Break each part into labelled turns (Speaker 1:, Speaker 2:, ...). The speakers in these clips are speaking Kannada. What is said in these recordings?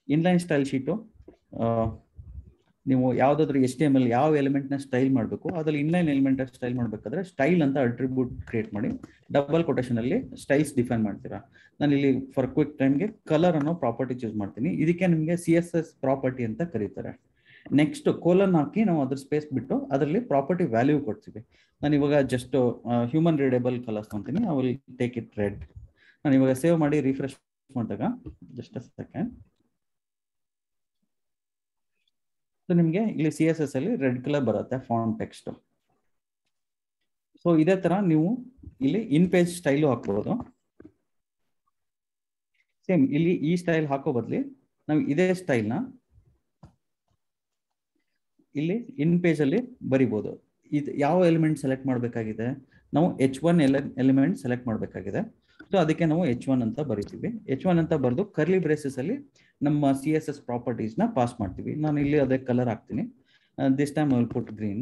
Speaker 1: ಇನ್ಲೈನ್ ಸ್ಟೈಲ್ ಶೀಟು ನೀವು ಯಾವುದಾದ್ರೂ ಎಸ್ ಟಿ ಎಮ್ ಎಲ್ ಯಾವ ಎಲಿಮೆಂಟ್ನ ಸ್ಟೈಲ್ ಮಾಡಬೇಕು ಅದ್ರಲ್ಲಿ ಇನ್ಲೈನ್ ಎಲಿಮೆಂಟ್ ಸ್ಟೈಲ್ ಮಾಡಬೇಕಾದ್ರೆ ಸ್ಟೈಲ್ ಅಂತ ಅಟ್ರಿಬ್ಯೂಟ್ ಕ್ರಿಯೇಟ್ ಮಾಡಿ ಡಬಲ್ ಕೊಟೇಶನ್ ಅಲ್ಲಿ ಸ್ಟೈಲ್ಸ್ ಡಿಫೈನ್ ಮಾಡ್ತೀರಾ ನಾನು ಇಲ್ಲಿ ಫಾರ್ ಕ್ವಿಕ್ ಟೈಮ್ಗೆ ಕಲರ್ ಅನ್ನೋ ಪ್ರಾಪರ್ಟಿ ಚೂಸ್ ಮಾಡ್ತೀನಿ ಇದಕ್ಕೆ ನಿಮಗೆ ಸಿ ಎಸ್ ಎಸ್ ಪ್ರಾಪರ್ಟಿ ಅಂತ ಕರೀತಾರೆ ನೆಕ್ಸ್ಟ್ ಕೋಲನ್ ಹಾಕಿ ನಾವು ಅದ್ರ ಸ್ಪೇಸ್ ಬಿಟ್ಟು ಅದರಲ್ಲಿ ಪ್ರಾಪರ್ಟಿ ವ್ಯಾಲ್ಯೂ ಕೊಡ್ತೀವಿ ನಾನು ಇವಾಗ ಜಸ್ಟ್ ಹ್ಯೂಮನ್ ರೀಡೇಬಲ್ ಕಲರ್ಸ್ ಅಂತೀನಿ I will take it red ನಾನು ಇವಾಗ ಸೇವ್ ಮಾಡಿ ರಿಫ್ರೆಶ್ ಮಾಡಿದಾಗ ಜಸ್ಟ್ ಸೆಕೆಂಡ್ ಸೊ ನಿಮಗೆ ಇಲ್ಲಿ ಸಿ ಎಸ್ ಎಸ್ ಅಲ್ಲಿ ರೆಡ್ ಕಲರ್ ಬರುತ್ತೆ ಫಾಂಟ್ ಟೆಕ್ಸ್ಟ್ ಸೊ ಇದೇ ತರ ನೀವು ಇಲ್ಲಿ ಇನ್ ಪೇಜ್ ಸ್ಟೈಲು ಹಾಕ್ಬೋದು ಸೇಮ್ ಇಲ್ಲಿ ಈ ಸ್ಟೈಲ್ ಹಾಕೋ ಬದಲಿ ನಾವು ಇದೇ ಸ್ಟೈಲ್ನ ಇಲ್ಲಿ ಇನ್ ಪೇಜ್ ಅಲ್ಲಿ ಬರಿಬೋದು ಇದು ಯಾವ ಎಲಿಮೆಂಟ್ ಸೆಲೆಕ್ಟ್ ಮಾಡಬೇಕಾಗಿದೆ ನಾವು ಎಚ್ ಒನ್ ಎಲ್ ಎಲಿಮೆಂಟ್ ಸೆಲೆಕ್ಟ್ ಮಾಡಬೇಕಾಗಿದೆ ಸೊ ಅದಕ್ಕೆ ನಾವು ಎಚ್ ಒನ್ ಅಂತ ಬರಿತೀವಿ ಎಚ್ ಒನ್ ಅಂತ ಬರೆದು ಕರ್ಲಿ ಬ್ರೇಸಸ್ ಅಲ್ಲಿ ನಮ್ಮ ಸಿ ಎಸ್ ಎಸ್ ಪ್ರಾಪರ್ಟೀಸ್ನ ಪಾಸ್ ಮಾಡ್ತೀವಿ ನಾನು ಇಲ್ಲಿ ಅದೇ ಕಲರ್ ಹಾಕ್ತೀನಿ this time I will put green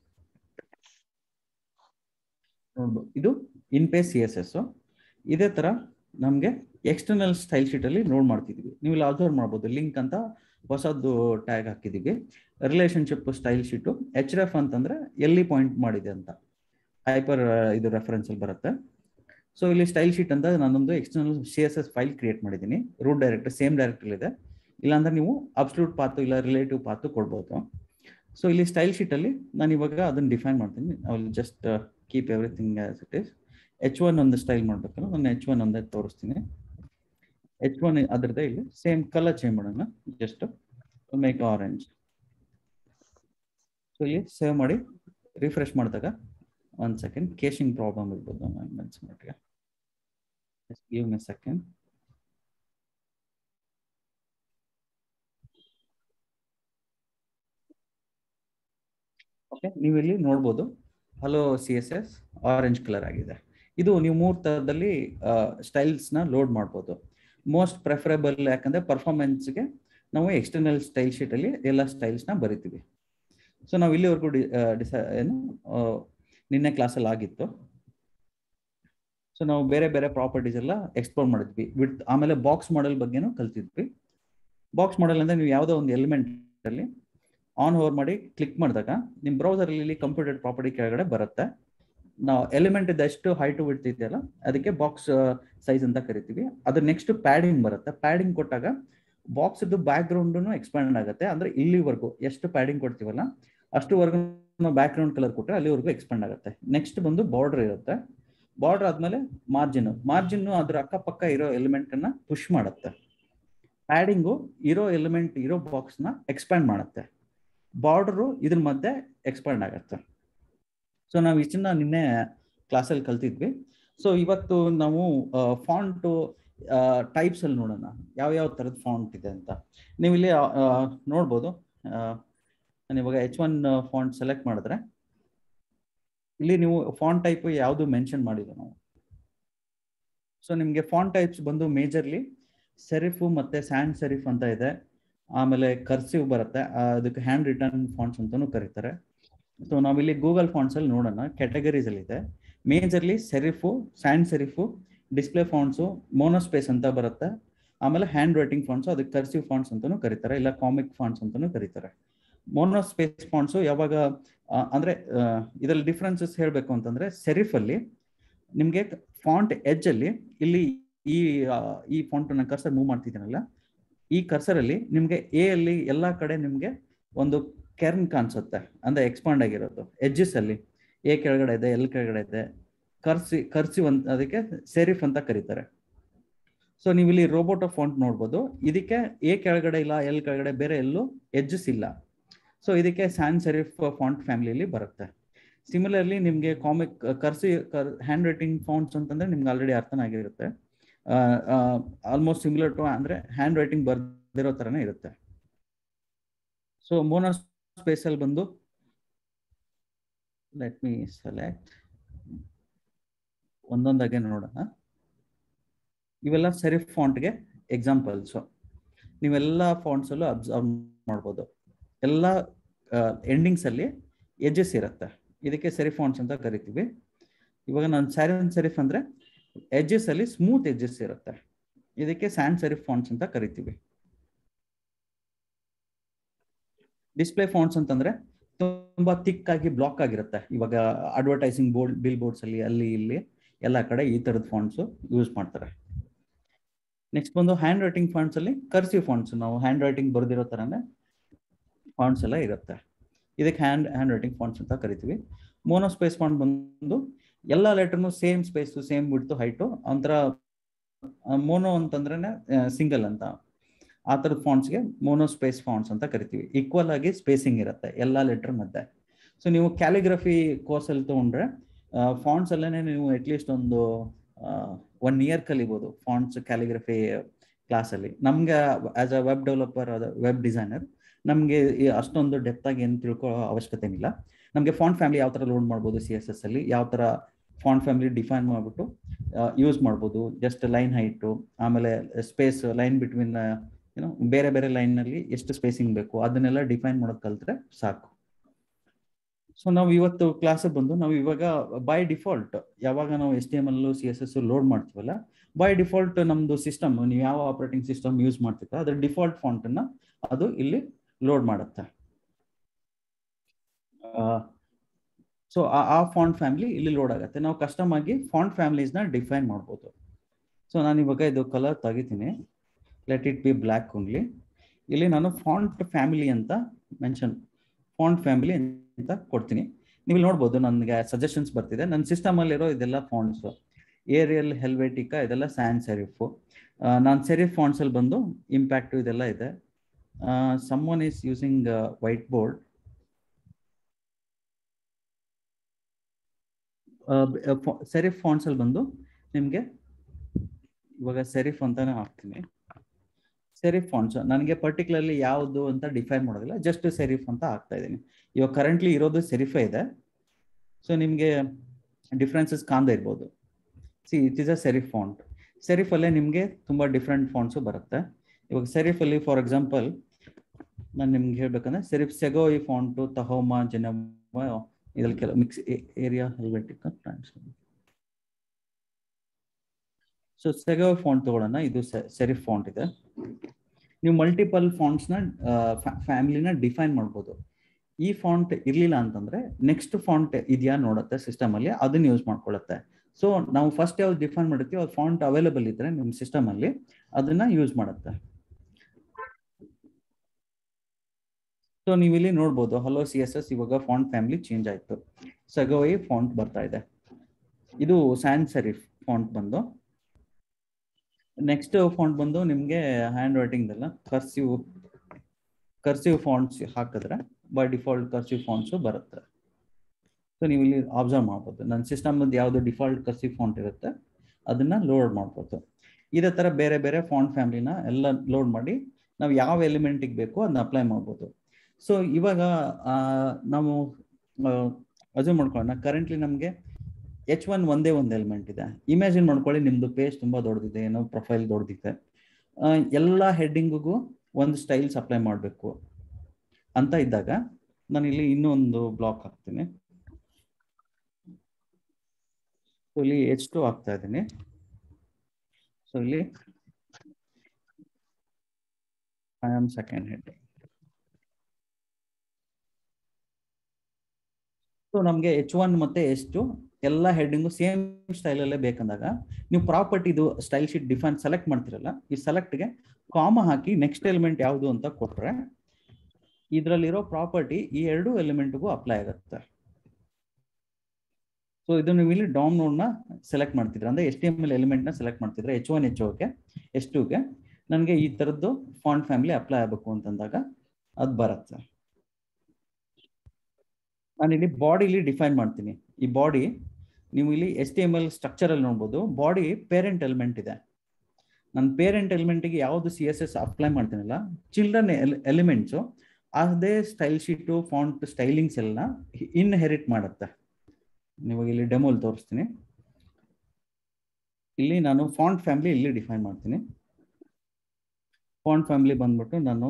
Speaker 1: ನೋಡ್ಬೋದು ಇದು in page C S S ಇದೇ ತರ ನಮಗೆ ಎಕ್ಸ್ಟರ್ನಲ್ ಸ್ಟೈಲ್ ಶೀಟ್ ಅಲ್ಲಿ ನೋಡ್ ಮಾಡ್ತಿದೀವಿ ನೀವು ಇಲ್ಲಿ ಅಬ್ಸರ್ವ್ ಮಾಡ್ಬೋದು ಲಿಂಕ್ ಅಂತ ಹೊಸದು ಟ್ಯಾಗ್ ಹಾಕಿದೀವಿ relationship stylesheet H ref ಅಂತಂದ್ರೆ ಎಲ್ಲಿ ಪಾಯಿಂಟ್ ಮಾಡಿದೆ ಅಂತ ಹೈಪರ್ ಇದು ರೆಫರೆನ್ಸ್ ಅಲ್ಲಿ ಬರುತ್ತೆ ಸೊ ಇಲ್ಲಿ ಸ್ಟೈಲ್ ಶೀಟ್ ಅಂತ ನಾನೊಂದು external C S S file create ಮಾಡಿದ್ದೀನಿ ರೂಟ್ ಡೈರೆಕ್ಟರ್ ಸೇಮ್ ಡೈರೆಕ್ಟರ್ ಇದೆ ಇಲ್ಲಾಂದ್ರೆ ನೀವು ಅಬ್ಸಲ್ಯೂಟ್ ಪಾತು ಇಲ್ಲ ರಿಲೇಟಿವ್ ಪಾತು ಕೊಡ್ಬೋದು ಸೊ ಇಲ್ಲಿ ಸ್ಟೈಲ್ ಶೀಟ್ ಅಲ್ಲಿ ನಾನು ಇವಾಗ ಅದನ್ನ ಡಿಫೈನ್ ಮಾಡ್ತೀನಿ I will just keep everything as it is H one ಒಂದು ಸ್ಟೈಲ್ ಮಾಡ್ಬೇಕಲ್ಲ ನಾನು ಎಚ್ ಒನ್ ಒಂದೇ ತೋರಿಸ್ತೀನಿ ಎಚ್ ಒನ್ ಅದ್ರದ್ದೇ ಇಲ್ಲಿ ಸೇಮ್ ಕಲರ್ ಚೇಂಜ್ ಮಾಡೋಣ ಜಸ್ಟ್ ಮೇಕ್ ಆರೆಂಜ್ ಸೊ ಇಲ್ಲಿ ಸೇವ್ ಮಾಡಿ ರಿಫ್ರೆಶ್ ಮಾಡಿದಾಗ ಒಂದು ಸೆಕೆಂಡ್ ಕೇಶಿಂಗ್ ಪ್ರಾಬ್ಲಮ್ ಇರ್ಬೋದು ಮನ್ಸ್ ಮಟ್ಟಿಗೆ ಗಿವ್ ಮೆ ಸೆಕೆಂಡ್ ಓಕೆ ನೀವು ಇಲ್ಲಿ ನೋಡ್ಬೋದು hello C S S orange colour ಆಗಿದೆ ಇದು ನೀವು ಮೂರು ಥರದಲ್ಲಿ ಸ್ಟೈಲ್ಸ್ನ ಲೋಡ್ ಮಾಡ್ಬೋದು ಮೋಸ್ಟ್ ಪ್ರೆಫರಬಲ್ ಯಾಕಂದ್ರೆ ಪರ್ಫಾರ್ಮೆನ್ಸ್ಗೆ ನಾವು ಎಕ್ಸ್ಟರ್ನಲ್ ಸ್ಟೈಲ್ ಶೀಟಲ್ಲಿ ಎಲ್ಲ ಸ್ಟೈಲ್ಸ್ನ ಬರಿತೀವಿ ಸೊ ನಾವು ಇಲ್ಲಿವರೆಗೂ ಡಿ ಡಿಸೈ ಏನು ನಿನ್ನೆ ಕ್ಲಾಸಲ್ಲಿ ಆಗಿತ್ತು ಸೊ ನಾವು ಬೇರೆ ಬೇರೆ ಪ್ರಾಪರ್ಟೀಸ್ ಎಲ್ಲ ಎಕ್ಸ್ಪ್ಲೋರ್ ಮಾಡಿದ್ವಿ ವಿತ್ ಆಮೇಲೆ ಬಾಕ್ಸ್ ಮಾಡೆಲ್ ಬಗ್ಗೆನೂ ಕಲ್ತಿದ್ವಿ ಬಾಕ್ಸ್ ಮಾಡೆಲ್ ಅಂದ್ರೆ ನೀವು ಯಾವುದೋ ಒಂದು ಎಲಿಮೆಂಟ್ ಅಲ್ಲಿ ಆನ್ ಓವರ್ ಮಾಡಿ ಕ್ಲಿಕ್ ಮಾಡಿದಾಗ ನಿಮ್ಮ ಬ್ರೌಸರ್ ಇಲ್ಲಿ ಕಂಪ್ಯೂಟರ್ ಪ್ರಾಪರ್ಟಿ ಕೆಳಗಡೆ ಬರುತ್ತೆ ನಾವು ಎಲಿಮೆಂಟ್ ಎಷ್ಟು ಹೈಟು ವಿಡ್ತ್ ಇದೆಯಲ್ಲ ಅದಕ್ಕೆ ಬಾಕ್ಸ್ ಸೈಜ್ ಅಂತ ಕರಿತೀವಿ ಅದ್ರ ನೆಕ್ಸ್ಟ್ ಪ್ಯಾಡಿಂಗ್ ಬರುತ್ತೆ ಪ್ಯಾಡಿಂಗ್ ಕೊಟ್ಟಾಗ ಬಾಕ್ಸ್ ಬ್ಯಾಕ್ ಗ್ರೌಂಡ್ ಎಕ್ಸ್ಪ್ಯಾಂಡ್ ಆಗುತ್ತೆ ಅಂದ್ರೆ ಇಲ್ಲಿವರೆಗೂ ಎಷ್ಟು ಪ್ಯಾಡಿಂಗ್ ಕೊಡ್ತೀವಲ್ಲ ಅಷ್ಟುವರೆಗೂ ನಾವು ಬ್ಯಾಕ್ ಗ್ರೌಂಡ್ ಕಲರ್ ಕೊಟ್ಟರೆ ಅಲ್ಲಿವರೆಗೂ ಎಕ್ಸ್ಪ್ಯಾಂಡ್ ಆಗುತ್ತೆ ನೆಕ್ಸ್ಟ್ ಬಂದು ಬಾರ್ಡರ್ ಇರುತ್ತೆ ಬಾರ್ಡರ್ ಆದ್ಮೇಲೆ ಮಾರ್ಜಿನ್ ಮಾರ್ಜಿನ್ ಅದ್ರ ಅಕ್ಕಪಕ್ಕ ಇರೋ ಎಲಿಮೆಂಟ್ ಅನ್ನ ಪುಷ್ ಮಾಡುತ್ತೆ ಪ್ಯಾಡಿಂಗು ಇರೋ ಎಲಿಮೆಂಟ್ ಇರೋ ಬಾಕ್ಸ್ ನ ಎಕ್ಸ್ಪ್ಯಾಂಡ್ ಮಾಡುತ್ತೆ ಬಾರ್ಡರು ಇದ್ರ ಮಧ್ಯೆ ಎಕ್ಸ್ಪ್ಯಾಂಡ್ ಆಗುತ್ತೆ ಸೊ ನಾವು ಇಷ್ಟನ್ನ ನಿನ್ನೆ ಕ್ಲಾಸಲ್ಲಿ ಕಲ್ತಿದ್ವಿ ಸೊ ಇವತ್ತು ನಾವು ಫಾಂಟು ಟೈಪ್ಸ್ ಅಲ್ಲಿ ನೋಡೋಣ ಯಾವ ಯಾವ ಥರದ ಫಾಂಟ್ ಇದೆ ಅಂತ ನೀವು ಇಲ್ಲಿ ನೋಡ್ಬೋದು ನಾನು ಇವಾಗ ಎಚ್ ಒನ್ ಫಾಂಟ್ ಸೆಲೆಕ್ಟ್ ಮಾಡಿದ್ರೆ ಇಲ್ಲಿ ನೀವು ಫಾಂಟ್ ಟೈಪ್ ಯಾವುದು ಮೆನ್ಷನ್ ಮಾಡಿಲ್ಲ ನಾವು ಸೊ ನಿಮಗೆ ಫಾಂಟ್ ಟೈಪ್ಸ್ ಬಂದು ಮೇಜರ್ಲಿ ಸೆರಿಫು ಮತ್ತೆ ಸ್ಯಾಂಡ್ ಸೆರಿಫ್ ಅಂತ ಇದೆ ಆಮೇಲೆ ಕರ್ಸಿವ್ ಬರುತ್ತೆ ಅದಕ್ಕೆ ಹ್ಯಾಂಡ್ ರಿಟರ್ನ್ ಫಾಂಟ್ಸ್ ಅಂತಾನು ಕರೀತಾರೆ ಸೊ ನಾವಿಲ್ಲಿ ಗೂಗಲ್ ಫಾಂಟ್ಸ್ ಅಲ್ಲಿ ನೋಡೋಣ ಕ್ಯಾಟಗರೀಸ್ ಅಲ್ಲಿ ಇದೆ majorly serif sans serif display fonts monospace ಅಂತ ಬರುತ್ತೆ ಆಮೇಲೆ ಹ್ಯಾಂಡ್ ರೈಟಿಂಗ್ ಫಾಂಟ್ಸು ಅದಕ್ಕೆ ಕರ್ಸಿವ್ ಫಾಂಟ್ಸ್ ಅಂತಾನು ಕರೀತಾರೆ ಇಲ್ಲ ಕಾಮಿಕ್ ಫಾಂಟ್ಸ್ ಅಂತಾನು ಕರೀತಾರೆ ಮೋನೋಸ್ಪೇಸ್ ಫಾಂಟ್ಸು ಯಾವಾಗ ಅಂದ್ರೆ ಇದರಲ್ಲಿ ಡಿಫ್ರೆನ್ಸಸ್ ಹೇಳಬೇಕು ಅಂತಂದ್ರೆ ಸೆರಿಫ್ ಅಲ್ಲಿ ನಿಮಗೆ ಫಾಂಟ್ ಎಜ್ ಅಲ್ಲಿ ಇಲ್ಲಿ ಈ ಈ ಫಾಂಟ್ ನ ಕರ್ಸರ್ ಮೂವ್ ಮಾಡ್ತಿದ್ದೀನಲ್ಲ ಈ ಕರ್ಸರ್ ಅಲ್ಲಿ ನಿಮ್ಗೆ ಎ ಅಲ್ಲಿ ಎಲ್ಲಾ ಕಡೆ ನಿಮ್ಗೆ ಒಂದು ಕೆರ್ನ್ ಕಾಣಿಸುತ್ತೆ ಅಂದ್ರೆ ಎಕ್ಸ್ಪಾಂಡ್ ಆಗಿರೋದು ಎಡ್ಜಸ್ ಅಲ್ಲಿ ಎ ಕೆಳಗಡೆ ಇದೆ ಎಲ್ ಕೆಳಗಡೆ ಇದೆ ಕರ್ಸಿ ಕರ್ಸಿ ಅಂತ ಅದಕ್ಕೆ ಸೆರಿಫ್ ಅಂತ ಕರೀತಾರೆ ಸೊ ನೀವು ಇಲ್ಲಿ ರೋಬೋಟೋ ಫಾಂಟ್ ನೋಡ್ಬೋದು ಇದಕ್ಕೆ ಎ ಕೆಳಗಡೆ ಇಲ್ಲ ಎಲ್ ಕೆಳಗಡೆ ಬೇರೆ ಎಲ್ಲೂ ಎಡ್ಜಸ್ ಇಲ್ಲ ಸೊ ಇದಕ್ಕೆ ಸ್ಯಾನ್ ಸೆರಿಫ್ ಫಾಂಟ್ ಫ್ಯಾಮಿಲಿಯಲ್ಲಿ ಬರುತ್ತೆ ಸಿಮಿಲರ್ಲಿ ನಿಮಗೆ ಕಾಮಿಕ್ ಕರ್ಸಿ ಹ್ಯಾಂಡ್ ರೈಟಿಂಗ್ ಫಾಂಟ್ಸ್ ಅಂತಂದ್ರೆ ನಿಮ್ಗೆ ಆಲ್ರೆಡಿ ಅರ್ಥನಾಗಿರುತ್ತೆ ಆಲ್ಮೋಸ್ಟ್ ಸಿಮಿಲರ್ ಟು ಅಂದ್ರೆ ಹ್ಯಾಂಡ್ ರೈಟಿಂಗ್ ಬರ್ದಿರೋ ತರನೇ ಇರುತ್ತೆ ಸೊ ಮೋನೋ ಸ್ಪೇಸಲ್ಲಿ ಬಂದು ಲೆಟ್ ಮೀ ಸೆಲೆಕ್ಟ್ ಒಂದೊಂದಾಗೆ ನೋಡೋಣ ಇವೆಲ್ಲ ಸೆರಿಫ್ ಫಾಂಟ್ಗೆ ಎಕ್ಸಾಂಪಲ್ಸು ನೀವೆಲ್ಲ ಫಾಂಟ್ಸಲ್ಲೂ ಅಬ್ಸರ್ವ್ ಮಾಡ್ಬೋದು ಎಲ್ಲ ಎಂಡಿಂಗ್ಸ್ ಅಲ್ಲಿ ಎಜಸ್ ಇರುತ್ತೆ ಇದಕ್ಕೆ ಸೆರಿಫ್ ಫಾಂಟ್ಸ್ ಅಂತ ಕರಿತೀವಿ ಇವಾಗ ನಾನು ಸ್ಯಾರಿನ್ ಸೆರಿಫ್ ಅಂದ್ರೆ ಎಡ್ಜಸ್ ಅಲ್ಲಿ ಸ್ಮೂತ್ ಎಡ್ಜಸ್ ಇರುತ್ತೆ ಇದಕ್ಕೆ ಸ್ಯಾಂಡ್ ಸೆರಿಫ್ ಫಾಂಟ್ಸ್ ಅಂತ ಕರಿತೀವಿ ಡಿಸ್ಪ್ಲೇ ಫಾಂಟ್ಸ್ ಅಂತಂದ್ರೆ ತುಂಬಾ ಥಿಕ್ ಆಗಿ ಬ್ಲಾಕ್ ಆಗಿರುತ್ತೆ ಇವಾಗ ಅಡ್ವರ್ಟೈಸಿಂಗ್ ಬೋರ್ಡ್ ಬಿಲ್ ಬೋರ್ಡ್ಸ್ ಅಲ್ಲಿ ಅಲ್ಲಿ ಇಲ್ಲಿ ಎಲ್ಲ ಕಡೆ ಈ ತರದ ಫಾಂಟ್ಸ್ ಯೂಸ್ ಮಾಡ್ತಾರೆ ನೆಕ್ಸ್ಟ್ ಬಂದು ಹ್ಯಾಂಡ್ ರೈಟಿಂಗ್ ಫಾಂಟ್ಸ್ ಅಲ್ಲಿ ಕರ್ಸಿವ್ ಫಾಂಟ್ಸ್ ನಾವು ಹ್ಯಾಂಡ್ ರೈಟಿಂಗ್ ಬರ್ದಿರೋ ತರನೇ ಫಾಂಟ್ಸ್ ಎಲ್ಲ ಇರುತ್ತೆ ಇದಕ್ಕೆ ಹ್ಯಾಂಡ್ ಹ್ಯಾಂಡ್ ರೈಟಿಂಗ್ ಫಾಂಟ್ಸ್ ಅಂತ ಕರಿತೀವಿ ಮೋನೋ ಸ್ಪೇಸ್ ಫಾಂಟ್ ಬಂದು ಎಲ್ಲ ಲೆಟರ್ನು ಸೇಮ್ ಸ್ಪೇಸ್ ಸೇಮ್ ಬಿಡ್ತು ಹೈಟು ಒಂಥರ ಮೋನೋ ಅಂತಂದ್ರೆ ಸಿಂಗಲ್ ಅಂತ ಆ ಥರದ ಫಾಂಟ್ಸ್ಗೆ ಮೋನೋ ಸ್ಪೇಸ್ ಫಾಂಟ್ಸ್ ಅಂತ ಕರಿತೀವಿ ಈಕ್ವಲ್ ಆಗಿ ಸ್ಪೇಸಿಂಗ್ ಇರುತ್ತೆ ಎಲ್ಲ ಲೆಟರ್ ಮಧ್ಯೆ ಸೊ ನೀವು ಕ್ಯಾಲಿಗ್ರಫಿ ಕೋರ್ಸಲ್ಲಿ ತೊಗೊಂಡ್ರೆ ಫಾಂಟ್ಸ್ ಅಲ್ಲೇ ನೀವು ಅಟ್ಲೀಸ್ಟ್ ಒಂದು ಒನ್ ಇಯರ್ ಕಲಿಬೋದು ಫಾಂಟ್ಸ್ ಕ್ಯಾಲಿಗ್ರಫಿ ಕ್ಲಾಸಲ್ಲಿ ನಮ್ಗೆ as a web developer web designer ನಮಗೆ ಅಷ್ಟೊಂದು ಡೆಪ್ತ್ ಆಗಿ ಏನು ತಿಳ್ಕೊಳ್ಳೋ ಅವಶ್ಯಕತೆ ಇಲ್ಲ ನಮಗೆ ಫಾಂಟ್ ಫ್ಯಾಮಿಲಿ ಯಾವ ಥರ ಲೋಡ್ ಮಾಡ್ಬೋದು ಸಿ ಎಸ್ ಎಸ್ ಅಲ್ಲಿ ಯಾವ ಥರ ಫಾಂಟ್ ಫ್ಯಾಮಿಲಿ ಡಿಫೈನ್ ಮಾಡಿಬಿಟ್ಟು ಯೂಸ್ ಮಾಡ್ಬೋದು ಜಸ್ಟ್ ಲೈನ್ ಹೈಟು ಆಮೇಲೆ ಸ್ಪೇಸ್ ಲೈನ್ ಬಿಟ್ವೀನ್ ಏನೋ ಬೇರೆ ಬೇರೆ ಲೈನ್ನಲ್ಲಿ ಎಷ್ಟು ಸ್ಪೇಸಿಂಗ್ ಬೇಕು ಅದನ್ನೆಲ್ಲ ಡಿಫೈನ್ ಮಾಡೋದು ಕಲ್ತ್ರೆ ಸಾಕು ಸೊ ನಾವು ಇವತ್ತು ಕ್ಲಾಸಿಗೆ ಬಂದು ನಾವು ಇವಾಗ ಬೈ ಡಿಫಾಲ್ಟ್ ಯಾವಾಗ ನಾವು H T M L C S S load ಮಾಡ್ತೀವಲ್ಲ ಬೈ ಡಿಫಾಲ್ಟ್ ನಮ್ದು ಸಿಸ್ಟಮ್ ನೀವು ಯಾವ ಆಪರೇಟಿಂಗ್ ಸಿಸ್ಟಮ್ ಯೂಸ್ ಮಾಡ್ತೀರಾ ಅದ್ರ ಡಿಫಾಲ್ಟ್ ಫಾಂಟ್ ಅನ್ನ ಅದು ಇಲ್ಲಿ ಲೋಡ್ ಮಾಡುತ್ತೆ ಸೊ ಆ ಫಾಂಟ್ ಫ್ಯಾಮಿಲಿ ಇಲ್ಲಿ ಲೋಡ್ ಆಗುತ್ತೆ ನಾವು ಕಸ್ಟಮ್ ಆಗಿ ಫಾಂಟ್ ಫ್ಯಾಮಿಲೀಸ್ನ ಡಿಫೈನ್ ಮಾಡ್ಬೋದು ಸೊ ನಾನು ಇವಾಗ ಇದು ಕಲರ್ ತೆಗಿತೀನಿ let it be black only ಇಲ್ಲಿ ನಾನು ಫಾಂಟ್ ಫ್ಯಾಮಿಲಿ ಅಂತ ಮೆನ್ಷನ್ ಫಾಂಟ್ ಫ್ಯಾಮಿಲಿ ಅಂತ ಕೊಡ್ತೀನಿ ನೀವು ನೋಡ್ಬೋದು ನನಗೆ ಸಜೆಷನ್ಸ್ ಬರ್ತಿದೆ ನನ್ನ ಸಿಸ್ಟಮಲ್ಲಿರೋ ಇದೆಲ್ಲ ಫಾಂಟ್ಸು ಏರಿಯಲ್ ಹೆಲ್ವೆಟಿಕಾ ಇದೆಲ್ಲ ಸ್ಯಾನ್ ಸೆರಿಫು ನಾನು ಸೆರಿಫ್ ಫಾಂಟ್ಸಲ್ಲಿ ಬಂದು ಇಂಪ್ಯಾಕ್ಟು ಇದೆಲ್ಲ ಇದೆ some one is using whiteboard serif ಫಾಂಟ್ಸಲ್ಲಿ ಬಂದು ನಿಮಗೆ ಇವಾಗ ಸೆರಿಫ್ ಅಂತಾನೆ ಹಾಕ್ತೀನಿ ಸೆರಿಫ್ ಫಾಂಟ್ಸ್ ನನಗೆ ಪರ್ಟಿಕ್ಯುಲರ್ಲಿ ಯಾವುದು ಅಂತ ಡಿಫೈನ್ ಮಾಡೋದಿಲ್ಲ ಜಸ್ಟ್ ಸೆರಿಫ್ ಅಂತ ಹಾಕ್ತಾ ಇದ್ದೀನಿ ಇವಾಗ ಕರೆಂಟ್ಲಿ ಇರೋದು ಸೆರಿಫೇ ಇದೆ ಸೊ ನಿಮಗೆ ಡಿಫ್ರೆನ್ಸಸ್ ಕಾಣ್ದೇ ಇರ್ಬೋದು see it is a serif font ಸೆರಿಫಲ್ಲೇ ನಿಮಗೆ ತುಂಬ ಡಿಫ್ರೆಂಟ್ ಫಾಂಟ್ಸು ಬರುತ್ತೆ ಇವಾಗ ಸೆರಿಫಲ್ಲಿ ಫಾರ್ ಎಕ್ಸಾಂಪಲ್ ನಾನು ನಿಮ್ಗೆ ಹೇಳ್ಬೇಕಂದ್ರೆ ಸೆರಿಫ್ ಸೆಗೋ ಈ ಫಾಂಟು ತಹೋಮಾ ಜನಮ ಇದ್ರಲ್ಲಿ ಕೆಲವು mix Arial Helvetica so Segoe font ತಗೊಳ್ಳೋಣ ಇದು ಸೆರಿಫ್ ಫಾಂಟ್ ಇದೆ ನೀವು ಮಲ್ಟಿಪಲ್ ಫಾಂಟ್ಸ್ನ ಫ್ಯಾಮಿಲಿನ ಡಿಫೈನ್ ಮಾಡ್ಬೋದು ಈ ಫಾಂಟ್ ಇರಲಿಲ್ಲ ಅಂತಂದ್ರೆ ನೆಕ್ಸ್ಟ್ ಫಾಂಟ್ ಇದೆಯಾ ನೋಡುತ್ತೆ ಸಿಸ್ಟಮ್ ಅಲ್ಲಿ ಅದನ್ನ ಯೂಸ್ ಮಾಡ್ಕೊಳ್ಳುತ್ತೆ ಸೊ ನಾವು ಫಸ್ಟ್ ಯಾವ್ದು ಡಿಫೈನ್ ಮಾಡಿರ್ತೀವಿ ಅದು ಫಾಂಟ್ ಅವೈಲೇಬಲ್ ಇದ್ರೆ ನಿಮ್ಮ ಸಿಸ್ಟಮ್ ಅಲ್ಲಿ ಅದನ್ನ ಯೂಸ್ ಮಾಡುತ್ತೆ ಸೊ ನೀವು ಇಲ್ಲಿ ನೋಡ್ಬೋದು ಹಲೋ ಸಿ ಎಸ್ ಎಸ್ ಇವಾಗ ಫಾಂಟ್ ಫ್ಯಾಮಿಲಿ ಚೇಂಜ್ ಆಯ್ತು ಸಗೋಯಿ ಫಾಂಟ್ ಬರ್ತಾ ಇದೆ ಇದು ಸ್ಯಾನ್ ಸೆರಿಫ್ ಫಾಂಟ್ ಬಂದು ನೆಕ್ಸ್ಟ್ ಫಾಂಟ್ ಬಂದು ನಿಮಗೆ ಹ್ಯಾಂಡ್ ರೈಟಿಂಗ್ ಎಲ್ಲ ಕರ್ಸಿವ್ ಕರ್ಸಿವ್ ಫಾಂಟ್ಸ್ ಹಾಕಿದ್ರೆ ಬೈ ಡಿಫಾಲ್ಟ್ ಕರ್ಸಿವ್ ಫಾಂಟ್ಸು ಬರುತ್ತೆ ಸೊ ನೀವು ಇಲ್ಲಿ ಅಬ್ಸರ್ವ್ ಮಾಡ್ಬೋದು ನನ್ನ ಸಿಸ್ಟಮ್ ಯಾವುದು ಡಿಫಾಲ್ಟ್ ಕರ್ಸಿವ್ ಫಾಂಟ್ ಇರುತ್ತೆ ಅದನ್ನ ಲೋಡ್ ಮಾಡ್ಬೋದು ಇದೇ ಥರ ಬೇರೆ ಬೇರೆ ಫಾಂಟ್ ಫ್ಯಾಮಿಲಿನ ಎಲ್ಲ ಲೋಡ್ ಮಾಡಿ ನಾವು ಯಾವ ಎಲಿಮೆಂಟಿಗೆ ಬೇಕು ಅದನ್ನ ಅಪ್ಲೈ ಮಾಡ್ಬೋದು ಸೊ ಇವಾಗ ನಾವು ಅಜ್ಯೂಮ್ ಮಾಡ್ಕೊಳ್ಳೋಣ ಕರೆಂಟ್ಲಿ ನಮಗೆ ಎಚ್ ಒನ್ ಒಂದೇ ಒಂದು ಎಲಿಮೆಂಟ್ ಇದೆ ಇಮ್ಯಾಜಿನ್ ಮಾಡ್ಕೊಳ್ಳಿ ನಿಮ್ದು ಪೇಜ್ ತುಂಬಾ ದೊಡ್ಡದಿದೆ ಏನೋ ಪ್ರೊಫೈಲ್ ದೊಡ್ಡದಿದೆ ಎಲ್ಲ ಹೆಡ್ಡಿಂಗಿಗೂ ಒಂದು ಸ್ಟೈಲ್ಸ್ ಅಪ್ಲೈ ಮಾಡಬೇಕು ಅಂತ ಇದ್ದಾಗ ನಾನು ಇಲ್ಲಿ ಇನ್ನೊಂದು ಬ್ಲಾಕ್ ಹಾಕ್ತೀನಿ ಸೊ ಇಲ್ಲಿ ಎಚ್ ಟು ಹಾಕ್ತಾ ಇದ್ದೀನಿ ಸೊ ಇಲ್ಲಿ I am second heading so ನಮಗೆ ಎಚ್ ಒನ್ ಮತ್ತೆ ಎಚ್ ಟು ಎಲ್ಲ ಹೆಡ್ಡಿಂಗು ಸೇಮ್ ಸ್ಟೈಲಲ್ಲೇ ಬೇಕಂದಾಗ ನೀವು ಪ್ರಾಪರ್ಟಿದು ಸ್ಟೈಲ್ ಶೀಟ್ ಡಿಫೈನ್ ಸೆಲೆಕ್ಟ್ ಮಾಡ್ತಿರಲ್ಲ ಈ ಸೆಲೆಕ್ಟ್ಗೆ ಕಾಮ ಹಾಕಿ ನೆಕ್ಸ್ಟ್ ಎಲಿಮೆಂಟ್ ಯಾವುದು ಅಂತ ಕೊಟ್ರೆ ಇದರಲ್ಲಿರೋ ಪ್ರಾಪರ್ಟಿ ಈ ಎರಡು ಎಲಿಮೆಂಟ್ಗೂ ಅಪ್ಲೈ ಆಗುತ್ತೆ ಸೊ ಇದು ನೀವು ಇಲ್ಲಿ ಡಾಮ್ ನೋಡ್ನ ಸೆಲೆಕ್ಟ್ ಮಾಡ್ತಿದ್ರೆ ಅಂದ್ರೆ ಎಸ್ ಟಿ ಎಮ್ ಎಲ್ ಎಲಿಮೆಂಟ್ನ ಸೆಲೆಕ್ಟ್ ಮಾಡ್ತಿದ್ರೆ H one H okay H ಟೂಗೆ ನನಗೆ ಈ ಥರದ್ದು ಫಾಂಟ್ ಫ್ಯಾಮಿಲಿ ಅಪ್ಲೈ ಆಗಬೇಕು ಅಂತಂದಾಗ ಅದು ಬರುತ್ತೆ ನಾನು ಇಲ್ಲಿ ಬಾಡಿಲಿ ಡಿಫೈನ್ ಮಾಡ್ತೀನಿ ಈ ಬಾಡಿ ನೀವು ಇಲ್ಲಿ ಎಸ್ ಟಿ ಎಮ್ ಎಲ್ ಸ್ಟ್ರಕ್ಚರಲ್ಲಿ ನೋಡ್ಬೋದು ಬಾಡಿ ಪೇರೆಂಟ್ ಎಲಿಮೆಂಟ್ ಇದೆ ನನ್ನ ಪೇರೆಂಟ್ ಎಲಿಮೆಂಟಿಗೆ ಯಾವುದು ಸಿ ಎಸ್ ಎಸ್ ಅಪ್ಲೈ ಮಾಡ್ತೀನಲ್ಲ ಚಿಲ್ಡ್ರನ್ ಎಲಿಮೆಂಟ್ಸು ಅದೇ ಸ್ಟೈಲ್ ಶೀಟು ಫಾಂಟ್ ಸ್ಟೈಲಿಂಗ್ಸ್ ಎಲ್ಲ ಇನ್ಹೆರಿಟ್ ಮಾಡುತ್ತೆ ನೀವು ಇಲ್ಲಿ ಡೆಮೋಲ್ ತೋರಿಸ್ತೀನಿ ಇಲ್ಲಿ ನಾನು ಫಾಂಟ್ ಫ್ಯಾಮಿಲಿ ಇಲ್ಲಿ ಡಿಫೈನ್ ಮಾಡ್ತೀನಿ ಫಾಂಟ್ ಫ್ಯಾಮಿಲಿ ಬಂದ್ಬಿಟ್ಟು ನಾನು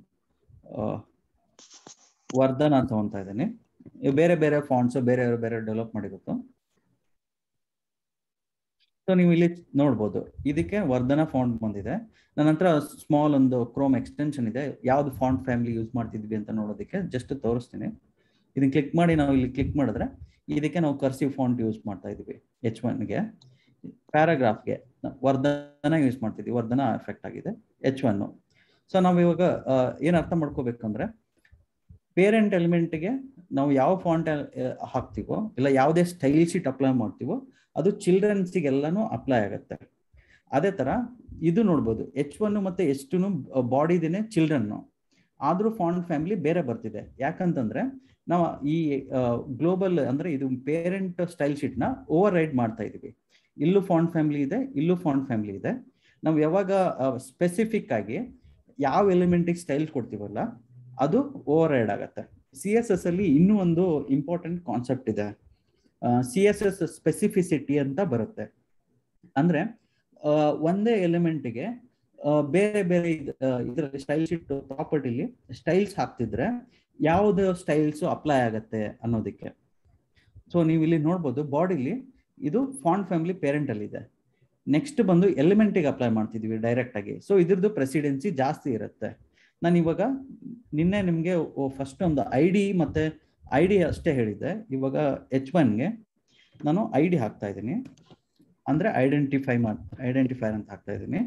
Speaker 1: ವರ್ಧನ್ ಅಂತ ತಗೊತಾ ಇದ್ದೀನಿ ಬೇರೆ ಬೇರೆ ಫಾಂಟ್ಸ್ ಬೇರೆ ಬೇರೆ ಡೆವಲಪ್ ಮಾಡಿರುತ್ತೋ ಸೊ ನೀವು ಇಲ್ಲಿ ನೋಡ್ಬೋದು ಇದಕ್ಕೆ ವರ್ಧನ ಫಾಂಟ್ ಬಂದಿದೆ ನನ್ನ ಹತ್ರ ಸ್ಮಾಲ್ ಒಂದು ಕ್ರೋಮ್ ಎಕ್ಸ್ಟೆನ್ಷನ್ ಇದೆ ಯಾವ್ದು ಫಾಂಟ್ ಫ್ಯಾಮಿಲಿ ಯೂಸ್ ಮಾಡ್ತಿದ್ವಿ ಅಂತ ನೋಡೋದಕ್ಕೆ ಜಸ್ಟ್ ತೋರಿಸ್ತೀನಿ ಇದನ್ನ ಕ್ಲಿಕ್ ಮಾಡಿ ನಾವು ಇಲ್ಲಿ ಕ್ಲಿಕ್ ಮಾಡಿದ್ರೆ ಇದಕ್ಕೆ ನಾವು ಕರ್ಸಿವ್ ಫಾಂಟ್ ಯೂಸ್ ಮಾಡ್ತಾ ಇದೀವಿ ಎಚ್ ಒನ್ಗೆ ಪ್ಯಾರಾಗ್ರಾಫ್ಗೆ ವರ್ಧನ ಯೂಸ್ ಮಾಡ್ತಿದ್ವಿ ವರ್ಧನ ಎಫೆಕ್ಟ್ ಆಗಿದೆ ಎಚ್ ಒನ್ ಸೊ ನಾವು ಇವಾಗ ಏನು ಅರ್ಥ ಮಾಡ್ಕೋಬೇಕಂದ್ರೆ ಪೇರೆಂಟ್ ಎಲಿಮೆಂಟ್ಗೆ ನಾವು ಯಾವ ಫಾಂಟ್ ಹಾಕ್ತೀವೋ ಇಲ್ಲ ಯಾವುದೇ ಸ್ಟೈಲ್ ಶೀಟ್ ಅಪ್ಲೈ ಮಾಡ್ತೀವೋ ಅದು ಚಿಲ್ಡ್ರನ್ಸಿಗೆಲ್ಲಾನು ಅಪ್ಲೈ ಆಗುತ್ತೆ ಅದೇ ತರ ಇದು ನೋಡ್ಬೋದು ಎಚ್ ಒನ್ ಮತ್ತೆ ಎಚ್ ಟುನು ಬಾಡಿದೇನೆ ಚಿಲ್ಡ್ರನ್ ಆದ್ರೂ ಫಾಂಟ್ ಫ್ಯಾಮಿಲಿ ಬೇರೆ ಬರ್ತಿದೆ ಯಾಕಂತಂದ್ರೆ ನಾವು ಈ ಗ್ಲೋಬಲ್ ಅಂದ್ರೆ ಇದು ಪೇರೆಂಟ್ ಸ್ಟೈಲ್ ಶೀಟ್ ನ ಓವರ್ ರೈಡ್ ಮಾಡ್ತಾ ಇದೀವಿ ಇಲ್ಲೂ ಫಾಂಟ್ ಫ್ಯಾಮಿಲಿ ಇದೆ ಇಲ್ಲೂ ಫಾಂಟ್ ಫ್ಯಾಮಿಲಿ ಇದೆ ನಾವು ಯಾವಾಗ ಸ್ಪೆಸಿಫಿಕ್ ಆಗಿ ಯಾವ ಎಲಿಮೆಂಟಿಗೆ ಸ್ಟೈಲ್ ಕೊಡ್ತೀವಲ್ಲ ಅದು ಓವರ್ ರೈಡ್ ಆಗತ್ತೆ ಸಿ ಎಸ್ ಎಸ್ ಅಲ್ಲಿ ಇನ್ನೂ ಒಂದು ಇಂಪಾರ್ಟೆಂಟ್ ಕಾನ್ಸೆಪ್ಟ್ ಇದೆ ಸಿ ಎಸ್ ಎಸ್ ಸ್ಪೆಸಿಫಿಸಿಟಿ ಅಂತ ಬರುತ್ತೆ ಅಂದ್ರೆ ಒಂದೇ ಎಲಿಮೆಂಟ್ಗೆ ಬೇರೆ ಬೇರೆ ಇದರಲ್ಲಿ ಸ್ಟೈಲ್ ಶೀಟ್ ಪ್ರಾಪರ್ಟಿಲಿ ಸ್ಟೈಲ್ಸ್ ಹಾಕ್ತಿದ್ರೆ ಯಾವ್ದು ಸ್ಟೈಲ್ಸ್ ಅಪ್ಲೈ ಆಗತ್ತೆ ಅನ್ನೋದಕ್ಕೆ ಸೊ ನೀವು ಇಲ್ಲಿ ನೋಡ್ಬೋದು ಬಾಡಿಲಿ ಇದು ಫಾಂಟ್ ಫ್ಯಾಮಿಲಿ ಪೇರೆಂಟ್ ಅಲ್ಲಿ ಇದೆ ನೆಕ್ಸ್ಟ್ ಬಂದು ಎಲಿಮೆಂಟಿಗೆ ಅಪ್ಲೈ ಮಾಡ್ತಿದ್ವಿ ಡೈರೆಕ್ಟ್ ಆಗಿ ಸೊ ಇದ್ರದ್ದು ಪ್ರೆಸಿಡೆನ್ಸಿ ಜಾಸ್ತಿ ಇರುತ್ತೆ ನಾನು ಇವಾಗ ನಿನ್ನೆ ನಿಮಗೆ ಫಸ್ಟ್ ಒಂದು ಐ ಡಿ ಮತ್ತೆ ಐ ಡಿ ಅಷ್ಟೇ ಹೇಳಿದ್ದೆ ಇವಾಗ ಎಚ್ ಒನ್ಗೆ ನಾನು ಐ ಡಿ ಹಾಕ್ತಾ ಇದ್ದೀನಿ ಅಂದ್ರೆ ಐಡೆಂಟಿಫೈ ಮಾಡಿ ಐಡೆಂಟಿಫೈರ್ ಅಂತ ಹಾಕ್ತಾ ಇದ್ದೀನಿ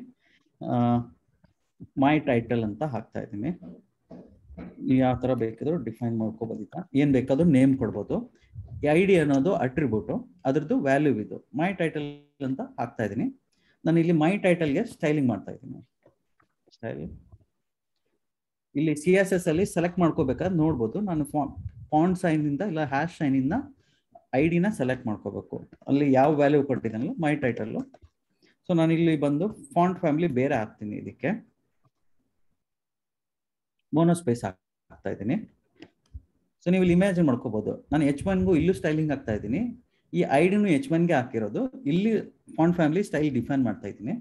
Speaker 1: ಮೈ ಟೈಟಲ್ ಅಂತ ಹಾಕ್ತಾ ಇದ್ದೀನಿ ಯಾವ ತರ ಬೇಕಿದ್ರು ಡಿಫೈನ್ ಮಾಡ್ಕೋಬೋದಿತ್ತ ಏನ್ ಬೇಕಾದ್ರೂ ನೇಮ್ ಕೊಡ್ಬೋದು ಐ ಡಿ ಅನ್ನೋದು ಅಟ್ರಿಬ್ಯೂಟು ಅದ್ರದ್ದು ವ್ಯಾಲ್ಯೂ ಇದು ಮೈ ಟೈಟಲ್ ಅಂತ ಹಾಕ್ತಾ ಇದ್ದೀನಿ ನಾನು ಇಲ್ಲಿ ಮೈ ಟೈಟಲ್ಗೆ ಸ್ಟೈಲಿಂಗ್ ಮಾಡ್ತಾ ಇದ್ದೀನಿ ಸ್ಟೈಲ್ ಇಲ್ಲಿ ಸಿ ಎಸ್ ಎಸ್ ಅಲ್ಲಿ ಸೆಲೆಕ್ಟ್ ಮಾಡ್ಕೋಬೇಕಾದ್ರೆ ನೋಡ್ಬೋದು ನಾನು ಫಾಂಟ್ ಸೈನ್ ಇಂದ ಇಲ್ಲ ಹ್ಯಾಶ್ ಸೈನ್ ಇಂದ ಐ ಡಿನ ಸೆಲೆಕ್ಟ್ ಮಾಡ್ಕೋಬೇಕು ಅಲ್ಲಿ ಯಾವ ವ್ಯಾಲ್ಯೂ ಕೊಟ್ಟಿದ್ದಾನಲ್ಲ ಮೈ ಟೈಟಲ್ ಸೊ ನಾನು ಇಲ್ಲಿ ಬಂದು ಫಾಂಟ್ ಫ್ಯಾಮಿಲಿ ಬೇರೆ ಹಾಕ್ತೀನಿ ಇದಕ್ಕೆ ಮೋನೋಸ್ಪೇಸ್ ಹಾಕ್ತಾ ಇದ್ದೀನಿ ಸೊ ನೀವು ಇಲ್ಲಿ ಇಮ್ಯಾಜಿನ್ ಮಾಡ್ಕೋಬಹುದು ನಾನು ಎಚ್ ಒನ್ಗೂ ಇಲ್ಲೂ ಸ್ಟೈಲಿಂಗ್ ಹಾಕ್ತಾ ಇದ್ದೀನಿ ಈ ಐಡಿನೂ ಎಚ್ ಒನ್ಗೆ ಹಾಕಿರೋದು ಇಲ್ಲಿ ಫಾಂಟ್ ಫ್ಯಾಮಿಲಿ ಸ್ಟೈಲ್ ಡಿಫೈನ್ ಮಾಡ್ತಾ ಇದ್ದೀನಿ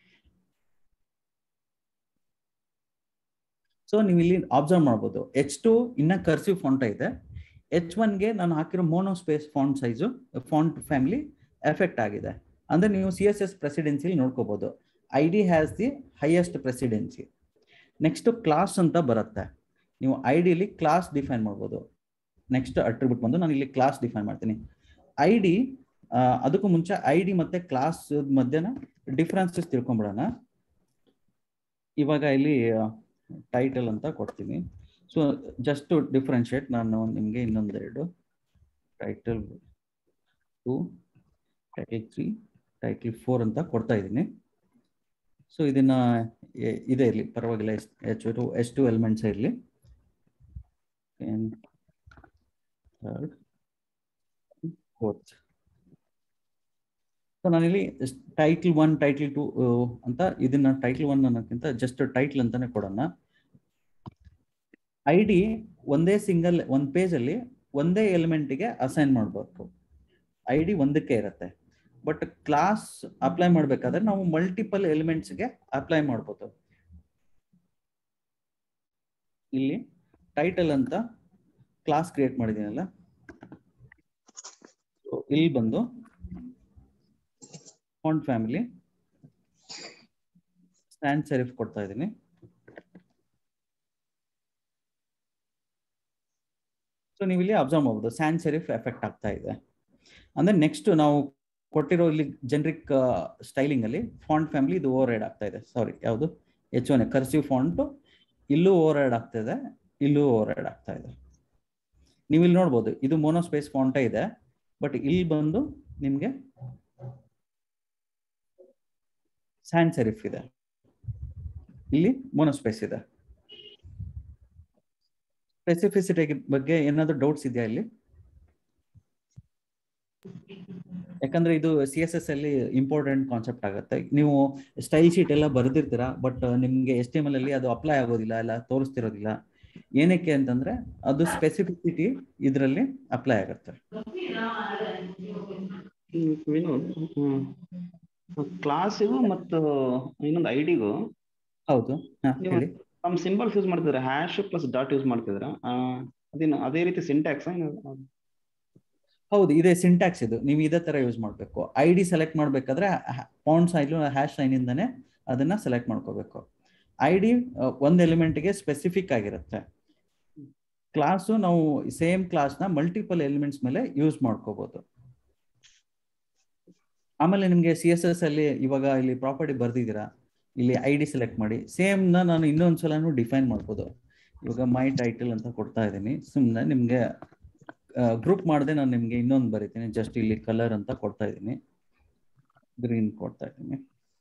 Speaker 1: ಸೊ ನೀವು ಇಲ್ಲಿ ಅಬ್ಸರ್ವ್ ಮಾಡ್ಬೋದು ಎಚ್ ಟು ಇನ್ನ ಕರ್ಸಿವ್ ಫಾಂಟ್ ಇದೆ ಎಚ್ ಒನ್ಗೆ ನಾನು ಹಾಕಿರೋ monospace font size font family effect ಆಗಿದೆ ಅಂದ್ರೆ ನೀವು ಸಿ ಎಸ್ ಎಸ್ ಪ್ರೆಸಿಡೆನ್ಸಿ ನೋಡ್ಕೋಬಹುದು I D has the highest precedence next class ಅಂತ ಬರುತ್ತೆ ನೀವು ಐ ಡಿಲಿ ಕ್ಲಾಸ್ ಡಿಫೈನ್ ಮಾಡ್ಬೋದು ನೆಕ್ಸ್ಟ್ ಅಟ್ರಿಬ್ಯೂಟ್ ಬಂದು ನಾನು ಇಲ್ಲಿ ಕ್ಲಾಸ್ ಡಿಫೈನ್ ಮಾಡ್ತೀನಿ ಐ ಡಿ ಅದಕ್ಕೂ ಮುಂಚೆ ಐ ಡಿ ಮತ್ತೆ ಕ್ಲಾಸ್ ಮಧ್ಯನ ಡಿಫ್ರೆನ್ಸಸ್ ತಿಳ್ಕೊಂಬಿಡೋಣ ಇವಾಗ ಇಲ್ಲಿ ಟೈಟಲ್ ಅಂತ ಕೊಡ್ತೀನಿ ಸೊ ಜಸ್ಟ್ ಟು ಡಿಫ್ರೆನ್ಶಿಯೇಟ್ ನಾನು ನಿಮಗೆ ಇನ್ನೊಂದೆರಡು title two title three title four ಅಂತ ಕೊಡ್ತಾ ಇದ್ದೀನಿ ಸೊ ಇದನ್ನ ಇದೆ ಇರಲಿ ಪರವಾಗಿಲ್ಲ H two S two elements ಇರಲಿ ಥರ್ಡ್ ಫೋರ್ತ್ ಸೊ ನಾನಿಲ್ಲಿ ಟೈಟಲ್ ಒನ್ ಟೈಟಲ್ ಟು ಅಂತ ಇದನ್ನ ಟೈಟಲ್ ಒನ್ ಅನ್ನೋಕ್ಕಿಂತ ಜಸ್ಟ್ ಟೈಟಲ್ ಅಂತಾನೆ ಕೊಡೋಣ ಐ ಡಿ ಒಂದೇ ಸಿಂಗಲ್ ಒಂದು ಪೇಜಲ್ಲಿ ಒಂದೇ ಎಲಿಮೆಂಟ್ಗೆ ಅಸೈನ್ ಮಾಡಬೇಕು ಐ ಡಿ ಒಂದಕ್ಕೆ ಇರುತ್ತೆ ಬಟ್ ಕ್ಲಾಸ್ ಅಪ್ಲೈ ಮಾಡ್ಬೇಕಾದ್ರೆ ನಾವು ಮಲ್ಟಿಪಲ್ ಎಲಿಮೆಂಟ್ಸ್ಗೆ ಅಪ್ಲೈ ಮಾಡ್ಬೋದು ಇಲ್ಲಿ ಟೈಟಲ್ ಅಂತ ಕ್ಲಾಸ್ ಕ್ರಿಯೇಟ್ ಮಾಡಿದ್ದೀನಲ್ಲ ಇಲ್ಲಿ ಬಂದು ಫಾಂಟ್ ಫ್ಯಾಮಿಲಿ ಸ್ಟ್ಯಾಂಡ್ ಸೆರಿಫ್ ಕೊಡ್ತಾ ಇದ್ದೀನಿ ಸೊ ನೀವು ಇಲ್ಲಿ ಅಬ್ಸರ್ವ್ ಮಾಡ್ಬೋದು ಸ್ಯಾನ್ ಸೆರಿಫ್ ಎಫೆಕ್ಟ್ ಆಗ್ತಾ ಇದೆ ಅಂದ್ರೆ ನೆಕ್ಸ್ಟ್ ನಾವು ಕೊಟ್ಟಿರೋ ಇಲ್ಲಿ ಜನರಿಕ್ ಸ್ಟೈಲಿಂಗ್ ಅಲ್ಲಿ ಫಾಂಟ್ ಫ್ಯಾಮಿಲಿ ಇದು ಓವರ್ ರೈಡ್ ಆಗ್ತಾ ಇದೆ ಸಾರಿ ಯಾವುದು ಎಚ್ ಒನ್ ಕರ್ಸಿವ್ ಫಾಂಟ್ ಇಲ್ಲೂ ಓವರ್ ರೈಡ್ ಆಗ್ತಾ ಇದೆ ಇಲ್ಲೂ ಓವರ್ ರೈಡ್ ಆಗ್ತಾ ಇದೆ ನೀವು ಇಲ್ಲಿ ನೋಡ್ಬೋದು ಇದು ಮೋನೋಸ್ಪೇಸ್ ಫಾಂಟೇ ಇದೆ ಬಟ್ ಇಲ್ಲಿ ಬಂದು ನಿಮ್ಗೆ ಸ್ಯಾನ್ ಸೆರಿಫ್ ಇದೆ ಇಲ್ಲಿ ಮೋನೋಸ್ಪೇಸ್ ಇದೆ ಸ್ಪೆಸಿಫಿಸಿಟಿ ಬಗ್ಗೆ ಏನಾದ್ರು ಡೌಟ್ಸ್ ಇದೆಯಾ ಇಲ್ಲಿ ಯಾಕಂದ್ರೆ ಇದು ಸಿ ಎಸ್ ಎಸ್ ಅಲ್ಲಿ ಇಂಪಾರ್ಟೆಂಟ್ ಕಾನ್ಸೆಪ್ಟ್ ಆಗುತ್ತೆ ನೀವು ಸ್ಟೈಲ್ ಶೀಟ್ ಎಲ್ಲ ಬರೆದಿರ್ತೀರಾ ಬಟ್ ನಿಮ್ಗೆ ಎಸ್ ಟಿ ಎಮ್ ಅಲ್ಲಿ ಅದು ಅಪ್ಲೈ ಆಗೋದಿಲ್ಲ ಎಲ್ಲ ತೋರಿಸ್ತಿರೋದಿಲ್ಲ ಏನಕ್ಕೆ ಅಂತಂದ್ರೆ ಅದು ಸ್ಪೆಸಿಫಿಸಿಟಿ ಇದರಲ್ಲಿ ಅಪ್ಲೈ ಆಗುತ್ತೆ
Speaker 2: ವಿನೋದ್ ಕ್ಲಾಸಿಗೂ ಮತ್ತು ಇನ್ನೊಂದು ಐಡಿಗೂ
Speaker 1: ಹೌದು ಹಾ,
Speaker 2: ನೀವು
Speaker 1: ಹೇಳಿ
Speaker 2: ನಮ್ಮ ಸಿಂಬಲ್ಸ್ ಯೂಸ್ ಮಾಡ್ತಿದ್ರೆ ಹ್ಯಾಶ್ ಪ್ಲಸ್ ಡಾಟ್ ಯೂಸ್ ಮಾಡ್ತಿದ್ರ ಅದೇನು ಅದೇ ರೀತಿ ಸಿಂಟ್ಯಾಕ್ಸ್
Speaker 1: ಹೌದು ಇದೇ ಸಿಂಟ್ಯಾಕ್ಸ್ ಇದು ನೀವು ಇದೇ ತರ ಯೂಸ್ ಮಾಡಬೇಕು ಐ ಡಿ ಸೆಲೆಕ್ಟ್ ಮಾಡಬೇಕಾದ್ರೆ ಪೌಂಡ್ ಸೈನ್ ಹ್ಯಾಶ್ ಸೈನ್ ಇಂದಾನೆ ಅದನ್ನ ಸೆಲೆಕ್ಟ್ ಮಾಡ್ಕೋಬೇಕು ಐ ಡಿ ಒಂದು ಎಲಿಮೆಂಟ್ಗೆ ಸ್ಪೆಸಿಫಿಕ್ ಆಗಿರುತ್ತೆ ಕ್ಲಾಸು ನಾವು ಸೇಮ್ ಕ್ಲಾಸ್ನ ಮಲ್ಟಿಪಲ್ ಎಲಿಮೆಂಟ್ಸ್ ಮೇಲೆ ಯೂಸ್ ಮಾಡ್ಕೋಬಹುದು ಆಮೇಲೆ ನಿಮಗೆ ಸಿ ಎಸ್ ಎಸ್ ಅಲ್ಲಿ ಇವಾಗ ಇಲ್ಲಿ ಪ್ರಾಪರ್ಟಿ ಬರ್ದಿದ್ದೀರಾ ಇಲ್ಲಿ ಐ ಡಿ ಸೆಲೆಕ್ಟ್ ಮಾಡಿ ಸೇಮ್ ನ ನಾನು ಇನ್ನೊಂದ್ ಸಲನು ಡಿಫೈನ್ ಮಾಡ್ಬೋದು ಇವಾಗ ಮೈ ಟೈಟಲ್ ಅಂತ ಕೊಡ್ತಾ ಇದ್ದೀನಿ ಸುಮ್ಮನೆ ನಿಮ್ಗೆ ಗ್ರೂಪ್ ಮಾಡದೆ ನಾನು ನಿಮ್ಗೆ ಇನ್ನೊಂದು ಬರಿತೀನಿ ಜಸ್ಟ್ ಇಲ್ಲಿ ಕಲರ್ ಅಂತ ಕೊಡ್ತಾ ಇದ್ದೀನಿ ಗ್ರೀನ್ ಕೊಡ್ತಾ ಇದ್ದೀನಿ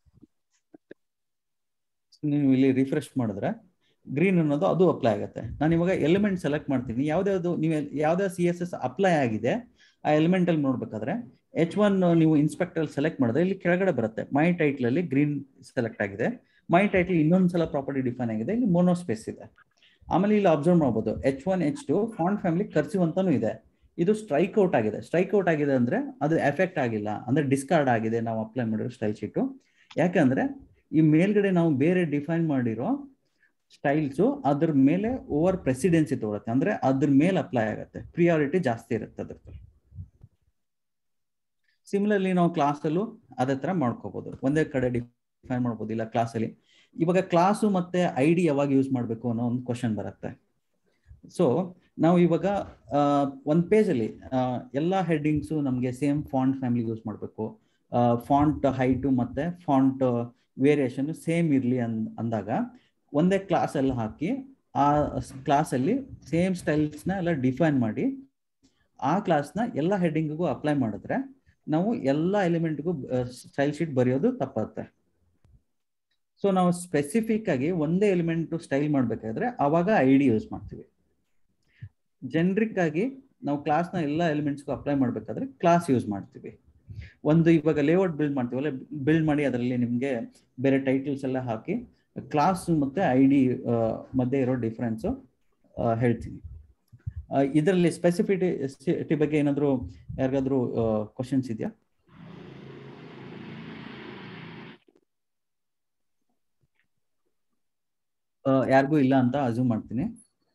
Speaker 1: ನೀವು ಇಲ್ಲಿ ರಿಫ್ರೆಶ್ ಮಾಡಿದ್ರೆ ಗ್ರೀನ್ ಅನ್ನೋದು ಅದು ಅಪ್ಲೈ ಆಗುತ್ತೆ ನಾನು ಇವಾಗ ಎಲಿಮೆಂಟ್ ಸೆಲೆಕ್ಟ್ ಮಾಡ್ತೀನಿ ಯಾವ್ದಾವ್ದು ನೀವು ಯಾವ್ದಾವ್ ಸಿ ಎಸ್ ಎಸ್ ಅಪ್ಲೈ ಆಗಿದೆ ಆ ಎಲಿಮೆಂಟ್ ಅಲ್ಲಿ ನೋಡ್ಬೇಕಾದ್ರೆ ಎಚ್ ಒನ್ ನೀವು ಇನ್ಸ್ಪೆಕ್ಟರ್ ಸೆಲೆಕ್ಟ್ ಮಾಡಿದ್ರೆ ಇಲ್ಲಿ ಕೆಳಗಡೆ ಬರುತ್ತೆ ಮೈ ಟೈಟ್ಲ್ ಅಲ್ಲಿ ಗ್ರೀನ್ ಸೆಲೆಕ್ಟ್ ಆಗಿದೆ ಮೈ ಟೈಟ್ಲ್ ಇನ್ನೊಂದ್ಸಲ ಪ್ರಾಪರ್ಟಿ ಡಿಫೈನ್ ಆಗಿದೆ ಇಲ್ಲಿ ಮೋನೋ ಸ್ಪೇಸ್ ಇದೆ ಆಮೇಲೆ ಇಲ್ಲಿ ಅಬ್ಸರ್ವ್ ಮಾಡ್ಬೋದು H one H two font family cursive ಅಂತಾನು ಇದೆ ಇದು ಸ್ಟ್ರೈಕ್ ಔಟ್ ಆಗಿದೆ ಸ್ಟ್ರೈಕ್ ಔಟ್ ಆಗಿದೆ ಅಂದ್ರೆ ಅದು ಎಫೆಕ್ಟ್ ಆಗಿಲ್ಲ ಅಂದ್ರೆ ಡಿಸ್ಕಾರ್ಡ್ ಆಗಿದೆ ನಾವು ಅಪ್ಲೈ ಮಾಡಿರೋ ಸ್ಟೈಲ್ ಶೀಟು ಯಾಕಂದ್ರೆ ಈ ಮೇಲ್ಗಡೆ ನಾವು ಬೇರೆ ಡಿಫೈನ್ ಮಾಡಿರೋ ಸ್ಟೈಲ್ಸು ಅದ್ರ ಮೇಲೆ ಓವರ್ ಪ್ರೆಸಿಡೆನ್ಸಿ ತಗೊಳುತ್ತೆ ಅಂದ್ರೆ ಅದ್ರ ಮೇಲೆ ಅಪ್ಲೈ ಆಗುತ್ತೆ ಪ್ರಿಯಾರಿಟಿ ಜಾಸ್ತಿ ಇರುತ್ತೆ ಅದ್ರದ್ದು ಸಿಮಿಲರ್ಲಿ ನಾವು ಕ್ಲಾಸಲ್ಲೂ ಅದೇ ತರ ಮಾಡ್ಕೋಬಹುದು ಒಂದೇ ಕಡೆ ಡಿಫೈನ್ ಮಾಡ್ಬೋದು ಇಲ್ಲ ಕ್ಲಾಸಲ್ಲಿ ಇವಾಗ ಕ್ಲಾಸು ಮತ್ತೆ ಐ ಡಿ ಯಾವಾಗ ಯೂಸ್ ಮಾಡಬೇಕು ಅನ್ನೋ ಒಂದು ಕ್ವಶನ್ ಬರುತ್ತೆ ಸೊ ನಾವು ಇವಾಗ ಒಂದು ಪೇಜಲ್ಲಿ ಎಲ್ಲ ಹೆಡ್ಡಿಂಗ್ಸು ನಮಗೆ ಸೇಮ್ ಫಾಂಟ್ ಫ್ಯಾಮಿಲಿ ಯೂಸ್ ಮಾಡಬೇಕು ಫಾಂಟ್ ಹೈಟು ಮತ್ತೆ ಫಾಂಟ್ ವೇರಿಯೇಷನ್ ಸೇಮ್ ಇರಲಿ ಅನ್ ಅಂದಾಗ ಒಂದೇ ಕ್ಲಾಸಲ್ಲಿ ಹಾಕಿ ಆ ಕ್ಲಾಸಲ್ಲಿ ಸೇಮ್ ಸ್ಟೈಲ್ಸ್ನ ಎಲ್ಲ ಡಿಫೈನ್ ಮಾಡಿ ಆ ಕ್ಲಾಸ್ನ ಎಲ್ಲ ಹೆಡ್ಡಿಂಗಿಗೂ ಅಪ್ಲೈ ಮಾಡಿದ್ರೆ ನಾವು ಎಲ್ಲ ಎಲಿಮೆಂಟ್ಗೂ ಸ್ಟೈಲ್ ಶೀಟ್ ಬರೆಯೋದು ತಪ್ಪತ್ತೆ ಸೊ ನಾವು ಸ್ಪೆಸಿಫಿಕ್ ಆಗಿ ಒಂದೇ ಎಲಿಮೆಂಟ್ ಸ್ಟೈಲ್ ಮಾಡ್ಬೇಕಾದ್ರೆ ಅವಾಗ ಐ ಡಿ ಯೂಸ್ ಮಾಡ್ತೀವಿ ಜನರಿಕ್ ಆಗಿ ನಾವು ಕ್ಲಾಸ್ನ ಎಲ್ಲ ಎಲಿಮೆಂಟ್ಸ್ಗೂ ಅಪ್ಲೈ ಮಾಡ್ಬೇಕಾದ್ರೆ ಕ್ಲಾಸ್ ಯೂಸ್ ಮಾಡ್ತೀವಿ ಒಂದು ಇವಾಗ ಲೇಔಟ್ ಬಿಲ್ಡ್ ಮಾಡ್ತೀವಲ್ಲ ಬಿಲ್ಡ್ ಮಾಡಿ ಅದರಲ್ಲಿ ನಿಮಗೆ ಬೇರೆ ಟೈಟಲ್ಸ್ ಎಲ್ಲ ಹಾಕಿ ಕ್ಲಾಸ್ ಮತ್ತೆ ಐ ಡಿ ಮಧ್ಯೆ ಇರೋ ಡಿಫ್ರೆನ್ಸು ಹೇಳ್ತೀನಿ ಇದರಲ್ಲಿ ಸ್ಪೆಸಿಫಿಟಿ ಬಗ್ಗೆ ಏನಾದರೂ ಯಾರಿಗಾದ್ರೂ ಕ್ವಶನ್ಸ್ ಇದೆಯಾ ಯಾರಿಗೂ ಇಲ್ಲ ಅಂತ ಅಸ್ಯೂಮ್ ಮಾಡ್ತೀನಿ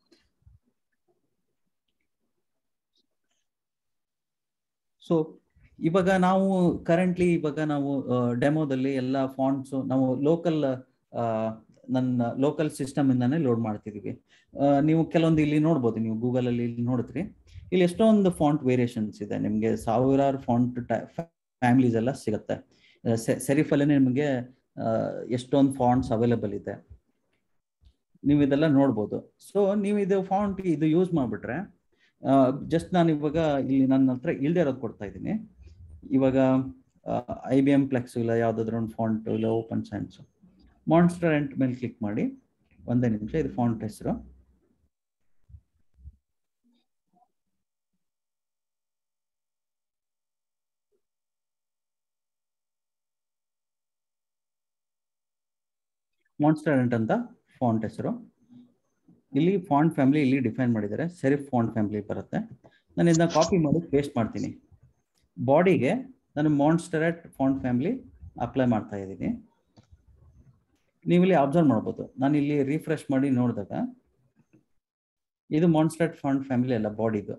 Speaker 1: ಸೊ ಇವಾಗ ನಾವು ಕರೆಂಟ್ಲಿ ಇವಾಗ ನಾವು ಡೆಮೋದಲ್ಲಿ ಎಲ್ಲ ಫಾಂಟ್ಸು ನಾವು ಲೋಕಲ್ ನನ್ನ ಲೋಕಲ್ ಸಿಸ್ಟಮ್ ಇಂದಾನೆ ಲೋಡ್ ಮಾಡ್ತಿದೀವಿ ನೀವು ಕೆಲವೊಂದು ಇಲ್ಲಿ ನೋಡ್ಬೋದು ನೀವು ಗೂಗಲ್ ಅಲ್ಲಿ ಇಲ್ಲಿ ನೋಡಿದ್ರಿ ಇಲ್ಲಿ ಎಷ್ಟೊಂದು ಫಾಂಟ್ ವೇರಿಯೇಷನ್ಸ್ ಇದೆ ನಿಮಗೆ ಸಾವಿರಾರು ಫಾಂಟ್ ಫ್ಯಾಮಿಲೀಸ್ ಎಲ್ಲ ಸಿಗುತ್ತೆ ಸೆರಿಫಲ್ಲೇ ನಿಮಗೆ ಎಷ್ಟೊಂದು ಫಾಂಟ್ಸ್ ಅವೈಲೇಬಲ್ ಇದೆ ನೀವು ಇದೆಲ್ಲ ನೋಡ್ಬೋದು ಸೊ ನೀವು ಇದು ಫಾಂಟ್ ಇದು ಯೂಸ್ ಮಾಡಿಬಿಟ್ರೆ ಜಸ್ಟ್ ನಾನು ಇವಾಗ ಇಲ್ಲಿ ನನ್ನ ಹತ್ರ ಇಲ್ದೇ ಇರೋದು ಕೊಡ್ತಾ ಇದ್ದೀನಿ ಇವಾಗ ಐ ಬಿ ಎಂ ಪ್ಲೆಕ್ಸ್ ಇಲ್ಲ ಯಾವುದಾದ್ರೂ ಒಂದು ಫಾಂಟ್ ಇಲ್ಲ ಓಪನ್ ಸೈನ್ಸ್ ಮಾನ್ಸ್ಟರ್ ಎಂಟ್ ಮೇಲೆ ಕ್ಲಿಕ್ ಮಾಡಿ ಒಂದೇ ನಿಮಿಷ ಇದು ಫಾಂಟ್ ಹೆಸರು ಮಾನ್ಸ್ಟರ್ ಎಂಟ್ ಅಂತ ಫಾಂಟ್ ಹೆಸರು ಇಲ್ಲಿ ಫಾಂಟ್ ಫ್ಯಾಮಿಲಿ ಇಲ್ಲಿ ಡಿಫೈನ್ ಮಾಡಿದ್ದಾರೆ ಸೆರಿಫ್ ಫಾಂಟ್ ಫ್ಯಾಮಿಲಿ ಬರುತ್ತೆ ನಾನು ಇದನ್ನ ಕಾಪಿ ಮಾಡಿ ಪೇಸ್ಟ್ ಮಾಡ್ತೀನಿ ಬಾಡಿಗೆ ನಾನು ಮಾನ್ಸ್ಟರೆಟ್ ಫಾಂಟ್ ಫ್ಯಾಮಿಲಿ ಅಪ್ಲೈ ಮಾಡ್ತಾ ಇದ್ದೀನಿ ನೀವು ಇಲ್ಲಿ ಅಬ್ಸರ್ವ್ ಮಾಡ್ಬೋದು ನಾನು ಇಲ್ಲಿ ರಿಫ್ರೆಶ್ ಮಾಡಿ ನೋಡಿದಾಗ ಇದು ಮಾನ್ಸ್ಟರೆಟ್ ಫಾಂಟ್ ಫ್ಯಾಮಿಲಿ ಅಲ್ಲ ಬಾಡಿದು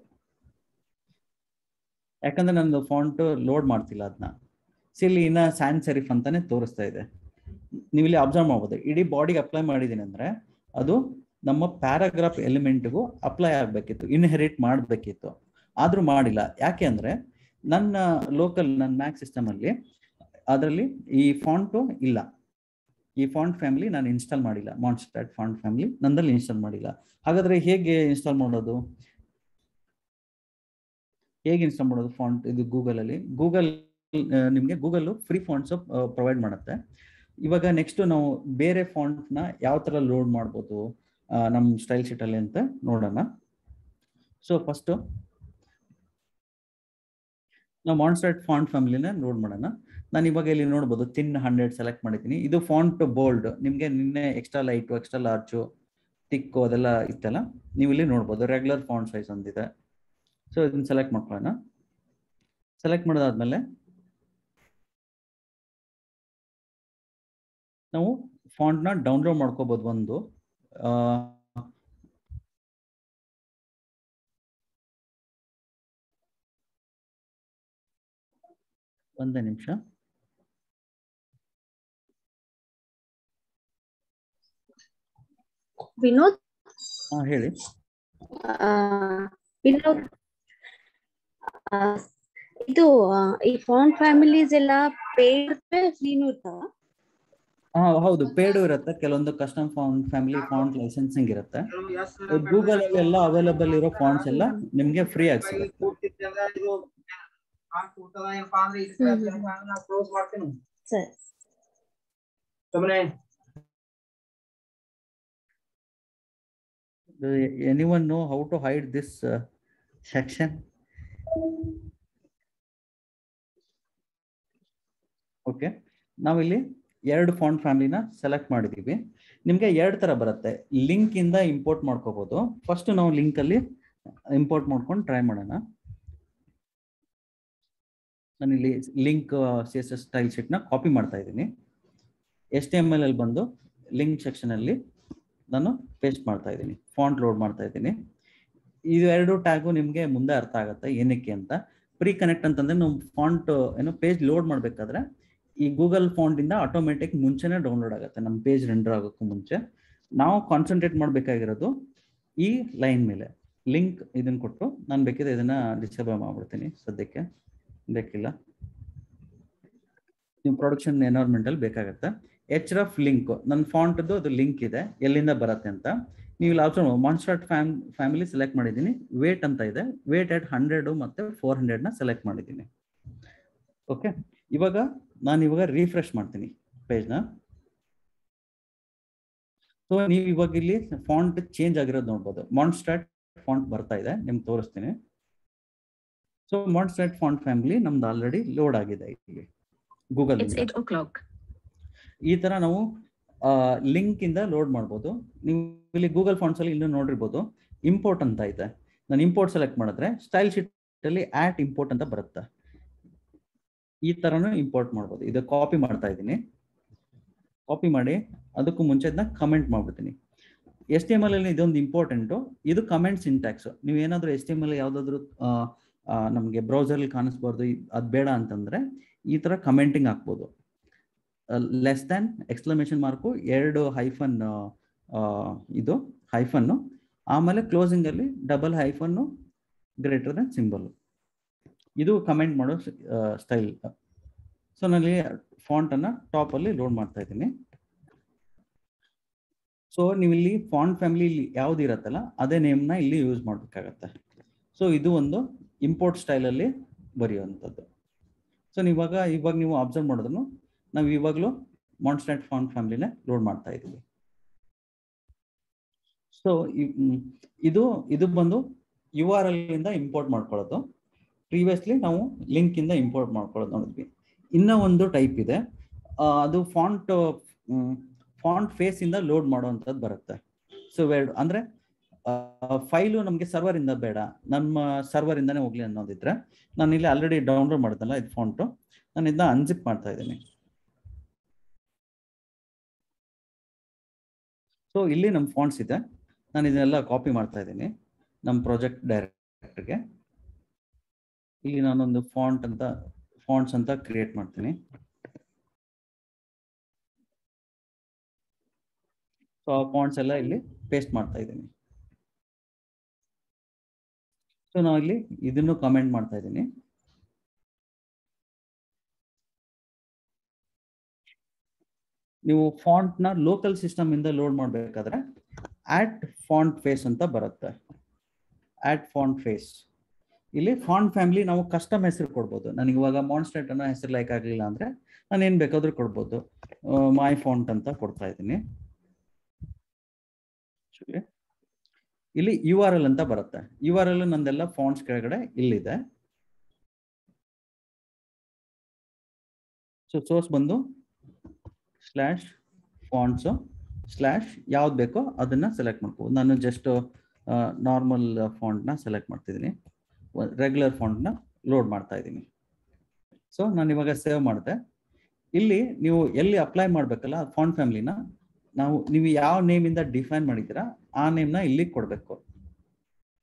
Speaker 1: ಯಾಕಂದ್ರೆ ನಂದು ಫಾಂಟ್ ಲೋಡ್ ಮಾಡ್ತಿಲ್ಲ ಅದನ್ನ ಸೊ ಇಲ್ಲಿ ಇನ್ನ ಸ್ಯಾನ್ ಸೆರಿಫ್ ಅಂತಾನೆ ತೋರಿಸ್ತಾ ಇದೆ ನೀವು ಇಲ್ಲಿ ಅಬ್ಸರ್ವ್ ಮಾಡ್ಬೋದು ಇಡೀ ಬಾಡಿಗೆ ಅಪ್ಲೈ ಮಾಡಿದ್ದೀನಿ ಅಂದ್ರೆ ಅದು ನಮ್ಮ ಪ್ಯಾರಾಗ್ರಾಫ್ ಎಲಿಮೆಂಟ್ಗೂ ಅಪ್ಲೈ ಆಗಬೇಕಿತ್ತು ಇನ್ಹೆರಿಟ್ ಮಾಡಬೇಕಿತ್ತು ಆದ್ರೂ ಮಾಡಿಲ್ಲ ಯಾಕೆ ಅಂದ್ರೆ ನನ್ನ ಲೋಕಲ್ ನನ್ನ ಮ್ಯಾಕ್ ಸಿಸ್ಟಮ್ ಅಲ್ಲಿ ಅದರಲ್ಲಿ ಈ ಫಾಂಟು ಇಲ್ಲ ಈ ಫಾಂಟ್ ಫ್ಯಾಮಿಲಿ ನಾನು ಇನ್ಸ್ಟಾಲ್ ಮಾಡಿಲ್ಲ ಮಾನ್ಸ್ಟಾಟ್ ಫಾಂಟ್ ಫ್ಯಾಮಿಲಿ ನಂದಲ್ಲಿ ಇನ್ಸ್ಟಾಲ್ ಮಾಡಿಲ್ಲ ಹಾಗಾದ್ರೆ ಹೇಗೆ ಇನ್ಸ್ಟಾಲ್ ಮಾಡೋದು ಹೇಗೆ ಇನ್ಸ್ಟಾಲ್ ಮಾಡೋದು ಫಾಂಟ್ ಇದು ಗೂಗಲ್ ಅಲ್ಲಿ ಗೂಗಲ್ ನಿಮಗೆ ಗೂಗಲ್ ಫ್ರೀ ಫಾಂಟ್ಸ್ ಪ್ರೊವೈಡ್ ಮಾಡುತ್ತೆ ಇವಾಗ ನೆಕ್ಸ್ಟ್ ನಾವು ಬೇರೆ ಫಾಂಟ್ನ ಯಾವ ತರ ಲೋಡ್ ಮಾಡ್ಬೋದು ನಮ್ಮ ಸ್ಟೈಲ್ ಶೀಟ್ ಅಲ್ಲಿ ಅಂತ ನೋಡೋಣ ಸೊ ಫಸ್ಟ್ ನಾವು ಮಾನ್ಸ್ಟರ್ಟ್ ಫಾಂಟ್ ಫ್ಯಾಮಿಲಿನ ಲೋಡ್ ಮಾಡೋಣ ನಾನು ಇವಾಗ ಇಲ್ಲಿ ನೋಡ್ಬೋದು ತಿನ್ ಹಂಡ್ರೆಡ್ ಸೆಲೆಕ್ಟ್ ಮಾಡಿದ್ದೀನಿ ಇದು ಫಾಂಟ್ ಬೋಲ್ಡ್ ನಿಮಗೆ ನಿನ್ನೆ extra light extra large thick ಅದೆಲ್ಲ ಇತ್ತಲ್ಲ ನೀವು ಇಲ್ಲಿ ನೋಡ್ಬೋದು ರೆಗ್ಯುಲರ್ ಫಾಂಟ್ ಸೈಜ್ ಒಂದಿದೆ ಸೊ ಇದನ್ನ ಸೆಲೆಕ್ಟ್ ಮಾಡ್ಕೊಳ್ಳೋಣ ಸೆಲೆಕ್ಟ್ ಮಾಡೋದಾದ್ಮೇಲೆ ನಾವು ಫಾಂಟ್ನ ಡೌನ್ಲೋಡ್ ಮಾಡ್ಕೋಬಹುದು ಒಂದು ಒಂದೇ ನಿಮಿಷ
Speaker 3: ವಿನೋದ್
Speaker 1: ಹಾ ಹೇಳಿ
Speaker 3: ಆ, ವಿನೋದ್ ಆ, ಇದು ಆ, ಈ ಫಾಂಟ್ ಫ್ಯಾಮಿಲೀಸ್ ಎಲ್ಲ ಪೇಡ್ ಫ್ರೀನು ಇರ್ತಾವ
Speaker 1: ಹಾ ಹೌದು ಪೇಡು ಇರುತ್ತೆ ಕೆಲವೊಂದು custom font family font licensing ಇರುತ್ತೆ ಗೂಗಲ್ ಅಲ್ಲಿ ಎಲ್ಲ ಅವೈಲಬಲ್ ಇರೋ ಫಾಂಟ್ಸ್ ಎಲ್ಲ ನಿಮ್ಗೆ ಫ್ರೀ ಆಗಿ ಸಿಗುತ್ತೆ
Speaker 3: ಸರಿ
Speaker 1: anyone know how to hide this section okay ನಾವಿಲ್ಲಿ ಎರಡು ಫಾಂಟ್ ಫ್ಯಾಮಿಲಿನ ಸೆಲೆಕ್ಟ್ ಮಾಡಿದೀವಿ ನಿಮಗೆ ಎರಡು ತರ ಬರುತ್ತೆ ಲಿಂಕ್ ಇಂದ ಇಂಪೋರ್ಟ್ ಮಾಡ್ಕೋಬಹುದು ಫಸ್ಟ್ ನಾವು ಲಿಂಕ್ ಅಲ್ಲಿ ಇಂಪೋರ್ಟ್ ಮಾಡ್ಕೊಂಡು ಟ್ರೈ ಮಾಡೋಣ ನಾನು ಇಲ್ಲಿ link C S S style ಶೀಟ್ನ ಕಾಪಿ ಮಾಡ್ತಾ ಇದ್ದೀನಿ ಎಸ್ ಟಿ ಎಮ್ ಎಲ್ ಅಲ್ಲಿ ಬಂದು ಲಿಂಕ್ ಸೆಕ್ಷನ್ ಅಲ್ಲಿ ನಾನು ಪೇಸ್ಟ್ ಮಾಡ್ತಾ ಇದ್ದೀನಿ ಫಾಂಟ್ ಲೋಡ್ ಮಾಡ್ತಾ ಇದ್ದೀನಿ ಇದು ಎರಡು ಟ್ಯಾಗು ನಿಮಗೆ ಮುಂದೆ ಅರ್ಥ ಆಗುತ್ತೆ ಏನಕ್ಕೆ ಅಂತ ಪ್ರೀ ಕನೆಕ್ಟ್ ಅಂತಂದ್ರೆ ನಾವು ಫಾಂಟ್ ಏನೋ ಪೇಜ್ ಲೋಡ್ ಮಾಡಬೇಕಾದ್ರೆ ಈ ಗೂಗಲ್ ಫಾಂಟ್ ಇಂದ ಆಟೋಮೆಟಿಕ್ ಮುಂಚೆನೆ ಡೌನ್ಲೋಡ್ ಆಗುತ್ತೆ ನಮ್ಮ ಪೇಜ್ ರೆಂಡರ್ ಆಗೋಕ್ಕೂ ಮುಂಚೆ ನಾವು ಕಾನ್ಸಂಟ್ರೇಟ್ ಮಾಡಬೇಕಾಗಿರೋದು ಈ ಲೈನ್ ಮೇಲೆ ಲಿಂಕ್ ಇದನ್ನ ಕೊಟ್ಟು ನಾನು ಬೇಕಿದ್ರೆ ಇದನ್ನ ಡಿಸೇಬಲ್ ಮಾಡ್ಬಿಡ್ತೀನಿ ಸದ್ಯಕ್ಕೆ ಬೇಕಿಲ್ಲ ನೀವು ಪ್ರೊಡಕ್ಷನ್ ಎನ್ವೈರ್ಮೆಂಟ್ ಅಲ್ಲಿ ಬೇಕಾಗತ್ತೆ ಎಚ್ ರಫ್ ಲಿಂಕ್ ನನ್ನ ಫಾಂಟ್ದು ಅದು ಲಿಂಕ್ ಇದೆ ಎಲ್ಲಿಂದ ಬರುತ್ತೆ ಅಂತ ನೀವು ಇಲ್ಲಿ option Montserrat fam family select ಮಾಡಿದ್ದೀನಿ ವೇಟ್ ಅಂತ ಇದೆ ವೇಟ್ ಎಟ್ ಹಂಡ್ರೆಡ್ ಮತ್ತೆ ಫೋರ್ ಹಂಡ್ರೆಡ್ನ ಸೆಲೆಕ್ಟ್ ಮಾಡಿದ್ದೀನಿ ಓಕೆ ಇವಾಗ ನಾನು ಇವಾಗ ರಿಫ್ರೆಶ್ ಮಾಡ್ತೀನಿ ಪೇಜ್ನ ಸೊ ನೀವು ಇವಾಗ ಇಲ್ಲಿ ಫಾಂಟ್ ಚೇಂಜ್ ಆಗಿರೋದು ನೋಡ್ಬೋದು ಮಾನ್ಸ್ಟಾರ್ಟ್ ಫಾಂಟ್ ಬರ್ತಾ ಇದೆ ನಿಮ್ಗೆ ತೋರಿಸ್ತೀನಿ ಸೊ ಮಾನ್ಸ್ಟಾರ್ಟ್ ಫಾಂಟ್ ಫ್ಯಾಮಿಲಿ ನಮ್ದು ಆಲ್ರೆಡಿ ಲೋಡ್ ಆಗಿದೆ ಇಲ್ಲಿ ಗೂಗಲ್
Speaker 4: It's eight o'clock.
Speaker 1: ಈ ತರ ನಾವು ಲಿಂಕ್ ಇಂದ ಲೋಡ್ ಮಾಡ್ಬೋದು ನೀವು ಇಲ್ಲಿ ಗೂಗಲ್ ಫಾಂಟ್ಸ್ ಅಲ್ಲಿ ಇನ್ನೂ ನೋಡಿರ್ಬೋದು ಇಂಪೋರ್ಟ್ ಅಂತ ಇದೆ ನಾನು ಇಂಪೋರ್ಟ್ ಸೆಲೆಕ್ಟ್ ಮಾಡಿದ್ರೆ ಸ್ಟೈಲ್ ಶೀಟ್ ಅಲ್ಲಿ ಆಟ್ ಇಂಪೋರ್ಟ್ ಅಂತ ಬರುತ್ತೆ ಈ ತರನು ಇಂಪೋರ್ಟ್ ಮಾಡ್ಬೋದು ಇದು ಕಾಪಿ ಮಾಡ್ತಾ ಇದ್ದೀನಿ ಕಾಪಿ ಮಾಡಿ ಅದಕ್ಕೂ ಮುಂಚೆ ಇದನ್ನ ಕಮೆಂಟ್ ಮಾಡ್ಬಿಡ್ತೀನಿ ಎಸ್ ಟಿ ಎಮ್ ಎಲ್ ಅಲ್ಲಿ ಇದೊಂದು ಇಂಪಾರ್ಟೆಂಟು ಇದು ಕಮೆಂಟ್ ಸಿಂಟ್ಯಾಕ್ಸ್ ನೀವು ಏನಾದರೂ ಎಸ್ ಟಿ ಎಮ್ ಎಲ್ ಯಾವುದಾದ್ರೂ ನಮಗೆ ಬ್ರೌಸರ್ಲಿ ಕಾಣಿಸ್ಬಾರ್ದು ಅದು ಬೇಡ ಅಂತಂದ್ರೆ ಈ ತರ ಕಮೆಂಟಿಂಗ್ ಹಾಕ್ಬೋದು ಲೆಸ್ ದ್ಯಾನ್ ಎಕ್ಸ್ಕ್ಲಮೇಷನ್ ಮಾರ್ಕು ಎರಡು ಹೈಫನ್ ಇದು ಹೈಫನ್ನು ಆಮೇಲೆ ಕ್ಲೋಸಿಂಗ್ ಅಲ್ಲಿ double hyphen greater than symbol ಇದು ಕಮೆಂಟ್ ಮಾಡೋ ಸ್ಟೈಲ್ ಸೊ ನಾನಲ್ಲಿ ಫಾಂಟ್ ಅನ್ನ ಟಾಪ್ ಅಲ್ಲಿ ಲೋಡ್ ಮಾಡ್ತಾ ಇದ್ದೀನಿ ಸೊ ನೀವು ಇಲ್ಲಿ ಫಾಂಟ್ ಫ್ಯಾಮಿಲಿ ಇಲ್ಲಿ ಯಾವ್ದು ಇರತ್ತಲ್ಲ ಅದೇ ನೇಮ್ನ ಇಲ್ಲಿ ಯೂಸ್ ಮಾಡ್ಬೇಕಾಗತ್ತೆ ಸೊ ಇದು ಒಂದು ಇಂಪೋರ್ಟ್ ಸ್ಟೈಲಲ್ಲಿ ಬರೆಯುವಂಥದ್ದು ಸೊ ಇವಾಗ ಇವಾಗ ನೀವು ಅಬ್ಸರ್ವ್ ಮಾಡಿದ್ರು ನಾವು ಇವಾಗಲೂ ಮಾನ್ಸ್ಟಾಟ್ ಫಾಂಟ್ ಫ್ಯಾಮಿಲಿನೇ ಲೋಡ್ ಮಾಡ್ತಾ ಇದ್ದೀವಿ ಸೊ ಇದು ಇದು ಬಂದು ಯು ಆರ್ ಎಲ್ ಇಂದ ಇಂಪೋರ್ಟ್ ಮಾಡ್ಕೊಳ್ಳೋದು ಪ್ರೀವಿಯಸ್ಲಿ ನಾವು ಲಿಂಕ್ ಇಂದ ಇಂಪೋರ್ಟ್ ಮಾಡ್ಕೊಳ್ಳೋದು ನೋಡಿದ್ವಿ ಇನ್ನೂ ಒಂದು ಟೈಪ್ ಇದೆ ಆ, ಅದು ಫಾಂಟ್ ಫಾಂಟ್ ಫೇಸ್ ಇಂದ ಲೋಡ್ ಮಾಡುವಂಥದ್ದು ಬರುತ್ತೆ ಸೊ ಎರಡು ಅಂದ್ರೆ ಫೈಲು ನಮಗೆ ಸರ್ವರ್ ಇಂದ ಬೇಡ ನಮ್ಮ ಸರ್ವರ್ ಇಂದಾನೇ ಹೋಗ್ಲಿ ಅನ್ನೋದಿದ್ರೆ ನಾನು ಇಲ್ಲಿ ಆಲ್ರೆಡಿ ಡೌನ್ಲೋಡ್ ಮಾಡಿದ್ನಲ್ಲ ಇದು ಫಾಂಟು ನಾನು ಇದನ್ನ ಅನ್ಜಿಪ್ ಮಾಡ್ತಾ ಇದ್ದೀನಿ ಸೊ ಇಲ್ಲಿ ನಮ್ಮ ಫಾಂಟ್ಸ್ ಇದೆ ನಾನು ಇದನ್ನೆಲ್ಲ ಕಾಪಿ ಮಾಡ್ತಾ ಇದ್ದೀನಿ ನಮ್ಮ ಪ್ರಾಜೆಕ್ಟ್ ಡೈರೆಕ್ಟರ್ಗೆ ಇಲ್ಲಿ ನಾನೊಂದು ಫಾಂಟ್ ಅಂತ ಫಾಂಟ್ಸ್ ಅಂತ ಕ್ರಿಯೇಟ್ ಮಾಡ್ತೀನಿ ಸೊ ಆ ಫಾಂಟ್ಸ್ ಎಲ್ಲ ಇಲ್ಲಿ ಪೇಸ್ಟ್ ಮಾಡ್ತಾ ಇದ್ದೀನಿ ಸೊ ನಾವು ಇಲ್ಲಿ ಇದನ್ನು ಕಮೆಂಟ್ ಮಾಡ್ತಾ ಇದ್ದೀನಿ ನೀವು ಫಾಂಟ್ ನ ಲೋಕಲ್ ಸಿಸ್ಟಮ್ ಇಂದ ಲೋಡ್ ಮಾಡಬೇಕಾದ್ರೆ ಆಟ್ ಫಾಂಟ್ ಫೇಸ್ ಅಂತ ಬರುತ್ತೆ ಆಟ್ ಫಾಂಟ್ ಫೇಸ್ ಇಲ್ಲಿ ಫಾಂಟ್ ಫ್ಯಾಮಿಲಿ ನಾವು ಕಸ್ಟಮ್ ಹೆಸರು ಕೊಡ್ಬೋದು ನನಗೆ ಇವಾಗ ಮಾನ್ಸ್ಟೇಟ್ ಅನ್ನೋ ಹೆಸರು ಲೈಕ್ ಆಗಲಿಲ್ಲ ಅಂದ್ರೆ ನಾನು ಏನು ಬೇಕಾದ್ರೂ ಕೊಡ್ಬೋದು ಮೈ ಫಾಂಟ್ ಅಂತ ಕೊಡ್ತಾ ಇದ್ದೀನಿ ಸರಿ. ಇಲ್ಲಿ ಯು ಆರ್ ಎಲ್ ಅಂತ ಬರುತ್ತೆ ಯು ಆರ್ ಎಲ್ ನಂದೆಲ್ಲ ಫಾಂಟ್ಸ್ ಕೆಳಗಡೆ ಇಲ್ಲಿದೆ ಸೊ ಸೋರ್ಸ್ ಬಂದು ಸ್ಲ್ಯಾಶ್ ಫಾಂಟ್ಸು ಸ್ಲ್ಯಾಶ್ ಯಾವ್ದು ಬೇಕೋ ಅದನ್ನ ಸೆಲೆಕ್ಟ್ ಮಾಡ್ಕೋಬೋದು ನಾನು ಜಸ್ಟ್ ನಾರ್ಮಲ್ ಫಾಂಟ್ನ ಸೆಲೆಕ್ಟ್ ಮಾಡ್ತಿದ್ದೀನಿ ರೆಗ್ಯುಲರ್ ಫಾಂಟ್ನ ಲೋಡ್ ಮಾಡ್ತಾ ಇದ್ದೀನಿ ಸೊ ನಾನು ಇವಾಗ ಸೇವ್ ಮಾಡಿದೆ ಇಲ್ಲಿ ನೀವು ಎಲ್ಲಿ ಅಪ್ಲೈ ಮಾಡಬೇಕಲ್ಲ ಫಾಂಟ್ ಫ್ಯಾಮಿಲಿನ ನಾವು ನೀವು ಯಾವ ನೇಮಿಂದ ಡಿಫೈನ್ ಮಾಡಿದ್ದೀರಾ ಆ ನೇಮ್ನ ಇಲ್ಲಿ ಕೊಡಬೇಕು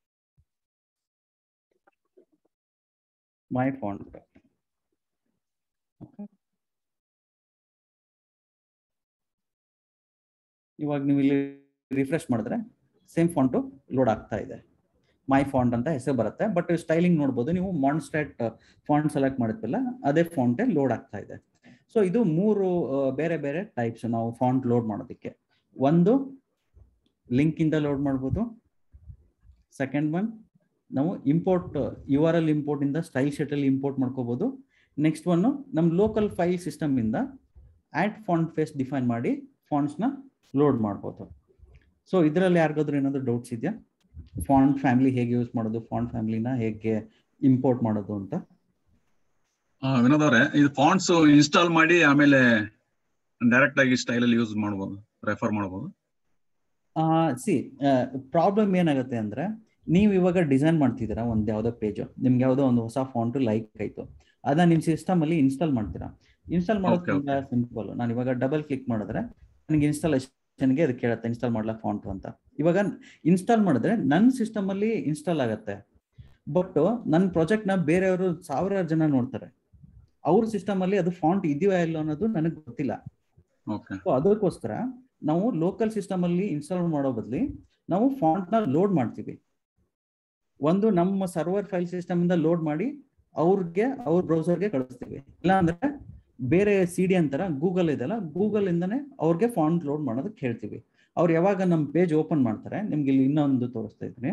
Speaker 1: ಮೈ ಫಾಂಟ್ ಇವಾಗ ನೀವು ಇಲ್ಲಿ ರಿಫ್ರೆಶ್ ಮಾಡಿದ್ರೆ ಸೇಮ್ ಫಾಂಟು ಲೋಡ್ ಆಗ್ತಾ ಇದೆ ಮೈ ಫಾಂಟ್ ಅಂತ ಹೆಸರು ಬರುತ್ತೆ ಬಟ್ ಸ್ಟೈಲಿಂಗ್ ನೋಡ್ಬೋದು ನೀವು ಮಾನ್ಸ್ಟ್ರೇಟ್ ಫಾಂಟ್ ಸೆಲೆಕ್ಟ್ ಮಾಡಿದ್ವಲ್ಲ ಅದೇ ಫಾಂಟೇ ಲೋಡ್ ಆಗ್ತಾ ಇದೆ ಸೊ ಇದು ಮೂರು ಆ, ಬೇರೆ ಬೇರೆ ಟೈಪ್ಸ್ ನಾವು ಫಾಂಟ್ ಲೋಡ್ ಮಾಡೋದಕ್ಕೆ ಒಂದು ಲಿಂಕ್ ಇಂದ ಲೋಡ್ ಮಾಡ್ಬೋದು ಸೆಕೆಂಡ್ ಒನ್ ನಾವು import U R L import ಇಂದ ಸ್ಟೈಲ್ ಶೀಟ್ ಅಲ್ಲಿ ಇಂಪೋರ್ಟ್ ಮಾಡ್ಕೋಬಹುದು ನೆಕ್ಸ್ಟ್ ಒನ್ ನಮ್ಮ ಲೋಕಲ್ ಫೈಲ್ ಸಿಸ್ಟಮ್ ಇಂದ ಆಟ್ ಫಾಂಟ್ ಫೇಸ್ ಡಿಫೈನ್ ಮಾಡಿ ಫಾಂಟ್ಸ್ ನ ಲೋಡ್ ಮಾಡ್ಬೋದು ಸೊ ಇದರಲ್ಲಿ ಯಾರಿಗಾದ್ರೂ ಏನಾದ್ರು ಡೌಟ್ಸ್ ಇದೆಯಾ ಫಾಂಟ್ ಫ್ಯಾಮಿಲಿ ಹೇಗೆ ಯೂಸ್ ಮಾಡೋದು ಫಾಂಟ್ ಫ್ಯಾಮಿಲಿನ ಹೇಗೆ ಇಂಪೋರ್ಟ್ ಮಾಡೋದು ಅಂತ
Speaker 4: ಆ, ವಿನೋದ್ ಅವರೇ ಇದು ಫಾಂಟ್ಸ್ ಇನ್ಸ್ಟಾಲ್ ಮಾಡಿ ಆಮೇಲೆ ಡೈರೆಕ್ಟ್ ಆಗಿ ಸ್ಟೈಲ್ ಅಲ್ಲಿ ಯೂಸ್ ಮಾಡಬಹುದು ರೆಫರ್ ಮಾಡಬಹುದು
Speaker 1: ಸಿ ಪ್ರಾಬ್ಲಮ್ ಏನಾಗುತ್ತೆ ಅಂದ್ರೆ ನೀವು ಇವಾಗ ಡಿಸೈನ್ ಮಾಡ್ತಿದ್ದೀರಾ ಒಂದು ಯಾವುದೋ ಪೇಜ್ ನಿಮ್ಗೆ ಯಾವುದೋ ಒಂದು ಹೊಸ ಫಾಂಟ್ ಲೈಕ್ ಆಯ್ತು ಅದನ್ನ ನಿಮ್ಮ ಸಿಸ್ಟಮ್ ಅಲ್ಲಿ ಇನ್ಸ್ಟಾಲ್ ಮಾಡ್ತೀರಾ ಇನ್ಸ್ಟಾಲ್ ಮಾಡೋದು
Speaker 4: Okay,
Speaker 1: ತುಂಬಾ ಸಿಂಪಲ್ ನಾನು ಇವಾಗ ಡಬಲ್ ಕ್ಲಿಕ್ ಮಾಡಿದ್ರೆ ನನಗೆ ಇನ್ಸ್ಟಾಲೇಷನ್ಗೆ ಅದು ಕೇಳುತ್ತೆ ಇನ್ಸ್ಟಾಲ್ ಮಾಡ್ಲಾ ಫಾಂಟ್ ಅಂತ ಇವಾಗ ಇನ್ಸ್ಟಾಲ್ ಮಾಡಿದ್ರೆ ನನ್ನ ಸಿಸ್ಟಮ್ ಅಲ್ಲಿ ಇನ್ಸ್ಟಾಲ್ ಆಗುತ್ತೆ ಬಟ್ ನನ್ನ ಪ್ರಾಜೆಕ್ಟ್ ನ ಬೇರೆಯವರು ಸಾವಿರಾರು ಜನ ನೋಡ್ತಾರೆ ಅವ್ರ ಸಿಸ್ಟಮ್ ಅಲ್ಲಿ ಅದು ಫಾಂಟ್ ಇದೆಯೋ ಇಲ್ಲೋ ಅನ್ನೋದು ನನಗೆ ಗೊತ್ತಿಲ್ಲ
Speaker 4: ಓಕೆ
Speaker 1: ಸೊ ಅದಕ್ಕೋಸ್ಕರ ನಾವು ಲೋಕಲ್ ಸಿಸ್ಟಮ್ ಅಲ್ಲಿ ಇನ್ಸ್ಟಾಲ್ ಮಾಡೋ ಬದಲಿ ನಾವು ಫಾಂಟ್ ನ ಲೋಡ್ ಮಾಡ್ತೀವಿ ಒಂದು ನಮ್ಮ ಸರ್ವರ್ ಫೈಲ್ ಸಿಸ್ಟಮ್ ಇಂದ ಲೋಡ್ ಮಾಡಿ ಅವ್ರಿಗೆ ಅವ್ರ ಬ್ರೌಸರ್ಗೆ ಕಳಿಸ್ತೀವಿ ಇಲ್ಲ ಅಂದ್ರೆ ಬೇರೆ ಸಿ ಡಿ ಅಂತಾರ ಗೂಗಲ್ ಇದೆಲ್ಲ ಗೂಗಲ್ ಇಂದಾನೆ ಅವ್ರಿಗೆ ಫಾಂಟ್ ಲೋಡ್ ಮಾಡೋದಕ್ಕೆ ಹೇಳ್ತೀವಿ ಅವ್ರು ಯಾವಾಗ ನಮ್ಮ ಪೇಜ್ ಓಪನ್ ಮಾಡ್ತಾರೆ ನಿಮ್ಗೆ ಇಲ್ಲಿ ಇನ್ನೊಂದು ತೋರಿಸ್ತಾ ಇದ್ದೀನಿ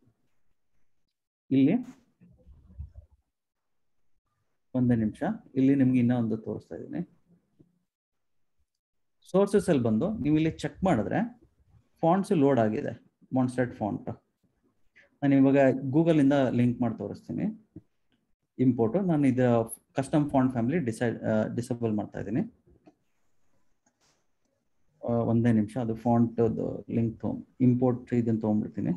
Speaker 1: ಇಲ್ಲಿ ಒಂದೇ ನಿಮಿಷ ಇಲ್ಲಿ ನಿಮ್ಗೆ ಇನ್ನೊಂದು ತೋರಿಸ್ತಾ ಇದ್ದೀನಿ ಸೋರ್ಸಸ್ ಅಲ್ಲಿ ಬಂದು ನೀವು ಇಲ್ಲಿ ಚೆಕ್ ಮಾಡಿದ್ರೆ ಫಾಂಟ್ಸ್ ಲೋಡ್ ಆಗಿದೆ ಮಾನ್ಸ್ಟೆಡ್ ಫಾಂಟ್ ನಾನು ಇವಾಗ ಗೂಗಲ್ ಇಂದ ಲಿಂಕ್ ಮಾಡಿ ತೋರಿಸ್ತೀನಿ ಇಂಪೋರ್ಟ್ ನಾನು ಇದು custom font family decide disable ಮಾಡ್ತಾ ಇದ್ದೀನಿ ಆ, ಒಂದೇ ನಿಮಿಷ ಅದು ಫಾಂಟ್ ಲಿಂಕ್ ತೊ ಇಂಪೋರ್ಟ್ ಇದನ್ನ ತೊಗೊಂಡ್ಬಿಡ್ತೀನಿ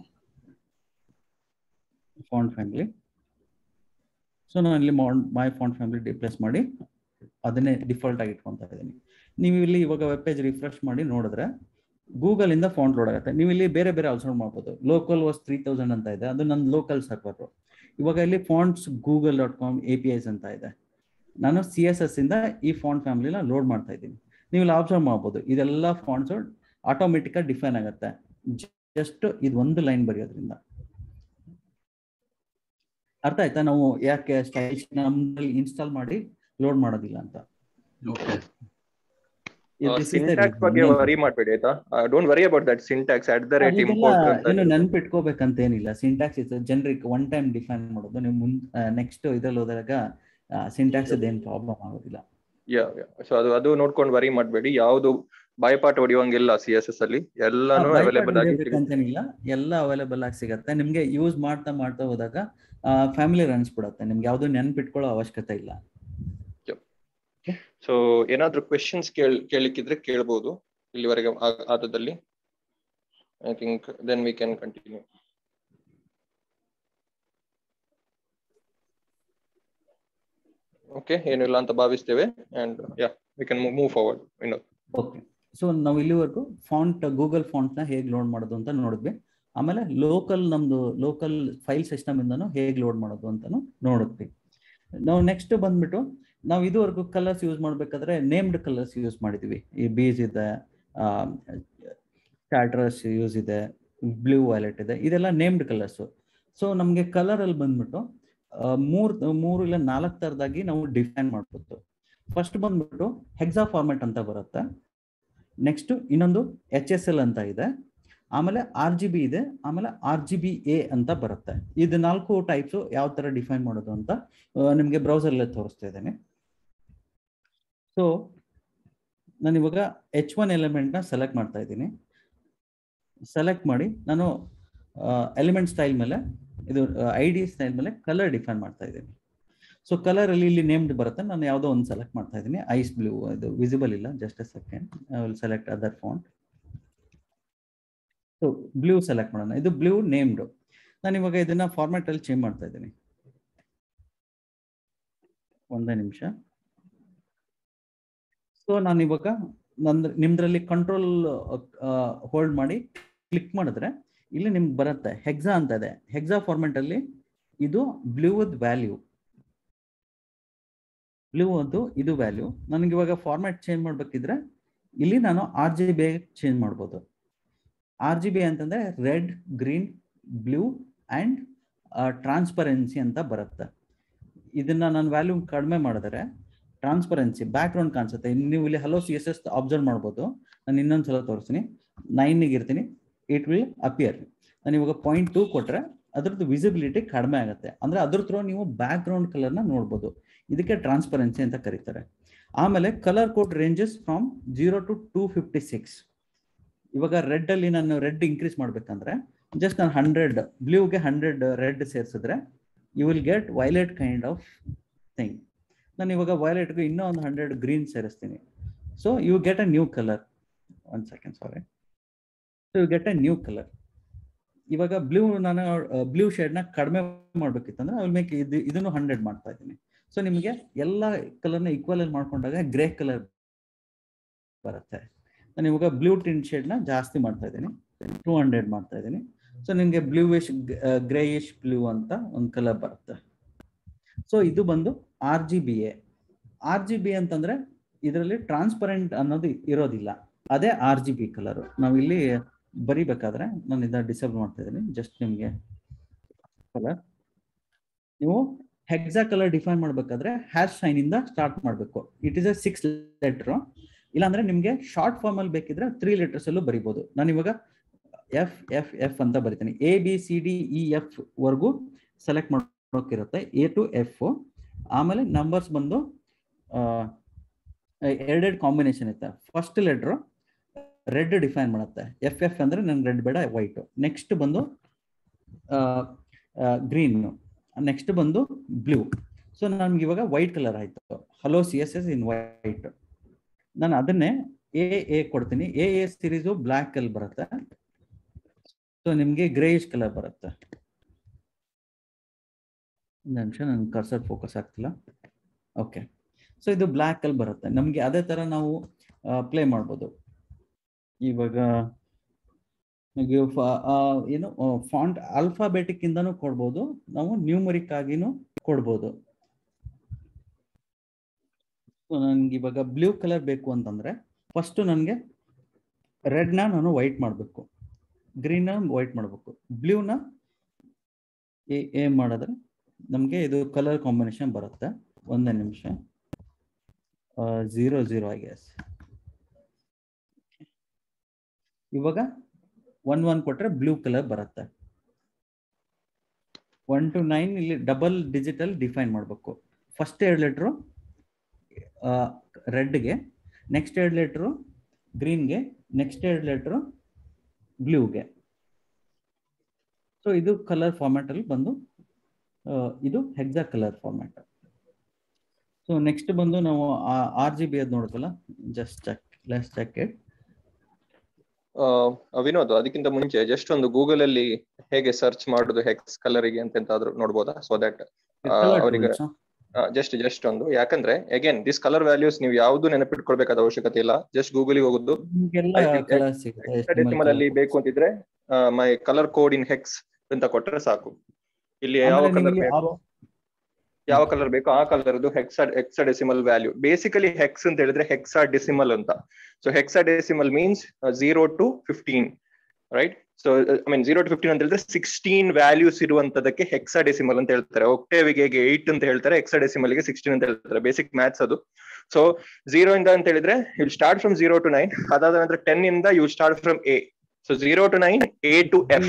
Speaker 1: ಫಾಂಟ್ ಫ್ಯಾಮಿಲಿ ಸೊ ನಾನು ಇಲ್ಲಿ ಮೈ ಫಾಂಟ್ ಫ್ಯಾಮಿಲಿ ಡಿಪ್ಲೇಸ್ ಮಾಡಿ ಅದನ್ನೇ ಡಿಫಾಲ್ಟ್ ಆಗಿ ಇಟ್ಕೊತಾ ಇದ್ದೀನಿ ನೀವು ಇಲ್ಲಿ ಇವಾಗ ವೆಬ್ ಪೇಜ್ ರಿಫ್ರೆಶ್ ಮಾಡಿ ನೋಡಿದ್ರೆ ಗೂಗಲ್ ಇಂದ ಫಾಂಟ್ ಲೋಡ್ ಆಗುತ್ತೆ ನೀವು ಇಲ್ಲಿ ಬೇರೆ ಬೇರೆ ಆಲ್ಸೋ ಮಾಡ್ಬೋದು ಲೋಕಲ್ ವಾಸ್ ತ್ರೀ ತೌಸಂಡ್ ಅಂತ ಇದೆ ಅದು ನನ್ನ ಲೋಕಲ್ ಸರ್ವರ್ ಇವಾಗ ಇಲ್ಲಿ fonts Google dot com A P Is ಅಂತ ಇದೆ ನಾನು ಸಿ ಎಸ್ ಎಸ್ ಇಂದ ಈ ಫಾಂಟ್ ಫ್ಯಾಮಿಲಿನ ಲೋಡ್ ಮಾಡ್ತಾ ಇದ್ದೀನಿ ನೀವು ಇಲ್ಲಿ ಅಬ್ಸರ್ವ್ ಮಾಡ್ಬೋದು ಇದೆಲ್ಲ ಫಾಂಟ್ಸ್ ಆಟೋಮೆಟಿಕ್ ಡಿಫೈನ್ ಆಗುತ್ತೆ ಜಸ್ಟ್ ಇದು ಒಂದು ಲೈನ್ ಬರೆಯೋದ್ರಿಂದ ಅರ್ಥ ಆಯ್ತಾ ನಾವು ಯಾಕೆ ಸ್ಟೈಲ್ ನಮ್ಮಲ್ಲಿ ಇನ್ಸ್ಟಾಲ್ ಮಾಡಿ ಲೋಡ್ ಮಾಡೋದಿಲ್ಲ ಅಂತ
Speaker 4: okay
Speaker 1: This is the
Speaker 5: syntax ಬಗ್ಗೆ
Speaker 1: main-
Speaker 5: ವರಿ ಮಾಡ್ಬೇಡಿ ಆಯ್ತಾ don't worry about that syntax at the rate
Speaker 1: ಅದೆಲ್ಲ
Speaker 5: ಇಂಪೋರ್ಟ್ ಅಂತ
Speaker 1: ಏನು ನೆನ್ಪಿಟ್ಕೋಬೇಕಂತ ಏನಿಲ್ಲ syntax is generic one time define ಮಾಡೋದು ನೀವು ಮುನ್ ನೆಕ್ಸ್ಟ್ ಇದ್ರಲ್ಲಿ ಹೋದಾಗ ಸಿಂಟ್ಯಾಕ್ಸ್ ಏನ್ ಪ್ರಾಬ್ಲಮ್ ಆಗೋದಿಲ್ಲ
Speaker 5: ಯಾ ಸೊ ಅದು ಅದು ನೋಡ್ಕೊಂಡು ವರಿ ಮಾಡ್ಬೇಡಿ ಯಾವ್ದು ಬಾಯ್ಪಾಟ್ ಹೊಡಿಯೋಂಗಿಲ್ಲ ಸಿ ಎಸ್ ಎಸ್ ಅಲ್ಲಿ ಎಲ್ಲಾನು ಅವೈಲೇಬಲ್ ಆಗಿ ಸಿಗುತ್ತೆ.
Speaker 1: ಅಂತೇನಿಲ್ಲ ಎಲ್ಲ ಅವೈಲೇಬಲ್ ಆಗಿ ಸಿಗತ್ತೆ ನಿಮ್ಗೆ ಯೂಸ್ ಮಾಡ್ತಾ ಮಾಡ್ತಾ ಹೋದಾಗ ಫ್ಯಾಮಿಲಿ ಅನ್ಸ್ಬಿಡತ್ತೆ ನಿಮ್ಗೆ ಯಾವ್ದು ನೆನ್ಪಿಟ್ಕೊಳ್ಳೋ ಅವಶ್ಯಕತೆ ಇಲ್ಲ
Speaker 5: ಸೊ ಏನಾದ್ರೂ ಕ್ವೆಶನ್ಸ್ ಕೇಳ್ ಕೇಳಿಕ್ಕಿದ್ರೆ ಕೇಳ್ಬೋದು ಇಲ್ಲಿವರೆಗೆ ಆ- ಆದದಲ್ಲಿ I think then we can continue okay ಏನಿಲ್ಲ ಅಂತ ಭಾವಿಸ್ತೇವೆ and yeah we can move forward ಇನ್ನು
Speaker 1: ಓಕೆ ಸೊ ನಾವು ಇಲ್ಲಿವರೆಗೂ ಫಾಂಟ್ ಗೂಗಲ್ ಫಾಂಟ್ ನ ಹೇಗೆ ಲೋಡ್ ಮಾಡೋದು ಅಂತ ನೋಡಿದ್ವಿ ಆಮೇಲೆ ಲೋಕಲ್ ನಮ್ದು ಲೋಕಲ್ ಫೈಲ್ ಸಿಸ್ಟಮ್ ಇಂದನು ಹೇಗೆ ಲೋಡ್ ಮಾಡೋದು ಅಂತಾನು ನೋಡಿದ್ವಿ ನಾವು ನೆಕ್ಸ್ಟ್ ಬಂದ್ಬಿಟ್ಟು ನಾವು ಇದುವರೆಗೂ ಕಲರ್ಸ್ ಯೂಸ್ ಮಾಡ್ಬೇಕಾದ್ರೆ ನೇಮ್ಡ್ ಕಲರ್ಸ್ ಯೂಸ್ ಮಾಡಿದ್ವಿ ಈ ಬೀಸ್ ಇದೆ ಸ್ಟಾರ್ಟರ್ಸ್ ಯೂಸ್ ಇದೆ ಬ್ಲೂ ವ್ಯಾಲೆಟ್ ಇದೆ ಇದೆಲ್ಲ ನೇಮ್ಡ್ ಕಲರ್ಸು ಸೊ ನಮಗೆ ಕಲರಲ್ಲಿ ಬಂದ್ಬಿಟ್ಟು ಆ, ಮೂರ್ ಮೂರು ಇಲ್ಲ ನಾಲ್ಕು ಥರದಾಗಿ ನಾವು ಡಿಫೈನ್ ಮಾಡ್ಬೋದು ಫಸ್ಟ್ ಬಂದ್ಬಿಟ್ಟು ಹೆಕ್ಸಾ ಫಾರ್ಮೆಟ್ ಅಂತ ಬರುತ್ತೆ ನೆಕ್ಸ್ಟ್ ಇನ್ನೊಂದು ಎಚ್ ಎಸ್ ಎಲ್ ಅಂತ ಇದೆ ಆಮೇಲೆ ಆರ್ ಜಿ ಬಿ ಇದೆ ಆಮೇಲೆ ಆರ್ ಜಿ ಬಿ ಎ ಅಂತ ಬರುತ್ತೆ ಇದು ನಾಲ್ಕು ಟೈಪ್ಸು ಯಾವ ಥರ ಡಿಫೈನ್ ಮಾಡೋದು ಅಂತ ನಿಮಗೆ ಬ್ರೌಸರ್ಲೇ ತೋರಿಸ್ತಾ ಇದ್ದೇನೆ ಸೊ ನಾನು ಇವಾಗ ಎಚ್ ಒನ್ ಎಲಿಮೆಂಟ್ನ ಸೆಲೆಕ್ಟ್ ಮಾಡ್ತಾ ಇದ್ದೀನಿ ಸೆಲೆಕ್ಟ್ ಮಾಡಿ ನಾನು ಎಲಿಮೆಂಟ್ ಸ್ಟೈಲ್ ಮೇಲೆ ಇದು ಐ ಡಿ ಸ್ಟೈಲ್ ಮೇಲೆ ಕಲರ್ ಡಿಫೈನ್ ಮಾಡ್ತಾ ಇದ್ದೀನಿ ಸೊ ಕಲರ್ ಅಲ್ಲಿ ಇಲ್ಲಿ ನೇಮ್ಡ್ ಬರುತ್ತೆ ನಾನು ಯಾವುದೋ ಒಂದು ಸೆಲೆಕ್ಟ್ ಮಾಡ್ತಾ ಇದ್ದೀನಿ ಐಸ್ ಬ್ಲೂ ಇದು ವಿಸಿಬಲ್ ಇಲ್ಲ just a second I will select other font so blue select ಮಾಡೋಣ ಇದು ಬ್ಲೂ ನೇಮ್ಡ್ ನಾನು ಇವಾಗ ಇದನ್ನ ಫಾರ್ಮ್ಯಾಟ್ ಅಲ್ಲಿ ಚೇಂಜ್ ಮಾಡ್ತಾ ಇದ್ದೀನಿ ಒಂದೇ ನಿಮಿಷ ಸೊ ನಾನು ಇವಾಗ ನಂದ್ ನಿಮ್ದ್ರಲ್ಲಿ ಕಂಟ್ರೋಲ್ ಹೋಲ್ಡ್ ಮಾಡಿ ಕ್ಲಿಕ್ ಮಾಡಿದ್ರೆ ಇಲ್ಲಿ ನಿಮ್ಗೆ ಬರುತ್ತೆ ಹೆಕ್ಸಾ ಅಂತ ಇದೆ ಹೆಕ್ಸಾ ಫಾರ್ಮೆಟ್ ಅಲ್ಲಿ ಇದು ಬ್ಲೂ ವಿತ್ ವ್ಯಾಲ್ಯೂ ಬ್ಲೂ ಅದು ಇದು ವ್ಯಾಲ್ಯೂ ನನಗೆ ಇವಾಗ ಫಾರ್ಮ್ಯಾಟ್ ಚೇಂಜ್ ಮಾಡ್ಬೇಕಿದ್ರೆ ಇಲ್ಲಿ ನಾನು ಆರ್ ಜಿ ಬಿ ಚೇಂಜ್ ಮಾಡ್ಬೋದು ಆರ್ ಜಿ ಬಿ ಅಂತಂದ್ರೆ red green blue and transparency ಅಂತ ಬರುತ್ತೆ ಇದನ್ನ ನಾನು ವ್ಯಾಲ್ಯೂ ಕಡಿಮೆ ಮಾಡಿದ್ರೆ ಟ್ರಾನ್ಸ್ಪರೆನ್ಸಿ ಬ್ಯಾಕ್ ಗ್ರೌಂಡ್ ಕಾಣಿಸುತ್ತೆ ನೀವು ಇಲ್ಲಿ hello C S S observe ಮಾಡ್ಬೋದು ನಾನು ಇನ್ನೊಂದು ಸಲ ತೋರಿಸ್ತೀನಿ ನೈನಿಗೆ ಇರ್ತೀನಿ ಇಟ್ ವಿಲ್ ಅಪಿಯರ್ ನಾನು ಇವಾಗ ಪಾಯಿಂಟ್ ಟೂ ಕೊಟ್ಟರೆ ಅದ್ರದ್ದು ವಿಸಿಬಿಲಿಟಿ ಕಡಿಮೆ ಆಗುತ್ತೆ ಅಂದ್ರೆ ಅದ್ರ ಥ್ರೂ ನೀವು ಬ್ಯಾಕ್ ಗ್ರೌಂಡ್ ಕಲರ್ನ ನೋಡ್ಬೋದು ಇದಕ್ಕೆ ಟ್ರಾನ್ಸ್ಪರೆನ್ಸಿ ಅಂತ ಕರೀತಾರೆ ಆಮೇಲೆ colour code ranges from zero to two fifty six ಇವಾಗ ರೆಡ್ ಅಲ್ಲಿ ನಾನು ರೆಡ್ ಇನ್ಕ್ರೀಸ್ ಮಾಡ್ಬೇಕಂದ್ರೆ ಜಸ್ಟ್ ನಾನು ಹಂಡ್ರೆಡ್ ಬ್ಲೂಗೆ ಹಂಡ್ರೆಡ್ ರೆಡ್ ಸೇರಿಸಿದ್ರೆ you will get violet kind of thing ನಾನು ಇವಾಗ ವೈಲೆಟ್ಗೆ ಇನ್ನೂ ಒಂದು ಹಂಡ್ರೆಡ್ ಗ್ರೀನ್ ಸೇರಿಸ್ತೀನಿ so you get a new colour one second sorry so you get a new colour ಇವಾಗ ಬ್ಲೂ ನಾನು ಬ್ಲೂ ಶೇಡ್ನ ಕಡಿಮೆ ಮಾಡ್ಬೇಕಿತ್ತಂದ್ರೆ ಐ ಮೇಕ್ ಇದು ಇದನ್ನು ಹಂಡ್ರೆಡ್ ಮಾಡ್ತಾ ಇದ್ದೀನಿ ಸೊ ನಿಮಗೆ ಎಲ್ಲ ಕಲರ್ನ ಈಕ್ವಲ್ ಅಲ್ಲಿ ಮಾಡ್ಕೊಂಡಾಗ ಗ್ರೇ ಕಲರ್ ಬರುತ್ತೆ ನಾನು ಇವಾಗ ಬ್ಲೂ ಟಿನ್ ಶೇಡ್ನ ಜಾಸ್ತಿ ಮಾಡ್ತಾ ಇದ್ದೀನಿ ಟೂ ಹಂಡ್ರೆಡ್ ಮಾಡ್ತಾ ಇದ್ದೀನಿ ಸೊ ನಿಮಗೆ ಬ್ಲೂಯಿಶ್ ಗ್ರೇಯಿಶ್ ಬ್ಲೂ ಅಂತ ಒಂದು ಕಲರ್ ಬರುತ್ತೆ ಸೊ ಇದು ಬಂದು R G B A R G B ಅಂತಂದ್ರೆ ಇದರಲ್ಲಿ ಟ್ರಾನ್ಸ್ಪರೆಂಟ್ ಅನ್ನೋದು ಇರೋದಿಲ್ಲ ಅದೇ ಆರ್ ಜಿ ಬಿ ಕಲರ್ ನಾವು ಇಲ್ಲಿ ಬರಿಬೇಕಾದ್ರೆ ನಾನು ಇದನ್ನ ಡಿಸೇಬಲ್ ಮಾಡ್ತಾ ಇದ್ದೀನಿ ಜಸ್ಟ್ ನಿಮಗೆ ಕಲರ್ ನೀವು ಹೆಕ್ಸಾ ಕಲರ್ ಡಿಫೈನ್ ಮಾಡ್ಬೇಕಾದ್ರೆ ಹ್ಯಾಶ್ ಸೈನ್ ಇಂದ ಸ್ಟಾರ್ಟ್ ಮಾಡಬೇಕು it is a six letter ಇಲ್ಲಾಂದ್ರೆ ನಿಮಗೆ ಶಾರ್ಟ್ ಫಾರ್ಮ್ ಅಲ್ಲಿ ಬೇಕಿದ್ರೆ ತ್ರೀ ಲೆಟರ್ಸ್ ಅಲ್ಲೂ ಬರಿಬೋದು ನಾನು ಇವಾಗ ಎಫ್ ಎಫ್ ಎಫ್ ಅಂತ ಬರಿತೀನಿ A B C D E F ವರ್ಗು ಸೆಲೆಕ್ಟ್ ಮಾಡೋಕಿರುತ್ತೆ ಎ ಟು ಎಫ್ ಆಮೇಲೆ ನಂಬರ್ಸ್ ಬಂದು ಎರಡೆರಡು ಕಾಂಬಿನೇಷನ್ ಇರುತ್ತೆ ಫಸ್ಟ್ ಲೆಟ್ರು ರೆಡ್ ಡಿಫೈನ್ ಮಾಡುತ್ತೆ ಎಫ್ ಎಫ್ ಅಂದ್ರೆ ನನ್ಗೆ ರೆಡ್ ಬೇಡ ವೈಟ್ ನೆಕ್ಸ್ಟ್ ಬಂದು ಗ್ರೀನ್ ನೆಕ್ಸ್ಟ್ ಬಂದು ಬ್ಲೂ ಸೊ ನನ್ಗೆ ಇವಾಗ ವೈಟ್ ಕಲರ್ ಆಯ್ತು hello C S S in white ನಾನು ಅದನ್ನೇ ಎ ಎ ಕೊಡ್ತೀನಿ ಎ ಎ ಸಿರೀಸು ಬ್ಲ್ಯಾಕ್ ಅಲ್ಲಿ ಬರುತ್ತೆ ಸೊ ನಿಮಗೆ ಗ್ರೇಯಿಶ್ ಕಲರ್ ಬರುತ್ತೆ ಒಂದು ನಿಮಿಷ ನನ್ನ ಕರ್ಸರ್ ಫೋಕಸ್ ಆಗ್ತಿಲ್ಲ ಓಕೆ ಸೊ ಇದು ಬ್ಲ್ಯಾಕ್ ಅಲ್ಲಿ ಬರುತ್ತೆ ನಮಗೆ ಅದೇ ತರ ನಾವು ಪ್ಲೇ ಮಾಡ್ಬೋದು ಇವಾಗ ಏನು ಫಾಂಟ್ ಆಲ್ಫಾಬೆಟಿಕ್ ಇಂದನೂ ಕೊಡ್ಬೋದು ನಾವು ನ್ಯೂಮರಿಕ್ ಆಗಿನೂ ಕೊಡ್ಬೋದು ನನ್ಗೆ ಇವಾಗ ಬ್ಲೂ ಕಲರ್ ಬೇಕು ಅಂತಂದ್ರೆ ಫಸ್ಟ್ ನನಗೆ ರೆಡ್ನ ನಾನು ವೈಟ್ ಮಾಡಬೇಕು ಗ್ರೀನ್ ವೈಟ್ ಮಾಡಬೇಕು ಬ್ಲೂನ ಏನ್ ಮಾಡಿದ್ರೆ ನಮಗೆ ಇದು ಕಲರ್ ಕಾಂಬಿನೇಷನ್ ಬರುತ್ತೆ ಒಂದೇ ನಿಮಿಷ ಝೀರೋ ಝೀರೋ ಐ ಎಸ್ ಇವಾಗ ಒನ್ ಒನ್ ಕೊಟ್ರೆ ಬ್ಲೂ ಕಲರ್ ಬರುತ್ತೆ ಒನ್ ಟು ನೈನ್ ಇಲ್ಲಿ ಡಬಲ್ ಡಿಜಿಟಲ್ ಡಿಫೈನ್ ಮಾಡಬೇಕು ಫಸ್ಟ್ ಎರಡು ಲೆಟ್ರು ರೆಡ್ಗೆ ನೆಕ್ಸ್ಟ್ ಎರಡು ಲೆಟ್ರು ಗ್ರೀನ್ಗೆ ನೆಕ್ಸ್ಟ್ ಎರಡು ಲೆಟ್ರು ಬ್ಲೂಗೆ ಸೊ ಇದು ಕಲರ್ ಫಾರ್ಮ್ಯಾಟ್ ಅಲ್ಲಿ ಬಂದು ಇದು hexa colour format so next ಬಂದು ನಾವು ಆರ್ ಜಿ ಬಿ ಅದ್ ನೋಡುತ್ತಲ್ಲ just check let's check it
Speaker 5: Vinod ಅದಕ್ಕಿಂತ ಮುಂಚೆ ಜಸ್ಟ್ ಒಂದು ಗೂಗಲ್ ಅಲ್ಲಿ ಹೇಗೆ ಸರ್ಚ್ ಮಾಡುದು ಹೆಕ್ಸ್ ಕಲರಿಗೆ ಅಂತ ಎಂತಾದ್ರೂ ನೋಡ್ಬೋದಾ ಸೊ ದಟ್ ಅವರಿಗೆ ಜಸ್ಟ್ ಜಸ್ಟ್ ಒಂದು ಯಾಕಂದ್ರೆ ಅಗೇನ್ ದಿಸ್ ಕಲರ್ ವ್ಯಾಲ್ಯೂಸ್ ನೀವು ಯಾವ್ದು ನೆನಪಿಟ್ಕೊಳ್ಬೇಕಾದ ಅವಶ್ಯಕತೆ ಇಲ್ಲ ಜಸ್ಟ್ ಗೂಗಲ್ ಹೋಗುದು ಡೆಸಿಮಲ್ ಅಲ್ಲಿ ಬೇಕು ಅಂತಿದ್ರೆ my colour code in hex ಅಂತ ಕೊಟ್ರೆ ಸಾಕು ಇಲ್ಲಿ ಯಾವ ಕಲರ್ ಯಾವ ಕಲರ್ ಬೇಕು ಆ colour hexa hexa decimal value basically hex ಅಂತ ಹೇಳಿದ್ರೆ ಹೆಕ್ಸಾ ಡೆಸಿಮಲ್ ಅಂತ so hexa decimal means zero to fifteen right so I mean zero to fifteen ಅಂತ ಹೇಳಿದ್ರೆ ಸಿಕ್ಸ್ಟೀನ್ ವ್ಯಾಲ್ಯೂಸ್ ಇರುವಂತದಕ್ಕೆ ಹೆಕ್ಸಾ ಡೆಸಿಮಲ್ ಅಂತ ಹೇಳ್ತಾರೆ ಒಕ್ಟೇವಿಗೆ ಏಟ್ ಅಂತ ಹೇಳ್ತಾರೆ ಹೆಕ್ಸಾ ಡೆಸಿಮಲ್ ಗೆ ಸಿಕ್ಸ್ಟೀನ್ ಅಂತ ಹೇಳ್ತಾರೆ ಬೇಸಿಕ್ ಮ್ಯಾಥ್ಸ್ ಅದು ಸೊ ಜೀರೋ ಇಂದ ಅಂತ ಹೇಳಿದ್ರೆ you start from zero to nine ಅದಾದ ನಂತರ ಟೆನ್ ಇಂದ you start from A so zero to nine A to F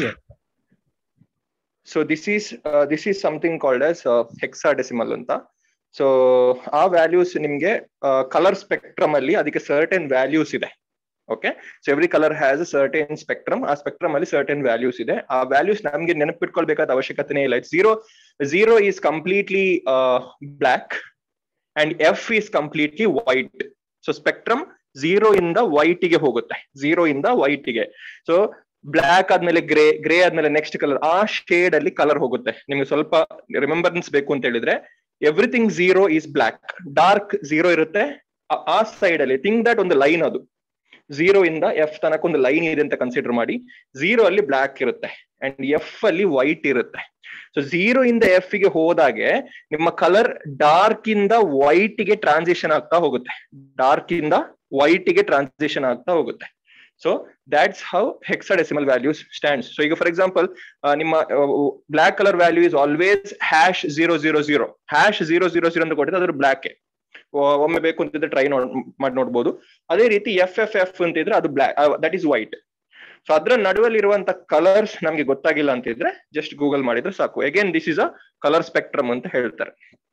Speaker 5: so this is this is something called as hexadecimal ಅಂತ ಸೊ ಆ ವ್ಯಾಲ್ಯೂಸ್ ನಿಮ್ಗೆ ಕಲರ್ ಸ್ಪೆಕ್ಟ್ರಮ್ ಅಲ್ಲಿ ಅದಕ್ಕೆ ಸರ್ಟೆನ್ ವ್ಯಾಲ್ಯೂಸ್ ಇದೆ okay so every colour has a certain spectrum ಆ ಸ್ಪೆಕ್ಟ್ರಮ್ ಅಲ್ಲಿ ಸರ್ಟೆನ್ ವ್ಯಾಲ್ಯೂಸ್ ಇದೆ ಆ ವ್ಯಾಲ್ಯೂಸ್ ನಮ್ಗೆ ನೆನಪಿಟ್ಕೊಳ್ಬೇಕಾದ ಅವಶ್ಯಕತೆನೇ ಇಲ್ಲ zero zero is completely black and F is completely white so spectrum zero ಇಂದ ವೈಟ್ ಗೆ ಹೋಗುತ್ತೆ ಝೀರೋ ಇಂದ ವೈಟ್ ಗೆ ಸೊ ಬ್ಲಾಕ್ ಆದ್ಮೇಲೆ ಗ್ರೇ ಗ್ರೇ ಆದ್ಮೇಲೆ ನೆಕ್ಸ್ಟ್ ಕಲರ್ ಆ ಶೇಡ್ ಅಲ್ಲಿ ಕಲರ್ ಹೋಗುತ್ತೆ ನಿಮ್ಗೆ ಸ್ವಲ್ಪ ರಿಮೆಂಬರೆನ್ಸ್ ಬೇಕು ಅಂತ ಹೇಳಿದ್ರೆ everything zero is black dark zero ಇರುತ್ತೆ ಆ ಸೈಡ್ ಅಲ್ಲಿ ಥಿಂಕ್ ದಟ್ ಒಂದು ಲೈನ್ ಅದು ಝೀರೋ ಇಂದ ಎಫ್ ತನಕ ಒಂದು ಲೈನ್ ಇದೆ ಅಂತ ಕನ್ಸಿಡರ್ ಮಾಡಿ ಝೀರೋ ಅಲ್ಲಿ ಬ್ಲಾಕ್ ಇರುತ್ತೆ ಅಂಡ್ ಎಫ್ ಅಲ್ಲಿ ವೈಟ್ ಇರುತ್ತೆ ಸೊ ಝೀರೋ ಇಂದ ಎಫ್ ಗೆ ಹೋದಾಗೆ ನಿಮ್ಮ ಕಲರ್ ಡಾರ್ಕ್ ಇಂದ ವೈಟ್ ಗೆ ಟ್ರಾನ್ಸಿಷನ್ ಆಗ್ತಾ ಹೋಗುತ್ತೆ ಡಾರ್ಕ್ ಇಂದ ವೈಟ್ ಗೆ ಟ್ರಾನ್ಸಿಷನ್ ಆಗ್ತಾ ಹೋಗುತ್ತೆ so that's how hexadecimal values stands so ಈಗ ಫಾರ್ ಎಕ್ಸಾಂಪಲ್ ನಿಮ್ಮ black colour value is always hash zero zero zero hash zero zero zero ಅಂತ ಕೊಟ್ಟಿದ್ರೆ ಅದ್ರ ಬ್ಲಾಕ್ ಒಮ್ಮೆ ಬೇಕು ಅಂತಿದ್ರೆ ಟ್ರೈ ನೋಡ್ ಮಾಡಿ ನೋಡ್ಬೋದು ಅದೇ ರೀತಿ ಎಫ್ ಎಫ್ ಎಫ್ ಅಂತಿದ್ರೆ ಅದು black that is white so ಅದ್ರ ನಡುವಲ್ಲಿ ಇರುವಂತ ಕಲರ್ಸ್ ನಮ್ಗೆ ಗೊತ್ತಾಗಿಲ್ಲ ಅಂತಿದ್ರೆ ಜಸ್ಟ್ ಗೂಗಲ್ ಮಾಡಿದ್ರೆ ಸಾಕು again this is a colour spectrum ಅಂತ ಹೇಳ್ತಾರೆ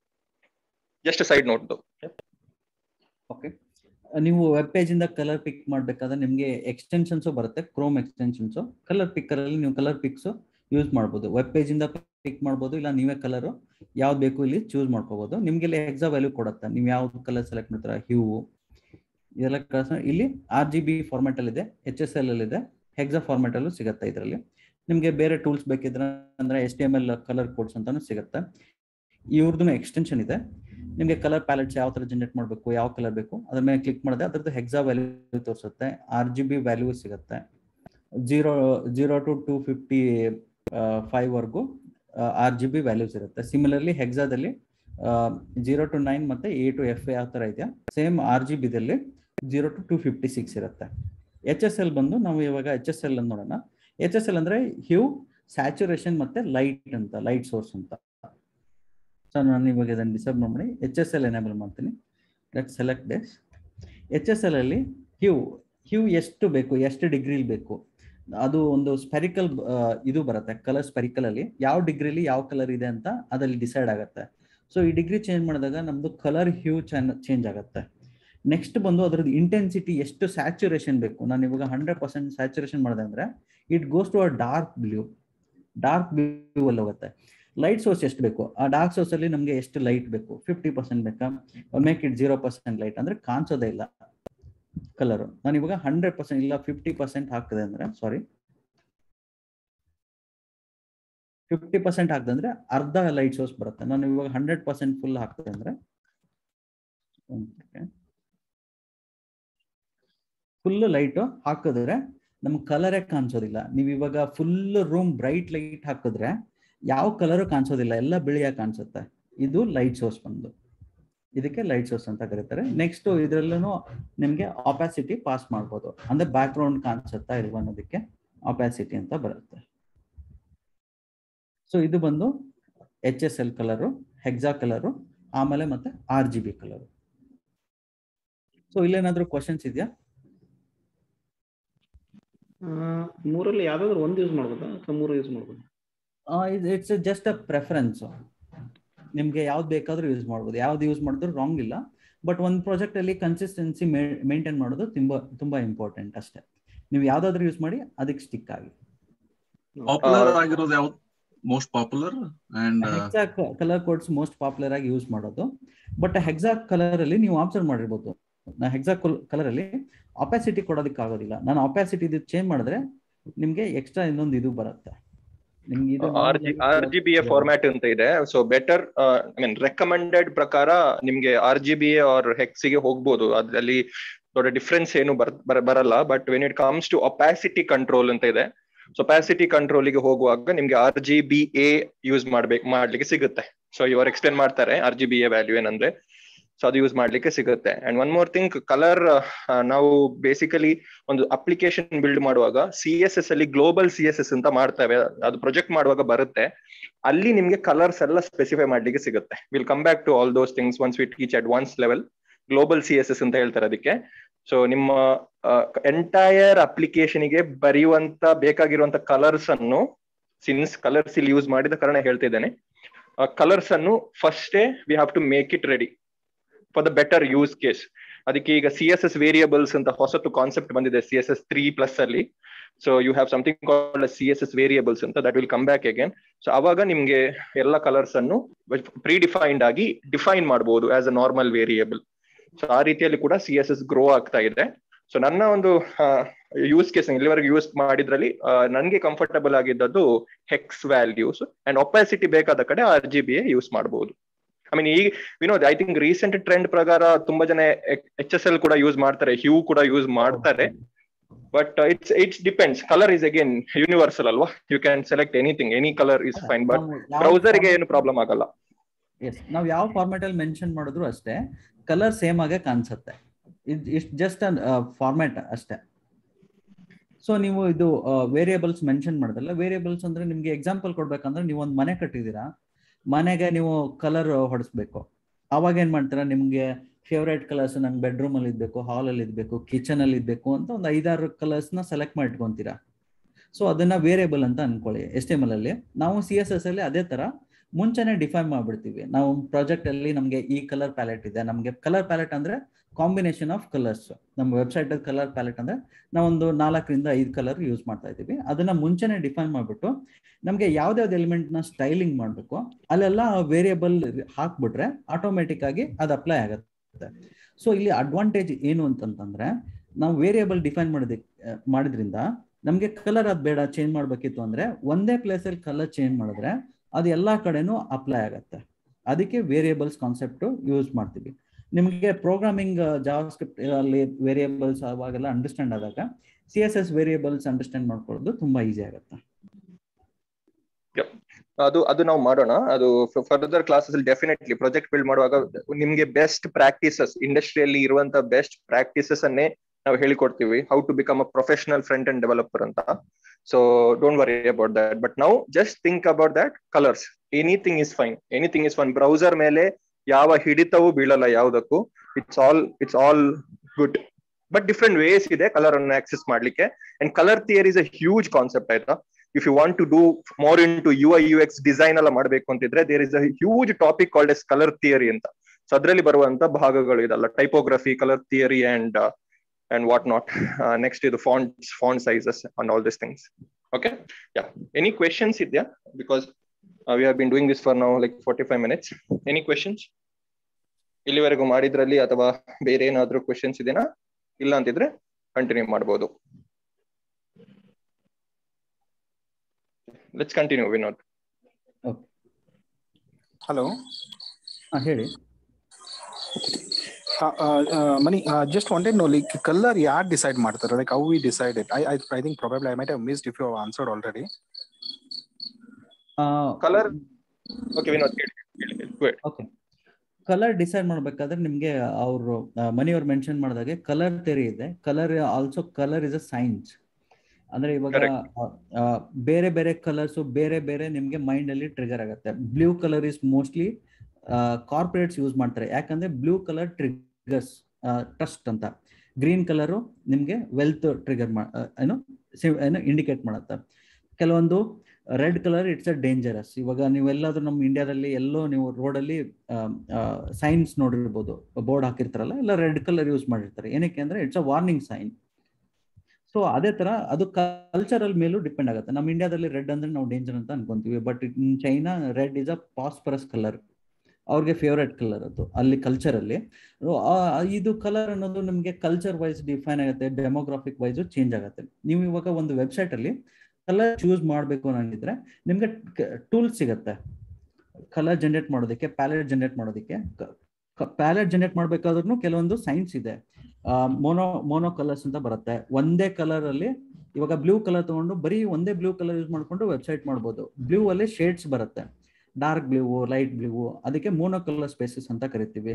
Speaker 5: ಜಸ್ಟ್ ಸೈಡ್ ನೋಟ್
Speaker 1: ಓಕೆ ನೀವು ವೆಬ್ ಪೇಜ್ ಇಂದ ಕಲರ್ ಪಿಕ್ ಮಾಡ್ಬೇಕಾದ್ರೆ ನಿಮಗೆ ಎಕ್ಸ್ಟೆನ್ಷನ್ಸ್ ಬರುತ್ತೆ ಕ್ರೋಮ್ ಎಕ್ಸ್ಟೆನ್ಷನ್ಸ್ ಕಲರ್ ಪಿಕ್ಕರ್ ಅಲ್ಲಿ ನೀವು ಕಲರ್ ಪಿಕ್ಸ್ ಯೂಸ್ ಮಾಡ್ಬೋದು ವೆಬ್ ಪೇಜ್ ಇಂದ ಪಿಕ್ ಮಾಡ್ಬೋದು ಇಲ್ಲ ನೀವೇ ಕಲರ್ ಯಾವ್ದು ಬೇಕು ಇಲ್ಲಿ ಚೂಸ್ ಮಾಡ್ಕೋಬಹುದು ನಿಮ್ಗೆ ಇಲ್ಲಿ ಎಕ್ಸಾ ವ್ಯಾಲ್ಯೂ ಕೊಡುತ್ತೆ ನೀವು ಯಾವ್ದು ಕಲರ್ ಸೆಲೆಕ್ಟ್ ಮಾಡ್ತೀರಾ ಹ್ಯೂ ಇದೆಲ್ಲ ಕಳ್ಸ ಇಲ್ಲಿ ಆರ್ ಜಿ ಬಿ ಫಾರ್ಮೆಟ್ ಅಲ್ಲಿ ಇದೆ ಎಚ್ ಎಸ್ ಎಲ್ ಅಲ್ಲಿ ಇದೆ ಹೆಕ್ಸಾ ಫಾರ್ಮೆಟ್ ಅಲ್ಲೂ ಸಿಗುತ್ತೆ ಇದರಲ್ಲಿ ನಿಮಗೆ ಬೇರೆ ಟೂಲ್ಸ್ ಬೇಕಿದ್ರೆ ಅಂದ್ರೆ S T M L colour codes ಅಂತಾನು ಸಿಗುತ್ತೆ ಇವ್ರದ್ದು ಎಕ್ಸ್ಟೆನ್ಷನ್ ಇದೆ ನಿಮಗೆ ಕಲರ್ ಪ್ಯಾಲೆಟ್ಸ್ ಯಾವ ತರ ಜನರೇಟ್ ಮಾಡಬೇಕು ಯಾವ ಕಲರ್ ಬೇಕು ಅದ್ರ ಮೇಲೆ ಕ್ಲಿಕ್ ಮಾಡಿದ್ರೆ ಅದ್ರದ್ದು ಹೆಕ್ಸಾ ವ್ಯಾಲ್ಯೂ ತೋರಿಸುತ್ತೆ ಆರ್ ಜಿ ಬಿ ವ್ಯಾಲ್ಯೂ ಸಿಗುತ್ತೆ zero zero to two fifty five ವರ್ಗು ಆರ್ ಜಿ ಬಿ ವ್ಯಾಲ್ಯೂಸ್ ಇರುತ್ತೆ ಸಿಮಿಲರ್ಲಿ ಹೆಕ್ಸಾದಲ್ಲಿ ಜೀರೋ ಟು ನೈನ್ ಮತ್ತೆ ಎ ಟು ಎಫ್ ಯಾವ ತರ ಇದೆಯಾ ಸೇಮ್ ಆರ್ ಜಿ ಬಿದಲ್ಲಿ zero to two fifty six ಇರುತ್ತೆ ಎಚ್ ಎಸ್ ಎಲ್ ಬಂದು ನಾವು ಇವಾಗ ಎಚ್ ಎಸ್ ಎಲ್ ನೋಡೋಣ ಎಚ್ ಎಸ್ ಎಲ್ ಅಂದ್ರೆ ಹ್ಯೂ ಸ್ಯಾಚುರೇಷನ್ ಮತ್ತೆ ಲೈಟ್ ಅಂತ ಲೈಟ್ ಸೋರ್ಸ್ ಅಂತ ಸೊ ನಾನು ಇವಾಗ ಇದನ್ನು ಡಿಸೇಬಲ್ ಮಾಡಿ ಎಚ್ ಎಸ್ ಎಲ್ ಎನೇಬಲ್ ಮಾಡ್ತೀನಿ let select this H S L ಅಲ್ಲಿ ಹ್ಯೂ ಹ್ಯೂ ಎಷ್ಟು ಬೇಕು ಎಷ್ಟು ಡಿಗ್ರಿಲಿ ಬೇಕು ಅದು ಒಂದು ಸ್ಪೆರಿಕಲ್ ಇದು ಬರುತ್ತೆ ಕಲರ್ ಸ್ಪೆರಿಕಲ್ ಅಲ್ಲಿ ಯಾವ ಡಿಗ್ರಿಲಿ ಯಾವ ಕಲರ್ ಇದೆ ಅಂತ ಅದಲ್ಲಿ ಡಿಸೈಡ್ ಆಗುತ್ತೆ ಸೊ ಈ ಡಿಗ್ರಿ ಚೇಂಜ್ ಮಾಡಿದಾಗ ನಮ್ದು ಕಲರ್ ಹ್ಯೂ ಚೇಂಜ್ ಆಗುತ್ತೆ ನೆಕ್ಸ್ಟ್ ಬಂದು ಅದ್ರದ್ದು ಇಂಟೆನ್ಸಿಟಿ ಎಷ್ಟು ಸ್ಯಾಚುರೇಷನ್ ಬೇಕು ನಾನು ಇವಾಗ ಹಂಡ್ರೆಡ್ ಪರ್ಸೆಂಟ್ ಸ್ಯಾಚುರೇಷನ್ ಮಾಡಿದೆ ಅಂದ್ರೆ it goes to a dark blue dark blue ಅಲ್ಲಿ ಹೋಗುತ್ತೆ ಲೈಟ್ ಸೋರ್ಸ್ ಎಷ್ಟು ಬೇಕು ಆ ಡಾರ್ಕ್ ಸೋರ್ಸ್ ಅಲ್ಲಿ ನಮಗೆ ಎಷ್ಟು ಲೈಟ್ ಬೇಕು ಫಿಫ್ಟಿ ಪರ್ಸೆಂಟ್ ಬೇಕಾ make it zero percent light ಅಂದ್ರೆ ಕಾಣಿಸೋದೇ ಇಲ್ಲ ಕಲರ್ ನಾನು ಇವಾಗ ಹಂಡ್ರೆಡ್ ಪರ್ಸೆಂಟ್ ಇಲ್ಲ ಫಿಫ್ಟಿ ಪರ್ಸೆಂಟ್ ಹಾಕಿದೆ ಅಂದ್ರೆ ಸಾರಿ ಫಿಫ್ಟಿ ಪರ್ಸೆಂಟ್ ಹಾಕಿದೆ ಅಂದ್ರೆ ಅರ್ಧ ಲೈಟ್ ಸೋರ್ಸ್ ಬರುತ್ತೆ ನಾನು ಇವಾಗ ಹಂಡ್ರೆಡ್ ಪರ್ಸೆಂಟ್ ಫುಲ್ ಹಾಕ್ತದೆ ಅಂದ್ರೆ ಫುಲ್ ಲೈಟ್ ಹಾಕಿದ್ರೆ ನಮ್ಗೆ ಕಲರೇ ಕಾಣಿಸೋದಿಲ್ಲ ನೀವು ಇವಾಗ ಫುಲ್ ರೂಮ್ ಬ್ರೈಟ್ ಲೈಟ್ ಹಾಕಿದ್ರೆ ಯಾವ ಕಲರು ಕಾಣಿಸೋದಿಲ್ಲ ಎಲ್ಲ ಬಿಳಿಯಾಗಿ ಕಾಣಿಸುತ್ತೆ ಇದು ಲೈಟ್ ಸೋರ್ಸ್ ಬಂದು ಇದಕ್ಕೆ ಲೈಟ್ ಸೋರ್ಸ್ ಅಂತ ಕರೀತಾರೆ ನೆಕ್ಸ್ಟ್ ಇದರಲ್ಲೂ ನಿಮಗೆ ಆಪಾಸಿಟಿ ಪಾಸ್ ಮಾಡ್ಬೋದು ಅಂದ್ರೆ ಬ್ಯಾಕ್ ಗ್ರೌಂಡ್ ಕಾಣಿಸುತ್ತಾ ಇಲ್ವ ಅನ್ನೋದಕ್ಕೆ ಆಪಾಸಿಟಿ ಅಂತ ಬರುತ್ತೆ ಸೊ ಇದು ಬಂದು H S L colour hexa colour ಆಮೇಲೆ ಮತ್ತೆ R G B colour so ಇಲ್ಲೇನಾದ್ರೂ ಕ್ವಶನ್ಸ್ ಇದೆಯಾ
Speaker 2: ಮೂರಲ್ಲಿ ಯಾವ್ದಾದ್ರು ಒಂದು ಯೂಸ್ ಮಾಡ್ಬೋದಾ ಅಥವಾ ಮೂರು ಯೂಸ್ ಮಾಡ್ಬೋದಾ
Speaker 1: ಇಟ್ಸ್ ಜಸ್ಟ್ ಅ ಪ್ರೆಫರೆನ್ಸ್ ನಿಮ್ಗೆ ಯಾವ್ದು ಬೇಕಾದ್ರೂ ಯೂಸ್ ಮಾಡ್ಬೋದು ಯಾವ್ದು ಯೂಸ್ ಮಾಡಿದ್ರು ರಾಂಗ್ ಇಲ್ಲ ಬಟ್ ಒಂದು ಪ್ರಾಜೆಕ್ಟ್ ಅಲ್ಲಿ ಕನ್ಸಿಸ್ಟೆನ್ಸಿ ಮೇಂಟೈನ್ ಮಾಡೋದು ತುಂಬಾ ತುಂಬಾ ಇಂಪಾರ್ಟೆಂಟ್ ಅಷ್ಟೇ ನೀವು ಯಾವ್ದಾದ್ರು ಯೂಸ್ ಮಾಡಿ ಅದಕ್ಕೆ ಸ್ಟಿಕ್ ಆಗಿ
Speaker 4: ಪಾಪ್ಯುಲರ್ ಆಗಿರೋದು ಯಾವ್ದು most popular and
Speaker 1: hexa colour codes most popular ಆಗಿ ಯೂಸ್ ಮಾಡೋದು ಬಟ್ ಹೆಕ್ಸಾ ಕಲರ್ ಅಲ್ಲಿ ನೀವು ಆಬ್ಸರ್ವ್ ಮಾಡಿರ್ಬೋದು ನಾ ಹೆಕ್ಸಾ ಕಲರ್ ಅಲ್ಲಿ ಅಪಾಸಿಟಿ ಕೊಡೋದಕ್ಕೆ ಆಗೋದಿಲ್ಲ ನಾನು ಅಪಾಸಿಟಿ ಇದು ಚೇಂಜ್ ಮಾಡಿದ್ರೆ ನಿಮ್ಗೆ ಎಕ್ಸ್ಟ್ರಾ ಇನ್ನೊಂದು ಇದು ಬರುತ್ತೆ ನಿಮ್ಗೆ ಇದು
Speaker 5: R G R G B A format ಅಂತ ಇದೆ so better I mean recommended ಪ್ರಕಾರ ನಿಮ್ಗೆ R G B A R ಹೆಕ್ಸಿಗೆ ಹೋಗ್ಬೋದು ಅದ್ರಲ್ಲಿ ದೊಡ್ಡ ಡಿಫ್ರೆನ್ಸ್ ಏನು ಬರ್ ಬರಲ್ಲ but when it comes to opacity control ಅಂತ ಇದೆ ಸೊ ಅಪಾಸಿಟಿ ಕಂಟ್ರೋಲಿಗೆ ಹೋಗುವಾಗ ನಿಮ್ಗೆ R G B A use ಮಾಡ್ಬೇಕು ಮಾಡ್ಲಿಕ್ಕೆ ಸಿಗುತ್ತೆ ಸೊ ಇವರು ಎಕ್ಸ್ಪ್ಲೇನ್ ಮಾಡ್ತಾರೆ R G B A value ಏನಂದ್ರೆ ಸೊ ಅದು ಯೂಸ್ ಮಾಡ್ಲಿಕ್ಕೆ ಸಿಗುತ್ತೆ and one more thing colour ನಾವು ಬೇಸಿಕಲಿ ಒಂದು ಅಪ್ಲಿಕೇಶನ್ ಬಿಲ್ಡ್ ಮಾಡುವಾಗ ಸಿ ಎಸ್ ಎಸ್ ಅಲ್ಲಿ ಗ್ಲೋಬಲ್ ಸಿ ಎಸ್ ಎಸ್ ಅಂತ ಮಾಡ್ತೇವೆ ಅದು ಪ್ರೊಜೆಕ್ಟ್ ಮಾಡುವಾಗ ಬರುತ್ತೆ ಅಲ್ಲಿ ನಿಮ್ಗೆ ಕಲರ್ಸ್ ಎಲ್ಲ ಸ್ಪೆಸಿಫೈ ಮಾಡ್ಲಿಕ್ಕೆ ಸಿಗುತ್ತೆ will come back to all those things once we teach advance level global C S S ಅಂತ ಹೇಳ್ತಾರೆ ಅದಕ್ಕೆ ಸೊ ನಿಮ್ಮ ಎಂಟೈರ್ ಅಪ್ಲಿಕೇಶನ್ಗೆ ಬರೆಯುವಂತ ಬೇಕಾಗಿರುವಂತ ಕಲರ್ಸ್ ಅನ್ನು ಸಿನ್ಸ್ ಕಲರ್ಸ್ ಇಲ್ಲಿ ಯೂಸ್ ಮಾಡಿದ ಕಾರಣ ಹೇಳ್ತಿದ್ದೇನೆ ಕಲರ್ಸ್ ಅನ್ನು ಫಸ್ಟೇ we have to make it ready for the better use case ಅದಕ್ಕೆ ಈಗ ಸಿ ಎಸ್ ಎಸ್ ವೇರಿಯಬಲ್ಸ್ ಅಂತ ಹೊಸತು ಕಾನ್ಸೆಪ್ಟ್ ಬಂದಿದೆ C S S three plus ಅಲ್ಲಿ so you have something called C S S variables ಅಂತ that will come back again so ಅವಾಗ ನಿಮ್ಗೆ ಎಲ್ಲ ಕಲರ್ಸ್ ಅನ್ನು ಪ್ರೀ ಡಿಫೈನ್ಡ್ ಆಗಿ ಡಿಫೈನ್ ಮಾಡಬಹುದು as a normal variable so ಆ ರೀತಿಯಲ್ಲಿ ಕೂಡ ಸಿ ಎಸ್ ಎಸ್ ಗ್ರೋ ಆಗ್ತಾ ಇದೆ ಸೊ ನನ್ನ ಒಂದು ಯೂಸ್ ಕೇಸ್ ಇಲ್ಲಿವರೆಗೆ ಯೂಸ್ ಮಾಡಿದ್ರಲ್ಲಿ ನನಗೆ ಕಂಫರ್ಟಬಲ್ ಆಗಿದ್ದದ್ದು ಹೆಕ್ಸ್ ವ್ಯಾಲ್ಯೂಸ್ ಅಂಡ್ ಒಪಾಸಿಟಿ ಬೇಕಾದ ಕಡೆ ಆರ್ ಜಿ ಬಿ ಯೂಸ್ ಮಾಡಬಹುದು ಐ ಮೀನ್ ಈಗ Vinod I think recent trend ಪ್ರಕಾರ ತುಂಬಾ ಜನ ಎಚ್ ಎಸ್ ಎಲ್ ಕೂಡ ಯೂಸ್ ಮಾಡ್ತಾರೆ ಹ್ಯೂ ಕೂಡ ಯೂಸ್ ಮಾಡ್ತಾರೆ but it's it's depends colour is again universal ಅಲ್ವಾ you can select anything any colour is fine but browser ಗೆ ಏನು ಪ್ರಾಬ್ಲಮ್ ಆಗಲ್ಲ
Speaker 1: ಎಸ್ ನಾವು ಯಾವ ಫಾರ್ಮ್ಯಾಟ್ ಅಲ್ಲಿ ಮೆನ್ಷನ್ ಮಾಡಿದ್ರು ಅಷ್ಟೇ ಕಲರ್ ಸೇಮ್ ಆಗೇ ಕಾಣಿಸುತ್ತೆ ಇಟ್ ಜಸ್ಟ್ ಫಾರ್ಮ್ಯಾಟ್ ಅಷ್ಟೇ ಸೊ ನೀವು ಇದು ವೇರಿಯೇಬಲ್ಸ್ ಮೆನ್ಷನ್ ಮಾಡೋದಲ್ಲ ವೇರಿಯೇಬಲ್ಸ್ ಅಂದ್ರೆ ನಿಮ್ಗೆ ಎಕ್ಸಾಂಪಲ್ ಕೊಡ್ಬೇಕಂದ್ರೆ ನೀವು ಒಂದು ಮನೆ ಕಟ್ಟಿದ್ದೀರಾ ಮನೆಗೆ ನೀವು ಕಲರ್ ಹೊಡಿಸ್ಬೇಕು ಅವಾಗ ಏನ್ ಮಾಡ್ತೀರಾ ನಿಮ್ಗೆ ಫೇವ್ರೇಟ್ ಕಲರ್ಸ್ ನಂಗೆ ಬೆಡ್ರೂಮ್ ಅಲ್ಲಿ ಇದ್ಬೇಕು ಹಾಲ್ ಅಲ್ಲಿ ಇದ್ಬೇಕು ಕಿಚನ್ ಅಲ್ಲಿ ಇದ್ಬೇಕು ಅಂತ ಒಂದು ಐದಾರು ಕಲರ್ಸ್ ನ ಸೆಲೆಕ್ಟ್ ಮಾಡಿ ಇಟ್ಕೊಂತೀರಾ ಸೊ ಅದನ್ನ ವೇರಿಯೇಬಲ್ ಅಂತ ಅನ್ಕೊಳ್ಳಿ ಎಸ್ ಟಿ ಎಮ್ ಎಲ್ ಅಲ್ಲಿ ನಾವು ಸಿ ಎಸ್ ಎಸ್ ಅಲ್ಲಿ ಅದೇ ತರ ಮುಂಚೆನೆ ಡಿಫೈನ್ ಮಾಡ್ಬಿಡ್ತೀವಿ ನಾವು ಪ್ರಾಜೆಕ್ಟ್ ಅಲ್ಲಿ ನಮಗೆ ಈ ಕಲರ್ ಪ್ಯಾಲೆಟ್ ಇದೆ ನಮಗೆ ಕಲರ್ ಪ್ಯಾಲೆಟ್ ಅಂದ್ರೆ ಕಾಂಬಿನೇಷನ್ ಆಫ್ ಕಲರ್ಸ್ ನಮ್ಮ ವೆಬ್ಸೈಟ್ ಕಲರ್ ಪ್ಯಾಲೆಟ್ ಅಂದ್ರೆ ನಾವೊಂದು ನಾಲ್ಕರಿಂದ ಐದು ಕಲರ್ ಯೂಸ್ ಮಾಡ್ತಾ ಇದ್ದೀವಿ ಅದನ್ನ ಮುಂಚೆನೆ ಡಿಫೈನ್ ಮಾಡ್ಬಿಟ್ಟು ನಮಗೆ ಯಾವ್ದಾವ್ದು ಎಲಿಮೆಂಟ್ ನ ಸ್ಟೈಲಿಂಗ್ ಮಾಡಬೇಕು ಅಲ್ಲೆಲ್ಲ ವೇರಿಯಬಲ್ ಹಾಕ್ಬಿಟ್ರೆ ಆಟೋಮೆಟಿಕ್ ಆಗಿ ಅದು ಅಪ್ಲೈ ಆಗುತ್ತೆ ಸೊ ಇಲ್ಲಿ ಅಡ್ವಾಂಟೇಜ್ ಏನು ಅಂತಂತಂದ್ರೆ ನಾವು ವೇರಿಯಬಲ್ ಡಿಫೈನ್ ಮಾಡೋದಕ್ಕೆ ಮಾಡಿದ್ರಿಂದ ನಮಗೆ ಕಲರ್ ಅದು ಬೇಡ ಚೇಂಜ್ ಮಾಡ್ಬೇಕಿತ್ತು ಅಂದ್ರೆ ಒಂದೇ ಪ್ಲೇಸ್ ಅಲ್ಲಿ ಕಲರ್ ಚೇಂಜ್ ಮಾಡಿದ್ರೆ ಅದು ಎಲ್ಲಾ ಕಡೆನೂ ಅಪ್ಲೈ ಆಗತ್ತೆ ಅದಕ್ಕೆ ವೇರಿಯೇಬಲ್ಸ್ ಕಾನ್ಸೆಪ್ಟ್ ಯೂಸ್ ಮಾಡ್ತೀವಿ ನಿಮಗೆ ಪ್ರೋಗ್ರಾಮಿಂಗ್ ಜಾವಾ ಸ್ಕ್ರಿಪ್ಟ್ ಅಲ್ಲಿ ವೇರಿಯೇಬಲ್ಸ್ ಅವಾಗೆಲ್ಲ ಅಂಡರ್ಸ್ಟ್ಯಾಂಡ್ ಆದಾಗ C S S variables understand ಮಾಡ್ಕೊಳ್ಳೋದು ತುಂಬಾ ಈಸಿ ಆಗುತ್ತೆ
Speaker 5: ಅದು ಅದು ನಾವು ಮಾಡೋಣ ಅದು further classes definitely project build ಮಾಡುವಾಗ ನಿಮ್ಗೆ ಬೆಸ್ಟ್ ಪ್ರಾಕ್ಟೀಸಸ್ ಇಂಡಸ್ಟ್ರಿಯಲ್ಲಿ ಇರುವಂತ ಬೆಸ್ಟ್ ಪ್ರಾಕ್ಟೀಸಸ್ ಅನ್ನೇ ನಾವು ಹೇಳಿಕೊಡ್ತೀವಿ how to become a professional front end developer ಅಂತ so don't worry about that but ನಾವು just think about that colours anything is fine anything is fine browser ಮೇಲೆ ಯಾವ ಹಿಡಿತವೂ ಬೀಳಲ್ಲ ಯಾವುದಕ್ಕೂ it's all it's all good but different ways ಇದೆ ಕಲರ್ ಅನ್ನು ಆಕ್ಸೆಸ್ ಮಾಡ್ಲಿಕ್ಕೆ and colour theory is a huge concept ಆಯ್ತಾ if you want to do more into U I you X design ಎಲ್ಲ ಮಾಡಬೇಕು ಅಂತಿದ್ರೆ there is a huge topic called as colour theory ಅಂತ ಸೊ ಅದರಲ್ಲಿ ಬರುವಂತ ಭಾಗಗಳು ಇದಲ್ಲ typography colour theory and and what not next ಇದು font font sizes and all this things okay ya any questions ಇದೆಯಾ because we have been doing this for now like forty five minutes any questions ಇಲ್ಲಿವರೆಗೂ ಮಾಡಿದ್ರಲ್ಲಿ ಅಥವಾ ಬೇರೆ ಏನಾದ್ರೂ ಕ್ವೆಶನ್ಸ್ ಇದೆನಾ ಇಲ್ಲ ಅಂತಿದ್ರೆ ಕಂಟಿನ್ಯೂ ಮಾಡ್ಬೋದು ಲೆಟ್ಸ್ ಕಂಟಿನ್ಯೂ ವಿನೋದ್
Speaker 6: ಹಲೋ
Speaker 1: ಹಾ ಹೇಳಿ
Speaker 6: Mani just wanted know like colour ಯಾರು ಡಿಸೈಡ್ ಮಾಡ್ತಾರೆ like how we decided I I I think probably I might have missed if you answered already
Speaker 5: colour okay Vinod ಹೇಳಿ ಹೇಳಿ ಹೇಳಿ
Speaker 1: ಓಕೆ ಕಲರ್ ಡಿಸೈಡ್ ಮಾಡ್ಬೇಕಾದ್ರೆ ನಿಮ್ಗೆ ಅವರು ಮನಿಯವ್ರು ಮೆನ್ಷನ್ ಮಾಡಿದಾಗೆ ಕಲರ್ ತೆರಿ ಇದೆ colour also colour is a science ಅಂದ್ರೆ ಇವಾಗ ಬೇರೆ ಬೇರೆ ಕಲರ್ಸ್ ಬೇರೆ ಬೇರೆ ನಿಮ್ಗೆ ಮೈಂಡ್ ಅಲ್ಲಿ ಟ್ರಿಗರ್ ಆಗುತ್ತೆ blue colour is mostly corporates use ಮಾಡ್ತಾರೆ ಯಾಕಂದ್ರೆ ಬ್ಲೂ ಕಲರ್ ಟ್ರಿಗರ್ಸ್ ಟ್ರಸ್ಟ್ ಅಂತ ಗ್ರೀನ್ ಕಲರು ನಿಮ್ಗೆ ವೆಲ್ತ್ ಟ್ರಿಗರ್ ಏನು ಏನು ಇಂಡಿಕೇಟ್ ಮಾಡುತ್ತೆ ಕೆಲವೊಂದು red colour it's a dangerous ಇವಾಗ ನೀವೆಲ್ಲಾದ್ರೂ ನಮ್ಮ ಇಂಡಿಯಾದಲ್ಲಿ ಎಲ್ಲೋ ನೀವು ರೋಡಲ್ಲಿ ಸೈನ್ಸ್ ನೋಡಿರ್ಬೋದು ಬೋರ್ಡ್ ಹಾಕಿರ್ತಾರಲ್ಲ ಎಲ್ಲ ರೆಡ್ ಕಲರ್ ಯೂಸ್ ಮಾಡಿರ್ತಾರೆ ಏನಕ್ಕೆ ಅಂದ್ರೆ it's a warning sign so ಅದೇ ತರ ಅದು ಕಲ್ಚರಲ್ ಮೇಲೂ ಡಿಪೆಂಡ್ ಆಗುತ್ತೆ ನಮ್ಮ ಇಂಡಿಯಾದಲ್ಲಿ ರೆಡ್ ಅಂದ್ರೆ ನಾವು ಡೇಂಜರ್ ಅಂತ ಅನ್ಕೊಂತೀವಿ but in China red is a prosperous colour ಅವ್ರಿಗೆ ಫೇವ್ರೆಟ್ ಕಲರ್ ಅದು ಅಲ್ಲಿ ಕಲ್ಚರ್ ಅಲ್ಲಿ ಇದು ಕಲರ್ ಅನ್ನೋದು ನಿಮಗೆ ಕಲ್ಚರ್ ವೈಸ್ ಡಿಫೈನ್ ಆಗುತ್ತೆ ಡೆಮೋಗ್ರಾಫಿಕ್ ವೈಸ್ ಚೇಂಜ್ ಆಗುತ್ತೆ ನೀವು ಇವಾಗ ಒಂದು ವೆಬ್ಸೈಟ್ ಅಲ್ಲಿ ಕಲರ್ ಚೂಸ್ ಮಾಡಬೇಕು ಅನ್ನಿದ್ರೆ ನಿಮ್ಗೆ ಟೂಲ್ಸ್ ಸಿಗತ್ತೆ ಕಲರ್ ಜನರೇಟ್ ಮಾಡೋದಕ್ಕೆ ಪ್ಯಾಲೆಟ್ ಜನರೇಟ್ ಮಾಡೋದಕ್ಕೆ ಪ್ಯಾಲೆಟ್ ಜನರೇಟ್ ಮಾಡ್ಬೇಕಾದ್ರೂ ಕೆಲವೊಂದು ಸೈನ್ಸ್ ಇದೆ ಮೋನೋ ಮೋನೋ ಕಲರ್ಸ್ ಅಂತ ಬರುತ್ತೆ ಒಂದೇ ಕಲರ್ ಅಲ್ಲಿ ಇವಾಗ ಬ್ಲೂ ಕಲರ್ ತಗೊಂಡು ಬರೀ ಒಂದೇ ಬ್ಲೂ ಕಲರ್ ಯೂಸ್ ಮಾಡ್ಕೊಂಡು ವೆಬ್ಸೈಟ್ ಮಾಡ್ಬೋದು ಬ್ಲೂ ಅಲ್ಲಿ ಶೇಡ್ಸ್ ಬರುತ್ತೆ ಡಾರ್ಕ್ ಬ್ಲೂ ಲೈಟ್ ಬ್ಲೂ ಅದಕ್ಕೆ ಮೋನೋ ಕಲರ್ ಸ್ಪೇಸಸ್ ಅಂತ ಕರಿತೀವಿ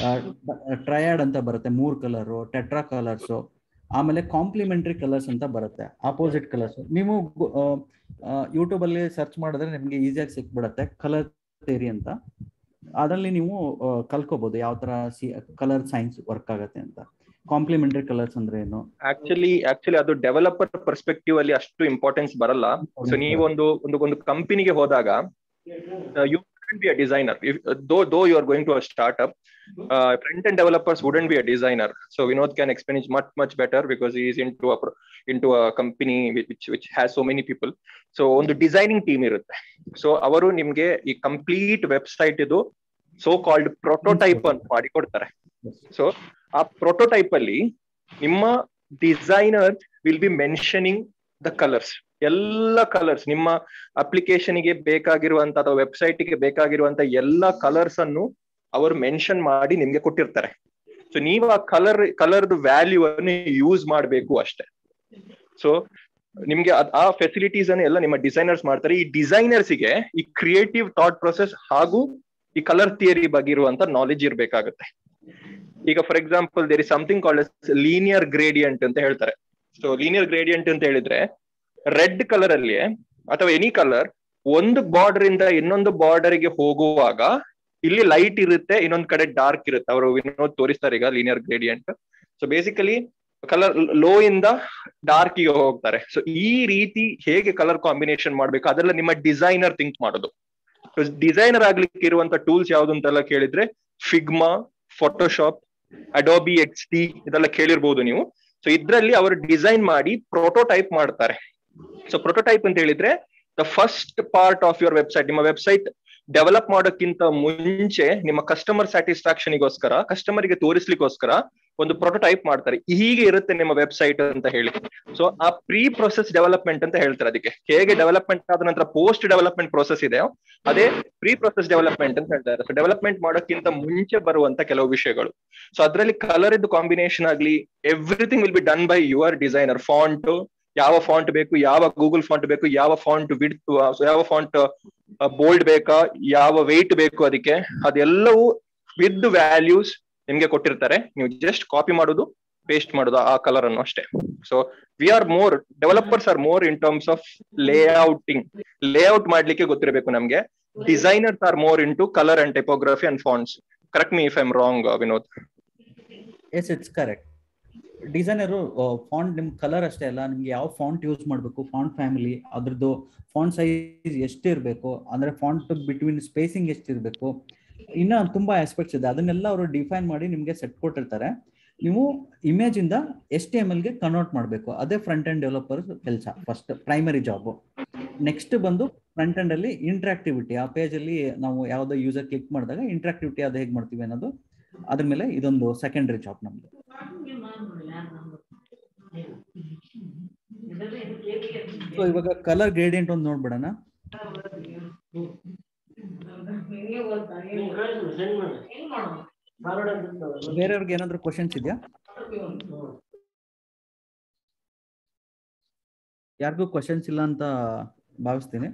Speaker 1: ಟ್ರಯಾಡ್ ಅಂತ ಬರುತ್ತೆ ಮೂರ್ ಕಲರು ಟೆಟ್ರಾ ಕಲರ್ಸು ಆಮೇಲೆ ಕಾಂಪ್ಲಿಮೆಂಟರಿ ಕಲರ್ಸ್ ಅಂತ ಬರುತ್ತೆ ಆಪೋಸಿಟ್ ಕಲರ್ಸ್ ನೀವು ಯೂಟ್ಯೂಬ್ ಅಲ್ಲಿ ಸರ್ಚ್ ಮಾಡಿದ್ರೆ ನಿಮ್ಗೆ ಈಸಿಯಾಗಿ ಸಿಕ್ಬಿಡತ್ತೆ ಕಲರ್ ಥೇರಿ ಅಂತ ಅದರಲ್ಲಿ ನೀವು ಕಲ್ಕೋಬಹುದು ಯಾವ ತರ ಸಿ ಕಲರ್ ಸೈನ್ಸ್ ವರ್ಕ್ ಆಗತ್ತೆ ಅಂತ ಕಾಂಪ್ಲಿಮೆಂಟರಿ ಕಲರ್ಸ್ ಅಂದ್ರೆ ಏನು
Speaker 5: ಆಕ್ಚುಲಿ ಆಕ್ಚುಲಿ ಅದು ಡೆವಲಪರ್ ಪರ್ಸ್ಪೆಕ್ಟಿವ್ ಅಲ್ಲಿ ಅಷ್ಟು ಇಂಪಾರ್ಟೆನ್ಸ್ ಬರಲ್ಲ ಸೊ ನೀವೊಂದು ಒಂದು ಒಂದು ಕಂಪನಿಗೆ ಹೋದಾಗ you B a designer though though you are going to a startup front end developers wouldn't be a designer so Vinod can explain is much much better because is into into a company which which has so many people so ಒಂದು ಡಿಸೈನಿಂಗ್ ಟೀಮ್ ಇರುತ್ತೆ ಸೊ ಅವರು ನಿಮ್ಗೆ ಈ ಕಂಪ್ಲೀಟ್ ವೆಬ್ಸೈಟ್ ಇದು ಸೋ ಕಾಲ್ಡ್ ಪ್ರೊಟೋಟೈಪ್ ಅಂತ ಮಾಡಿ ಕೊಡ್ತಾರೆ ಸೊ ಆ ಪ್ರೊಟೋಟೈಪ್ ಅಲ್ಲಿ ನಿಮ್ಮ designer will be mentioning the colours ಎಲ್ಲ ಕಲರ್ಸ್ ನಿಮ್ಮ ಅಪ್ಲಿಕೇಶನ್ ಗೆ ಬೇಕಾಗಿರುವಂತ ಅಥವಾ ವೆಬ್ಸೈಟ್ ಗೆ ಬೇಕಾಗಿರುವಂತ ಎಲ್ಲ ಕಲರ್ಸ್ ಅನ್ನು ಅವರು ಮೆನ್ಷನ್ ಮಾಡಿ ನಿಮ್ಗೆ ಕೊಟ್ಟಿರ್ತಾರೆ ಸೊ ನೀವು ಆ ಕಲರ್ ಕಲರ್ದು ವ್ಯಾಲ್ಯೂ ಅನ್ನು ಯೂಸ್ ಮಾಡಬೇಕು ಅಷ್ಟೇ ಸೊ ನಿಮ್ಗೆ ಅದ್- ಆ ಫೆಸಿಲಿಟೀಸ್ ಅನ್ನು ಎಲ್ಲ ನಿಮ್ಮ ಡಿಸೈನರ್ಸ್ ಮಾಡ್ತಾರೆ ಈ ಡಿಸೈನರ್ಸ್ ಗೆ ಈ ಕ್ರಿಯೇಟಿವ್ ಥಾಟ್ ಪ್ರೊಸೆಸ್ ಹಾಗೂ ಈ ಕಲರ್ ಥಿಯರಿ ಬಗ್ಗೆ ಇರುವಂತ ನಾಲೆಜ್ ಇರ್ಬೇಕಾಗುತ್ತೆ ಈಗ for example there is something called linear gradient ಅಂತ ಹೇಳ್ತಾರೆ ಸೊ ಲೀನಿಯರ್ ಗ್ರೇಡಿಯಂಟ್ ಅಂತ ಹೇಳಿದ್ರೆ ರೆಡ್ ಕಲರ್ ಅಲ್ಲಿ ಅಥವಾ ಎನಿ ಕಲರ್ ಒಂದು ಬಾರ್ಡರ್ ಇಂದ ಇನ್ನೊಂದು ಬಾರ್ಡರ್ ಗೆ ಹೋಗುವಾಗ ಇಲ್ಲಿ ಲೈಟ್ ಇರುತ್ತೆ ಇನ್ನೊಂದ್ ಕಡೆ ಡಾರ್ಕ್ ಇರುತ್ತೆ ಅವರು ವಿನೋದ್ ತೋರಿಸ್ತಾರೆ ಈಗ linear gradient so basically colour low ಇಂದ ಡಾರ್ಕ್ ಗೆ ಹೋಗ್ತಾರೆ ಸೊ ಈ ರೀತಿ ಹೇಗೆ ಕಲರ್ ಕಾಂಬಿನೇಷನ್ ಮಾಡ್ಬೇಕು ಅದೆಲ್ಲ ನಿಮ್ಮ ಡಿಸೈನರ್ ಥಿಂಕ್ ಮಾಡೋದು ಡಿಸೈನರ್ ಆಗ್ಲಿಕ್ಕೆ ಇರುವಂತ ಟೂಲ್ಸ್ ಯಾವ್ದು ಅಂತೆಲ್ಲ ಕೇಳಿದ್ರೆ Figma Photoshop Adobe X D ಇದೆಲ್ಲ ಕೇಳಿರ್ಬೋದು ನೀವು ಸೊ ಇದ್ರಲ್ಲಿ ಅವರು ಡಿಸೈನ್ ಮಾಡಿ ಪ್ರೋಟೋಟೈಪ್ ಮಾಡ್ತಾರೆ ಸೊ ಪ್ರೋಟೋಟೈಪ್ ಅಂತ ಹೇಳಿದ್ರೆ the first part of your website ನಿಮ್ಮ ವೆಬ್ಸೈಟ್ ಡೆವಲಪ್ ಮಾಡೋಕ್ಕಿಂತ ಮುಂಚೆ ನಿಮ್ಮ ಕಸ್ಟಮರ್ ಸ್ಯಾಟಿಸ್ಫ್ಯಾಕ್ಷನ್ಗೋಸ್ಕರ ಕಸ್ಟಮರ್ಗೆ ತೋರಿಸ್ಲಿಕ್ಕೋಸ್ಕರ ಒಂದು ಪ್ರೋಟೋಟೈಪ್ ಮಾಡ್ತಾರೆ ಹೀಗೆ ಇರುತ್ತೆ ನಿಮ್ಮ ವೆಬ್ಸೈಟ್ ಅಂತ ಹೇಳಿ ಸೊ ಆ ಪ್ರೀ ಪ್ರೊಸೆಸ್ ಡೆವಲಪ್ಮೆಂಟ್ ಅಂತ ಹೇಳ್ತಾರೆ ಅದಕ್ಕೆ ಹೇಗೆ ಡೆವಲಪ್ಮೆಂಟ್ ಆದ ನಂತರ ಪೋಸ್ಟ್ ಡೆವಲಪ್ಮೆಂಟ್ ಪ್ರೊಸೆಸ್ ಇದೆಯೋ ಅದೇ ಪ್ರೀ ಪ್ರೊಸೆಸ್ ಡೆವಲಪ್ಮೆಂಟ್ ಅಂತ ಹೇಳ್ತಾರೆ ಸೊ ಡೆವಲಪ್ಮೆಂಟ್ ಮಾಡೋಕ್ಕಿಂತ ಮುಂಚೆ ಬರುವಂತ ಕೆಲವು ವಿಷಯಗಳು ಸೊ ಅದರಲ್ಲಿ ಕಲರ್ ಇದ್ದು ಕಾಂಬಿನೇಷನ್ ಆಗ್ಲಿ everything will be done by your designer font ಯಾವ ಫಾಂಟ್ ಬೇಕು ಯಾವ ಗೂಗಲ್ ಫಾಂಟ್ ಬೇಕು ಯಾವ ಫಾಂಟ್ ವಿಡ್ತ್ ಯಾವ ಫಾಂಟ್ ಬೋಲ್ಡ್ ಬೇಕಾ ಯಾವ ವೆಯ್ಟ್ ಬೇಕು ಅದಕ್ಕೆ ಅದೆಲ್ಲವೂ ವಿತ್ ವ್ಯಾಲ್ಯೂಸ್ ನಿಮ್ಗೆ ಕೊಟ್ಟಿರ್ತಾರೆ ನೀವು ಜಸ್ಟ್ ಕಾಪಿ ಮಾಡೋದು ಪೇಸ್ಟ್ ಮಾಡೋದು ಆ ಕಲರ್ ಅನ್ನು ಅಷ್ಟೇ so we are more developers are more in terms of layouting layout ಮಾಡ್ಲಿಕ್ಕೆ ಗೊತ್ತಿರಬೇಕು ನಮ್ಗೆ designers are more into colour and typography and fonts correct me if I'm wrong Vinod
Speaker 1: yes it's correct designer font ನಿಮ್ ಕಲರ್ ಅಷ್ಟೇ ಅಲ್ಲ ನಿಮ್ಗೆ ಯಾವ ಫಾಂಟ್ ಯೂಸ್ ಮಾಡಬೇಕು ಫಾಂಟ್ ಫ್ಯಾಮಿಲಿ ಅದ್ರದ್ದು ಫಾಂಟ್ ಸೈಜ್ ಎಷ್ಟಿರಬೇಕು ಅಂದ್ರೆ ಫಾಂಟ್ ಬಿಟ್ವೀನ್ ಸ್ಪೇಸಿಂಗ್ ಎಷ್ಟಿರಬೇಕು ಇನ್ನ ತುಂಬಾ ಆಸ್ಪೆಕ್ಟ್ಸ್ ಇದೆ ಅದನ್ನೆಲ್ಲ ಅವರು ಡಿಫೈನ್ ಮಾಡಿ ನಿಮ್ಗೆ ಸೆಟ್ ಕೊಟ್ಟಿರ್ತಾರೆ ನೀವು ಇಮೇಜ್ ಇಂದ ಎಸ್ ಟಿ ಎಮ್ ಎಲ್ ಗೆ ಕನ್ವರ್ಟ್ ಮಾಡಬೇಕು ಅದೇ ಫ್ರಂಟ್ ಎಂಡ್ ಡೆವಲಪರ್ ಕೆಲಸ ಫಸ್ಟ್ ಪ್ರೈಮರಿ ಜಾಬ್ ನೆಕ್ಸ್ಟ್ ಬಂದು ಫ್ರಂಟ್ ಎಂಡ್ ಅಲ್ಲಿ ಇಂಟ್ರಾಕ್ಟಿವಿಟಿ ಆ ಪೇಜ್ ಅಲ್ಲಿ ನಾವು ಯಾವ್ದೋ ಯೂಸರ್ ಕ್ಲಿಕ್ ಮಾಡಿದಾಗ ಇಂಟ್ರಾಕ್ಟಿವಿಟಿ ಅದು ಹೇಗೆ ಮಾಡ್ತೀವಿ ಅನ್ನೋದು ಅದ್ರ ಮೇಲೆ ಇದೊಂದು ಸೆಕೆಂಡರಿ ಜಾಬ್ ನಮ್ದು ಸೊ ಇವಾಗ ಕಲರ್ ಗ್ರೇಡಿಯಂಟ್ ಒಂದು ನೋಡ್ಬಿಡೋಣ ಬೇರೆಯವ್ರಿಗೆ ಏನಾದ್ರು ಕ್ವಶನ್ಸ್ ಇದೆಯಾ ಯಾರಿಗೂ ಕ್ವಶನ್ಸ್ ಇಲ್ಲ ಅಂತ ಭಾವಿಸ್ತೀನಿ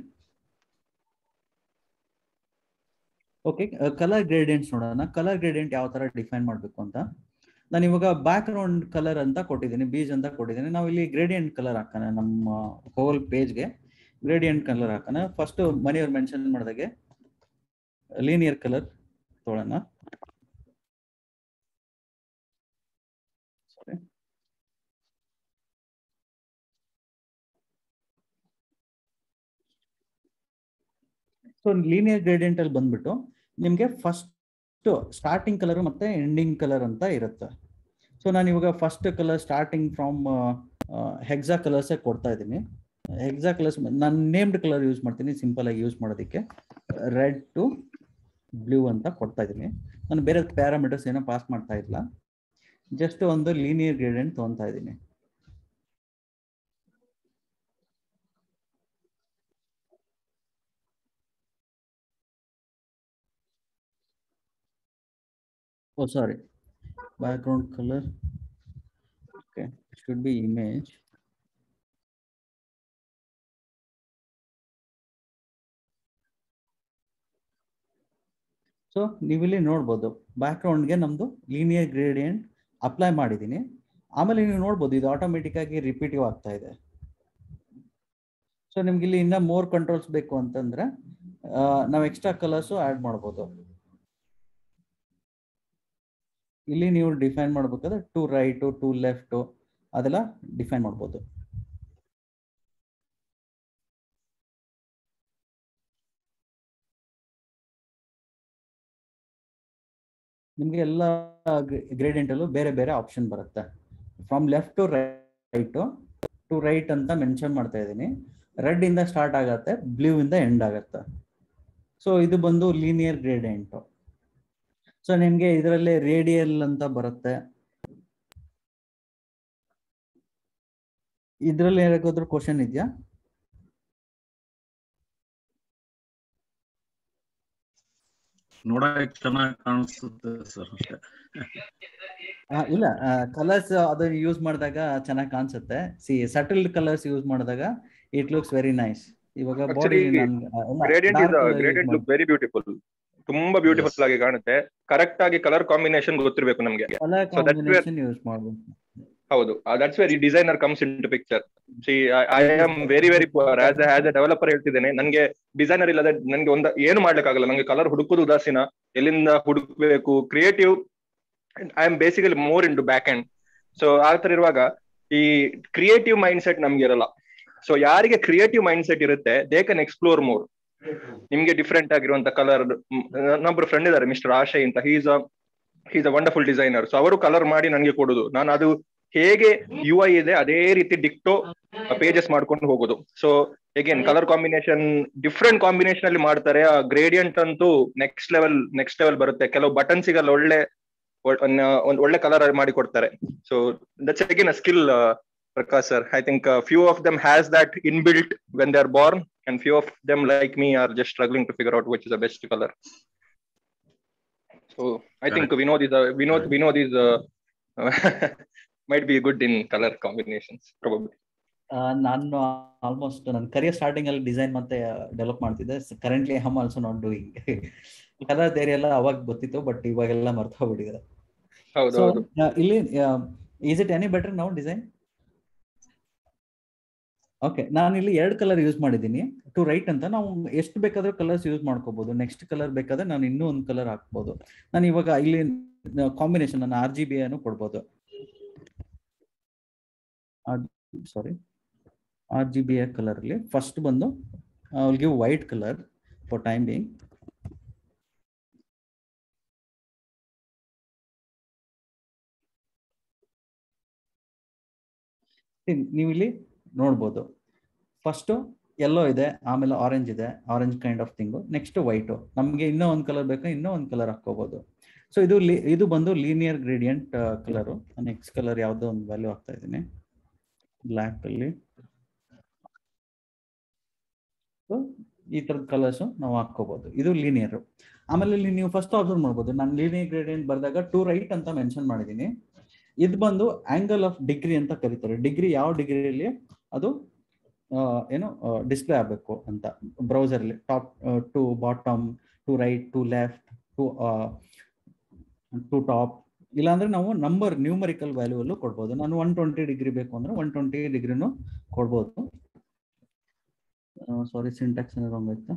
Speaker 1: ಓಕೆ ಕಲರ್ ಗ್ರೇಡಿಯಂಟ್ಸ್ ನೋಡೋಣ ಕಲರ್ ಗ್ರೇಡಿಯಂಟ್ ಯಾವ ತರ ಡಿಫೈನ್ ಮಾಡಬೇಕು ಅಂತ ನಾನು ಇವಾಗ ಬ್ಯಾಕ್ ಗ್ರೌಂಡ್ ಕಲರ್ ಅಂತ ಕೊಟ್ಟಿದ್ದೀನಿ ಬೀಜ್ ಅಂತ ಕೊಟ್ಟಿದ್ದೀನಿ ನಾವು ಇಲ್ಲಿ ಗ್ರೇಡಿಯಂಟ್ ಕಲರ್ ಹಾಕೋಣ ನಮ್ಮ ಹೋಲ್ ಪೇಜ್ಗೆ ಗ್ರೇಡಿಯಂಟ್ ಕಲರ್ ಹಾಕೋಣ ಫಸ್ಟ್ ಮನೆಯವ್ರು ಮೆನ್ಷನ್ ಮಾಡಿದಾಗೆ ಲೀನಿಯರ್ ಕಲರ್ ತೊಗೊಳ್ಳೋಣ ಸಾರಿ ಸೊ ಲೀನಿಯರ್ ಗ್ರೇಡಿಯಂಟ್ ಅಲ್ಲಿ ಬಂದ್ಬಿಟ್ಟು ನಿಮಗೆ ಫಸ್ಟ್ ಸ್ಟಾರ್ಟಿಂಗ್ ಕಲರ್ ಮತ್ತೆ ಎಂಡಿಂಗ್ ಕಲರ್ ಅಂತ ಇರುತ್ತೆ ಸೊ ನಾನು ಇವಾಗ first colour starting from hexa ಕಲರ್ಸೇ ಕೊಡ್ತಾ ಇದ್ದೀನಿ ಹೆಕ್ಸಾ ಕಲರ್ಸ್ ನಾನು ನೇಮ್ಡ್ ಕಲರ್ ಯೂಸ್ ಮಾಡ್ತೀನಿ ಸಿಂಪಲ್ ಆಗಿ ಯೂಸ್ ಮಾಡೋದಕ್ಕೆ ರೆಡ್ ಟು ಬ್ಲೂ ಅಂತ ಕೊಡ್ತಾ ಇದ್ದೀನಿ ನಾನು ಬೇರೆ ಪ್ಯಾರಾಮೀಟರ್ಸ್ ಏನೋ ಪಾಸ್ ಮಾಡ್ತಾ ಇಲ್ಲ ಜಸ್ಟ್ ಒಂದು ಲೀನಿಯರ್ ಗ್ರೇಡಿಯಂಟ್ ತೊಗೊತಾ ಇದ್ದೀನಿ oh sorry background color okay should be image so ನೀವಿಲ್ಲಿ ನೋಡ್ಬೋದು ಬ್ಯಾಕ್ಗ್ರೌಂಡ್ಗೆ ನಮ್ಮದು ಲೀನಿಯರ್ ಗ್ರೇಡಿಯಂಟ್ ಅಪ್ಲೈ ಮಾಡಿದ್ದೀನಿ ಆಮೇಲೆ ನೀವು ನೋಡ್ಬೋದು ಇದು ಆಟೋಮೆಟಿಕ್ ಆಗಿ ರಿಪೀಟಿವ್ ಆಗ್ತಾ ಇದೆ ಸೊ ನಿಮ್ಗೆ ಇಲ್ಲಿ ಇನ್ನ ಮೋರ್ ಕಂಟ್ರೋಲ್ಸ್ ಬೇಕು ಅಂತಂದ್ರೆ ನಾವು ಎಕ್ಸ್ಟ್ರಾ ಕಲರ್ಸು ಆ್ಯಡ್ ಮಾಡ್ಬೋದು ಇಲ್ಲಿ ನೀವು ಡಿಫೈನ್ ಮಾಡ್ಬೇಕಾದ್ರೆ ಟು ರೈಟು ಟು ಲೆಫ್ಟು ಅದೆಲ್ಲ ಡಿಫೈನ್ ಮಾಡ್ಬೋದು ನಿಮಗೆ ಎಲ್ಲ ಗ್ರೇಡಿಯಂಟ್ ಅಲ್ಲೂ ಬೇರೆ ಬೇರೆ ಆಪ್ಷನ್ ಬರುತ್ತೆ from left to right to right ಅಂತ ಮೆನ್ಷನ್ ಮಾಡ್ತಾ ಇದ್ದೀನಿ ರೆಡ್ ಇಂದ ಸ್ಟಾರ್ಟ್ ಆಗತ್ತೆ ಬ್ಲೂ ಇಂದ ಎಂಡ್ ಆಗತ್ತೆ ಸೊ ಇದು ಬಂದು ಲೀನಿಯರ್ ಗ್ರೇಡಿಯಂಟು ಸೊ ನಿಮ್ಗೆ ಇದರಲ್ಲಿ ರೇಡಿಯಲ್ ಅಂತ ಬರುತ್ತೆ ಇದ್ರಲ್ಲಿ ಯಾರಿಗಾದ್ರೂ ಕ್ವಶನ್ ಇದೆಯಾ
Speaker 4: ನೋಡಕ್ ಚೆನ್ನಾಗಿ ಕಾಣಿಸುತ್ತೆ ಸರ್ ಅಷ್ಟೇ
Speaker 1: ಆ, ಇಲ್ಲ ಕಲರ್ಸ್ ಅದನ್ನ ಯೂಸ್ ಮಾಡಿದಾಗ ಚೆನ್ನಾಗಿ ಕಾಣಿಸುತ್ತೆ ಸಿ ಸಟಲ್ ಕಲರ್ಸ್ ಯೂಸ್ ಮಾಡಿದಾಗ ಇಟ್ ಲುಕ್ಸ್ ವೆರಿ ನೈಸ್ ಇವಾಗ body
Speaker 5: Actually, gradient is gradient look very beautiful ತುಂಬಾ ಬ್ಯೂಟಿಫುಲ್ ಆಗಿ ಕಾಣುತ್ತೆ ಕರೆಕ್ಟ್ ಆಗಿ ಕಲರ್ ಕಾಂಬಿನೇಷನ್ ಗೊತ್ತಿರ್ಬೇಕು ನಮ್ಗೆ
Speaker 1: colour
Speaker 5: So that's where-
Speaker 1: combination use ಮಾಡ್ಬೋದು
Speaker 5: ಹೌದು that's very designer comes into picture see I am very very poor as as a developer ಹೇಳ್ತಿದ್ದೇನೆ ನನಗೆ ಡಿಸೈನರ್ ಇಲ್ಲದೆ ನನಗೆ ಒಂದ ಏನು ಮಾಡ್ಲಿಕ್ಕಾಗಲ್ಲ ನಂಗೆ ಕಲರ್ ಹುಡುಕುದು ಉದಾಸೀನ ಎಲ್ಲಿಂದ ಹುಡುಕ್ಬೇಕು creative I am basically more into back end so ಆ ತರ ಇರುವಾಗ ಈ ಕ್ರಿಯೇಟಿವ್ ಮೈಂಡ್ ಸೆಟ್ ನಮ್ಗೆ ಇರಲ್ಲ ಸೊ ಯಾರಿಗೆ ಕ್ರಿಯೇಟಿವ್ ಮೈಂಡ್ ಸೆಟ್ ಇರುತ್ತೆ ದೇ ಕ್ಯಾನ್ ಎಕ್ಸ್ಪ್ಲೋರ್ ಮೋರ್ ನಿಮ್ಗೆ ಡಿಫ್ರೆಂಟ್ ಆಗಿರುವಂತ ಕಲರ್ ನನ್ನೊಬ್ರು ಫ್ರೆಂಡ್ ಇದಾರೆ ಮಿಸ್ಟರ್ ಆಶಯ್ ಅಂತ he's a he's a wonderful designer so ಅವರು ಕಲರ್ ಮಾಡಿ ನನಗೆ ಕೊಡುದು ನಾನು ಅದು ಹೇಗೆ ಯು ಐ ಇದೆ ಅದೇ ರೀತಿ ಡಿಕ್ಟೋ ಪೇಜಸ್ ಮಾಡ್ಕೊಂಡು ಹೋಗೋದು so again colour combination different combination ಅಲ್ಲಿ ಮಾಡ್ತಾರೆ ಆ ಗ್ರೇಡಿಯಂಟ್ ಅಂತೂ ನೆಕ್ಸ್ಟ್ ಲೆವೆಲ್ ನೆಕ್ಸ್ಟ್ ಲೆವೆಲ್ ಬರುತ್ತೆ ಕೆಲವು ಬಟನ್ ಸಿಗಲ್ಲ ಒಳ್ಳೆ ಒಂದು ಒಳ್ಳೆ ಕಲರ್ ಮಾಡಿ ಕೊಡ್ತಾರೆ so that's again a skill Prakash sir I think few of them has that inbuilt when they are born and few of them like me are just struggling to figure out which is the best colour so I think Vinod is Vinod Vinod is might be good in color combinations probably
Speaker 1: ನಾನು ಆಲ್ಮೋಸ್ಟ್ ನನ್ನ ಕರಿಯರ್ ಸ್ಟಾರ್ಟಿಂಗ್ ಅಲ್ಲಿ ಡಿಸೈನ್ ಮತ್ತೆ ಡೆವಲಪ್ ಮಾಡ್ತಿದ್ದೆ currently hmm also not doing colour theory ಎಲ್ಲ ಅವಾಗ ಗೊತ್ತಿತ್ತು ಬಟ್ ಇವಾಗೆಲ್ಲ ಮರ್ತ ಹೋಗ್ಬಿಟ್ಟಿದೆ
Speaker 5: ಹೌದು
Speaker 1: ಸೊ
Speaker 5: ಹೌದು
Speaker 1: ಇಲ್ಲಿ ಈಸ್ ಇಟ್ ಎನಿ ಬೆಟರ್ ನಾವು ಡಿಸೈನ್ ಓಕೆ ನಾನು ಇಲ್ಲಿ ಎರಡು ಕಲರ್ ಯೂಸ್ ಮಾಡಿದ್ದೀನಿ ಟು ರೈಟ್ ಅಂತ ನಾವು ಎಷ್ಟು ಬೇಕಾದ್ರೂ ಕಲರ್ಸ್ ಯೂಸ್ ಮಾಡ್ಕೋಬಹುದು ನೆಕ್ಸ್ಟ್ ಕಲರ್ ಬೇಕಾದ್ರೆ ನಾನು ಇನ್ನೂ ಒಂದು ಕಲರ್ ಹಾಕ್ಬೋದು ನಾನು ಇವಾಗ ಇಲ್ಲಿ ಕಾಂಬಿನೇಷನ್ ನಾನು ಆರ್ ಜಿ ಬಿ ಅನ್ನು ಕೊಡ್ಬೋದು sorry R G B colour ಅಲ್ಲಿ ಫಸ್ಟ್ ಬಂದು will give white colour for time being ನೀವು ಇಲ್ಲಿ ನೋಡ್ಬೋದು ಫಸ್ಟು ಎಲ್ಲೋ ಇದೆ ಆಮೇಲೆ ಆರೆಂಜ್ ಇದೆ orange kind of thing next white ನಮಗೆ ಇನ್ನೂ ಒಂದು ಕಲರ್ ಬೇಕಾ ಇನ್ನೂ ಒಂದು ಕಲರ್ ಹಾಕ್ಕೋಬೋದು ಸೊ ಇದು ಲಿ ಇದು ಬಂದು linear gradient colour next colour ಯಾವುದೋ ಒಂದು ವ್ಯಾಲ್ಯೂ ಹಾಕ್ತಾ ಇದ್ದೀನಿ ಬ್ಲ್ಯಾಕ್ ಅಲ್ಲಿ ಸೊ ಈ ಥರದ ಕಲರ್ಸು ನಾವು ಹಾಕ್ಕೋಬೋದು ಇದು ಲೀನಿಯರ್ ಆಮೇಲೆ ಇಲ್ಲಿ ನೀವು ಫಸ್ಟ್ ಅಬ್ಸರ್ವ್ ಮಾಡ್ಬೋದು ನಾನು ಲೀನಿಯರ್ ಗ್ರೇಡಿಯಂಟ್ ಬರೆದಾಗ ಟು ರೈಟ್ ಅಂತ ಮೆನ್ಷನ್ ಮಾಡಿದ್ದೀನಿ ಇದು ಬಂದು ಆಂಗಲ್ ಆಫ್ ಡಿಗ್ರಿ ಅಂತ ಕರೀತಾರೆ ಡಿಗ್ರಿ ಯಾವ ಡಿಗ್ರಿಯಲ್ಲಿ ಅದು ಏನು ಡಿಸ್ಪ್ಲೇ ಆಗಬೇಕು ಅಂತ ಬ್ರೌಸರ್ಲಿ top to bottom to right to left to to top ಇಲ್ಲಾಂದ್ರೆ ನಾವು ನಂಬರ್ ನ್ಯೂಮರಿಕಲ್ ವ್ಯಾಲ್ಯೂ ಅಲ್ಲೂ ಕೊಡ್ಬೋದು ನಾನು ಒನ್ ಟ್ವೆಂಟಿ ಡಿಗ್ರಿ ಬೇಕು ಅಂದ್ರೆ ಒನ್ ಟ್ವೆಂಟಿ ಡಿಗ್ರಿನೂ ಕೊಡ್ಬೋದು ಸಾರಿ ಸಿಂಟ್ಯಾಕ್ಸ್ ಏನಾದ್ರು ರಾಂಗ್ ಆಯ್ತಾ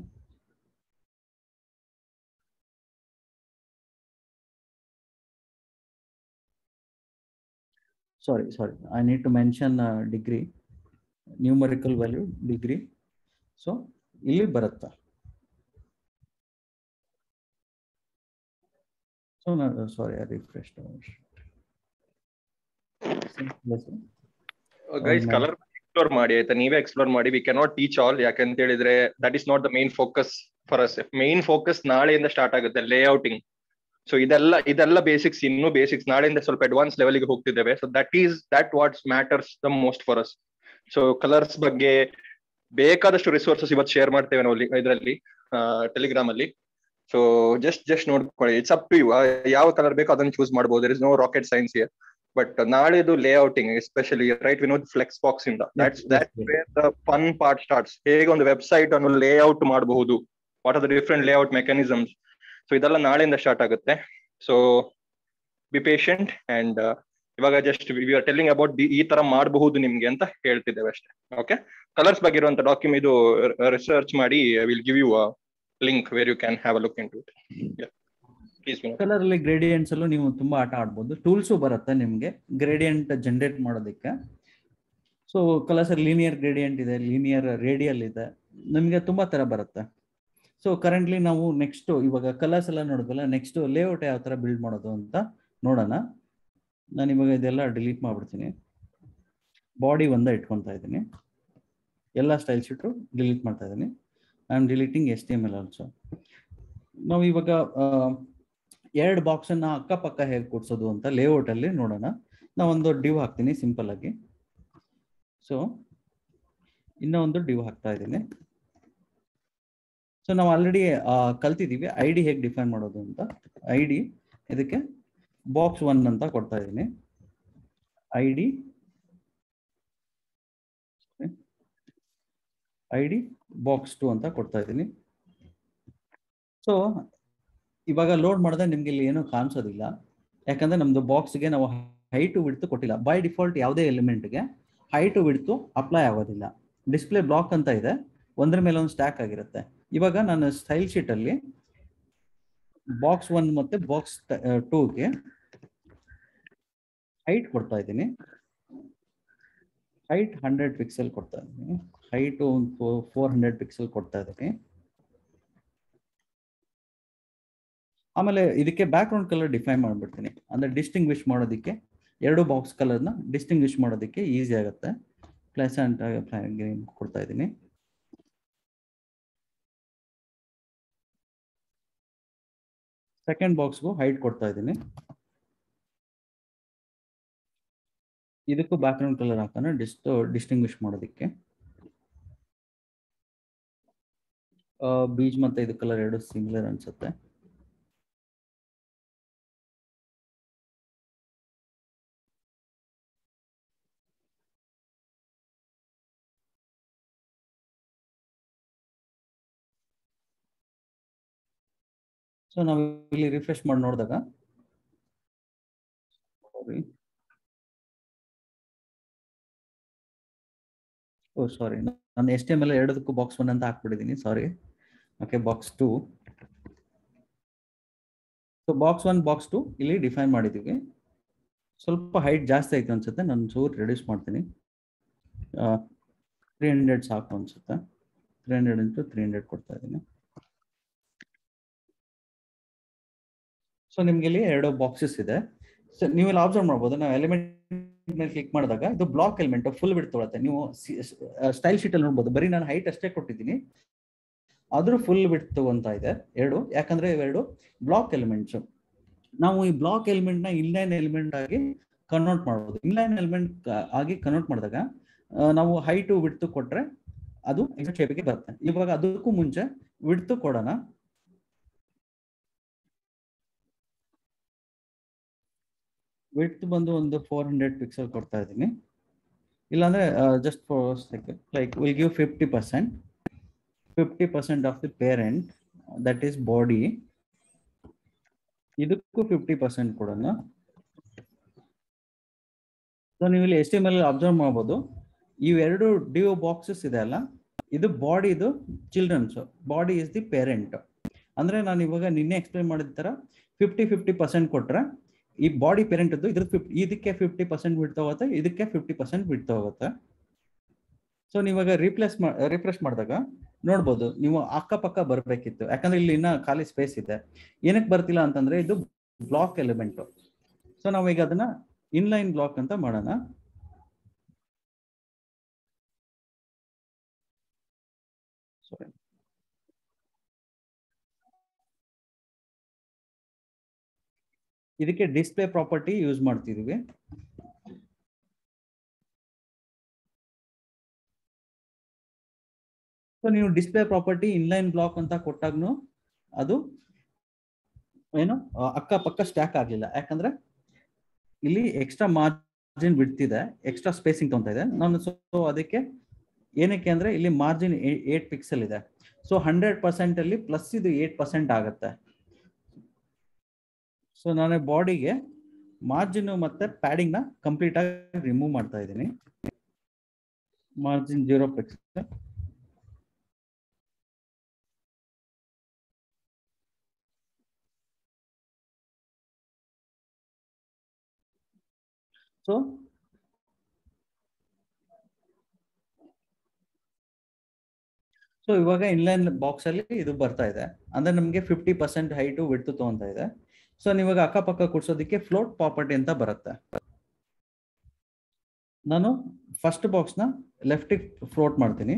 Speaker 1: sorry sorry I need to mention degree numerical value degree so ಇಲ್ಲಿ ಬರುತ್ತಾ ಸೊ ನಾನು sorry refresh
Speaker 5: guys colour explore ಮಾಡಿ ಆಯ್ತಾ ನೀವೇ ಎಕ್ಸ್ಪ್ಲೋರ್ ಮಾಡಿ ವಿ ಕೆನಾಟ್ ಟೀಚ್ ಆಲ್ ಯಾಕಂತ ಹೇಳಿದ್ರೆ that is not the main focus for us main focus ನಾಳೆಯಿಂದ ಸ್ಟಾರ್ಟ್ ಆಗುತ್ತೆ ಲೇಔಟಿಂಗ್ ಸೊ ಇದೆಲ್ಲ ಇದೆಲ್ಲ ಬೇಸಿಕ್ಸ್ ಇನ್ನು ಬೇಸಿಕ್ಸ್ ನಾಳೆಯಿಂದ ಸ್ವಲ್ಪ ಅಡ್ವಾನ್ಸ್ ಲೆವೆಲ್ಗೆ ಹೋಗ್ತಿದ್ದೇವೆ so that is that what's matters the most for us so colours ಬಗ್ಗೆ ಬೇಕಾದಷ್ಟು ರಿಸೋರ್ಸಸ್ ಇವತ್ತು ಶೇರ್ ಮಾಡ್ತೇವೆ ನಾವು ಇದರಲ್ಲಿ ಟೆಲಿಗ್ರಾಮ್ ಅಲ್ಲಿ ಸೊ ಜಸ್ಟ್ ಜಸ್ಟ್ ನೋಡ್ಕೊಳ್ಳಿ ಇಟ್ಸ್ ಅಪ್ ಟು ಯು ಯಾವ ಕಲರ್ ಬೇಕೋ ಅದನ್ನು ಚೂಸ್ ಮಾಡಬಹುದು is no rocket science here but ನಾಳೆದು layouting especially right Vinod flexbox ಇಂದ that's that the fun part starts ಹೇಗೆ ಒಂದು ವೆಬ್ಸೈಟ್ ಅನ್ನು ಲೇಔಟ್ ಮಾಡಬಹುದು what are the different layout mechanisms so ಇದೆಲ್ಲ ನಾಳೆಯಿಂದ ಸ್ಟಾರ್ಟ್ ಆಗುತ್ತೆ ಸೊ ಬಿ ಪೇಷಂಟ್ ಅಂಡ್ ಇವಾಗ just we are telling about ಈ ತರ ಮಾಡಬಹುದು ನಿಮ್ಗೆ ಅಂತ ಹೇಳ್ತಿದ್ದೇವೆ ಅಷ್ಟೇ ಓಕೆ ಕಲರ್ಸ್ ಬಗ್ಗೆ ಇರುವಂತ ಡಾಕ್ಯುಮೆಂಟ್ ಇದು ರಿಸರ್ಚ್ ಮಾಡಿ will give you link where you can have a look into it
Speaker 1: colour ಅಲ್ಲಿ ಗ್ರೇಡಿಯಂಟ್ಸ್ ಅಲ್ಲೂ ನೀವು ತುಂಬಾ ಆಟ ಆಡ್ಬೋದು ಟೂಲ್ಸು ಬರುತ್ತೆ ನಿಮ್ಗೆ ಗ್ರೇಡಿಯಂಟ್ ಜನರೇಟ್ ಮಾಡೋದಕ್ಕೆ ಸೊ ಕಲರ್ಸ್ ಲೀನಿಯರ್ ಗ್ರೇಡಿಯಂಟ್ ಇದೆ ಲೀನಿಯರ್ ರೇಡಿಯಲ್ ಇದೆ ನಿಮಗೆ ತುಂಬಾ ತರ ಬರುತ್ತೆ ಸೊ ಕರೆಂಟ್ಲಿ ನಾವು ನೆಕ್ಸ್ಟ್ ಇವಾಗ ಕಲರ್ಸ್ ಎಲ್ಲ ನೋಡಿದ್ವಲ್ಲ ನೆಕ್ಸ್ಟ್ ಲೇಔಟ್ ಯಾವ ತರ ಬಿಲ್ಡ್ ಮಾಡೋದು ಅಂತ ನೋಡೋಣ ನಾನು ಇವಾಗ ಇದೆಲ್ಲ ಡಿಲೀಟ್ ಮಾಡ್ಬಿಡ್ತೀನಿ ಬಾಡಿ ಒಂದ ಇಟ್ಕೊತಾ ಇದ್ದೀನಿ ಎಲ್ಲ ಸ್ಟೈಲ್ ಶೀಟು ಡಿಲೀಟ್ ಮಾಡ್ತಾ ಇದ್ದೀನಿ I am deleting S T M L also ನಾವು ಇವಾಗ ಎರಡು ಬಾಕ್ಸನ್ನು ಅಕ್ಕಪಕ್ಕ ಹೇಗೆ ಕೊಡ್ಸೋದು ಅಂತ ಲೇಔಟ್ ಅಲ್ಲಿ ನೋಡೋಣ ನಾ ಒಂದು ಡಿವ್ ಹಾಕ್ತೀನಿ ಸಿಂಪಲ್ ಆಗಿ ಸೊ ಇನ್ನೂ ಒಂದು ಡಿವ್ ಹಾಕ್ತಾ ಇದ್ದೀನಿ ಸೊ ನಾವು ಆಲ್ರೆಡಿ ಕಲ್ತಿದ್ದೀವಿ ಐ ಡಿ ಹೇಗೆ ಡಿಫೈನ್ ಮಾಡೋದು ಅಂತ ಐ ಡಿ ಇದಕ್ಕೆ ಬಾಕ್ಸ್ ಒನ್ ಅಂತ ಕೊಡ್ತಾ ಇದ್ದೀನಿ I D I D box two ಅಂತ ಕೊಡ್ತಾ ಇದ್ದೀನಿ ಸೊ ಇವಾಗ ಲೋಡ್ ಮಾಡಿದ್ರೆ ನಿಮ್ಗೆ ಇಲ್ಲಿ ಏನೂ ಕಾಣಿಸೋದಿಲ್ಲ ಯಾಕಂದ್ರೆ ನಮ್ದು ಬಾಕ್ಸ್ಗೆ ನಾವು ಹೈಟು ಬಿಡ್ತು ಕೊಟ್ಟಿಲ್ಲ ಬೈ ಡಿಫಾಲ್ಟ್ ಯಾವುದೇ ಎಲಿಮೆಂಟ್ಗೆ ಹೈಟು ಬಿಡ್ತು ಅಪ್ಲೈ ಆಗೋದಿಲ್ಲ ಡಿಸ್ಪ್ಲೇ ಬ್ಲಾಕ್ ಅಂತ ಇದೆ ಒಂದ್ರ ಮೇಲೆ ಒಂದು ಸ್ಟ್ಯಾಕ್ ಆಗಿರುತ್ತೆ ಇವಾಗ ನಾನು ಸ್ಟೈಲ್ ಶೀಟ್ ಅಲ್ಲಿ ಬಾಕ್ಸ್ ಒನ್ ಮತ್ತೆ ಬಾಕ್ಸ್ ಟೂಗೆ ಹೈಟ್ ಕೊಡ್ತಾ ಇದ್ದೀನಿ ಹೈಟ್ ಹಂಡ್ರೆಡ್ ಪಿಕ್ಸೆಲ್ ಕೊಡ್ತಾ ಇದ್ದೀನಿ ಹೈಟ್ ಒಂದು ಫೋರ್ ಹಂಡ್ರೆಡ್ ಪಿಕ್ಸೆಲ್ ಕೊಡ್ತಾ ಇದ್ದೀನಿ ಆಮೇಲೆ ಇದಕ್ಕೆ ಬ್ಯಾಕ್ ಗ್ರೌಂಡ್ ಕಲರ್ ಡಿಫೈನ್ ಮಾಡ್ಬಿಡ್ತೀನಿ ಅಂದ್ರೆ ಡಿಸ್ಟಿಂಗ್ವಿಶ್ ಮಾಡೋದಕ್ಕೆ ಎರಡು ಬಾಕ್ಸ್ ಕಲರ್ನ ಡಿಸ್ಟಿಂಗ್ವಿಶ್ ಮಾಡೋದಕ್ಕೆ ಈಸಿ ಆಗುತ್ತೆ ಪ್ಲೆಸೆಂಟ್ ಗ್ರೀನ್ ಕೊಡ್ತಾ ಇದ್ದೀನಿ ಸೆಕೆಂಡ್ ಬಾಕ್ಸ್ಗೂ ಹೈಟ್ ಕೊಡ್ತಾ ಇದ್ದೀನಿ ಇದಕ್ಕೂ ಬ್ಯಾಕ್ ಗ್ರೌಂಡ್ ಕಲರ್ ಹಾಕೋಣ ಡಿಸ್ಟ್ ಡಿಸ್ಟಿಂಗ್ವಿಶ್ ಮಾಡೋದಕ್ಕೆ ಬೀಜ್ ಮತ್ತೆ ಇದು ಕಲರ್ ಎರಡು ಸಿಮಿಲರ್ ಅನ್ಸುತ್ತೆ ಸೊ ನಾವು ಇಲ್ಲಿ ರಿಫ್ರೆಶ್ ಮಾಡಿ ನೋಡಿದಾಗ ಓ ಸಾರಿ ನಾನು ಎಸ್ ಟಿ ಎಮ್ ಎಲ್ಲ ಎರಡದಕ್ಕೂ ಬಾಕ್ಸ್ ಒನ್ ಅಂತ ಹಾಕ್ಬಿಟ್ಟಿದ್ದೀನಿ sorry okay box two so box one box two ಇಲ್ಲಿ ಡಿಫೈನ್ ಮಾಡಿದ್ದೀವಿ ಸ್ವಲ್ಪ ಹೈಟ್ ಜಾಸ್ತಿ ಆಯ್ತು ಅನ್ಸುತ್ತೆ ನಾನು ಚೂರು ರೆಡ್ಯೂಸ್ ಮಾಡ್ತೀನಿ ತ್ರೀ ಹಂಡ್ರೆಡ್ ಸಾಕು ಅನ್ಸುತ್ತೆ three hundred into three hundred ಕೊಡ್ತಾ ಇದ್ದೀನಿ ಸೊ ನಿಮ್ಗೆ ಇಲ್ಲಿ ಎರಡು ಬಾಕ್ಸಸ್ ಇದೆ ಸೊ ನೀವೆಲ್ಲ ಅಬ್ಸರ್ವ್ ಮಾಡ್ಬೋದು ನಾವು ಎಲಿಮೆಂಟ್ ಮೇಲೆ ಕ್ಲಿಕ್ ಮಾಡಿದಾಗ ಇದು ಬ್ಲಾಕ್ ಎಲಿಮೆಂಟ್ ಫುಲ್ ಬಿಡ್ ತೊಗೊಳುತ್ತೆ ನೀವು ಸ್ಟೈಲ್ ಶೀಟ್ ಅಲ್ಲಿ ನೋಡ್ಬೋದು ಬರೀ ನಾನು ಹೈಟ್ ಅಷ್ಟೇ ಕೊಟ್ಟಿದ್ದೀನಿ ಆದ್ರೂ ಫುಲ್ ಬಿಟ್ ತಗೊಂತಾ ಇದೆ ಎರಡು ಯಾಕಂದ್ರೆ ಇವೆರಡು ಬ್ಲಾಕ್ ಎಲಿಮೆಂಟ್ಸ್ ನಾವು ಈ ಬ್ಲಾಕ್ ಎಲಿಮೆಂಟ್ ನ ಇನ್ಲೈನ್ ಎಲಿಮೆಂಟ್ ಆಗಿ ಕನ್ವರ್ಟ್ ಮಾಡ್ಬೋದು ಇನ್ಲೈನ್ ಎಲಿಮೆಂಟ್ ಆಗಿ ಕನ್ವರ್ಟ್ ಮಾಡಿದಾಗ ನಾವು ಹೈಟು ಬಿಡ್ತು ಕೊಟ್ರೆ ಅದು ಶೇಪಿಗೆ ಬರುತ್ತೆ ಇವಾಗ ಅದಕ್ಕೂ ಮುಂಚೆ ಬಿಡ್ತು ಕೊಡೋಣ ವಿಡ್ತ್ ಬಂದು ಒಂದು ಫೋರ್ ಹಂಡ್ರೆಡ್ ಪಿಕ್ಸೆಲ್ ಕೊಡ್ತಾ ಇದ್ದೀನಿ ಇಲ್ಲಾಂದ್ರೆ just for second like will give fifty percent fifty percent of the parent that is body ಇದಕ್ಕೂ ಫಿಫ್ಟಿ ಪರ್ಸೆಂಟ್ ಕೊಡೋಣ ಸೊ ನೀವು ಇಲ್ಲಿ S T M L observe ಮಾಡ್ಬೋದು ಇವೆರಡು ಡಿಒ ಬಾಕ್ಸಸ್ ಇದೆ ಅಲ್ಲ ಇದು ಬಾಡಿದು childrens body is the parent ಅಂದ್ರೆ ನಾನು ಇವಾಗ ನಿನ್ನೆ ಎಕ್ಸ್ಪ್ಲೈನ್ ಮಾಡಿದ ತರ ಫಿಫ್ಟಿ ಫಿಫ್ಟಿ ಪರ್ಸೆಂಟ್ ಕೊಟ್ರೆ ಈ ಬಾಡಿ ಪೇರೆಂಟ್ ಇದ್ರ ಫಿಫ್ಟಿ ಇದಕ್ಕೆ ಫಿಫ್ಟಿ ಪರ್ಸೆಂಟ್ ಬಿಡ್ತಾ ಹೋಗುತ್ತೆ ಇದಕ್ಕೆ ಫಿಫ್ಟಿ ಪರ್ಸೆಂಟ್ ಬಿಡ್ತಾ ಹೋಗುತ್ತೆ ಸೊ ನೀವಾಗ ರೀಪ್ಲೇಸ್ ರಿಫ್ರೆಶ್ ಮಾಡಿದಾಗ ನೋಡ್ಬೋದು ನೀವು ಅಕ್ಕಪಕ್ಕ ಬರಬೇಕಿತ್ತು ಯಾಕಂದ್ರೆ ಇಲ್ಲಿ ಇನ್ನ ಖಾಲಿ ಸ್ಪೇಸ್ ಇದೆ ಏನಕ್ಕೆ ಬರ್ತಿಲ್ಲ ಅಂತಂದ್ರೆ ಇದು ಬ್ಲಾಕ್ ಎಲಿಮೆಂಟ್ ಸೊ ನಾವೀಗ ಅದನ್ನ ಇನ್ಲೈನ್ ಬ್ಲಾಕ್ ಅಂತ ಮಾಡೋಣ ಸಾರಿ ಇದಕ್ಕೆ ಡಿಸ್ಪ್ಲೇ ಪ್ರಾಪರ್ಟಿ ಯೂಸ್ ಮಾಡ್ತಿದೀವಿ ಸೊ ನೀವು ಡಿಸ್ಪ್ಲೇ ಪ್ರಾಪರ್ಟಿ ಇನ್ಲೈನ್ ಬ್ಲಾಕ್ ಅಂತ ಕೊಟ್ಟಾಗ್ನು ಅದು ಏನು ಅಕ್ಕಪಕ್ಕ ಸ್ಟ್ಯಾಕ್ ಆಗಲಿಲ್ಲ ಯಾಕಂದ್ರೆ ಇಲ್ಲಿ ಎಕ್ಸ್ಟ್ರಾ ಮಾರ್ಜಿನ್ ಬಿಡ್ತಿದೆ ಎಕ್ಸ್ಟ್ರಾ ಸ್ಪೇಸಿಂಗ್ ತೊಗೊಂತ ಇದೆ ನಾನು ಸೊ ಅದಕ್ಕೆ ಏನಕ್ಕೆ ಅಂದ್ರೆ ಇಲ್ಲಿ ಮಾರ್ಜಿನ್ ಏಟ್ ಪಿಕ್ಸೆಲ್ ಇದೆ ಸೊ ಹಂಡ್ರೆಡ್ ಪರ್ಸೆಂಟ್ ಅಲ್ಲಿ ಪ್ಲಸ್ ಇದು ಏಟ್ ಪರ್ಸೆಂಟ್ ಆಗುತ್ತೆ ಸೊ ನಾನು ಬಾಡಿಗೆ ಮಾರ್ಜಿನ್ ಮತ್ತೆ ಪ್ಯಾಡಿಂಗ್ ನ ಕಂಪ್ಲೀಟ್ ಆಗಿ ರಿಮೂವ್ ಮಾಡ್ತಾ ಇದ್ದೀನಿ margin zero pixel so so ಇವಾಗ ಇನ್ಲೈನ್ ಬಾಕ್ಸ್ ಅಲ್ಲಿ ಇದು ಬರ್ತಾ ಇದೆ ಅಂದ್ರೆ ನಮಗೆ ಫಿಫ್ಟಿ ಪರ್ಸೆಂಟ್ ಹೈಟು ಬಿಡ್ತು ತಗೊಂತ ಇದೆ ಸೊ ನೀವಾಗ ಅಕ್ಕಪಕ್ಕ ಕೂಡ್ಸೋದಕ್ಕೆ ಫ್ಲೋಟ್ ಪ್ರಾಪರ್ಟಿ ಅಂತ ಬರುತ್ತೆ ನಾನು ಫಸ್ಟ್ ಬಾಕ್ಸ್ ನ ಲೆಫ್ಟಿಗೆ ಫ್ಲೋಟ್ ಮಾಡ್ತೀನಿ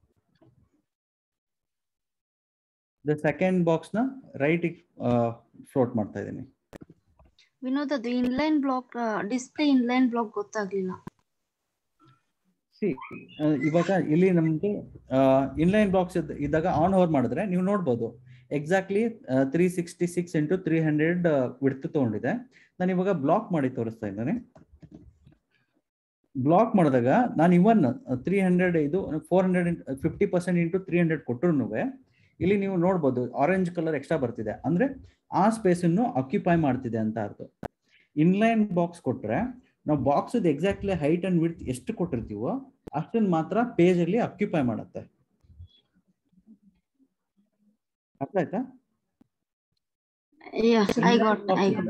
Speaker 1: ಸೆಕೆಂಡ್ ಬಾಕ್ಸ್ ನ ರೈಟಿಗೆ ಫ್ಲೋಟ್ ಮಾಡ್ತಾ ಇದ್ದೀನಿ
Speaker 3: ವಿನೋದ್ ಅದು inline block display inline block ಗೊತ್ತಾಗ್ಲಿಲ್ಲ
Speaker 1: ಸಿ ಇವಾಗ ಇಲ್ಲಿ ನಮ್ಗೆ ಇನ್ಲೈನ್ ಬಾಕ್ಸ್ ಇದ್ದಾಗ ಆನ್ ಓವರ್ ಮಾಡಿದ್ರೆ ನೀವು ನೋಡ್ಬೋದು exactly three sixty six into three hundred width ತಗೊಂಡಿದೆ ನಾನು ಇವಾಗ ಬ್ಲಾಕ್ ಮಾಡಿ ತೋರಿಸ್ತಾ ಇದ್ದೇನೆ ಬ್ಲಾಕ್ ಮಾಡಿದಾಗ ನಾನು ಇವನ್ ತ್ರೀ ಹಂಡ್ರೆಡ್ ಇದು four hundred fifty percent into three hundred ಕೊಟ್ಟರು ಇಲ್ಲಿ ನೀವು ನೋಡ್ಬೋದು ಆರೆಂಜ್ ಕಲರ್ ಎಕ್ಸ್ಟ್ರಾ ಬರ್ತಿದೆ ಅಂದ್ರೆ ಆ ಸ್ಪೇಸ್ ಅನ್ನು ಆಕ್ಯುಪೈ ಮಾಡ್ತಿದೆ ಅಂತ ಅರ್ಥ ಇನ್ಲೈನ್ ಬಾಕ್ಸ್ ಕೊಟ್ರೆ ನಾವು box exactly height and width ಎಷ್ಟು ಕೊಟ್ಟಿರ್ತೀವೋ ಅಷ್ಟನ್ನ ಮಾತ್ರ ಪೇಜ್ ಅಲ್ಲಿ ಆಕ್ಯುಪೈ ಮಾಡುತ್ತೆ ಅರ್ಥ ಆಯ್ತಾ
Speaker 3: Yeah, I got, I got.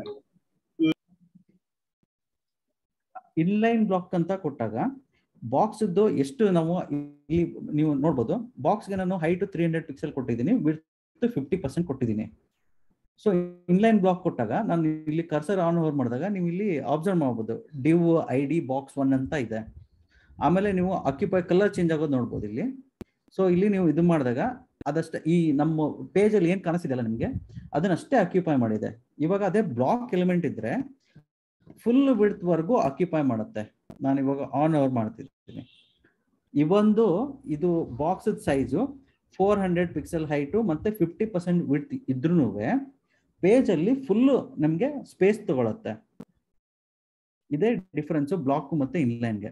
Speaker 1: Inline block ಅಂತ ಕೊಟ್ಟಾಗ ಬಾಕ್ಸ್ ಎಷ್ಟು ನಾವು ಇಲ್ಲಿ ನೀವು ನೋಡ್ಬೋದು ಬಾಕ್ಸ್ಗೆ ನಾನು ಹೈಟ್ ತ್ರೀ ಹಂಡ್ರೆಡ್ ಪಿಕ್ಸೆಲ್ ಕೊಟ್ಟಿದ್ದೀನಿ ವಿಡ್ತ್ ಫಿಫ್ಟಿ ಪರ್ಸೆಂಟ್ ಕೊಟ್ಟಿದ್ದೀನಿ ಸೊ ಇನ್ಲೈನ್ ಬ್ಲಾಕ್ ಕೊಟ್ಟಾಗ ನಾನು ಇಲ್ಲಿ ಕರ್ಸರ್ ಆನ್ ಓವರ್ ಮಾಡಿದಾಗ ನೀವು ಇಲ್ಲಿ ಅಬ್ಸರ್ವ್ ಮಾಡ್ಬೋದು div I D box one ಅಂತ ಇದೆ ಆಮೇಲೆ ನೀವು ಆಕ್ಯುಪೈ ಕಲರ್ ಚೇಂಜ್ ಆಗೋದು ನೋಡ್ಬೋದು ಇಲ್ಲಿ ಸೊ ಇಲ್ಲಿ ನೀವು ಇದು ಮಾಡಿದಾಗ ಅದಷ್ಟೇ ಈ ನಮ್ಮ ಪೇಜ್ ಅಲ್ಲಿ ಏನ್ ಕಾಣಿಸ್ತಿದೆಯಲ್ಲ ನಿಮಗೆ ಅದನ್ನಷ್ಟೇ ಆಕ್ಯುಪೈ ಮಾಡಿದೆ ಇವಾಗ ಅದೇ ಬ್ಲಾಕ್ ಎಲಿಮೆಂಟ್ ಇದ್ರೆ ಫುಲ್ ವಿಡ್ತ್ ವರ್ಗೂ ಆಕ್ಯುಪೈ ಮಾಡುತ್ತೆ ನಾನು ಇವಾಗ ಆನ್ ಓವರ್ ಮಾಡ್ತಿರ್ತೀನಿ ಇವೊಂದು ಇದು box size four hundred pixel height ಮತ್ತೆ ಫಿಫ್ಟಿ ಪರ್ಸೆಂಟ್ ವಿಡ್ತ್ ಇದ್ರೂ ಪೇಜ್ ಅಲ್ಲಿ ಫುಲ್ ನಮಗೆ ಸ್ಪೇಸ್ ತಗೊಳುತ್ತೆ ಇದೇ ಡಿಫರೆನ್ಸ್ ಬ್ಲಾಕ್ ಮತ್ತೆ ಇನ್ಲೈನ್ಗೆ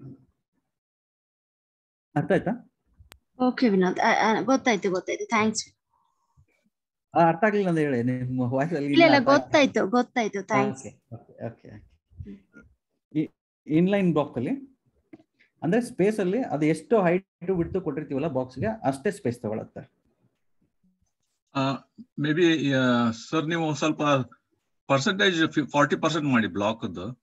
Speaker 1: ಅರ್ಥ ಆಯ್ತಾ
Speaker 3: Okay, ವಿನೋದ್ ಆ, ಆ, ಗೊತ್ತಾಯ್ತು ಗೊತ್ತಾಯ್ತು ಥ್ಯಾಂಕ್ಸ್
Speaker 1: ಆ, ಅರ್ಥ ಆಗ್ಲಿಲ್ಲ ಅಂತ ಹೇಳಿ ನಿಮ್ಮ ವಾಯ್ಸ್ ಅಲ್ಲಿ
Speaker 3: ಇಲ್ಲ ಇಲ್ಲ ಗೊತ್ತಾಯ್ತು ಗೊತ್ತಾಯ್ತು ಥ್ಯಾಂಕ್ಸ್
Speaker 1: ಓಕೆ ಇನ್ಲೈನ್ ಬ್ಲಾಕ್ ಅಲ್ಲಿ ಅಂದ್ರೆ ಸ್ಪೇಸ್ ಅಲ್ಲಿ ಅದು ಎಷ್ಟು ಹೈಟ್ ಬಿಡ್ತು ಕೊಟ್ಟಿರ್ತೀವಲ್ಲ ಬಾಕ್ಸ್ಗೆ ಅಷ್ಟೇ ಸ್ಪೇಸ್ ತಗೊಳತ್ತೆ
Speaker 4: ಮೇ ಬಿ ಸರ್ ನೀವು ಸ್ವಲ್ಪ ಪರ್ಸೆಂಟೇಜ್ ಫಾರ್ಟಿ ಪರ್ಸೆಂಟ್ ಮಾಡಿ ಬ್ಲಾಕ್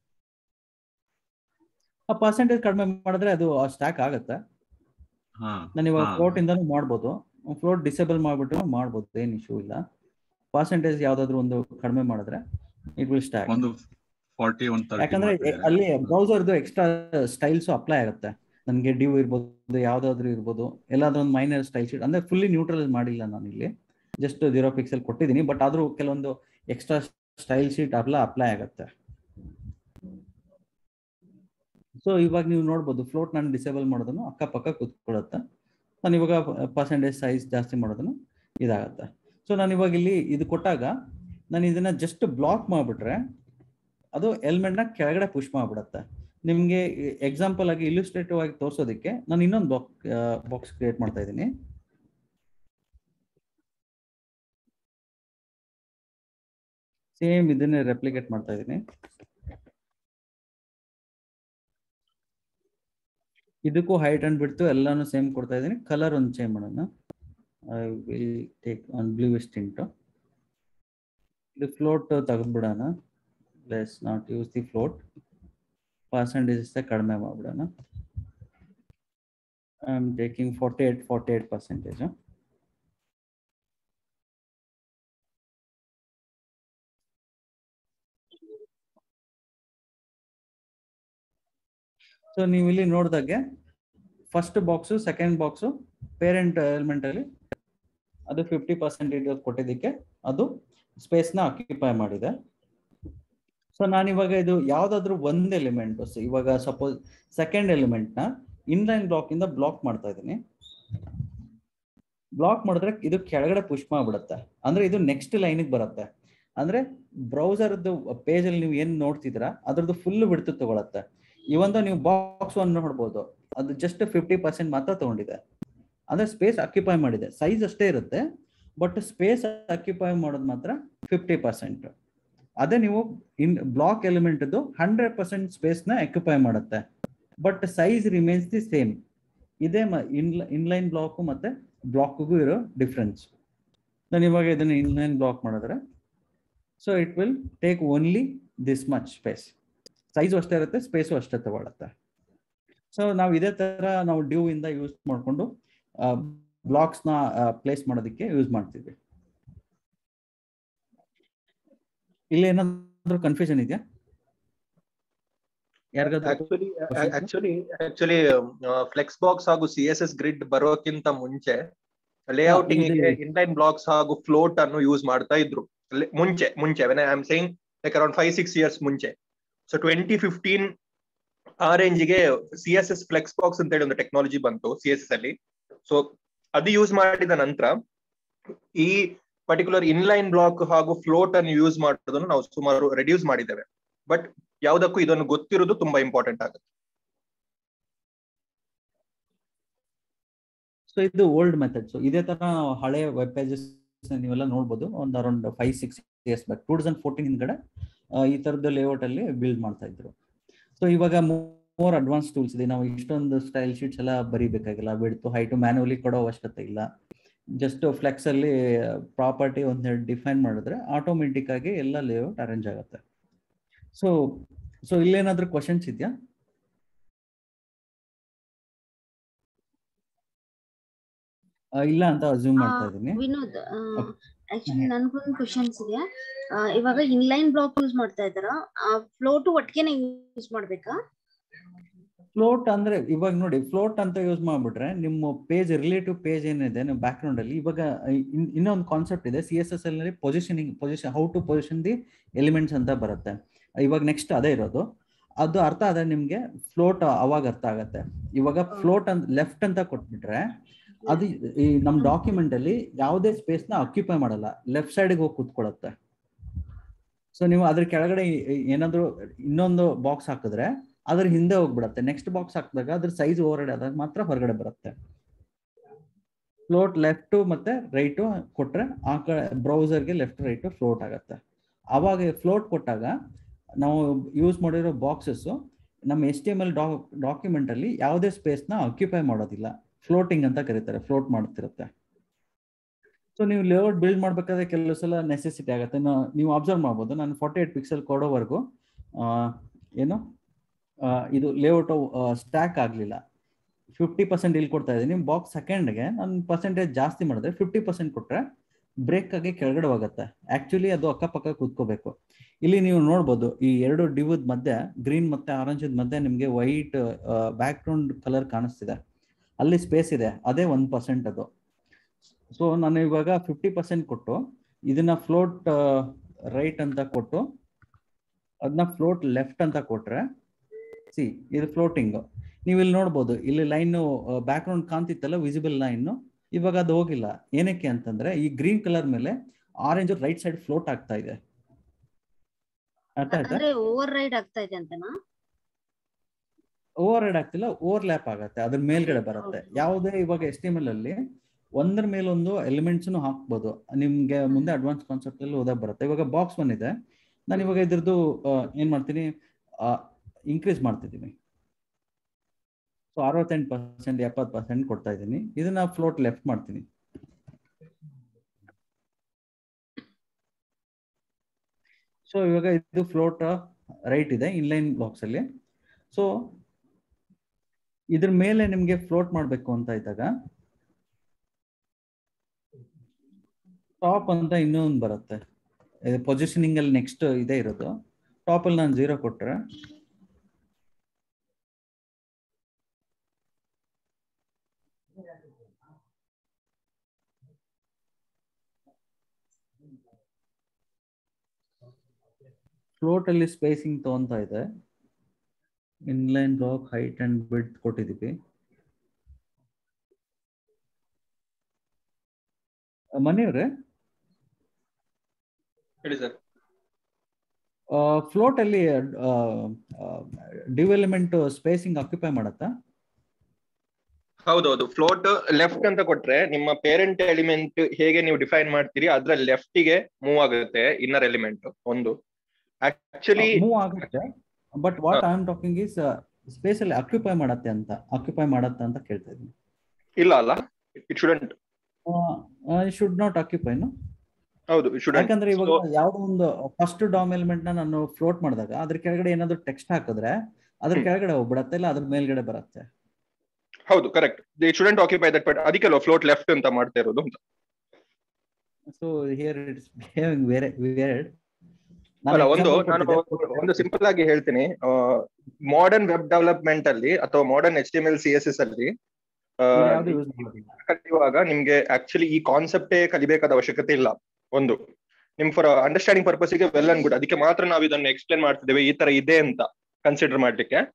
Speaker 1: ಆ ಪರ್ಸೆಂಟೇಜ್ ಕಡಿಮೆ ಮಾಡಿದ್ರೆ ಅದು ಸ್ಟ್ಯಾಕ್ ಆಗುತ್ತೆ
Speaker 4: ಹಾ
Speaker 1: ನಾನು ಇವಾಗ
Speaker 4: ಹಾ.
Speaker 1: ಫ್ಲೋಟ್ ಇಂದಾನು ಮಾಡ್ಬೋದು ಫ್ಲೋಟ್ ಡಿಸೇಬಲ್ ಮಾಡ್ಬಿಟ್ಟು ಮಾಡ್ಬೋದು ಏನ್ ಇಶ್ಯೂ ಇಲ್ಲ ಪರ್ಸೆಂಟೇಜ್ ಯಾವ್ದಾದ್ರು ಒಂದು ಕಡಿಮೆ ಮಾಡಿದ್ರೆ ಇಟ್ ವಿಲ್ ಸ್ಟ್ಯಾಕ್
Speaker 4: ಒಂದು ಫಾರ್ಟಿ ಒನ್
Speaker 1: ಯಾಕಂದ್ರೆ ಎ- ಅಲ್ಲಿ ಬ್ರೌಸರ್ದು ಎಕ್ಸ್ಟ್ರಾ ಸ್ಟೈಲ್ಸ್ ಅಪ್ಲೈ ಆಗುತ್ತೆ ನನಗೆ ಡಿವ್ ಇರ್ಬೋದು ಯಾವ್ದಾದ್ರು ಇರ್ಬೋದು ಎಲ್ಲಾದ್ರೂ ಒಂದು ಮೈನರ್ ಸ್ಟೈಲ್ ಶೀಟ್ ಅಂದ್ರೆ ಫುಲ್ಲಿ ನ್ಯೂಟ್ರಲ್ ಮಾಡಿಲ್ಲ ನಾನು ಇಲ್ಲಿ ಜಸ್ಟ್ ಜೀರೋ ಪಿಕ್ಸೆಲ್ ಕೊಟ್ಟಿದ್ದೀನಿ ಬಟ್ ಆದ್ರೂ ಕೆಲವೊಂದು ಎಕ್ಸ್ಟ್ರಾ ಸ್ಟೈಲ್ ಶೀಟ್ ಅಪ್ಲ ಅಪ್ಲೈ ಆಗುತ್ತೆ ಸೊ ಇವಾಗ ನೀವು ನೋಡ್ಬೋದು ಫ್ಲೋಟ್ ನಾನು ಡಿಸೇಬಲ್ ಮಾಡೋದನ್ನು ಅಕ್ಕಪಕ್ಕ ಕೂತ್ಕೊಳ್ಳುತ್ತೆ ನಾನು ಇವಾಗ ಪರ್ಸೆಂಟೇಜ್ ಸೈಜ್ ಜಾಸ್ತಿ ಮಾಡೋದನ್ನು ಇದಾಗತ್ತೆ ಸೊ ನಾನು ಇವಾಗ ಇಲ್ಲಿ ಇದು ಕೊಟ್ಟಾಗ ನಾನು ಇದನ್ನ ಜಸ್ಟ್ ಬ್ಲಾಕ್ ಮಾಡಿಬಿಟ್ರೆ ಅದು ಎಲ್ಮೆಂಟ್ ನ ಕೆಳಗಡೆ ಪುಷ್ ಮಾಡ್ಬಿಡತ್ತೆ ನಿಮ್ಗೆ ಎಕ್ಸಾಂಪಲ್ ಆಗಿ ಇಲ್ಯುಸ್ಟ್ರೇಟಿವ್ ಆಗಿ ತೋರ್ಸೋದಕ್ಕೆ ನಾನು ಇನ್ನೊಂದು ಬಾಕ್ ಬಾಕ್ಸ್ ಕ್ರಿಯೇಟ್ ಮಾಡ್ತಾ ಇದ್ದೀನಿ ಸೇಮ್ ಇದನ್ನೇ ರೆಪ್ಲಿಕೇಟ್ ಮಾಡ್ತಾ ಇದ್ದೀನಿ ಇದಕ್ಕೂ ಹೈಟ್ ಅಂಡ್ ಬಿಡ್ತು ಎಲ್ಲಾನು ಸೇಮ್ ಕೊಡ್ತಾ ಇದ್ದೀನಿ ಕಲರ್ ಒಂದು ಚೇಂಜ್ ಮಾಡೋಣ I will take on bluish tint ಇದು ಫ್ಲೋಟ್ ತೆಗೆದ್ಬಿಡೋಣ let's not use the float percentage ಕಡಿಮೆ ಮಾಡ್ಬಿಡೋಣ I am taking forty eight forty eight percentage so ನೀವು ಇಲ್ಲಿ ನೋಡಿದಾಗೆ first box second box parent element ಅಲ್ಲಿ ಅದು ಫಿಫ್ಟಿ ಪರ್ಸೆಂಟೇಜ್ ಕೊಟ್ಟಿದ್ದಕ್ಕೆ ಅದು ಸ್ಪೇಸ್ನ ಆಕ್ಯುಪೈ ಮಾಡಿದೆ ಸೊ ನಾನು ಇವಾಗ ಇದು ಯಾವ್ದಾದ್ರು ಒಂದ್ ಎಲಿಮೆಂಟ್ ಇವಾಗ ಸಪೋಸ್ ಸೆಕೆಂಡ್ ಎಲಿಮೆಂಟ್ ನ ಇನ್ಲೈನ್ ಬ್ಲಾಕ್ ಇಂದ ಬ್ಲಾಕ್ ಮಾಡ್ತಾ ಇದ್ದೀನಿ ಬ್ಲಾಕ್ ಮಾಡಿದ್ರೆ ಇದು ಕೆಳಗಡೆ ಪುಷ್ ಮಾಡ್ಬಿಡುತ್ತೆ ಅಂದ್ರೆ ಇದು ನೆಕ್ಸ್ಟ್ ಲೈನಿಗೆ ಬರುತ್ತೆ ಅಂದ್ರೆ ಬ್ರೌಸರ್ದು ಪೇಜ್ ಅಲ್ಲಿ ನೀವು ಏನ್ ನೋಡ್ತಿದ್ರ ಅದ್ರದ್ದು ಫುಲ್ ಬಿಡ್ತು ತಗೊಳತ್ತೆ ಇವಂದು ನೀವು ಬಾಕ್ಸ್ ಒನ್ ನೋಡ್ಬೋದು ಅದು ಜಸ್ಟ್ ಫಿಫ್ಟಿ ಪರ್ಸೆಂಟ್ ಮಾತ್ರ ತಗೊಂಡಿದೆ ಅಂದ್ರೆ ಸ್ಪೇಸ್ ಆಕ್ಯುಪೈ ಮಾಡಿದೆ ಸೈಜ್ ಅಷ್ಟೇ ಇರುತ್ತೆ ಬಟ್ ಸ್ಪೇಸ್ ಆಕ್ಯುಪೈ ಮಾಡೋದು ಮಾತ್ರ ಫಿಫ್ಟಿ ಪರ್ಸೆಂಟ್ ಅದೇ ನೀವು in block element hundred percent space ನ ಆಕ್ಯುಪೈ ಮಾಡುತ್ತೆ but size remains the same ಇದೇ ಇನ್ಲೈನ್ ಬ್ಲಾಕ್ ಮತ್ತೆ ಬ್ಲಾಕ್ಗೂ ಇರೋ ಡಿಫ್ರೆನ್ಸ್ ನಾನು ಇವಾಗ ಇದನ್ನ ಇನ್ಲೈನ್ ಬ್ಲಾಕ್ ಮಾಡಿದ್ರೆ so it will take only this much space size ಅಷ್ಟೇ ಇರುತ್ತೆ ಸ್ಪೇಸು ಅಷ್ಟೇ ತಗೊಳುತ್ತೆ ಸೊ ನಾವು ಇದೇ ತರ ನಾವು ಡ್ಯೂ ಇಂದ ಯೂಸ್ ಮಾಡಿಕೊಂಡು ಬ್ಲಾಕ್ಸ್ ನ ಪ್ಲೇಸ್ ಮಾಡೋದಕ್ಕೆ ಯೂಸ್ ಮಾಡ್ತೀವಿ ಇಲ್ಲಿ ಏನಾದ್ರು ಕನ್ಫ್ಯೂಷನ್ ಇದೆಯಾ ಯಾರಿಗಾದ್ರು
Speaker 5: actually actually actually flex box ಹಾಗೂ ಸಿ ಎಸ್ ಎಸ್ ಗ್ರಿಡ್ ಬರೋಕ್ಕಿಂತ ಮುಂಚೆ ಲೇಔಟಿಂಗ್
Speaker 1: ಇದು-
Speaker 5: ಇನ್ಲೈನ್ ಬ್ಲಾಕ್ಸ್ ಹಾಗೂ ಫ್ಲೋಟ್ ಅನ್ನು ಯೂಸ್ ಮಾಡ್ತಾ ಇದ್ರು ಲೆ- ಮುಂಚೆ ಮುಂಚೆ when I am saying like around five six years ಮುಂಚೆ ಸೊ ಟ್ವೆಂಟಿ ಫಿಫ್ಟೀನ್ ಆ ರೇಂಜಿಗೆ C S S flex box ಅಂತ ಹೇಳಿ ಒಂದು ಟೆಕ್ನಾಲಜಿ ಬಂತು ಸಿ ಎಸ್ ಎಸ್ ಅಲ್ಲಿ ಸೊ ಅದು ಯೂಸ್ ಮಾಡಿದ ನಂತರ ಈ ಪರ್ಟಿಕ್ಯುಲರ್ ಇನ್ಲೈನ್ ಬ್ಲಾಕ್ ಹಾಗೂ ಫ್ಲೋಟ್ ಅನ್ನು ಯೂಸ್ ಮಾಡೋದನ್ನು ನಾವು ಸುಮಾರು ರೆಡ್ಯೂಸ್ ಮಾಡಿದ್ದೇವೆ ಬಟ್ ಯಾವುದಕ್ಕೂ ಇದನ್ನು ಗೊತ್ತಿರೋದು ತುಂಬಾ ಇಂಪಾರ್ಟೆಂಟ್ ಆಗುತ್ತೆ
Speaker 1: ಸೊ ಇದು ಓಲ್ಡ್ ಮೆಥಡ್ಸ್ ಇದೇ ತರ ನಾವು ಹಳೆ ವೆಬ್ ಪೇಜಸ್ ನೀವೆಲ್ಲ ನೋಡ್ಬೋದು ಒಂದು around five six years back two thousand fourteen ಹಿಂದ್ಗಡೆ ಆ, ಈ ತರದ ಲೇಔಟ್ ಅಲ್ಲಿ ಬಿಲ್ಡ್ ಮಾಡ್ತಾ ಇದ್ರು ಸೊ ಇವಾಗ ಮೋರ್ ಅಡ್ವಾನ್ಸ್ ಟೂಲ್ಸ್ ಇದೆ ನಾವು ಇಷ್ಟೊಂದು ಸ್ಟೈಲ್ ಶೀಟ್ಸ್ ಎಲ್ಲ ಬರಿಬೇಕಾಗಿಲ್ಲ ಬಿಡ್ತು ಹೈಟು ಮ್ಯಾನುವಲಿ ಕೊಡೋ ಅವಶ್ಯಕತೆ ಇಲ್ಲ ಜಸ್ಟ್ ಫ್ಲೆಕ್ಸ್ ಅಲ್ಲಿ ಪ್ರಾಪರ್ಟಿ ಒಂದೆರಡು ಡಿಫೈನ್ ಮಾಡಿದ್ರೆ ಆಟೋಮೆಟಿಕ್ ಆಗಿ ಎಲ್ಲ ಲೇಔಟ್ ಅರೇಂಜ್ ಆಗುತ್ತೆ ಸೊ ಸೊ ಇಲ್ಲೇನಾದ್ರೂ ಕ್ವಶನ್ಸ್ ಇದೆಯಾ ಆ, ಇಲ್ಲ ಅಂತ ಅಸ್ಯೂಮ್ ಮಾಡ್ತಾ ಇದ್ದೀನಿ
Speaker 3: ವಿನೋದ್
Speaker 1: Okay.
Speaker 3: ಆಕ್ಚುಲಿ ನನ್ಗೊಂದು ಕ್ವಶನ್ಸ್ ಇದೆ ಆ, ಇವಾಗ ಇನ್ಲೈನ್ ಬ್ಲಾಕ್ ಯೂಸ್ ಮಾಡ್ತಾ ಇದ್ದಾರ ಫ್ಲೋಟು ಒಟ್ಟಿಗೆನೆ ಯೂಸ್ ಮಾಡ್ಬೇಕಾ
Speaker 1: ಫ್ಲೋಟ್ ಅಂದ್ರೆ ಇವಾಗ ನೋಡಿ ಫ್ಲೋಟ್ ಅಂತ ಯೂಸ್ ಮಾಡ್ಬಿಟ್ರೆ ನಿಮ್ಮ ಪೇಜ್ ರಿಲೇಟಿವ್ ಪೇಜ್ ಏನಿದೆ ನಿಮ್ಮ ಬ್ಯಾಕ್ ಗ್ರೌಂಡ್ ಅಲ್ಲಿ ಇವಾಗ ಇನ್- ಇನ್ನೊಂದು ಕಾನ್ಸೆಪ್ಟ್ ಇದೆ ಸಿ ಎಸ್ ಎಸ್ ಎಲ್ ನಲ್ಲಿ positioning position how to position the elements ಅಂತ ಬರುತ್ತೆ ಇವಾಗ ನೆಕ್ಸ್ಟ್ ಅದೇ ಇರೋದು ಅದು ಅರ್ಥ ಆದ್ರೆ ನಿಮ್ಗೆ ಫ್ಲೋಟ್ ಅವಾಗ ಅರ್ಥ ಆಗತ್ತೆ ಇವಾಗ ಫ್ಲೋಟ್ ಅಂತ ಲೆಫ್ಟ್ ಅಂತ ಕೊಟ್ಬಿಟ್ರೆ ಅದು ಈ ನಮ್ ಡಾಕ್ಯುಮೆಂಟ್ ಅಲ್ಲಿ ಯಾವುದೇ ಸ್ಪೇಸ್ ನ ಆಕ್ಯುಪೈ ಮಾಡಲ್ಲ ಲೆಫ್ಟ್ ಸೈಡ್ಗೆ ಹೋಗಿ ಕೂತ್ಕೊಳ್ಳುತ್ತೆ ಸೊ ನೀವು ಅದ್ರ ಕೆಳಗಡೆ ಏ- ಏನಾದ್ರು ಇನ್ನೊಂದು ಬಾಕ್ಸ್ ಹಾಕಿದ್ರೆ ಅದ್ರ ಹಿಂದೆ ಹೋಗ್ಬಿಡತ್ತೆ ನೆಕ್ಸ್ಟ್ ಬಾಕ್ಸ್ ಹಾಕಿದಾಗ ಅದ್ರ ಸೈಜ್ ಓವರ್ಡೆ ಆದಾಗ ಮಾತ್ರ ಹೊರಗಡೆ ಬರುತ್ತೆ ಫ್ಲೋಟ್ ಲೆಫ್ಟ್ ಮತ್ತೆ ರೈಟ್ ಕೊಟ್ರೆ ಆ ಕಡೆ ಬ್ರೌಸರ್ಗೆ ಲೆಫ್ಟ್ ರೈಟ್ ಫ್ಲೋಟ್ ಆಗತ್ತೆ ಅವಾಗ ಫ್ಲೋಟ್ ಕೊಟ್ಟಾಗ ನಾವು ಯೂಸ್ ಮಾಡಿರೋ ಬಾಕ್ಸಸ್ ನಮ್ಮ H T M L document ಅಲ್ಲಿ ಯಾವುದೇ ಸ್ಪೇಸ್ ನ ಆಕ್ಯುಪೈ ಮಾಡೋದಿಲ್ಲ ಫ್ಲೋಟಿಂಗ್ ಅಂತ ಕರೀತಾರೆ ಫ್ಲೋಟ್ ಮಾಡ್ತಿರುತ್ತೆ ಸೊ ನೀವು ಲೇಔಟ್ ಬಿಲ್ಡ್ ಮಾಡ್ಬೇಕಾದ್ರೆ ಕೆಲವು ಸಲ ನೆಸೆಸಿಟಿ ಆಗುತ್ತೆ ನಾ- ನೀವು ಅಬ್ಸರ್ವ್ ಮಾಡ್ಬೋದು ನಾನು ಫಾರ್ಟಿ ಏಟ್ ಪಿಕ್ಸೆಲ್ ಕೊಡೋವರೆಗೂ ಆ, ಏನು ಆ, ಇದು ಲೇಔಟ್ ಸ್ಟ್ಯಾಕ್ ಆಗಲಿಲ್ಲ ಫಿಫ್ಟಿ ಪರ್ಸೆಂಟ್ ಇಲ್ಲಿ ಕೊಡ್ತಾ ಇದ್ದೀನಿ ಬಾಕ್ಸ್ ಸೆಕೆಂಡ್ಗೆ ನಾನು ಪರ್ಸೆಂಟೇಜ್ ಜಾಸ್ತಿ ಮಾಡಿದ್ರೆ ಫಿಫ್ಟಿ ಪರ್ಸೆಂಟ್ ಕೊಟ್ಟರೆ ಬ್ರೇಕ್ ಆಗಿ ಕೆಳಗಡೆ ಹೋಗುತ್ತೆ ಆಕ್ಚುಲಿ ಅದು ಅಕ್ಕಪಕ್ಕ ಕೂತ್ಕೋಬೇಕು ಇಲ್ಲಿ ನೀವು ನೋಡ್ಬೋದು ಈ ಎರಡು ಡಿವದ್ ಮಧ್ಯೆ ಗ್ರೀನ್ ಮತ್ತೆ ಆರೆಂಜ್ ಮಧ್ಯೆ ನಿಮಗೆ ವೈಟ್ ಬ್ಯಾಕ್ ಗ್ರೌಂಡ್ ಕಲರ್ ಕಾಣಿಸ್ತಿದೆ ಅಲ್ಲಿ ಸ್ಪೇಸ್ ಇದೆ ಅದೇ ಒನ್ ಪರ್ಸೆಂಟ್ ಅದು ಸೊ ನಾನು ಇವಾಗ ಫಿಫ್ಟಿ ಪರ್ಸೆಂಟ್ ಕೊಟ್ಟು ಇದನ್ನ ಫ್ಲೋಟ್ ರೈಟ್ ಅಂತ ಕೊಟ್ಟು ಅದನ್ನ ಫ್ಲೋಟ್ ಲೆಫ್ಟ್ ಅಂತ ಕೊಟ್ರೆ ಸಿ ಇದು ಫ್ಲೋಟಿಂಗ್ ನೀವು ಇಲ್ಲಿ ನೋಡ್ಬೋದು ಇಲ್ಲಿ ಲೈನ್ ಬ್ಯಾಕ್ ಗ್ರೌಂಡ್ ಕಾಣ್ತಿತ್ತಲ್ಲ ವಿಸಿಬಲ್ ಲೈನ್ ಇವಾಗ ಅದು ಹೋಗಿಲ್ಲ ಏನಕ್ಕೆ ಅಂತಂದ್ರೆ ಈ ಗ್ರೀನ್ ಕಲರ್ ಮೇಲೆ ಆರೆಂಜ್ ರೈಟ್ ಸೈಡ್ ಫ್ಲೋಟ್ ಆಗ್ತಾ ಇದೆ ಅರ್ಥ ಆಯ್ತಾ
Speaker 3: ಅಂದ್ರೆ ಓವರ್ ರೈಡ್ ಆಗ್ತಾ ಇದೆ ಅಂತನಾ
Speaker 1: ಓವರ್ ರೈಡ್ ಆಗ್ತಿಲ್ಲ ಓವರ್ ಲ್ಯಾಪ್ ಆಗತ್ತೆ ಅದ್ರ ಮೇಲ್ಗಡೆ ಬರುತ್ತೆ ಯಾವುದೇ ಇವಾಗ ಎಸ್ ಟಿ ಎಲ್ ಅಲ್ಲಿ ಒಂದರ ಮೇಲೊಂದು ಎಲಿಮೆಂಟ್ಸ್ ಹಾಕ್ಬೋದು ನಿಮ್ಗೆ ಮುಂದೆ ಅಡ್ವಾನ್ಸ್ ಕಾನ್ಸೆಪ್ಟ್ ಅಲ್ಲಿ ಓದಕ್ ಬರುತ್ತೆ ಇವಾಗ ಬಾಕ್ಸ್ ಒನ್ ಇದೆ ನಾನು ಇವಾಗ ಇದ್ರದ್ದು ಆ, ಏನ್ ಮಾಡ್ತೀನಿ ಇನ್ಕ್ರೀಸ್ ಮಾಡ್ತಿದ್ದೀನಿ ಸೊ ಅರವತ್ತೆಂಟು ಪರ್ಸೆಂಟ್ ಎಪ್ಪತ್ತು ಪರ್ಸೆಂಟ್ ಕೊಡ್ತಾ ಇದ್ದೀನಿ ಇದನ್ನ ಫ್ಲೋಟ್ ಲೆಫ್ಟ್ ಮಾಡ್ತೀನಿ ಸೊ ಇವಾಗ ಇದು ಫ್ಲೋಟ್ ರೈಟ್ ಇದೆ ಇನ್ಲೈನ್ ಬಾಕ್ಸ್ ಅಲ್ಲಿ ಸೊ ಇದ್ರ ಮೇಲೆ ನಿಮ್ಗೆ ಫ್ಲೋಟ್ ಮಾಡ್ಬೇಕು ಅಂತ ಇದ್ದಾಗ ಟಾಪ್ ಅಂತ ಇನ್ನೊಂದು ಬರುತ್ತೆ ಪೊಸಿಷನಿಂಗ್ ಅಲ್ಲಿ ನೆಕ್ಸ್ಟ್ ಇದೇ ಇರೋದು ಟಾಪ್ ಅಲ್ಲಿ ನಾನು ಜೀರೋ ಕೊಟ್ರೆ ಫ್ಲೋಟ್ ಅಲ್ಲಿ ಸ್ಪೇಸಿಂಗ್ ತಗೊಂತಾ ಇದೆ ಇನ್ಲೈನ್ ಬ್ಲಾಕ್ ಹೈಟ್ ಅಂಡ್ ಬಿಡ್ ಕೊಟ್ಟಿದ್ದೀವಿ ಮನೆಯವ್ರೆ
Speaker 5: ಹೇಳಿ ಸರ್
Speaker 1: ಫ್ಲೋಟ್ ಅಲ್ಲಿ ಡಿವ್ ಎಲಿಮೆಂಟ್ ಸ್ಪೇಸಿಂಗ್ ಆಕ್ಯುಪೈ ಮಾಡತ್ತಾ
Speaker 5: ಹೌದೌದು ಫ್ಲೋಟ್ ಲೆಫ್ಟ್ ಅಂತ ಕೊಟ್ರೆ ನಿಮ್ಮ ಪೇರೆಂಟ್ ಎಲಿಮೆಂಟ್ ಹೇಗೆ ನೀವು ಡಿಫೈನ್ ಮಾಡ್ತೀರಿ ಅದ್ರ ಲೆಫ್ಟ್ ಗೆ ಮೂವ್ ಆಗುತ್ತೆ ಇನ್ನರ್ ಎಲಿಮೆಂಟ್ ಒಂದು ಆಕ್ಚುಲಿ
Speaker 1: ಮೂವ್ ಆಗುತ್ತೆ but what I am talking is space ಅಲ್ಲಿ ಆಕ್ಯುಪೈ ಮಾಡತ್ತೆ ಅಂತ ಆಕ್ಯುಪೈ ಮಾಡತ್ತೆ ಅಂತ ಕೇಳ್ತಾ ಇದ್ದೀನಿ
Speaker 5: ಇಲ್ಲ ಅಲ್ಲ ಇಟ್ ಶುಡಂಟ್
Speaker 1: ಶುಡ್ ನಾಟ್ ಆಕ್ಯುಪೈನು
Speaker 5: ಹೌದು ಶುಡಂಟ್
Speaker 1: ಯಾಕಂದ್ರೆ ಇವಾಗ ಯಾವ್ದೋ ಒಂದು ಫಸ್ಟ್ ಡಾಮ್ ಎಲಿಮೆಂಟ್ ನ ನಾನು ಫ್ಲೋಟ್ ಮಾಡಿದಾಗ ಅದ್ರ ಕೆಳಗಡೆ ಏನಾದ್ರು ಟೆಕ್ಸ್ಟ್ ಹಾಕಿದ್ರೆ ಅದ್ರ
Speaker 5: ಹ್ಮ್.
Speaker 1: ಕೆಳಗಡೆ ಹೋಗ್ಬಿಡತ್ತೆ ಇಲ್ಲ ಅದ್ರ ಮೇಲ್ಗಡೆ ಬರುತ್ತೆ
Speaker 5: ಹೌದು correct they shouldn't occupy that but ಅದಕ್ಕೆ ಫ್ಲೋಟ್ ಲೆಫ್ಟ್ ಅಂತ ಮಾಡ್ತಾ ಇರೋದು ಅಂತ
Speaker 1: ಸೊ ಹಿಯರ್ ಇಟ್ಸ್ ಬಿಹೇವಿಂಗ್ ವೇರೆ ವೇರ್ಡ್
Speaker 5: ಅಲ್ಲ ಒಂದು ನಾನು ಒಂದು ಸಿಂಪಲ್ ಆಗಿ ಹೇಳ್ತೀನಿ ಮಾಡರ್ನ್ ವೆಬ್ ಡೆವಲಪ್ಮೆಂಟ್ ಅಲ್ಲಿ ಅಥವಾ modern H T M L C S S ಅಲ್ಲಿ ಆ,
Speaker 1: ಯೂಸ್ ಮಾಡೋದಿಲ್ಲ
Speaker 5: ಕಲಿಯುವಾಗ ನಿಮ್ಗೆ ಆಕ್ಚುಲಿ ಈ ಕಾನ್ಸೆಪ್ಟೇ ಕಲಿಬೇಕಾದ ಅವಶ್ಯಕತೆ ಇಲ್ಲ ಒಂದು ನಿಮ್ ಫಾರ್ ಅಂಡರ್ಸ್ಟ್ಯಾಂಡಿಂಗ್ ಪರ್ಪಸ್ ಗೆ ವೆಲ್ ಅನ್ಗುಡ್ ಅದಕ್ಕೆ ಮಾತ್ರ ನಾವು ಇದನ್ನು ಎಕ್ಸ್ಪ್ಲೇನ್ ಮಾಡ್ತಿದ್ದೇವೆ ಈ ತರ ಇದೆ ಅಂತ ಕನ್ಸಿಡರ್ ಮಾಡ್ಲಿಕ್ಕೆ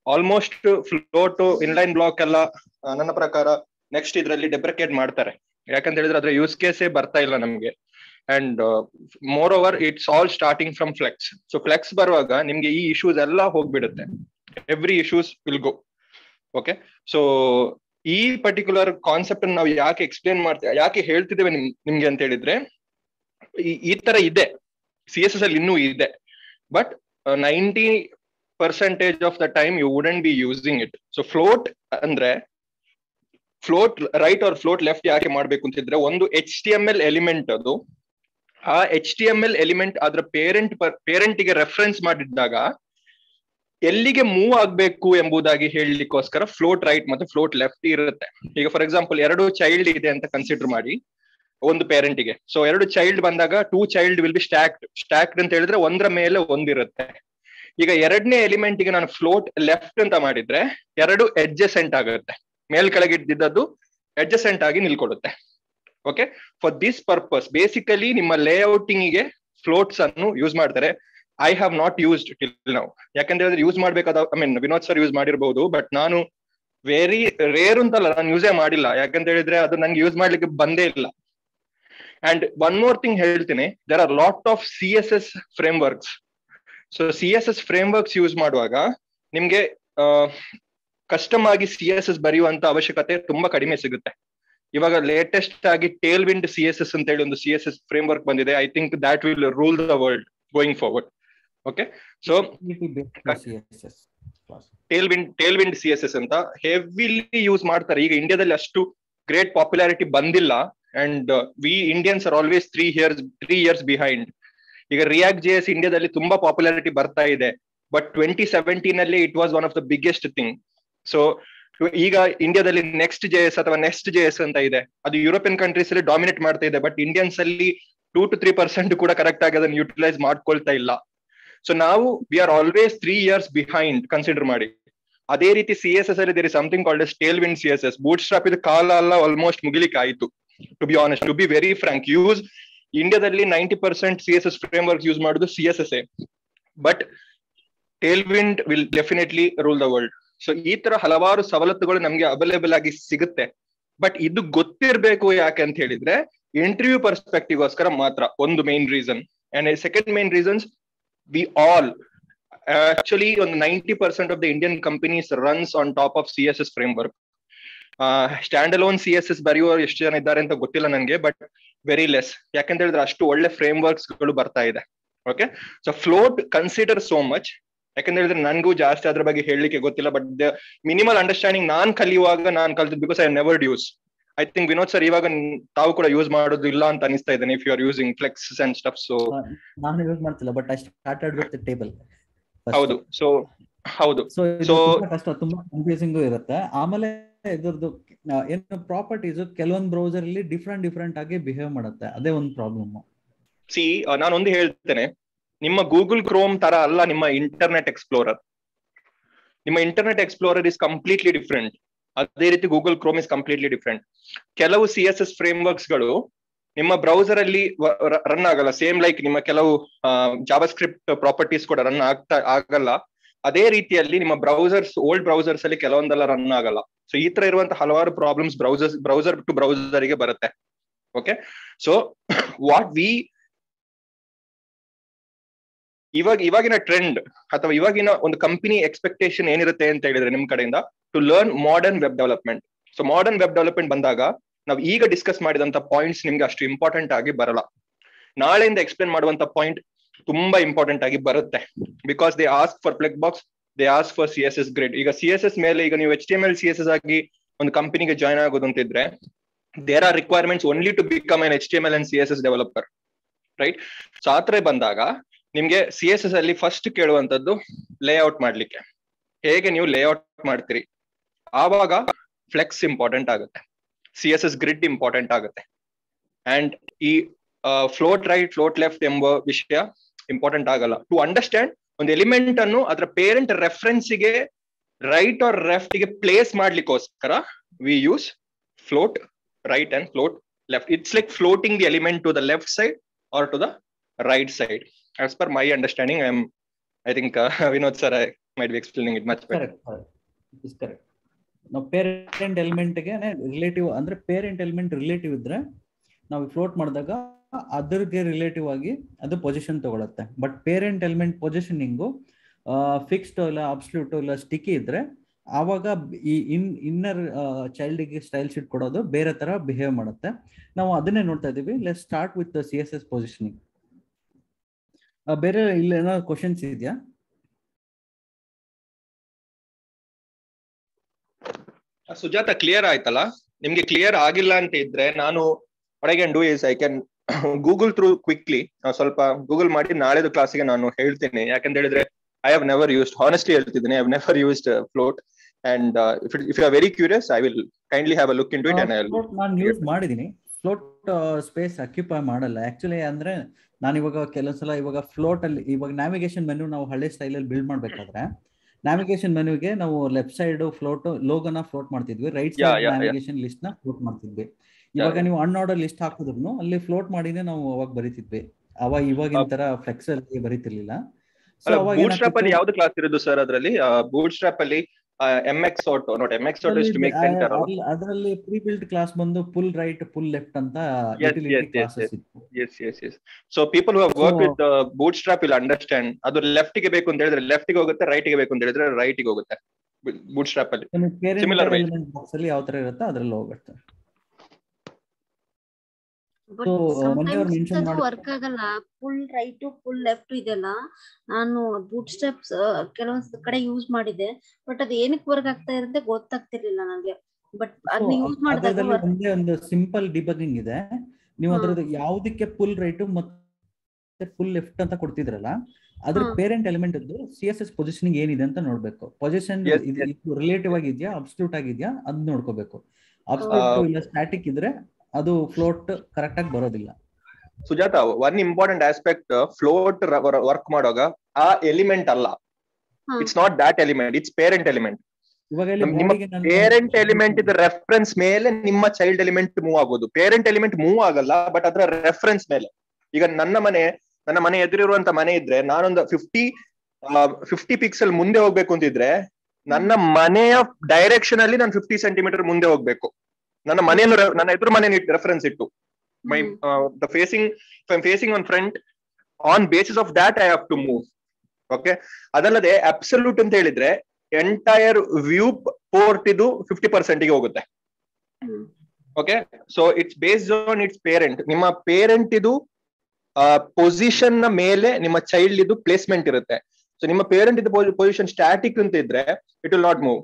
Speaker 5: ಆಲ್ಮೋಸ್ಟ್ ಫ್ಲೋಟ್ ಇನ್ಲೈನ್ ಬ್ಲಾಕ್ ಎಲ್ಲ ಆ, ನನ್ನ ಪ್ರಕಾರ ನೆಕ್ಸ್ಟ್ ಇದರಲ್ಲಿ ಡೆಪ್ರಿಕೇಟ್ ಮಾಡ್ತಾರೆ ಯಾಕಂತ ಹೇಳಿದ್ರೆ ಅದ್ರ ಯೂಸ್ ಕೇಸೇ ಬರ್ತಾ ಇಲ್ಲ ನಮ್ಗೆ and moreover it's all starting from flex so flex ಬರುವಾಗ ನಿಮ್ಗೆ ಈ ಇಶ್ಯೂಸ್ ಎಲ್ಲ ಹೋಗ್ಬಿಡುತ್ತೆ every issues will go okay so ಈ ಪರ್ಟಿಕ್ಯುಲರ್ ಕಾನ್ಸೆಪ್ಟ್ ನಾವು ಯಾಕೆ ಎಕ್ಸ್ಪ್ಲೇನ್ ಮಾಡ್ತೇವೆ ಯಾಕೆ ಹೇಳ್ತಿದ್ದೇವೆ ನಿಮ್ ನಿಮ್ಗೆ ಅಂತ ಹೇಳಿದ್ರೆ ಈ- ಈ ತರ ಇದೆ ಸಿ ಎಸ್ ಎಸ್ ಅಲ್ಲಿ ಇನ್ನೂ ಇದೆ but ninety percentage of the time you wouldn't be using it so float ಅಂದ್ರೆ float right or float left ಯಾಕೆ ಮಾಡ್ಬೇಕು ಅಂತಿದ್ರೆ ಒಂದು H T M L element ಅದು ಆ H T M L element ಅದ್ರ ಪೇರೆಂಟ್ ಪೇರೆಂಟ್ಗೆ ರೆಫರೆನ್ಸ್ ಮಾಡಿದ್ದಾಗ ಎಲ್ಲಿಗೆ ಮೂವ್ ಆಗ್ಬೇಕು ಎಂಬುದಾಗಿ ಹೇಳಲಿಕ್ಕೋಸ್ಕರ ಫ್ಲೋಟ್ ರೈಟ್ ಮತ್ತೆ ಫ್ಲೋಟ್ ಲೆಫ್ಟ್ ಇರುತ್ತೆ ಈಗ ಫಾರ್ ಎಕ್ಸಾಂಪಲ್ ಎರಡು ಚೈಲ್ಡ್ ಇದೆ ಅಂತ ಕನ್ಸಿಡರ್ ಮಾಡಿ ಒಂದು ಪೇರೆಂಟಿಗೆ ಸೊ ಎರಡು ಚೈಲ್ಡ್ ಬಂದಾಗ two child will be stacked stacked ಅಂತ ಹೇಳಿದ್ರೆ ಒಂದರ ಮೇಲೆ ಒಂದಿರುತ್ತೆ ಈಗ ಎರಡನೇ ಎಲಿಮೆಂಟ್ ಗೆ ನಾನು ಫ್ಲೋಟ್ ಲೆಫ್ಟ್ ಅಂತ ಮಾಡಿದ್ರೆ ಎರಡು ಎಡ್ಜಸೆಂಟ್ ಆಗುತ್ತೆ ಮೇಲ್ ಕೆಳಗೆ ಇದ್ದಿದ್ದದ್ದು ಎಡ್ಜಸೆಂಟ್ ಆಗಿ ನಿಲ್ಕೊಡುತ್ತೆ okay for this purpose basically ನಿಮ್ಮ ಲೇಔಟಿಂಗ್ ಗೆ ಫ್ಲೋಟ್ಸ್ ಅನ್ನು ಯೂಸ್ ಮಾಡ್ತಾರೆ I have not used till ನಾವು ಯಾಕಂದ್ರೆ ಹೇಳಿದ್ರೆ ಯೂಸ್ ಮಾಡ್ಬೇಕಾದ I mean Vinod sir use ಮಾಡಿರ್ಬಹುದು ಬಟ್ ನಾನು ವೆರಿ ರೇರ್ ಅಂತಲ್ಲ ನಾನು ಯೂಸೇ ಮಾಡಿಲ್ಲ ಯಾಕಂತ ಹೇಳಿದ್ರೆ ಅದು ನಂಗೆ ಯೂಸ್ ಮಾಡ್ಲಿಕ್ಕೆ ಬಂದೇ ಇಲ್ಲ ಅಂಡ್ ಒನ್ ಮೋರ್ ಥಿಂಗ್ ಹೇಳ್ತೀನಿ there are lot of C S S frameworks so C S S frameworks use ಮಾಡುವಾಗ ನಿಮ್ಗೆ ಕಸ್ಟಮ್ ಆಗಿ ಸಿ ಎಸ್ ಎಸ್ ಬರೆಯುವಂತ ಅವಶ್ಯಕತೆ ತುಂಬಾ ಕಡಿಮೆ ಸಿಗುತ್ತೆ ಇವಾಗ ಲೇಟೆಸ್ಟ್ ಆಗಿ Tailwind C S S ಅಂತ ಹೇಳಿ ಒಂದು C S S framework ಬಂದಿದೆ I think that will rule the world going forward okay so
Speaker 1: CSS class.
Speaker 5: Tailwind Tailwind C S S ಅಂತ ಹೆವಿಲಿ ಯೂಸ್ ಮಾಡ್ತಾರೆ ಈಗ ಇಂಡಿಯಾದಲ್ಲಿ ಅಷ್ಟು ಗ್ರೇಟ್ ಪಾಪ್ಯುಲಾರಿಟಿ ಬಂದಿಲ್ಲ and we Indians are always three years three years behind ಈಗ ರಿಯಾಕ್ಟ್ ಜೆ ಎಸ್ ಇಂಡಿಯಾದಲ್ಲಿ ತುಂಬಾ ಪಾಪ್ಯುಲಾರಿಟಿ ಬರ್ತಾ ಇದೆ ಬಟ್ ಟ್ವೆಂಟಿ ಸೆವೆಂಟೀನ್ ಅಲ್ಲಿ it was one of the biggest thing so ಈಗ ಇಂಡಿಯಾದಲ್ಲಿ ನೆಕ್ಸ್ಟ್ ಜೆ ಎಸ್ ಅಥವಾ ನೆಕ್ಸ್ಟ್ ಜೆ ಎಸ್ ಅಂತ ಇದೆ ಅದು ಯುರೋಪಿಯನ್ ಕಂಟ್ರೀಸ್ ಅಲ್ಲಿ ಡಾಮಿನೇಟ್ ಮಾಡ್ತಾ ಇದೆ ಬಟ್ ಇಂಡಿಯನ್ಸ್ ಅಲ್ಲಿ ಟೂ ಟು ತ್ರೀ ಪರ್ಸೆಂಟ್ ಕೂಡ ಕರೆಕ್ಟ್ ಆಗಿ ಅದನ್ನು ಯುಟಿಲೈಸ್ ಮಾಡ್ಕೊಳ್ತಾ ಇಲ್ಲ ಸೊ ನಾವು we are always three years behind consider ಮಾಡಿ ಅದೇ ರೀತಿ ಸಿ ಎಸ್ ಎಸ್ ಅಲ್ಲಿ ದೇರ್ ಇಸ್ ಸಮಥಿಂಗ್ ಕಾಲ್ಡ್ ಎಸ್ Tailwind C S S Bootstrap ಇದು ಕಾಲ ಎಲ್ಲ ಆಲ್ಮೋಸ್ಟ್ ಮುಗಿಲಿಕ್ಕೆ ಆಯ್ತು to be honest to be very frank use ಇಂಡಿಯಾದಲ್ಲಿ ninety percent C S S framework use ಮಾಡೋದು ಸಿ ಎಸ್ ಎಸ್ ಎ but Tailwind will definitely rule the world so ಈ ತರ ಹಲವಾರು ಸವಲತ್ತುಗಳು ನಮ್ಗೆ ಅವೈಲೇಬಲ್ ಆಗಿ ಸಿಗುತ್ತೆ ಬಟ್ ಇದು ಗೊತ್ತಿರ್ಬೇಕು ಯಾಕೆ ಅಂತ ಹೇಳಿದ್ರೆ ಇಂಟರ್ವ್ಯೂ ಪರ್ಸ್ಪೆಕ್ಟಿವ್ ಗೋಸ್ಕರ ಮಾತ್ರ ಒಂದು main reason and second main reasons we all actually ಒಂದು ninety percent of the Indian companies runs on top of C S S framework standalone C S S ಬರೆಯುವ ಎಷ್ಟು ಜನ ಇದ್ದಾರೆ ಅಂತ ಗೊತ್ತಿಲ್ಲ ನನಗೆ ಬಟ್ ವೆರಿ ಲೆಸ್ ಯಾಕಂತ ಹೇಳಿದ್ರೆ ಅಷ್ಟು ಒಳ್ಳೆ ಫ್ರೇಮ್ ವರ್ಕ್ಸ್ ಗಳು ಬರ್ತಾ ಇದೆ okay so float consider so much ಯಾಕಂತ ಹೇಳಿದ್ರೆ ನನಗೂ ಜಾಸ್ತಿ ಅದ್ರ ಬಗ್ಗೆ ಹೇಳಲಿಕ್ಕೆ ಗೊತ್ತಿಲ್ಲ ಬಟ್ ಮಿನಿಮಲ್ ಅಂಡರ್ಸ್ಟ್ಯಾಂಡಿಂಗ್ ನಾನ್ ಕಲಿಯುವಾಗ ನಾನ್ ಕಲ್ತಿದ್ದು because I never use I think Vinod sir ಇವಾಗ ತಾವು ಕೂಡ ಯೂಸ್ ಮಾಡೋದು ಇಲ್ಲ ಅಂತ ಅನಿಸ್ತಾ ಇದ್ದೇನೆ if you are using flex and stuff so
Speaker 1: ನಾನು ಯೂಸ್ ಮಾಡ್ತಿಲ್ಲ but I started with table
Speaker 5: ಹೌದು ಸೊ ಹೌದು
Speaker 1: ಸೊ
Speaker 5: So-
Speaker 1: ಕಷ್ಟ ತುಂಬಾ ಕನ್ಫ್ಯೂಸಿಂಗ್ ಇರುತ್ತೆ ಆಮೇಲೆ ಇದ್ರದ್ದು ಆ, ಏನು ಪ್ರಾಪರ್ಟೀಸ್ ಕೆಲವೊಂದು ಬ್ರೌಸರ್ ಅಲ್ಲಿ ಡಿಫ್ರೆಂಟ್ ಡಿಫ್ರೆಂಟ್ ಆಗಿ ಬಿಹೇವ್ ಮಾಡುತ್ತೆ ಅದೇ ಒಂದು ಪ್ರಾಬ್ಲಮ್
Speaker 5: ಸಿ ನಾನೊಂದು ಹೇಳ್ತೇನೆ ನಿಮ್ಮ ಗೂಗಲ್ ಕ್ರೋಮ್ ತರ ಅಲ್ಲ ನಿಮ್ಮ ಇಂಟರ್ನೆಟ್ ಎಕ್ಸ್ಪ್ಲೋರರ್ ನಿಮ್ಮ Internet Explorer is completely different ಅದೇ ರೀತಿ Google Chrome is completely different ಕೆಲವು C S S frameworks ಗಳು ನಿಮ್ಮ ಬ್ರೌಸರ್ ಅಲ್ಲಿ ರನ್ ಆಗಲ್ಲ ಸೇಮ್ ಲೈಕ್ ನಿಮ್ಮ ಕೆಲವು ಜಾವಾ ಸ್ಕ್ರಿಪ್ಟ್ ಪ್ರಾಪರ್ಟೀಸ್ ಕೂಡ ರನ್ ಆಗ್ತಾ ಆಗಲ್ಲ ಅದೇ ರೀತಿಯಲ್ಲಿ ನಿಮ್ಮ ಬ್ರೌಸರ್ಸ್ ಓಲ್ಡ್ ಬ್ರೌಸರ್ಸ್ ಅಲ್ಲಿ ಕೆಲವೊಂದೆಲ್ಲ ರನ್ ಆಗಲ್ಲ ಸೊ ಈ ತರ ಇರುವಂತಹ ಹಲವಾರು problems browsers browser to browser ಗೆ ಬರುತ್ತೆ ಓಕೆ ಸೊ ವಾಟ್ ವಿ ಇವಾಗ ಇವಾಗಿನ ಟ್ರೆಂಡ್ ಅಥವಾ ಇವಾಗಿನ ಒಂದು ಕಂಪನಿ ಎಕ್ಸ್ಪೆಕ್ಟೇಷನ್ ಏನಿರುತ್ತೆ ಅಂತ ಹೇಳಿದ್ರೆ ನಿಮ್ ಕಡೆಯಿಂದ to learn modern web development so modern web development ಬಂದಾಗ ನಾವು ಈಗ ಡಿಸ್ಕಸ್ ಮಾಡಿದಂತ ಪಾಯಿಂಟ್ಸ್ ನಿಮ್ಗೆ ಅಷ್ಟು ಇಂಪಾರ್ಟೆಂಟ್ ಆಗಿ ಬರಲ್ಲ ನಾಳೆಯಿಂದ ಎಕ್ಸ್ಪ್ಲೇನ್ ಮಾಡುವಂತ ಪಾಯಿಂಟ್ ತುಂಬಾ ಇಂಪಾರ್ಟೆಂಟ್ ಆಗಿ ಬರುತ್ತೆ because they ask for flex box they ask for C S S grid ಈಗ ಸಿ ಎಸ್ ಎಸ್ ಮೇಲೆ ಈಗ ನೀವು H T M L C S S ಆಗಿ ಒಂದು ಕಂಪನಿಗೆ ಜಾಯ್ನ್ ಆಗೋದು ಅಂತಿದ್ರೆ there are requirements only to become an H T M L and C S S developer right so ಆತರ ಬಂದಾಗ ನಿಮ್ಗೆ ಸಿ ಎಸ್ ಎಸ್ ಅಲ್ಲಿ ಫಸ್ಟ್ ಕೇಳುವಂತದ್ದು ಲೇಔಟ್ ಮಾಡ್ಲಿಕ್ಕೆ ಹೇಗೆ ನೀವು ಲೇಔಟ್ ಮಾಡ್ತೀರಿ ಆವಾಗ ಫ್ಲೆಕ್ಸ್ ಇಂಪಾರ್ಟೆಂಟ್ ಆಗುತ್ತೆ C S S grid important ಆಗುತ್ತೆ ಅಂಡ್ ಈ ಫ್ಲೋಟ್ ರೈಟ್ ಫ್ಲೋಟ್ ಲೆಫ್ಟ್ ಎಂಬ ವಿಷಯ ಇಂಪಾರ್ಟೆಂಟ್ ಆಗಲ್ಲ ಟು ಅಂಡರ್ಸ್ಟ್ಯಾಂಡ್ ಒಂದು ಎಲಿಮೆಂಟ್ ಅನ್ನು ಅದರ ಪೇರೆಂಟ್ ರೆಫರೆನ್ಸ್ಗೆ ರೈಟ್ ಆರ್ ಲೆಫ್ಟ್ ಗೆ ಪ್ಲೇಸ್ ಮಾಡ್ಲಿಕ್ಕೋಸ್ಕರ we use float right and float left it's like floating the element to the left side or to the right side as per my understanding i'm i think uh, vinod sir I, might be explaining it much better.
Speaker 1: Correct correct is correct ನಾವು ಪೇರೆಂಟ್ ಎಲಿಮೆಂಟ್ಗೆ ರಿಲೇಟಿವ್ ಅಂದ್ರೆ ಪೇರೆಂಟ್ ಎಲಿಮೆಂಟ್ ರಿಲೇಟಿವ್ ಇದ್ರೆ ನಾವು ಫ್ಲೋಟ್ ಮಾಡಿದಾಗ ಅದ್ರಿಗೆ ರಿಲೇಟಿವ್ ಆಗಿ ಅದು ಪೊಸಿಷನ್ ತಗೊಳುತ್ತೆ but parent element positioning fixed ಇಲ್ಲ ಅಬ್ಸ್ಲ್ಯೂಟ್ ಇಲ್ಲ ಸ್ಟಿಕ್ಕಿ ಇದ್ರೆ ಆವಾಗ ಈ ಇನ್ ಇನ್ನರ್ ಚೈಲ್ಡಿಗೆ ಸ್ಟೈಲ್ ಶೀಟ್ ಕೊಡೋದು ಬೇರೆ ತರ ಬಿಹೇವ್ ಮಾಡುತ್ತೆ ನಾವು ಅದನ್ನೇ ನೋಡ್ತಾ ಇದೀವಿ let start with C S S positioning ಬೇರೆ ಇಲ್ಲ ಏನಾದ್ರು ಕ್ವಶನ್ಸ್ ಇದೆಯಾ
Speaker 5: ಸುಜಾತ ಕ್ಲಿಯರ್ ಆಯ್ತಲ್ಲ ನಿಮ್ಗೆ ಕ್ಲಿಯರ್ ಆಗಿಲ್ಲ ಅಂತ ಇದ್ರೆ ನಾನು I can do is I can Google through quickly ಸ್ವಲ್ಪ ಗೂಗಲ್ ಮಾಡಿ ನಾಳೆದು ಕ್ಲಾಸಿಗೆ ನಾನು ಹೇಳ್ತೇನೆ ಯಾಕಂತ ಹೇಳಿದ್ರೆ I have never used honestly ಹೇಳ್ತಿದ್ದೀನಿ I have never used float and if you are very curious I will kindly have a look into it and
Speaker 1: ನಾನು ಯೂಸ್ ಮಾಡಿದೀನಿ ಫ್ಲೋಟ್ ಸ್ಪೇಸ್ ಅಕ್ಯುಪೈ ಮಾಡಲ್ಲ ಆಕ್ಚುಲಿ ಅಂದ್ರೆ ನಾನು ಇವಾಗ ಕೆಲವೊಂದ್ಸಲ ಇವಾಗ ಫ್ಲೋಟ್ ಅಲ್ಲಿ ಇವಾಗ ನ್ಯಾವಿಗೇಷನ್ ಮೆನು ನಾವು ಹಳೆ ಸ್ಟೈಲ್ ಅಲ್ಲಿ ಬಿಲ್ಡ್ ಮಾಡ್ಬೇಕಾದ್ರೆ ನ್ಯಾವಿಗೇಷನ್ ಮೆನುಗೆ ನಾವು ಲೆಫ್ಟ್ ಸೈಡ್ ಫ್ಲೋಟ್ ಲೋಗೋನ ಫ್ಲೋಟ್ ಮಾಡ್ತಿದ್ವಿ right
Speaker 5: Yeah,
Speaker 1: side
Speaker 5: yeah, yeah.
Speaker 1: Navigation list ನ ಫ್ಲೋಟ್ ಮಾಡ್ತಿದ್ವಿ ಇವಾಗ ನೀವು ಅನ್ಆರ್ಡರ್ ಲಿಸ್ಟ್ ಹಾಕಿದ್ರು ಅಲ್ಲಿ ಫ್ಲೋಟ್ ಮಾಡಿನೇ ನಾವು ಅವಾಗ ಬರಿತಿದ್ವಿ ಅವಾಗ ಇವಾಗಿನ ತರ ಫ್ಲೆಕ್ಸ್ ಅಲ್ಲಿ ಬರಿತಿರ್ಲಿಲ್ಲ ಸೊ ಅವಾಗ
Speaker 5: ಬೂಟ್ ಸ್ಟ್ರಾಪ್ ಅಲ್ಲಿ
Speaker 1: ಏನಾಗ್ತಿತ್ತು?
Speaker 5: ಯಾವ್ದು ಕ್ಲಾಸ್ ಇರೋದು ಸರ್ ಅದರಲ್ಲಿ ಬೂಟ್ ಸ್ಟ್ರಾಪ್ ಅಲ್ಲಿ M X auto not M X auto is to make centre
Speaker 1: ಅದರಲ್ಲಿ ಪ್ರೀ ಬಿಲ್ಟ್ ಕ್ಲಾಸ್ ಬಂದು ಫುಲ್ ರೈಟ್ ಫುಲ್ ಲೆಫ್ಟ್ ಅಂತ
Speaker 5: Yes,
Speaker 1: utility
Speaker 5: yes, yes,
Speaker 1: classes ಇತ್ತು
Speaker 5: yes yes yes so people who work
Speaker 1: So-
Speaker 5: with Bootstrap will understand ಅದು ಲೆಫ್ಟ್ ಗೆ ಬೇಕು ಅಂತ ಹೇಳಿದ್ರೆ ಲೆಫ್ಟ್ ಗೆ ಹೋಗುತ್ತೆ ರೈಟ್ ಗೆ ಬೇಕು ಅಂತ ಹೇಳಿದ್ರೆ ರೈಟ್ ಗೆ ಹೋಗುತ್ತೆ ಬೂಟ್ ಸ್ಟ್ರಾಪ್ ಅಲ್ಲಿ Similar way.
Speaker 1: ಎಲಿಮೆಂಟ್ ಬಾಕ್ಸ್ ಅಲ್ಲಿ ಯಾವ ತರ ಇರುತ್ತೆ ಅದ್ರಲ್ಲಿ ಹೋಗುತ್ತೆ
Speaker 3: ಬಟ್
Speaker 1: So, ಮೊನ್ನೆ ಅವ್ರು mention
Speaker 3: ಅದು
Speaker 1: ಮಾಡಿದ್ರು.
Speaker 3: ವರ್ಕ್ ಆಗಲ್ಲ ಫುಲ್ ರೈಟ್ ಫುಲ್ ಲೆಫ್ಟ್ ಇದೆಲ್ಲ ನಾನು ಬೂಟ್ ಸ್ಟೆಪ್ಸ್ ಕೆಲವೊಂದ್ ಕಡೆ ಯೂಸ್ ಮಾಡಿದೆ ಬಟ್ ಅದು ಏನಕ್ಕೆ ವರ್ಕ್ ಆಗ್ತಾ ಇರುತ್ತೆ ಗೊತ್ತಾಗ್ತಿರ್ಲಿಲ್ಲ ನನಗೆ ಬಟ್ ಅದನ್ನ ಯೂಸ್ ಮಾಡಿದಾಗ
Speaker 1: ಅದರಲ್ಲಿ
Speaker 3: work-
Speaker 1: ಒಂದೇ ಒಂದು ಸಿಂಪಲ್ ಡಿಬಗಿಂಗ್ ಇದೆ ನೀವು
Speaker 3: ಹಾ.
Speaker 1: ಅದ್ರದ್ದು ಯಾವ್ದಕ್ಕೆ ಫುಲ್ ರೈಟ್ ಮತ್ತೆ ಫುಲ್ ಲೆಫ್ಟ್ ಅಂತ ಕೊಡ್ತಿದ್ರಲ್ಲ ಅದ್ರ
Speaker 3: ಹಾ.
Speaker 1: ಪೇರೆಂಟ್ ಎಲಿಮೆಂಟ್ ಇದ್ದು ಸಿ ಎಸ್ ಎಸ್ ಪೊಸಿಷನಿಂಗ್ ಏನಿದೆ ಅಂತ ನೋಡ್ಬೇಕು ಪೊಸಿಷನ್
Speaker 5: Yes,
Speaker 1: ಇದು
Speaker 5: yes.
Speaker 1: ರಿಲೇಟಿವ್ ಆಗಿದ್ಯಾ ಅಬ್ಸ್ಟ್ಯೂಟ್ ಆಗಿದ್ಯಾ ಅದ್ ನೋಡ್ಕೋಬೇಕು ಅಬ್ಸ್ಟ್ಯೂಟ್ ಇಲ್ಲ ಸ್ಟ್ಯಾಟಿಕ್ ಇದ್ರೆ ಅದು ಫ್ಲೋಟ್ ಕರೆಕ್ಟ್ ಆಗಿ ಬರೋದಿಲ್ಲ
Speaker 5: Sujata one important aspect float work ಮಾಡುವಾಗ ಆ ಎಲಿಮೆಂಟ್ ಅಲ್ಲ
Speaker 3: ಹಾ.
Speaker 5: It's not that element it's parent element
Speaker 1: ಇವಾಗ ಇಲ್ಲಿ
Speaker 5: ನಮ್- ನಿಮ್ಮ
Speaker 1: body ಗೆ ನಾನು-
Speaker 5: ಪೇರೆಂಟ್ ಎಲಿಮೆಂಟ್ ಇದ ರೆಫರೆನ್ಸ್ ಮೇಲೆ ನಿಮ್ಮ ಚೈಲ್ಡ್ ಎಲಿಮೆಂಟ್ ಮೂವ್ ಆಗೋದು ಪೇರೆಂಟ್ ಎಲಿಮೆಂಟ್ ಮೂವ್ ಆಗಲ್ಲ ಬಟ್ ಅದರ ರೆಫರೆನ್ಸ್ ಮೇಲೆ ಈಗ ನನ್ನ ಮನೆ ನನ್ನ ಮನೆ ಎದುರಿರುವಂತ ಮನೆ ಇದ್ರೆ ನಾನೊಂದು ಫಿಫ್ಟಿ ಫಿಫ್ಟಿ ಪಿಕ್ಸೆಲ್ ಮುಂದೆ ಹೋಗ್ಬೇಕು ಅಂತಿದ್ರೆ ನನ್ನ ಮನೆಯ ಡೈರೆಕ್ಷನ್ ಅಲ್ಲಿ ನಾನು ಫಿಫ್ಟಿ ಸೆಂಟಿಮೀಟರ್ ಮುಂದೆ ಹೋಗ್ಬೇಕು ನನ್ನ ಮನೆಯನ್ನು re- ನನ್ನ ಎದುರು ಮನೆ ರೆಫರೆನ್ಸ್ ಇಟ್ಟು my
Speaker 3: hmm.
Speaker 5: The facing facing one front on basis of that I have to move okay ಅದಲ್ಲದೆ ಅಬ್ಸಲ್ಯೂಟ್ ಅಂತ ಹೇಳಿದ್ರೆ ಎಂಟೈರ್ ವ್ಯೂ ಪೋರ್ಟ್ ಇದು ಫಿಫ್ಟಿ ಪರ್ಸೆಂಟ್ ಗೆ ಹೋಗುತ್ತೆ
Speaker 3: hmm.
Speaker 5: Okay so it's based on it's parent ನಿಮ್ಮ ಪೇರೆಂಟ್ ಇದು ಪೊಸಿಷನ್ ನ ಮೇಲೆ ನಿಮ್ಮ ಚೈಲ್ಡ್ ಇದು ಪ್ಲೇಸ್ಮೆಂಟ್ ಇರುತ್ತೆ ಸೊ ನಿಮ್ಮ ಪೇರೆಂಟ್ ಇದು ಪೊಸಿಷನ್ ಸ್ಟ್ಯಾಟಿಕ್ ಅಂತ ಇದ್ರೆ it will not move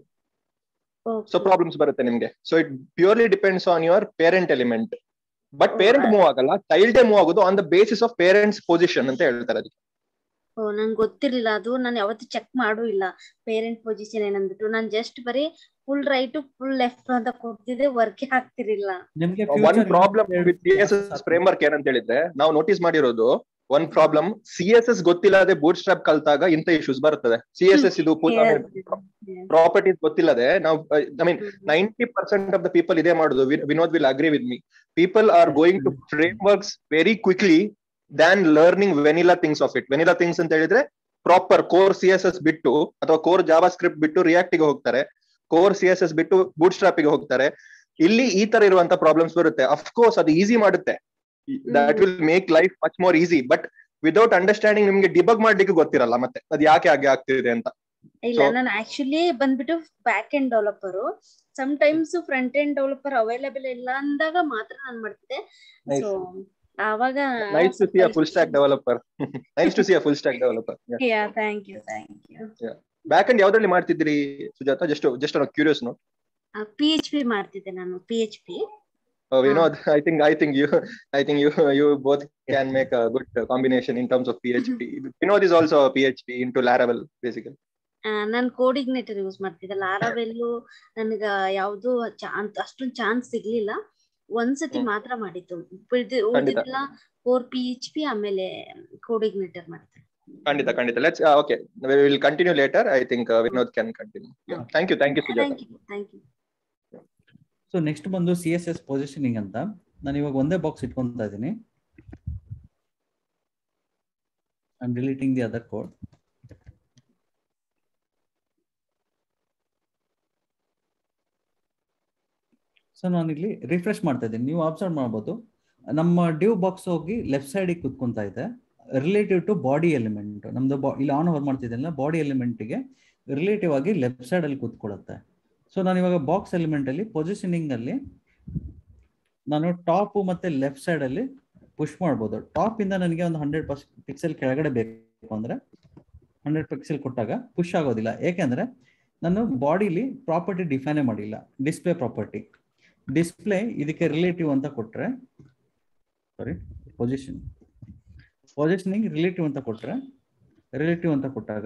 Speaker 5: so
Speaker 3: Okay.
Speaker 5: Problems ಬರುತ್ತೆ ನಿಮ್ಗೆ so it purely depends on your parent element but parent move ಆಗಲ್ಲ ಚೈಲ್ಡ್ ಮೂವ್ ಆಗೋದು on the basis of parents position ಅಂತ ಹೇಳ್ತಾರೆ ಅದಕ್ಕೆ
Speaker 3: ಓ ನಂಗೆ ಗೊತ್ತಿರ್ಲಿಲ್ಲ ಅದು ನಾನು ಯಾವತ್ತೂ ಚೆಕ್ ಮಾಡೂ ಇಲ್ಲ ಪೇರೆಂಟ್ ಪೊಸಿಷನ್ ಏನಂದ್ಬಿಟ್ಟು ನಾನು ಜಸ್ಟ್ ಬರೀ ಫುಲ್ ರೈಟ್ ಫುಲ್ ಲೆಫ್ಟ್ ಅಂತ ಕೊಡ್ತಿದ್ದೆ ವರ್ಕ್ ಆಗ್ತಿರ್ಲಿಲ್ಲ
Speaker 1: ನಿಮ್ಗೆ
Speaker 5: ಒನ್
Speaker 1: future
Speaker 5: ಪ್ರಾಬ್ಲಮ್
Speaker 1: ಎರಡು
Speaker 5: with C S S framework ಏನಂತ ಹೇಳಿದ್ರೆ ನಾವು ನೋಟಿಸ್ ಮಾಡಿರೋದು one problem C S S ಗೊತ್ತಿಲ್ಲದೆ ಬೂಟ್ ಸ್ಟ್ರಾಪ್ ಕಲ್ತಾಗ ಇಂಥ ಇಶ್ಯೂಸ್ ಬರ್ತದೆ ಸಿ ಎಸ್ ಎಸ್ ಇದು ಪ್ರಾಪರ್ಟೀಸ್ ಗೊತ್ತಿಲ್ಲದೆ ನಾವು I mean ninety percent of the people ಇದೇ ಮಾಡುದು ವಿ- Vinod will agree with me people are going to frameworks very quickly than learning vanilla things of it vanilla things ಅಂತ ಹೇಳಿದ್ರೆ proper core C S S ಬಿಟ್ಟು ಅಥವಾ ಕೋರ್ ಜಾವಾ ಸ್ಕ್ರಿಪ್ಟ್ ಬಿಟ್ಟು ರಿಯಾಕ್ಟ್ ಗೆ ಹೋಗ್ತಾರೆ ಕೋರ್ ಸಿ ಎಸ್ ಎಸ್ ಬಿಟ್ಟು ಬೂಟ್ ಸ್ಟ್ರಾಪ್ ಗೆ ಹೋಗ್ತಾರೆ ಇಲ್ಲಿ ಈ ತರ ಇರುವಂತ ಪ್ರಾಬ್ಲಮ್ಸ್ ಬರುತ್ತೆ ಅಫ್ಕೋರ್ಸ್ ಅದು ಈಸಿ ಮಾಡುತ್ತೆ that will make life much more easy but without understanding ನಿಮ್ಗೆ ಡಿಬಗ್ ಮಾಡ್ಲಿಕ್ಕೆ ಗೊತ್ತಿರಲ್ಲ ಮತ್ತೆ ಅದು ಯಾಕೆ ಹಾಗೆ ಆಗ್ತಿದೆ ಅಂತ
Speaker 3: ಇಲ್ಲ
Speaker 5: So-
Speaker 3: ನಾನು ಆಕ್ಚುಲಿ ಬಂದ್ಬಿಟ್ಟು back end developer sometimes front end developer available ಇಲ್ಲ ಅಂದಾಗ ಮಾತ್ರ ನಾನು ಮಾಡ್ತಿದ್ದೆ
Speaker 5: Nice.
Speaker 3: ಸೊ ಆವಾಗ
Speaker 5: nice to see a full stack developer nice to see a full stack developer
Speaker 3: yeah thank you thank you
Speaker 5: back end ಯಾವ್ದ್ರಲ್ಲಿ ಮಾಡ್ತಿದ್ರಿ Sujata just just curious no
Speaker 3: P H P ಮಾಡ್ತಿದ್ದೆ ನಾನು P H P
Speaker 5: Vinod I think I think you I think you you both can make a good combination in terms of P H P Vinod is also P H P into Laravel basically
Speaker 3: ನಾನು ಕೋಡಿಗ್ನೇಟರ್ ಯೂಸ್ ಮಾಡ್ತಿದ್ದೆ ಲಾರಾವೆಲ್ಲು ನನಗ ಯಾವ್ದು ಚಾನ್ಸ್ ಅಷ್ಟೊಂದು ಚಾನ್ಸ್ ಸಿಗ್ಲಿಲ್ಲ ಒಂದ್ಸತಿ
Speaker 5: ಹ್ಮ್.
Speaker 3: ಮಾತ್ರ ಮಾಡಿದ್ದು ಉಳ್ದಿ- ಉಳ್ದಿದ್ದೆಲ್ಲ ಕೋರ್ ಪಿ ಎಚ್ ಪಿ ಆಮೇಲೆ ಕೋಡಿಗ್ನೇಟರ್ ಮಾಡಿದ್ದೆ
Speaker 5: ಖಂಡಿತ ಖಂಡಿತ let's okay will continue later I think Vinod can continue thank you thank you Sujata
Speaker 3: thank you thank you
Speaker 1: so next ಬಂದು ಸಿ ಎಸ್ ಎಸ್ ಪೊಸಿಷನಿಂಗ್ ಅಂತ ನಾನು ಇವಾಗ ಒಂದೇ ಬಾಕ್ಸ್ ಇಟ್ಕೊಂತಾ ಇದ್ದೀನಿ I deleting the other code so ನಾನು ಇಲ್ಲಿ ರಿಫ್ರೆಶ್ ಮಾಡ್ತಾ ಇದ್ದೀನಿ ನೀವು ಅಬ್ಸರ್ವ್ ಮಾಡ್ಬೋದು ನಮ್ಮ ಡ್ಯೂ ಬಾಕ್ಸ್ ಹೋಗಿ ಲೆಫ್ಟ್ ಸೈಡಿಗೆ ಕುತ್ಕೊಂತ ಇದೆ ರಿಲೇಟಿವ್ ಟು ಬಾಡಿ ಎಲಿಮೆಂಟ್ ನಮ್ದು ಬಾ ಇಲ್ಲಿ ಆನ್ ಹೋರ್ ಮಾಡ್ತಿದ್ದೆಲ್ಲ ಬಾಡಿ ಎಲಿಮೆಂಟ್ಗೆ ರಿಲೇಟಿವ್ ಆಗಿ ಲೆಫ್ಟ್ ಸೈಡ್ ಅಲ್ಲಿ ಕೂತ್ಕೊಳ್ಳುತ್ತೆ ಸೊ ನಾನು ಇವಾಗ ಬಾಕ್ಸ್ ಎಲಿಮೆಂಟ್ ಅಲ್ಲಿ ಪೊಸಿಷನಿಂಗ್ ಅಲ್ಲಿ ನಾನು ಟಾಪ್ ಮತ್ತೆ ಲೆಫ್ಟ್ ಸೈಡ್ ಅಲ್ಲಿ ಪುಷ್ ಮಾಡ್ಬೋದು ಟಾಪ್ ಇಂದ ನನಗೆ ಒಂದು ಹಂಡ್ರೆಡ್ ಪರ್ಸೆಂಟ್ ಪಿಕ್ಸೆಲ್ ಕೆಳಗಡೆ ಬೇಕು ಅಂದ್ರೆ ಹಂಡ್ರೆಡ್ ಪಿಕ್ಸೆಲ್ ಕೊಟ್ಟಾಗ ಪುಷ್ ಆಗೋದಿಲ್ಲ ಏಕೆಂದ್ರೆ ನಾನು ಬಾಡಿಲಿ ಪ್ರಾಪರ್ಟಿ ಡಿಫೈನೇ ಮಾಡಿಲ್ಲ ಡಿಸ್ಪ್ಲೇ ಪ್ರಾಪರ್ಟಿ ಡಿಸ್ಪ್ಲೇ ಇದಕ್ಕೆ ರಿಲೇಟಿವ್ ಅಂತ ಕೊಟ್ರೆ ಸಾರಿ ಪೊಸಿಷನ್ ಪೊಸಿಷನಿಂಗ್ ರಿಲೇಟಿವ್ ಅಂತ ಕೊಟ್ರೆ ರಿಲೇಟಿವ್ ಅಂತ ಕೊಟ್ಟಾಗ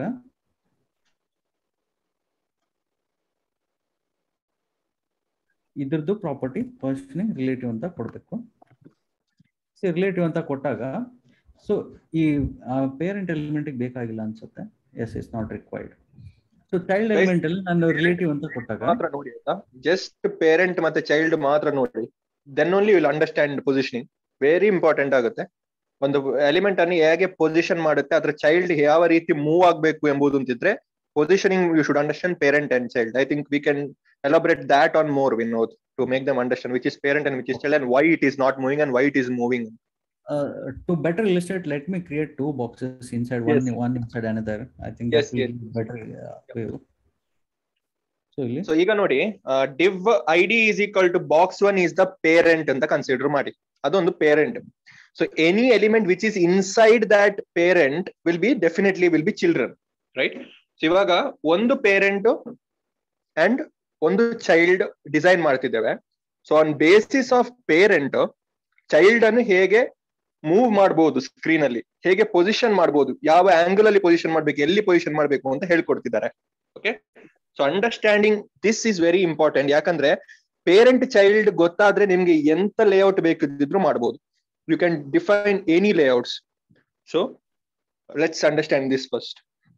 Speaker 1: ಇದ್ರದ್ದು ಪ್ರಾಪರ್ಟಿ ಪೊಸಿಷನಿಂಗ್ ರಿಲೇಟಿವ್ ಅಂತ ಕೊಡಬೇಕು ಸೊ ರಿಲೇಟಿವ್ ಅಂತ ಕೊಟ್ಟಾಗ ಸೊ ಈ ಪೇರೆಂಟ್ ಎಲಿಮೆಂಟ್ಗೆ ಬೇಕಾಗಿಲ್ಲ ಅನ್ಸುತ್ತೆ yes is not required so child element ಅಲ್ಲಿ ನಾನು ರಿಲೇಟಿವ್ ಅಂತ ಕೊಟ್ಟಾಗ
Speaker 5: ಮಾತ್ರ ನೋಡಿ ಆಯ್ತಾ ಜಸ್ಟ್ ಪೇರೆಂಟ್ ಮತ್ತೆ ಚೈಲ್ಡ್ ಮಾತ್ರ ನೋಡಿ then only will understand positioning very important ಆಗುತ್ತೆ ಒಂದು ಎಲಿಮೆಂಟ್ ಅನ್ನು ಹೇಗೆ ಪೊಸಿಷನ್ ಮಾಡುತ್ತೆ ಅದ್ರ ಚೈಲ್ಡ್ ಯಾವ ರೀತಿ ಮೂವ್ ಆಗ್ಬೇಕು ಎಂಬುದು ಅಂತಿದ್ರೆ positioning you should understand parent and child I think we can elaborate that on more Vinod to make them understand which is parent and which is child and why it is not moving and why it is moving
Speaker 1: to better illustrate, let me create two boxes inside
Speaker 5: Yes.
Speaker 1: one, one inside another. I think
Speaker 5: Yes,
Speaker 1: that will
Speaker 5: yes.
Speaker 1: be better uh, view. So, ಇಲ್ಲಿ
Speaker 5: ಸೊ ಈಗ ನೋಡಿ div id is equal to box one is the parent ಅಂತ ಕನ್ಸಿಡರ್ ಮಾಡಿ ಅದೊಂದು parent so any element which is inside that parent will be definitely will be children right so ಇವಾಗ ಒಂದು ಪೇರೆಂಟ್ ಅಂಡ್ ಒಂದು ಚೈಲ್ಡ್ ಡಿಸೈನ್ ಮಾಡ್ತಿದ್ದೇವೆ so on basis of parent child ಅನ್ನು ಹೇಗೆ ಮೂವ್ ಮಾಡಬಹುದು ಸ್ಕ್ರೀನ್ ಅಲ್ಲಿ ಹೇಗೆ ಪೊಸಿಷನ್ ಮಾಡಬಹುದು ಯಾವ ಆಂಗಲ್ ಅಲ್ಲಿ ಪೊಸಿಷನ್ ಮಾಡ್ಬೇಕು ಎಲ್ಲಿ ಪೊಸಿಷನ್ ಮಾಡ್ಬೇಕು ಅಂತ ಹೇಳ್ಕೊಡ್ತಿದ್ದಾರೆ okay so understanding this is very important ಯಾಕಂದ್ರೆ ಪೇರೆಂಟ್ ಚೈಲ್ಡ್ ಗೊತ್ತಾದ್ರೆ ನಿಮ್ಗೆ ಎಂತ ಲೇಔಟ್ ಬೇಕಿದ್ರು ಮಾಡ್ಬೋದು you can define any layouts so let's understand this first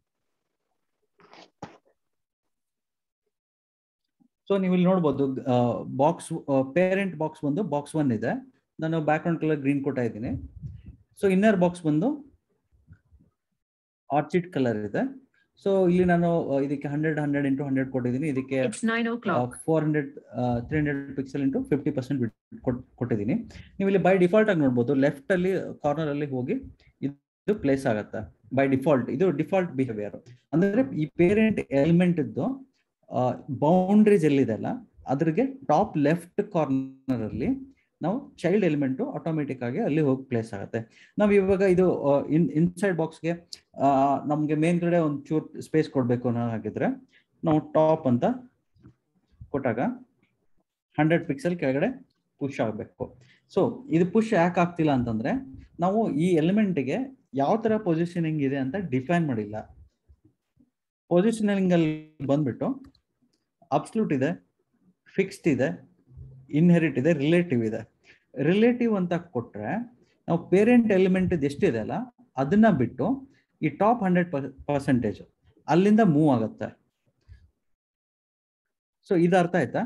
Speaker 1: so ನೀವು ಇಲ್ಲಿ ನೋಡ್ಬೋದು ಬಾಕ್ಸ್ ಪೇರೆಂಟ್ ಬಾಕ್ಸ್ ಬಂದು ಬಾಕ್ಸ್ ಒನ್ ಇದೆ ನಾನು ಬ್ಯಾಕ್ ಗ್ರೌಂಡ್ ಕಲರ್ ಗ್ರೀನ್ ಕೊಟ್ಟ ಇದ್ದೀನಿ ಸೊ ಇನ್ನರ್ ಬಾಕ್ಸ್ ಬಂದು ಆರ್ಚಿಡ್ ಕಲರ್ ಇದೆ ಸೊ ಇಲ್ಲಿ ನಾನು ಆ, ಇದಕ್ಕೆ ಹಂಡ್ರೆಡ್ ಹಂಡ್ರೆಡ್ ಇಂಟು ಹಂಡ್ರೆಡ್ ಕೊಟ್ಟಿದ್ದೀನಿ ಇದಕ್ಕೆ
Speaker 7: It's nine o'clock.
Speaker 1: Four hundred three hundred pixel into fifty percent ಕೊಟ್ಟಿದ್ದೀನಿ ನೀವು ಇಲ್ಲಿ ಬೈ ಡಿಫಾಲ್ಟ್ ಆಗಿ ನೋಡ್ಬೋದು ಲೆಫ್ಟ್ ಅಲ್ಲಿ ಕಾರ್ನರ್ ಅಲ್ಲಿ ಹೋಗಿ ಇದು ಪ್ಲೇಸ್ ಆಗತ್ತೆ ಬೈ ಡಿಫಾಲ್ಟ್ ಇದು ಡಿಫಾಲ್ಟ್ ಬಿಹೇವಿಯರ್ ಅಂದ್ರೆ ಈ ಪೇರೆಂಟ್ ಎಲಿಮೆಂಟ್ ಇದ್ದು ಬೌಂಡ್ರೀಸ್ ಎಲ್ಲಿದೆ ಅಲ್ಲ ಅದ್ರಿಗೆ ಟಾಪ್ ಲೆಫ್ಟ್ ಕಾರ್ನರ್ ಅಲ್ಲಿ ನಾವು ಚೈಲ್ಡ್ ಎಲಿಮೆಂಟ್ ಆಟೋಮೆಟಿಕ್ ಆಗಿ ಅಲ್ಲಿ ಹೋಗಿ ಪ್ಲೇಸ್ ಆಗುತ್ತೆ ನಾವು ಇವಾಗ ಇದು ಇನ್ ಇನ್ಸೈಡ್ ಬಾಕ್ಸ್ಗೆ ನಮ್ಗೆ ಮೇನ್ ಕಡೆ ಒಂದು ಚೂರ್ ಸ್ಪೇಸ್ ಕೊಡ್ಬೇಕು ಅನ್ನೋ ಹಾಗಿದ್ರೆ ನಾವು ಟಾಪ್ ಅಂತ ಕೊಟ್ಟಾಗ ಹಂಡ್ರೆಡ್ ಪಿಕ್ಸೆಲ್ ಕೆಳಗಡೆ ಪುಷ್ ಆಗಬೇಕು ಸೊ ಇದು ಪುಷ್ ಯಾಕೆ ಆಗ್ತಿಲ್ಲ ಅಂತಂದ್ರೆ ನಾವು ಈ ಎಲಿಮೆಂಟ್ಗೆ ಯಾವ ತರ ಪೊಸಿಷನಿಂಗ್ ಇದೆ ಅಂತ ಡಿಫೈನ್ ಮಾಡಿಲ್ಲ ಪೊಸಿಷನಿಂಗ್ ಅಲ್ಲಿ ಬಂದ್ಬಿಟ್ಟು ಅಬ್ಸ್ಲೂಟ್ ಇದೆ ಫಿಕ್ಸ್ಡ್ ಇದೆ ಇನ್ಹೆರಿಟ್ ಇದೆ ರಿಲೇಟಿವ್ ಇದೆ ರಿಲೇಟಿವ್ ಅಂತ ಕೊಟ್ರೆ ನಾವು ಪೇರೆಂಟ್ ಎಲಿಮೆಂಟ್ ಎಷ್ಟಿದೆ ಅಲ್ಲ ಅದನ್ನ ಬಿಟ್ಟು ಈ ಟಾಪ್ ಹಂಡ್ರೆಡ್ ಪರ್ಸೆಂಟೇಜ್ ಅಲ್ಲಿಂದ ಮೂವ್ ಆಗುತ್ತೆ ಸೊ ಇದು ಅರ್ಥ ಆಯ್ತಾ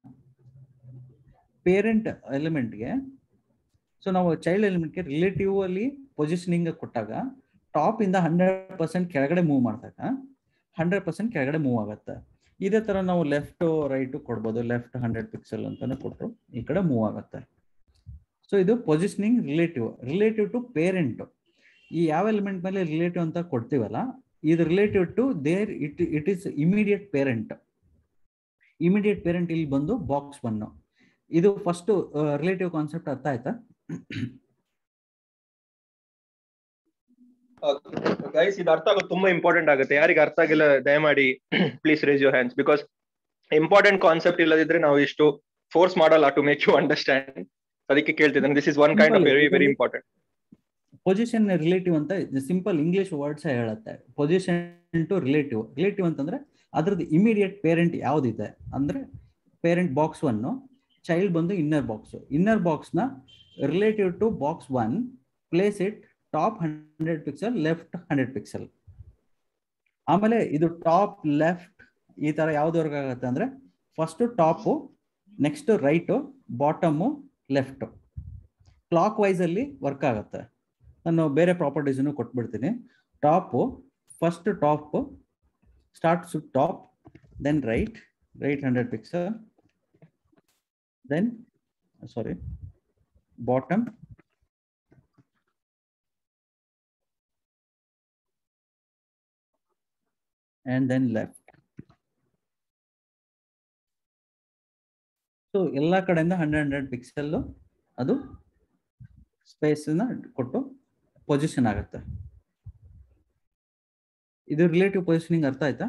Speaker 1: ಪೇರೆಂಟ್ ಎಲಿಮೆಂಟ್ಗೆ ಸೊ ನಾವು ಚೈಲ್ಡ್ ಎಲಿಮೆಂಟ್ಗೆ ರಿಲೇಟಿವ್ ಅಲ್ಲಿ ಪೊಸಿಷನಿಂಗ್ ಕೊಟ್ಟಾಗ ಟಾಪ್ ಇಂದ ಹಂಡ್ರೆಡ್ ಪರ್ಸೆಂಟ್ ಕೆಳಗಡೆ ಮೂವ್ ಮಾಡಿದಾಗ ಹಂಡ್ರೆಡ್ ಪರ್ಸೆಂಟ್ ಕೆಳಗಡೆ ಮೂವ್ ಆಗುತ್ತೆ ಇದೇ ತರ ನಾವು ಲೆಫ್ಟ್ ರೈಟ್ ಕೊಡ್ಬೋದು ಲೆಫ್ಟ್ ಹಂಡ್ರೆಡ್ ಪಿಕ್ಸೆಲ್ ಅಂತಾನೆ ಕೊಟ್ಟರು ಈ ಕಡೆ ಮೂವ್ ಆಗುತ್ತೆ ಸೊ ಇದು positioning relative relative to parent ಈ ಯಾವ ಎಲಿಮೆಂಟ್ ಮೇಲೆ ರಿಲೇಟಿವ್ ಅಂತ ಕೊಡ್ತೀವಲ್ಲ ಇದು relative to their it it is immediate parent immediate parent ಇಲ್ಲಿ ಬಂದು ಬಾಕ್ಸ್ ಒನ್ ಇದು ಫಸ್ಟ್ ರಿಲೇಟಿವ್ ಕಾನ್ಸೆಪ್ಟ್ ಅರ್ಥ ಆಯ್ತಾ
Speaker 5: ಗೈಸ್ ಇದು ಅರ್ಥ ಆಗೋದು ತುಂಬಾ ಇಂಪಾರ್ಟೆಂಟ್ ಆಗುತ್ತೆ ಯಾರಿಗೆ ಅರ್ಥ ಆಗಿಲ್ಲ ದಯಮಾಡಿ please raise your hands because important concept ಇಲ್ಲದಿದ್ರೆ ನಾವು ಇಷ್ಟು ಫೋರ್ಸ್ ಮಾಡಲ್ಲ ಟು ಮೇಕ್ ಯು ಅಂಡರ್ಸ್ಟ್ಯಾಂಡ್ ಅದಕ್ಕೆ ಕೇಳ್ತಿದ್ದೇನೆ this is one kind of very very important
Speaker 1: position relative ಅಂತ ಸಿಂಪಲ್ ಇಂಗ್ಲಿಷ್ ವರ್ಡ್ಸ್ ಹೇಳುತ್ತೆ ಪೊಸಿಷನ್ ಟು ರಿಲೇಟಿವ್ ರಿಲೇಟಿವ್ ಅಂತಂದ್ರೆ ಅದ್ರದ್ದು ಇಮಿಡಿಯೇಟ್ ಪೇರೆಂಟ್ ಯಾವ್ದಿದೆ ಅಂದ್ರೆ ಪೇರೆಂಟ್ ಬಾಕ್ಸ್ ಒನ್ ಚೈಲ್ಡ್ ಬಂದು ಇನ್ನರ್ ಬಾಕ್ಸ್ ಇನ್ನರ್ ಬಾಕ್ಸ್ ನ relative to box one place it top hundred pixel left hundred pixel ಆಮೇಲೆ ಇದು ಟಾಪ್ ಲೆಫ್ಟ್ ಈ ತರ ಯಾವ್ದವರೆಗೆ ಆಗುತ್ತೆ ಅಂದ್ರೆ first top next right bottom left clockwise ಅಲ್ಲಿ ವರ್ಕ್ ಆಗುತ್ತೆ ನಾನು ಬೇರೆ ಪ್ರಾಪರ್ಟೀಸನ್ನು ಕೊಟ್ಬಿಡ್ತೀನಿ top first top start to top then right right hundred pixel then sorry bottom and then left so ಎಲ್ಲ ಕಡೆಯಿಂದ ಹಂಡ್ರೆಡ್ ಹಂಡ್ರೆಡ್ ಪಿಕ್ಸೆಲ್ ಅದು ಸ್ಪೇಸ್ ಕೊಟ್ಟು ಪೊಸಿಷನ್ ಆಗುತ್ತೆ ಇದು ರಿಲೇಟಿವ್ ಪೊಸಿಷನಿಂಗ್ ಅರ್ಥ ಆಯ್ತಾ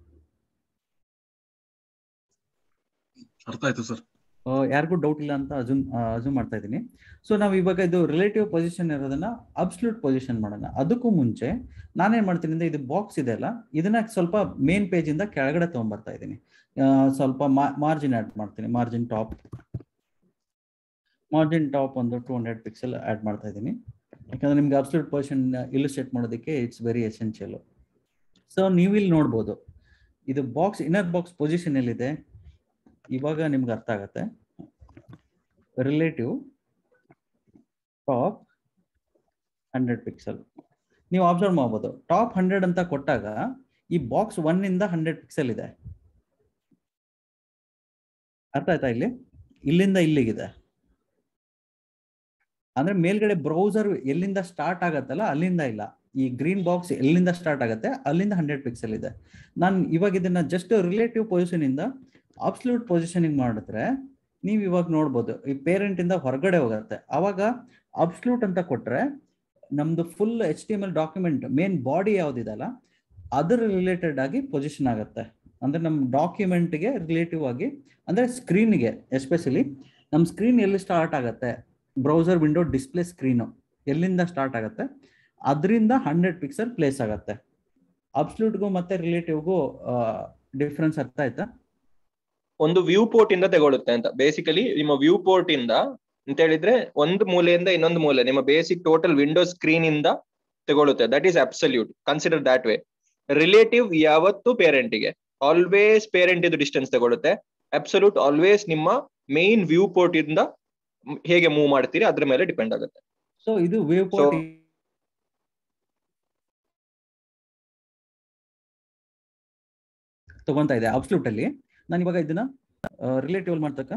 Speaker 4: ಅರ್ಥ ಆಯ್ತು ಸರ್
Speaker 1: ಯಾರಿಗೂ ಡೌಟ್ ಇಲ್ಲ ಅಂತ ಅಜೂಮ್ ಅಜೂಮ್ ಮಾಡ್ತಾ ಇದ್ದೀನಿ ಸೊ ನಾವು ಇವಾಗ ಇದು ರಿಲೇಟಿವ್ ಪೊಸಿಷನ್ ಇರೋದನ್ನ ಅಬ್ಸ್ಲ್ಯೂಟ್ ಪೊಸಿಷನ್ ಮಾಡೋಣ ಅದಕ್ಕೂ ಮುಂಚೆ ನಾನೇನ್ ಮಾಡ್ತೀನಿ ಅಂದ್ರೆ ಇದು ಬಾಕ್ಸ್ ಇದೆ ಅಲ್ಲ ಇದನ್ನ ಸ್ವಲ್ಪ ಮೇನ್ ಪೇಜ್ ಇಂದ ಕೆಳಗಡೆ ತಗೊಂಡ್ಬರ್ತಾ ಇದ್ದೀನಿ ಸ್ವಲ್ಪ ಮಾರ್ಜಿನ್ ಆಡ್ ಮಾಡ್ತೀನಿ ಮಾರ್ಜಿನ್ ಟಾಪ್ ಮಾರ್ಜಿನ್ ಟಾಪ್ ಒಂದು ಟೂ ಹಂಡ್ರೆಡ್ ಪಿಕ್ಸೆಲ್ ಆಡ್ ಮಾಡ್ತಾ ಇದ್ದೀನಿ ಯಾಕಂದ್ರೆ ನಿಮ್ಗೆ ಅಬ್ಸ್ಲ್ಯೂಟ್ ಪೊಸಿಷನ್ ಇಲಿಸ್ಟ್ರೇಟ್ ಮಾಡೋದಕ್ಕೆ ಇಟ್ಸ್ ವೆರಿ ಎಸೆನ್ಷಿಯಲ್ ಸೊ ನೀವಿಲ್ಲಿ ನೋಡ್ಬೋದು ಇದು ಬಾಕ್ಸ್ ಇನ್ನರ್ ಬಾಕ್ಸ್ ಪೊಸಿಷನ್ ಎಲ್ಲಿದೆ ಇವಾಗ ನಿಮ್ಗೆ ಅರ್ಥ ಆಗತ್ತೆ ರಿಲೇಟಿವ್ ಟಾಪ್ ಹಂಡ್ರೆಡ್ ಪಿಕ್ಸೆಲ್ ನೀವು ಅಬ್ಸರ್ವ್ ಮಾಡ್ಬೋದು ಟಾಪ್ ಹಂಡ್ರೆಡ್ ಅಂತ ಕೊಟ್ಟಾಗ ಈ ಬಾಕ್ಸ್ ಒನ್ ಇಂದ ಹಂಡ್ರೆಡ್ ಪಿಕ್ಸೆಲ್ ಇದೆ ಅರ್ಥ ಆಯ್ತಾ ಇಲ್ಲಿ ಇಲ್ಲಿಂದ ಇಲ್ಲಿಗಿದೆ ಅಂದ್ರೆ ಮೇಲ್ಗಡೆ ಬ್ರೌಸರ್ ಎಲ್ಲಿಂದ ಸ್ಟಾರ್ಟ್ ಆಗತ್ತಲ್ಲ ಅಲ್ಲಿಂದ ಇಲ್ಲ ಈ ಗ್ರೀನ್ ಬಾಕ್ಸ್ ಎಲ್ಲಿಂದ ಸ್ಟಾರ್ಟ್ ಆಗುತ್ತೆ ಅಲ್ಲಿಂದ ಹಂಡ್ರೆಡ್ ಪಿಕ್ಸೆಲ್ ಇದೆ ನಾನು ಇವಾಗ ಇದನ್ನ ಜಸ್ಟ್ ರಿಲೇಟಿವ್ ಪೊಸಿಷನ್ ಇಂದ ಅಬ್ಸಲ್ಯೂಟ್ ಪೊಸಿಷನಿಂಗ್ ಮಾಡಿದ್ರೆ ನೀವು ಇವಾಗ ನೋಡ್ಬೋದು ಈ ಪೇರೆಂಟ್ ಇಂದ ಹೊರಗಡೆ ಹೋಗುತ್ತೆ ಅವಾಗ ಅಬ್ಸಲ್ಯೂಟ್ ಅಂತ ಕೊಟ್ರೆ ನಮ್ದು full H T M L document main body ಯಾವ್ದಿದಲ್ಲ ಅದರ ರಿಲೇಟೆಡ್ ಆಗಿ ಪೊಸಿಷನ್ ಆಗುತ್ತೆ ಅಂದ್ರೆ ನಮ್ಮ ಡಾಕ್ಯುಮೆಂಟ್ಗೆ ರಿಲೇಟಿವ್ ಆಗಿ ಅಂದ್ರೆ ಸ್ಕ್ರೀನ್ಗೆ ಎಸ್ಪೆಷಲಿ ನಮ್ಮ ಸ್ಕ್ರೀನ್ ಎಲ್ಲಿ ಸ್ಟಾರ್ಟ್ ಆಗುತ್ತೆ ಬ್ರೌಸರ್ ವಿಂಡೋ ಡಿಸ್ಪ್ಲೇ ಸ್ಕ್ರೀನು ಎಲ್ಲಿಂದ ಸ್ಟಾರ್ಟ್ ಆಗುತ್ತೆ ಅದರಿಂದ ಹಂಡ್ರೆಡ್ ಪಿಕ್ಸೆಲ್ ಪ್ಲೇಸ್ ಆಗುತ್ತೆ ಅಬ್ಸಲ್ಯೂಟ್ಗೂ ಮತ್ತೆ ರಿಲೇಟಿವ್ಗೂ ಡಿಫ್ರೆನ್ಸ್ ಅರ್ಥ ಆಯ್ತಾ
Speaker 5: ಒಂದು ವ್ಯೂ ಪೋರ್ಟ್ ಇಂದ ತಗೊಳುತ್ತೆ ಅಂತ ಬೇಸಿಕಲಿ ನಿಮ್ಮ ವ್ಯೂ ಪೋರ್ಟ್ ಇಂದ ಅಂತ ಹೇಳಿದ್ರೆ ಒಂದು ಮೂಲೆಯಿಂದ ಇನ್ನೊಂದು ಮೂಲೆ ನಿಮ್ಮ ಬೇಸಿಕ್ ಟೋಟಲ್ ವಿಂಡೋ ಸ್ಕ್ರೀನ್ ಇಂದ ತಗೊಳುತ್ತೆ that is absolute consider that way relative ಯಾವತ್ತು ಪೇರೆಂಟಿಗೆ ಆಲ್ವೇಸ್ ಪೇರೆಂಟ್ ಇದು ಡಿಸ್ಟೆನ್ಸ್ ತಗೊಳುತ್ತೆ ಅಬ್ಸಲ್ಯೂಟ್ ಆಲ್ವೇಸ್ ನಿಮ್ಮ ಮೇನ್ ವ್ಯೂ ಪೋರ್ಟ್ ಇಂದ ಹೇಗೆ ಮೂವ್ ಮಾಡ್ತೀರಿ ಅದ್ರ ಮೇಲೆ ಡಿಪೆಂಡ್ ಆಗುತ್ತೆ
Speaker 1: ಸೊ ಇದು ವ್ಯೂ ಪೋರ್ಟ್ ತಗೊಂತಾ ಇದೆ ಅಬ್ಸಲ್ಯೂಟ್ ಅಲ್ಲಿ ನಾನು ಇವಾಗ ಇದನ್ನ ರಿಲೇಟಿವ್ ಮಾಡ್ತಕ್ಕ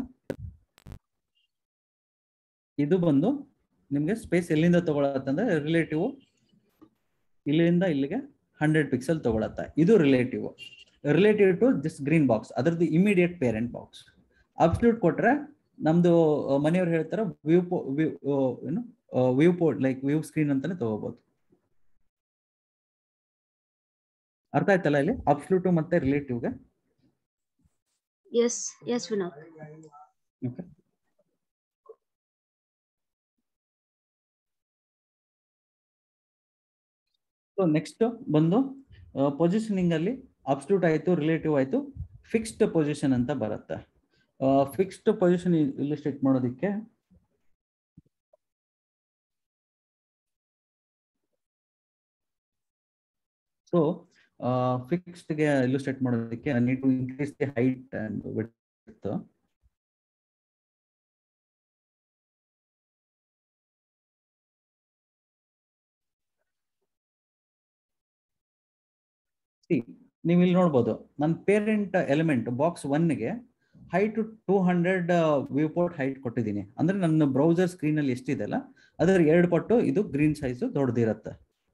Speaker 1: ಇದು ಬಂದು ನಿಮ್ಗೆ ಸ್ಪೇಸ್ ಎಲ್ಲಿಂದ ತಗೊಳತ್ತಂದ್ರೆ ರಿಲೇಟಿವ್ ಇಲ್ಲಿಂದ ಇಲ್ಲಿಗೆ ಹಂಡ್ರೆಡ್ ಪಿಕ್ಸೆಲ್ ತಗೊಳತ್ತೆ ಇದು relative relative to this green box ಅದರದ್ದು ಇಮಿಡಿಯೇಟ್ ಪೇರೆಂಟ್ ಬಾಕ್ಸ್ ಅಬ್ಸಲ್ಯೂಟ್ ಕೊಟ್ರೆ ನಮ್ದು ಮನೆಯವ್ರು ಹೇಳ್ತಾರೆ ವ್ಯೂ ವ್ಯೂ ಏನು viewport like view screen ಅಂತಾನೆ ತಗೋಬಹುದು ಅರ್ಥ ಆಯ್ತಲ್ಲ ಇಲ್ಲಿ ಅಬ್ಸಲ್ಯೂಟ್ ಮತ್ತೆ ರಿಲೇಟಿವ್ಗೆ
Speaker 3: yes yes Vinod
Speaker 1: okay so next ಬಂದು ಪೊಸಿಷನಿಂಗ್ ಅಲ್ಲಿ ಅಬ್ಸ್ಲ್ಯೂಟ್ ಆಯ್ತು ರಿಲೇಟಿವ್ ಆಯ್ತು ಫಿಕ್ಸ್ಡ್ ಪೊಸಿಷನ್ ಅಂತ ಬರುತ್ತೆ ಫಿಕ್ಸ್ಡ್ ಪೊಸಿಷನ್ ಇಲ್ಲಿಸ್ಟ್ರೇಟ್ ಮಾಡೋದಕ್ಕೆ ಸೊ ಫಿಕ್ಸ್ಡ್ಗೆ ಇಲ್ಲಿಸ್ಟ್ರೇಟ್ ಮಾಡೋದಕ್ಕೆ need to increase the height and width see ನೀವು ಇಲ್ಲಿ ನೋಡ್ಬೋದು ನನ್ನ ಪೇರೆಂಟ್ ಎಲಿಮೆಂಟ್ ಬಾಕ್ಸ್ ಒನ್ಗೆ height two hundred viewport height ಕೊಟ್ಟಿದ್ದೀನಿ ಅಂದ್ರೆ ನನ್ನ ಬ್ರೌಸರ್ ಸ್ಕ್ರೀನ್ ಅಲ್ಲಿ ಎಷ್ಟಿದೆ ಅಲ್ಲ ಅದರ ಎರಡು ಪಟ್ಟು ಇದು ಗ್ರೀನ್ ಸೈಜ್ ದೊಡ್ಡದಿರುತ್ತೆ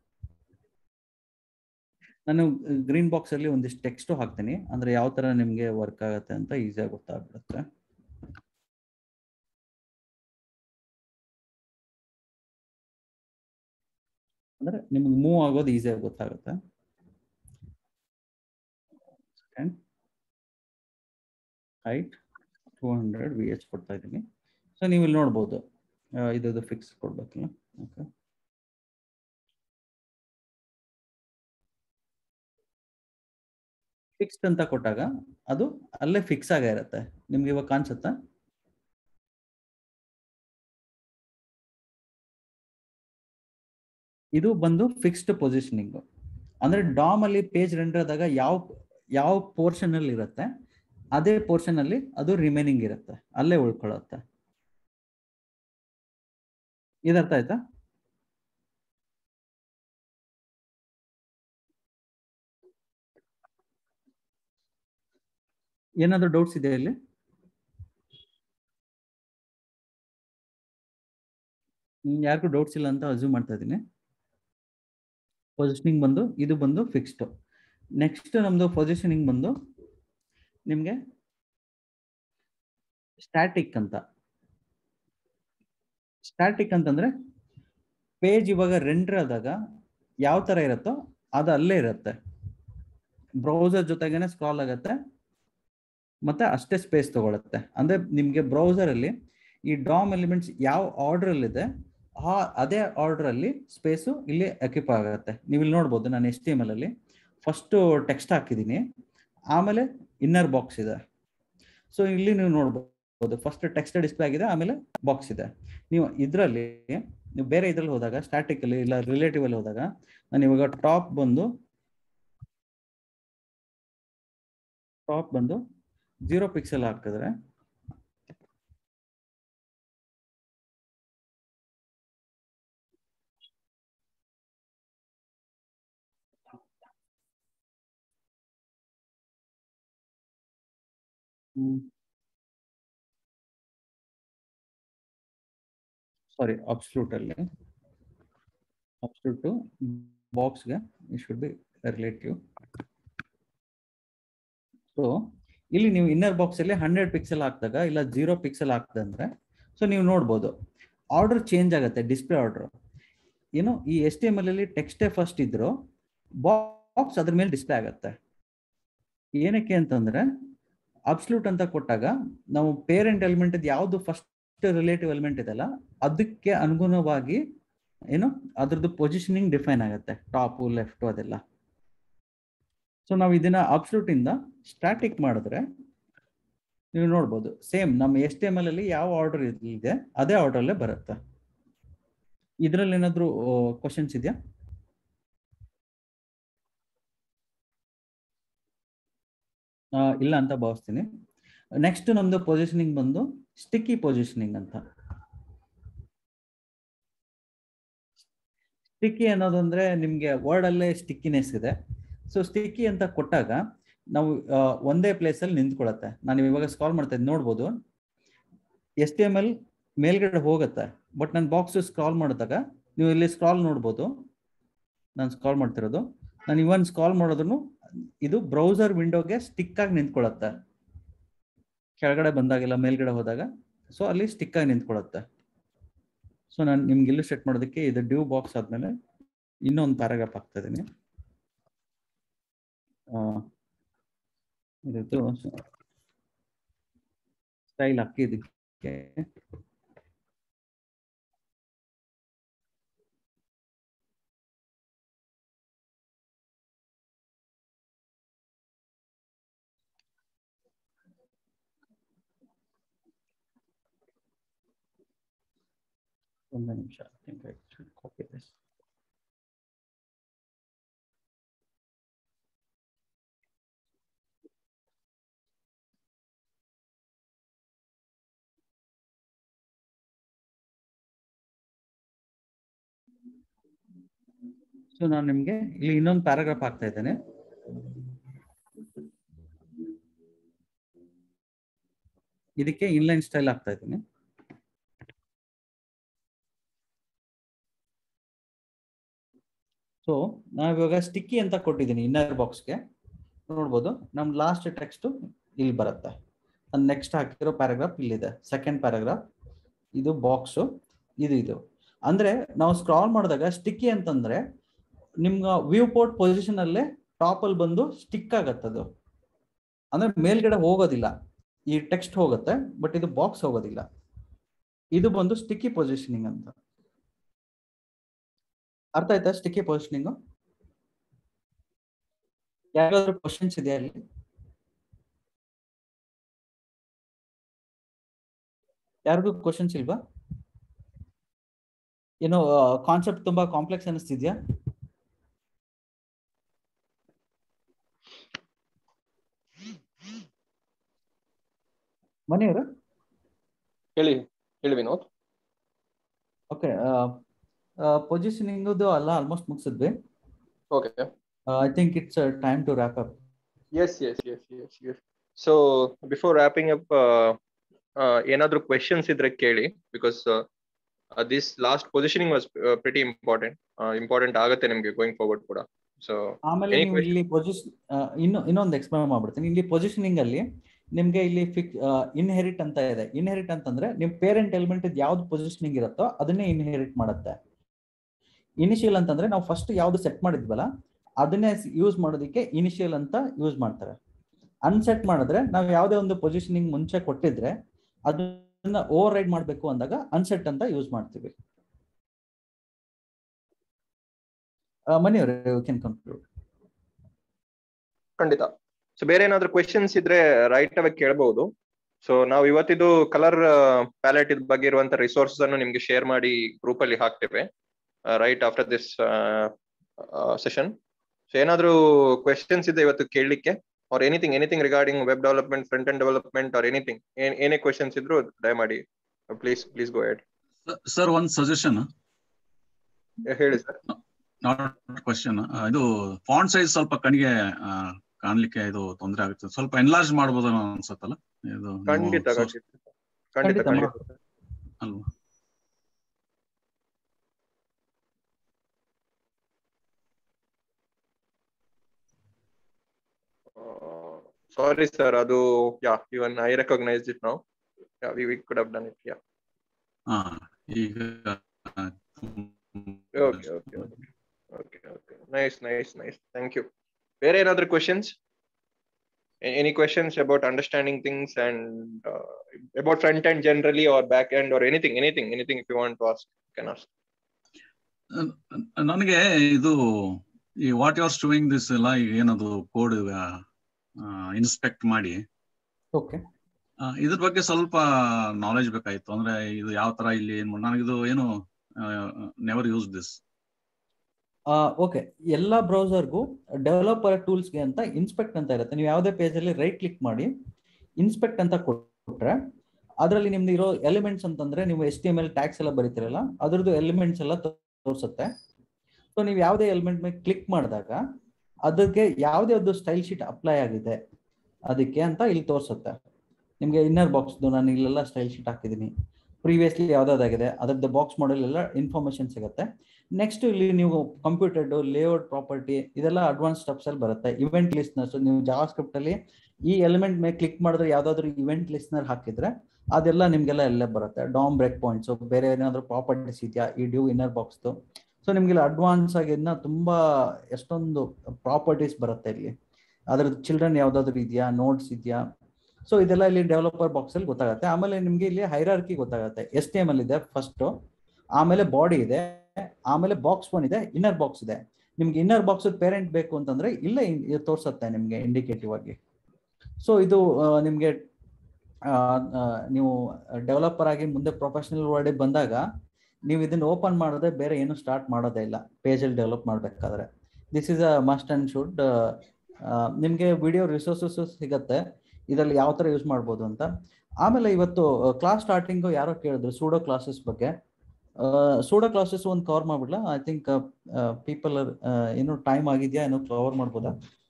Speaker 1: ನಾನು ಗ್ರೀನ್ ಬಾಕ್ಸ್ ಅಲ್ಲಿ ಒಂದಿಷ್ಟು ಟೆಕ್ಸ್ಟ್ ಹಾಕ್ತೀನಿ ಅಂದ್ರೆ ಯಾವ ತರ ನಿಮ್ಗೆ ವರ್ಕ್ ಆಗುತ್ತೆ ಅಂತ ಈಸಿಯಾಗಿ ಗೊತ್ತಾಗ್ಬಿಡುತ್ತೆ ಅಂದ್ರೆ ನಿಮ್ಗೆ ಮೂವ್ ಆಗೋದು ಈಸಿಯಾಗಿ ಗೊತ್ತಾಗುತ್ತೆ height two hundred V H ಕೊಡ್ತಾ ಇದ್ದೀನಿ ಸೊ ನೀವು ಇಲ್ಲಿ ನೋಡ್ಬೋದು ಇದು ಫಿಕ್ಸ್ ಕೊಡ್ಬೇಕಲ್ಲ ಓಕೆ ಫಿಕ್ಸ್ಡ್ ಅಂತ ಕೊಟ್ಟಾಗ ಅದು ಅಲ್ಲೇ ಫಿಕ್ಸ್ ಆಗೇ ಇರುತ್ತೆ ನಿಮ್ಗೆ ಇವಾಗ ಕಾಣಿಸುತ್ತಾ ಇದು ಬಂದು ಫಿಕ್ಸ್ಡ್ ಪೊಸಿಷನಿಂಗ್ ಅಂದ್ರೆ ಡಾಮ್ ಅಲ್ಲಿ ಪೇಜ್ ರೆಂಡರ್ ಆದಾಗ ಯಾವ ಯಾವ ಪೋರ್ಷನ್ ಅಲ್ಲಿ ಇರುತ್ತೆ ಅದೇ ಪೋರ್ಷನ್ ಅಲ್ಲಿ ಅದು ರಿಮೈನಿಂಗ್ ಇರುತ್ತೆ ಅಲ್ಲೇ ಉಳ್ಕೊಳ್ಳುತ್ತೆ ಇದರ್ಥ ಆಯ್ತಾ ಏನಾದ್ರು ಡೌಟ್ಸ್ ಇದೆ ಇಲ್ಲಿ ಯಾರಿಗೂ ಡೌಟ್ಸ್ ಇಲ್ಲ ಅಂತ ಅಸ್ಯೂಮ್ ಮಾಡ್ತಾ ಇದ್ದೀನಿ ಪೊಸಿಷನಿಂಗ್ ಬಂದು ಇದು ಬಂದು ಫಿಕ್ಸ್ಡ್ ನೆಕ್ಸ್ಟ್ ನಮ್ದು ಪೊಸಿಷನಿಂಗ್ ಬಂದು ನಿಮಗೆ ಸ್ಟ್ಯಾಟಿಕ್ ಅಂತ ಸ್ಟ್ಯಾಟಿಕ್ ಅಂತಂದ್ರೆ ಪೇಜ್ ಇವಾಗ ರೆಂಡರ್ ಆದಾಗ ಯಾವ ತರ ಇರುತ್ತೋ ಅದು ಅಲ್ಲೇ ಇರುತ್ತೆ ಬ್ರೌಸರ್ ಜೊತೆಗೇನೆ ಸ್ಕ್ರಾಲ್ ಆಗುತ್ತೆ ಮತ್ತೆ ಅಷ್ಟೇ ಸ್ಪೇಸ್ ತಗೊಳುತ್ತೆ ಅಂದ್ರೆ ನಿಮಗೆ ಬ್ರೌಸರ್ ಅಲ್ಲಿ ಈ ಡಾಮ್ ಎಲಿಮೆಂಟ್ಸ್ ಯಾವ ಆರ್ಡರ್ ಅಲ್ಲಿ ಇದೆ ಆ ಅದೇ ಆರ್ಡರ್ ಅಲ್ಲಿ ಸ್ಪೇಸು ಇಲ್ಲಿ ಅಕ್ಯುಪ ಆಗುತ್ತೆ ನೀವು ಇಲ್ಲಿ ನೋಡ್ಬೋದು ನಾನು ಎಸ್ ಟಿ ಎಮ್ ಎಲ್ ಅಲ್ಲಿ ಫಸ್ಟ್ ಟೆಕ್ಸ್ಟ್ ಹಾಕಿದ್ದೀನಿ ಆಮೇಲೆ ಇನ್ನರ್ ಬಾಕ್ಸ್ ಇದೆ ಸೊ ಇಲ್ಲಿ ನೀವು ನೋಡ್ಬೋದು ಫಸ್ಟ್ ಟೆಕ್ಸ್ಟ್ ಡಿಸ್ಪ್ಲೇ ಆಗಿದೆ ಆಮೇಲೆ ಬಾಕ್ಸ್ ಇದೆ ನೀವು ಇದರಲ್ಲಿ ನೀವು ಬೇರೆ ಇದ್ರಲ್ಲಿ ಹೋದಾಗ ಸ್ಟ್ಯಾಟಿಕ್ ಅಲ್ಲಿ ಇಲ್ಲ ರಿಲೇಟಿವ್ ಅಲ್ಲಿ ಹೋದಾಗ ನಾನು ಇವಾಗ ಟಾಪ್ ಬಂದು ಟಾಪ್ ಬಂದು ಜೀರೋ ಪಿಕ್ಸೆಲ್ ಹಾಕಿದ್ರೆ ಸಾರಿ ಅಬ್ಸ್ಲೂಟ್ ಅಲ್ಲಿ ಅಬ್ಸ್ಲೂಟ್ ಬಾಕ್ಸ್ಗೆ it should be relative so ಇಲ್ಲಿ ನೀವು ಇನ್ನರ್ ಬಾಕ್ಸ್ ಅಲ್ಲಿ ಹಂಡ್ರೆಡ್ ಪಿಕ್ಸೆಲ್ ಹಾಕಿದಾಗ ಇಲ್ಲ ಜೀರೋ ಪಿಕ್ಸೆಲ್ ಹಾಕ್ದಂದ್ರೆ ಸೊ ನೀವು ನೋಡ್ಬೋದು ಆರ್ಡರ್ ಚೇಂಜ್ ಆಗುತ್ತೆ ಡಿಸ್ಪ್ಲೇ ಆರ್ಡರ್ ಏನು ಈ ಎಸ್ ಟಿ ಎಮ್ ಎಲ್ ಅಲ್ಲಿ ಟೆಕ್ಸ್ಟೇ ಫಸ್ಟ್ ಇದ್ರು ಬಾಕ್ಸ್ ಅದ್ರ ಮೇಲೆ ಡಿಸ್ಪ್ಲೇ ಆಗುತ್ತೆ ಏನಕ್ಕೆ ಅಂತಂದ್ರೆ ಅಬ್ಸ್ಲೂಟ್ ಅಂತ ಕೊಟ್ಟಾಗ ನಾವು ಪೇರೆಂಟ್ ಎಲಿಮೆಂಟ್ ಯಾವ್ದು ಫಸ್ಟ್ ರಿಲೇಟಿವ್ ಎಲಿಮೆಂಟ್ ಇದೆಲ್ಲ ಅದಕ್ಕೆ ಅನುಗುಣವಾಗಿ ಏನು ಅದ್ರದ್ದು ಪೊಸಿಷನಿಂಗ್ ಡಿಫೈನ್ ಆಗುತ್ತೆ ಟಾಪು ಲೆಫ್ಟು ಅದೆಲ್ಲ ಸೊ ನಾವು ಇದನ್ನ ಅಬ್ಸ್ಲೂಟ್ ಇಂದ ಸ್ಟ್ಯಾಟಿಕ್ ಮಾಡಿದ್ರೆ ನೀವು ನೋಡ್ಬೋದು ಸೇಮ್ ನಮ್ಮ ಎಸ್ ಟಿ ಎಮ್ ಎಲ್ ಅಲ್ಲಿ ಯಾವ ಆರ್ಡರ್ ಇದೆ ಅದೇ ಆರ್ಡರ್ ಅಲ್ಲೇ ಬರುತ್ತೆ ಇದರಲ್ಲಿ ಏನಾದ್ರು ಕ್ವಶನ್ಸ್ ಇದೆಯಾ ಇಲ್ಲ ಅಂತ ಭಾವಿಸ್ತೀನಿ ನೆಕ್ಸ್ಟ್ ನಮ್ದು ಪೊಸಿಷನಿಂಗ್ ಬಂದು ಸ್ಟಿಕ್ಕಿ ಪೊಸಿಷನಿಂಗ್ ಅಂತ ಸ್ಟಿಕ್ಕಿ ಅನ್ನೋದಂದ್ರೆ ನಿಮ್ಗೆ ವರ್ಡ್ ಅಲ್ಲೇ ಸ್ಟಿಕ್ಕಿನೆಸ್ ಇದೆ ಸೊ ಸ್ಟಿಕ್ಕಿ ಅಂತ ಕೊಟ್ಟಾಗ ನಾವು ಒಂದೇ ಪ್ಲೇಸ್ ಅಲ್ಲಿ ನಿಂತ್ಕೊಳತ್ತೆ ನಾನು ಇವಾಗ ಸ್ಕಾಲ್ ಮಾಡ್ತಾ ಇದ್ದೀನಿ ನೋಡ್ಬೋದು ಎಸ್ ಟಿ ಎಮ್ ಎಲ್ ಮೇಲ್ಗಡೆ ಹೋಗುತ್ತೆ ಬಟ್ ನಾನು ಬಾಕ್ಸ್ ಸ್ಕ್ರಾಲ್ ಮಾಡಿದಾಗ ನೀವು ಇಲ್ಲಿ ಸ್ಕ್ರಾಲ್ ನೋಡ್ಬೋದು ನಾನು ಸ್ಕ್ರಾಲ್ ಮಾಡ್ತಿರೋದು ನಾನು ಇವನ್ ಸ್ಕ್ರಾಲ್ ಮಾಡೋದನ್ನು ಇದು ಬ್ರೌಸರ್ ವಿಂಡೋಗೆ ಸ್ಟಿಕ್ ಆಗಿ ನಿಂತ್ಕೊಳತ್ತೆ ಕೆಳಗಡೆ ಬಂದಾಗೆಲ್ಲ ಮೇಲ್ಗಡೆ ಹೋದಾಗ ಸೊ ಅಲ್ಲಿ ಸ್ಟಿಕ್ ಆಗಿ ನಿಂತ್ಕೊಳತ್ತೆ ಸೊ ನಾನು ನಿಮ್ಗೆ ಇಲ್ಲಿ ಸೆಟ್ ಮಾಡೋದಕ್ಕೆ ಇದು ಡ್ಯೂ ಬಾಕ್ಸ್ ಆದ್ಮೇಲೆ ಇನ್ನೊಂದು ಪ್ಯಾರಾಗ್ರಾಫ್ ಹಾಕ್ತಾ ಇದೀನಿ ಇದು ಸ್ಟೈಲ್ ಹಾಕಿದ್ದಕ್ಕೆ ಒಂದು ನಿಮಿಷ ಕಾಪಿ ದಿಸ್ ಸೊ ನಾನು ನಿಮ್ಗೆ ಇಲ್ಲಿ ಇನ್ನೊಂದು ಪ್ಯಾರಾಗ್ರಾಫ್ ಹಾಕ್ತಾ ಇದ್ದೇನೆ ಇದಕ್ಕೆ ಇನ್ಲೈನ್ ಸ್ಟೈಲ್ ಹಾಕ್ತಾ ಇದ್ದೀನಿ ಸೊ ನಾವಿವಾಗ ಸ್ಟಿಕ್ಕಿ ಅಂತ ಕೊಟ್ಟಿದ್ದೀನಿ ಇನ್ನರ್ ಬಾಕ್ಸ್ಗೆ ನೋಡ್ಬೋದು ನಮ್ ಲಾಸ್ಟ್ ಟೆಕ್ಸ್ಟ್ ಇಲ್ಲಿ ಬರುತ್ತೆ ನಾನು ನೆಕ್ಸ್ಟ್ ಹಾಕಿರೋ ಪ್ಯಾರಾಗ್ರಾಫ್ ಇಲ್ಲಿದೆ ಸೆಕೆಂಡ್ ಪ್ಯಾರಾಗ್ರಾಫ್ ಇದು ಬಾಕ್ಸು ಇದು ಇದು ಅಂದ್ರೆ ನಾವು ಸ್ಕ್ರಾಲ್ ಮಾಡಿದಾಗ ಸ್ಟಿಕ್ಕಿ ಅಂತಂದ್ರೆ ನಿಮ್ಗೆ ವ್ಯೂ ಪೋರ್ಟ್ ಪೊಸಿಷನ್ ಅಲ್ಲೇ ಟಾಪ್ ಅಲ್ಲಿ ಬಂದು ಸ್ಟಿಕ್ ಆಗತ್ತದು ಅಂದ್ರೆ ಮೇಲ್ಗಡೆ ಹೋಗೋದಿಲ್ಲ ಈ ಟೆಕ್ಸ್ಟ್ ಹೋಗುತ್ತೆ ಬಟ್ ಇದು ಬಾಕ್ಸ್ ಹೋಗೋದಿಲ್ಲ ಇದು ಬಂದು ಸ್ಟಿಕ್ಕಿ ಪೊಸಿಷನಿಂಗ್ ಅಂತ ಅರ್ಥ ಆಯ್ತಾ ಸ್ಟಿಕ್ಕಿ ಪೊಸಿಷನಿಂಗ್ ಯಾರಾದ್ರೂ ಕ್ವಶನ್ಸ್ ಇದೆಯಾ ಅಲ್ಲಿ ಯಾರಿಗೂ ಕ್ವಶನ್ಸ್ ಇಲ್ವಾ ಏನೋ ಕಾನ್ಸೆಪ್ಟ್ ತುಂಬಾ ಕಾಂಪ್ಲೆಕ್ಸ್ ಅನಿಸ್ತಿದ್ಯಾ ಮನೆಯವರು
Speaker 5: ಹೇಳಿ ಹೇಳಿ ವಿನೋದ್
Speaker 1: ಓಕೆ ಪೊಸಿಷನಿಂಗ್ ಅಲ್ಲ ಆಲ್ಮೋಸ್ಟ್ ಮುಗಿಸಿದ್ವಿ
Speaker 5: okay
Speaker 1: I think it's time to wrap up
Speaker 5: yes yes yes yes yes so before wrapping up ಏನಾದ್ರೂ ಕ್ವೆಶನ್ಸ್ ಇದ್ರೆ ಕೇಳಿ because this last positioning was pretty important important ಆಗುತ್ತೆ ನಿಮ್ಗೆ ಗೋಯಿಂಗ್ ಫಾರ್ವರ್ಡ್ ಕೂಡ ಸೊ
Speaker 1: ಆಮೇಲೆ
Speaker 5: Any
Speaker 1: ನೀವು ಇಲ್ಲಿ ಪೊಸಿಷನ್ ಇನ್ನು ಇನ್ನೊಂದು ಎಕ್ಸ್ಪ್ಲೇನ್ ಮಾಡ್ಬಿಡ್ತೀನಿ ಇಲ್ಲಿ ಪೊಸಿಷನಿಂಗ್ ಅಲ್ಲಿ ನಿಮ್ಗೆ ಇಲ್ಲಿ ಫಿಕ್ ಇನ್ಹೆರಿಟ್ ಅಂತ ಇದೆ ಇನ್ಹೆರಿಟ್ ಅಂತಂದ್ರೆ ನಿಮ್ ಪೇರೆಂಟ್ ಎಲಿಮೆಂಟ್ ಯಾವ್ದು ಪೊಸಿಷನಿಂಗ್ ಇರುತ್ತೋ ಅದನ್ನೇ ಇನ್ಹೆರಿಟ್ ಮಾಡುತ್ತೆ ಇನಿಷಿಯಲ್ ಅಂತಂದ್ರೆ ನಾವು ಫಸ್ಟ್ ಯಾವ್ದು ಸೆಟ್ ಮಾಡಿದ್ವಲ್ಲ ಅದನ್ನೇ ಯೂಸ್ ಮಾಡೋದಕ್ಕೆ ಇನಿಷಿಯಲ್ ಅಂತ ಯೂಸ್ ಮಾಡ್ತಾರೆ ಅನ್ಸೆಟ್ ಮಾಡಿದ್ರೆ ನಾವು ಯಾವುದೇ ಒಂದು ಪೊಸಿಷನಿಂಗ್ ಮುಂಚೆ ಕೊಟ್ಟಿದ್ರೆ ಅದನ್ನ ಓವರ್ ರೈಡ್ ಮಾಡಬೇಕು ಅಂದಾಗ ಅನ್ಸೆಟ್ ಅಂತ ಯೂಸ್ ಮಾಡ್ತೀವಿ ಮನಿ ಅವರೇ ಕ್ಯಾನ್ ಕನ್ಕ್ಲೂಡ್
Speaker 5: ಖಂಡಿತ ಸೊ ಬೇರೆ ಏನಾದ್ರು ಕ್ವೆಶನ್ಸ್ ಇದ್ರೆ ರೈಟ್ ಅವೇ ಕೇಳಬಹುದು ಸೊ ನಾವು ಇವತ್ತಿದು ಕಲರ್ ಪ್ಯಾಲೆಟ್ ಇದ್ ಬಗ್ಗೆ ಇರುವಂತ ರಿಸೋರ್ಸಸ್ ಅನ್ನು ನಿಮ್ಗೆ ಶೇರ್ ಮಾಡಿ ಗ್ರೂಪ್ ಅಲ್ಲಿ ಹಾಕ್ತೇವೆ right after this session so ಏನಾದ್ರು ಕ್ವೆಶನ್ಸ್ ಇದೆ ಇವತ್ತು ಕೇಳಲಿಕ್ಕೆ or anything anything regarding web development front and development or anything ಏನೇ ಕ್ವೆಶನ್ಸ್ ಇದ್ರು ದಯಮಾಡಿ please please go ahead
Speaker 4: sir ಒಂದ್ ಸಜೆಷನ್
Speaker 5: ಹೇಳಿ ಸರ್
Speaker 4: ನಾಟ್ ಕ್ವಶನ್ ಇದು ಫಾಂಟ್ ಸೈಜ್ ಸ್ವಲ್ಪ ಕಣ್ಣಿಗೆ ಆ, ಕಾಣ್ಲಿಕ್ಕೆ ಇದು ತೊಂದರೆ ಆಗುತ್ತೆ ಸ್ವಲ್ಪ ಎನ್ಲಾರ್ಜ್ ಮಾಡ್ಬೋದು ಅನ್ಸತ್ತಲ್ಲ ಇದು ನೀವು
Speaker 5: ಖಂಡಿತ
Speaker 4: source-
Speaker 5: ಖಂಡಿತ ಖಂಡಿತ
Speaker 1: ಖಂಡಿತ
Speaker 5: ಖಂಡಿತ
Speaker 4: ಅಲ್ವಾ
Speaker 5: ಸಾರಿ ಸರ್ ಅದು yeah even I recognise it ನಾವು we we could have done it yeah
Speaker 4: ಹಾ ಈಗ
Speaker 5: okay okay okay okay nice nice nice thank you ಬೇರೆ ಏನಾದ್ರು questions any questions about understanding things and about front end generally or back end or anything anything anything if you want to ask can ask
Speaker 4: ನನಗೆ ಇದು ಈ ವಾಟ್ ಆರ್ ಡೂಯಿಂಗ್ ದಿಸ್ ಎಲ್ಲ ಈಗ ಏನದು ಕೋಡ್ ಇನ್ಸ್ಪೆಕ್ಟ್ ಮಾಡಿ
Speaker 1: ಓಕೆ
Speaker 4: ಆ, ಇದ್ರ ಬಗ್ಗೆ ಸ್ವಲ್ಪ ನಾಲೆಜ್ ಬೇಕಾಯ್ತು ಅಂದ್ರೆ ಇದು ಯಾವ ತರ ಇಲ್ಲಿ ಏನ್ ಮಾಡ್- ನನಗಿದು ಏನು ನೆವರ್ ಯೂಸ್ ದಿಸ್
Speaker 1: ಓಕೆ ಎಲ್ಲ ಬ್ರೌಸರ್ಗೂ ಡೆವಲಪರ್ ಟೂಲ್ಸ್ಗೆ ಅಂತ ಇನ್ಸ್ಪೆಕ್ಟ್ ಅಂತ ಇರುತ್ತೆ ನೀವು ಯಾವುದೇ ಪೇಜಲ್ಲಿ ರೈಟ್ ಕ್ಲಿಕ್ ಮಾಡಿ ಇನ್ಸ್ಪೆಕ್ಟ್ ಅಂತ ಕೊಟ್ರೆ ಅದರಲ್ಲಿ ನಿಮ್ದು ಇರೋ ಎಲಿಮೆಂಟ್ಸ್ ಅಂತಂದ್ರೆ ನೀವು S T M L tags ಎಲ್ಲ ಬರೀತಿರಲ್ಲ ಅದ್ರದ್ದು ಎಲಿಮೆಂಟ್ಸ್ ಎಲ್ಲ ತೋರಿಸುತ್ತೆ ಸೊ ನೀವು ಯಾವುದೇ ಎಲಿಮೆಂಟ್ ಮೇಲೆ ಕ್ಲಿಕ್ ಮಾಡಿದಾಗ ಅದಕ್ಕೆ ಯಾವುದೇ ಒಂದು ಸ್ಟೈಲ್ ಶೀಟ್ ಅಪ್ಲೈ ಆಗಿದೆ ಅದಕ್ಕೆ ಅಂತ ಇಲ್ಲಿ ತೋರಿಸುತ್ತೆ ನಿಮಗೆ ಇನ್ನರ್ ಬಾಕ್ಸ್ದು ನಾನು ಇಲ್ಲೆಲ್ಲ ಸ್ಟೈಲ್ ಶೀಟ್ ಹಾಕಿದ್ದೀನಿ ಪ್ರೀವಿಯಸ್ಲಿ ಯಾವ್ದಾದಾಗಿದೆ ಅದ್ರದ್ದು ಬಾಕ್ಸ್ ಮಾಡೆಲ್ ಎಲ್ಲ ಇನ್ಫಾರ್ಮೇಶನ್ ಸಿಗುತ್ತೆ ನೆಕ್ಸ್ಟ್ ಇಲ್ಲಿ ನೀವು ಕಂಪ್ಯೂಟರ್ಡ್ ಲೇಔಟ್ ಪ್ರಾಪರ್ಟಿ ಇದೆಲ್ಲ ಅಡ್ವಾನ್ಸ್ ಸ್ಟೆಪ್ಸ್ ಅಲ್ಲಿ ಬರುತ್ತೆ ಇವೆಂಟ್ ಲಿಸ್ನರ್ಸ್ ನೀವು ಜಾವಾ ಸ್ಕ್ರಿಪ್ಟ್ ಅಲ್ಲಿ ಈ ಎಲಿಮೆಂಟ್ ಮೇಲೆ ಕ್ಲಿಕ್ ಮಾಡಿದ್ರೆ ಯಾವ್ದಾದ್ರು ಇವೆಂಟ್ ಲಿಸ್ನರ್ ಹಾಕಿದ್ರೆ ಅದೆಲ್ಲ ನಿಮ್ಗೆಲ್ಲ ಎಲ್ಲೇ ಬರುತ್ತೆ ಡಾಮ್ ಬ್ರೇಕ್ ಪಾಯಿಂಟ್ಸ್ ಬೇರೆ ಏನಾದ್ರು ಪ್ರಾಪರ್ಟೀಸ್ ಇದೆಯಾ ಈ ಡ್ಯೂ ಇನ್ನರ್ ಬಾಕ್ಸ್ದು ಸೊ ನಿಮ್ಗೆಲ್ಲ ಅಡ್ವಾನ್ಸ್ ಆಗಿ ಇನ್ನ ತುಂಬಾ ಎಷ್ಟೊಂದು ಪ್ರಾಪರ್ಟೀಸ್ ಬರುತ್ತೆ ಇಲ್ಲಿ ಅದ್ರದ್ದು ಚಿಲ್ಡ್ರನ್ ಯಾವ್ದಾದ್ರು ಇದೆಯಾ ನೋಟ್ಸ್ ಇದೆಯಾ ಸೊ ಇದೆಲ್ಲ ಇಲ್ಲಿ ಡೆವಲಪರ್ ಬಾಕ್ಸ್ ಅಲ್ಲಿ ಗೊತ್ತಾಗುತ್ತೆ ಆಮೇಲೆ ನಿಮ್ಗೆ ಇಲ್ಲಿ ಹೈರಾರ್ಕಿ ಗೊತ್ತಾಗುತ್ತೆ ಎಸ್ ಟಿ ಎಮ್ ಅಲ್ಲಿ ಇದೆ ಫಸ್ಟ್ ಆಮೇಲೆ ಬಾಡಿ ಇದೆ ಆಮೇಲೆ ಬಾಕ್ಸ್ ಒನ್ ಇದೆ ಇನ್ನರ್ ಬಾಕ್ಸ್ ಇದೆ ನಿಮ್ಗೆ ಇನ್ನರ್ ಬಾಕ್ಸ್ ಪೇರೆಂಟ್ ಬೇಕು ಅಂತಂದ್ರೆ ಇಲ್ಲೇ ಇನ್- ಇದು ತೋರ್ಸುತ್ತೆ ನಿಮ್ಗೆ ಇಂಡಿಕೇಟಿವ್ ಆಗಿ ಸೊ ಇದು ಆ, ನಿಮ್ಗೆ ಆ, ಆ, ನೀವು ಡೆವಲಪರ್ ಆಗಿ ಮುಂದೆ ಪ್ರೊಫೆಷನಲ್ ವರ್ಡ್ ಬಂದಾಗ ನೀವು ಇದನ್ನ ಓಪನ್ ಮಾಡೋದೇ ಬೇರೆ ಏನು ಸ್ಟಾರ್ಟ್ ಮಾಡೋದೇ ಇಲ್ಲ ಪೇಜಲ್ಲಿ ಡೆವಲಪ್ ಮಾಡಬೇಕಾದ್ರೆ this is a must and should ನಿಮಗೆ ವಿಡಿಯೋ ರಿಸೋರ್ಸಸ್ ಸಿಗತ್ತೆ ಇದರಲ್ಲಿ ಯಾವ ಥರ ಯೂಸ್ ಮಾಡ್ಬೋದು ಅಂತ ಆಮೇಲೆ ಇವತ್ತು ಕ್ಲಾಸ್ ಸ್ಟಾರ್ಟಿಂಗು ಯಾರೋ ಕೇಳಿದ್ರು ಸೂಡೋ ಕ್ಲಾಸಸ್ ಬಗ್ಗೆ ಸೂಡೋ ಕ್ಲಾಸಸ್ ಒಂದು ಕವರ್ ಮಾಡ್ಬಿಡ್ಲಾ ಐ ಥಿಂಕ್ ಪೀಪಲ್ ಏನು ಟೈಮ್ ಆಗಿದೆಯಾ ಏನೋ ಕವರ್ ಮಾಡ್ಬೋದಾ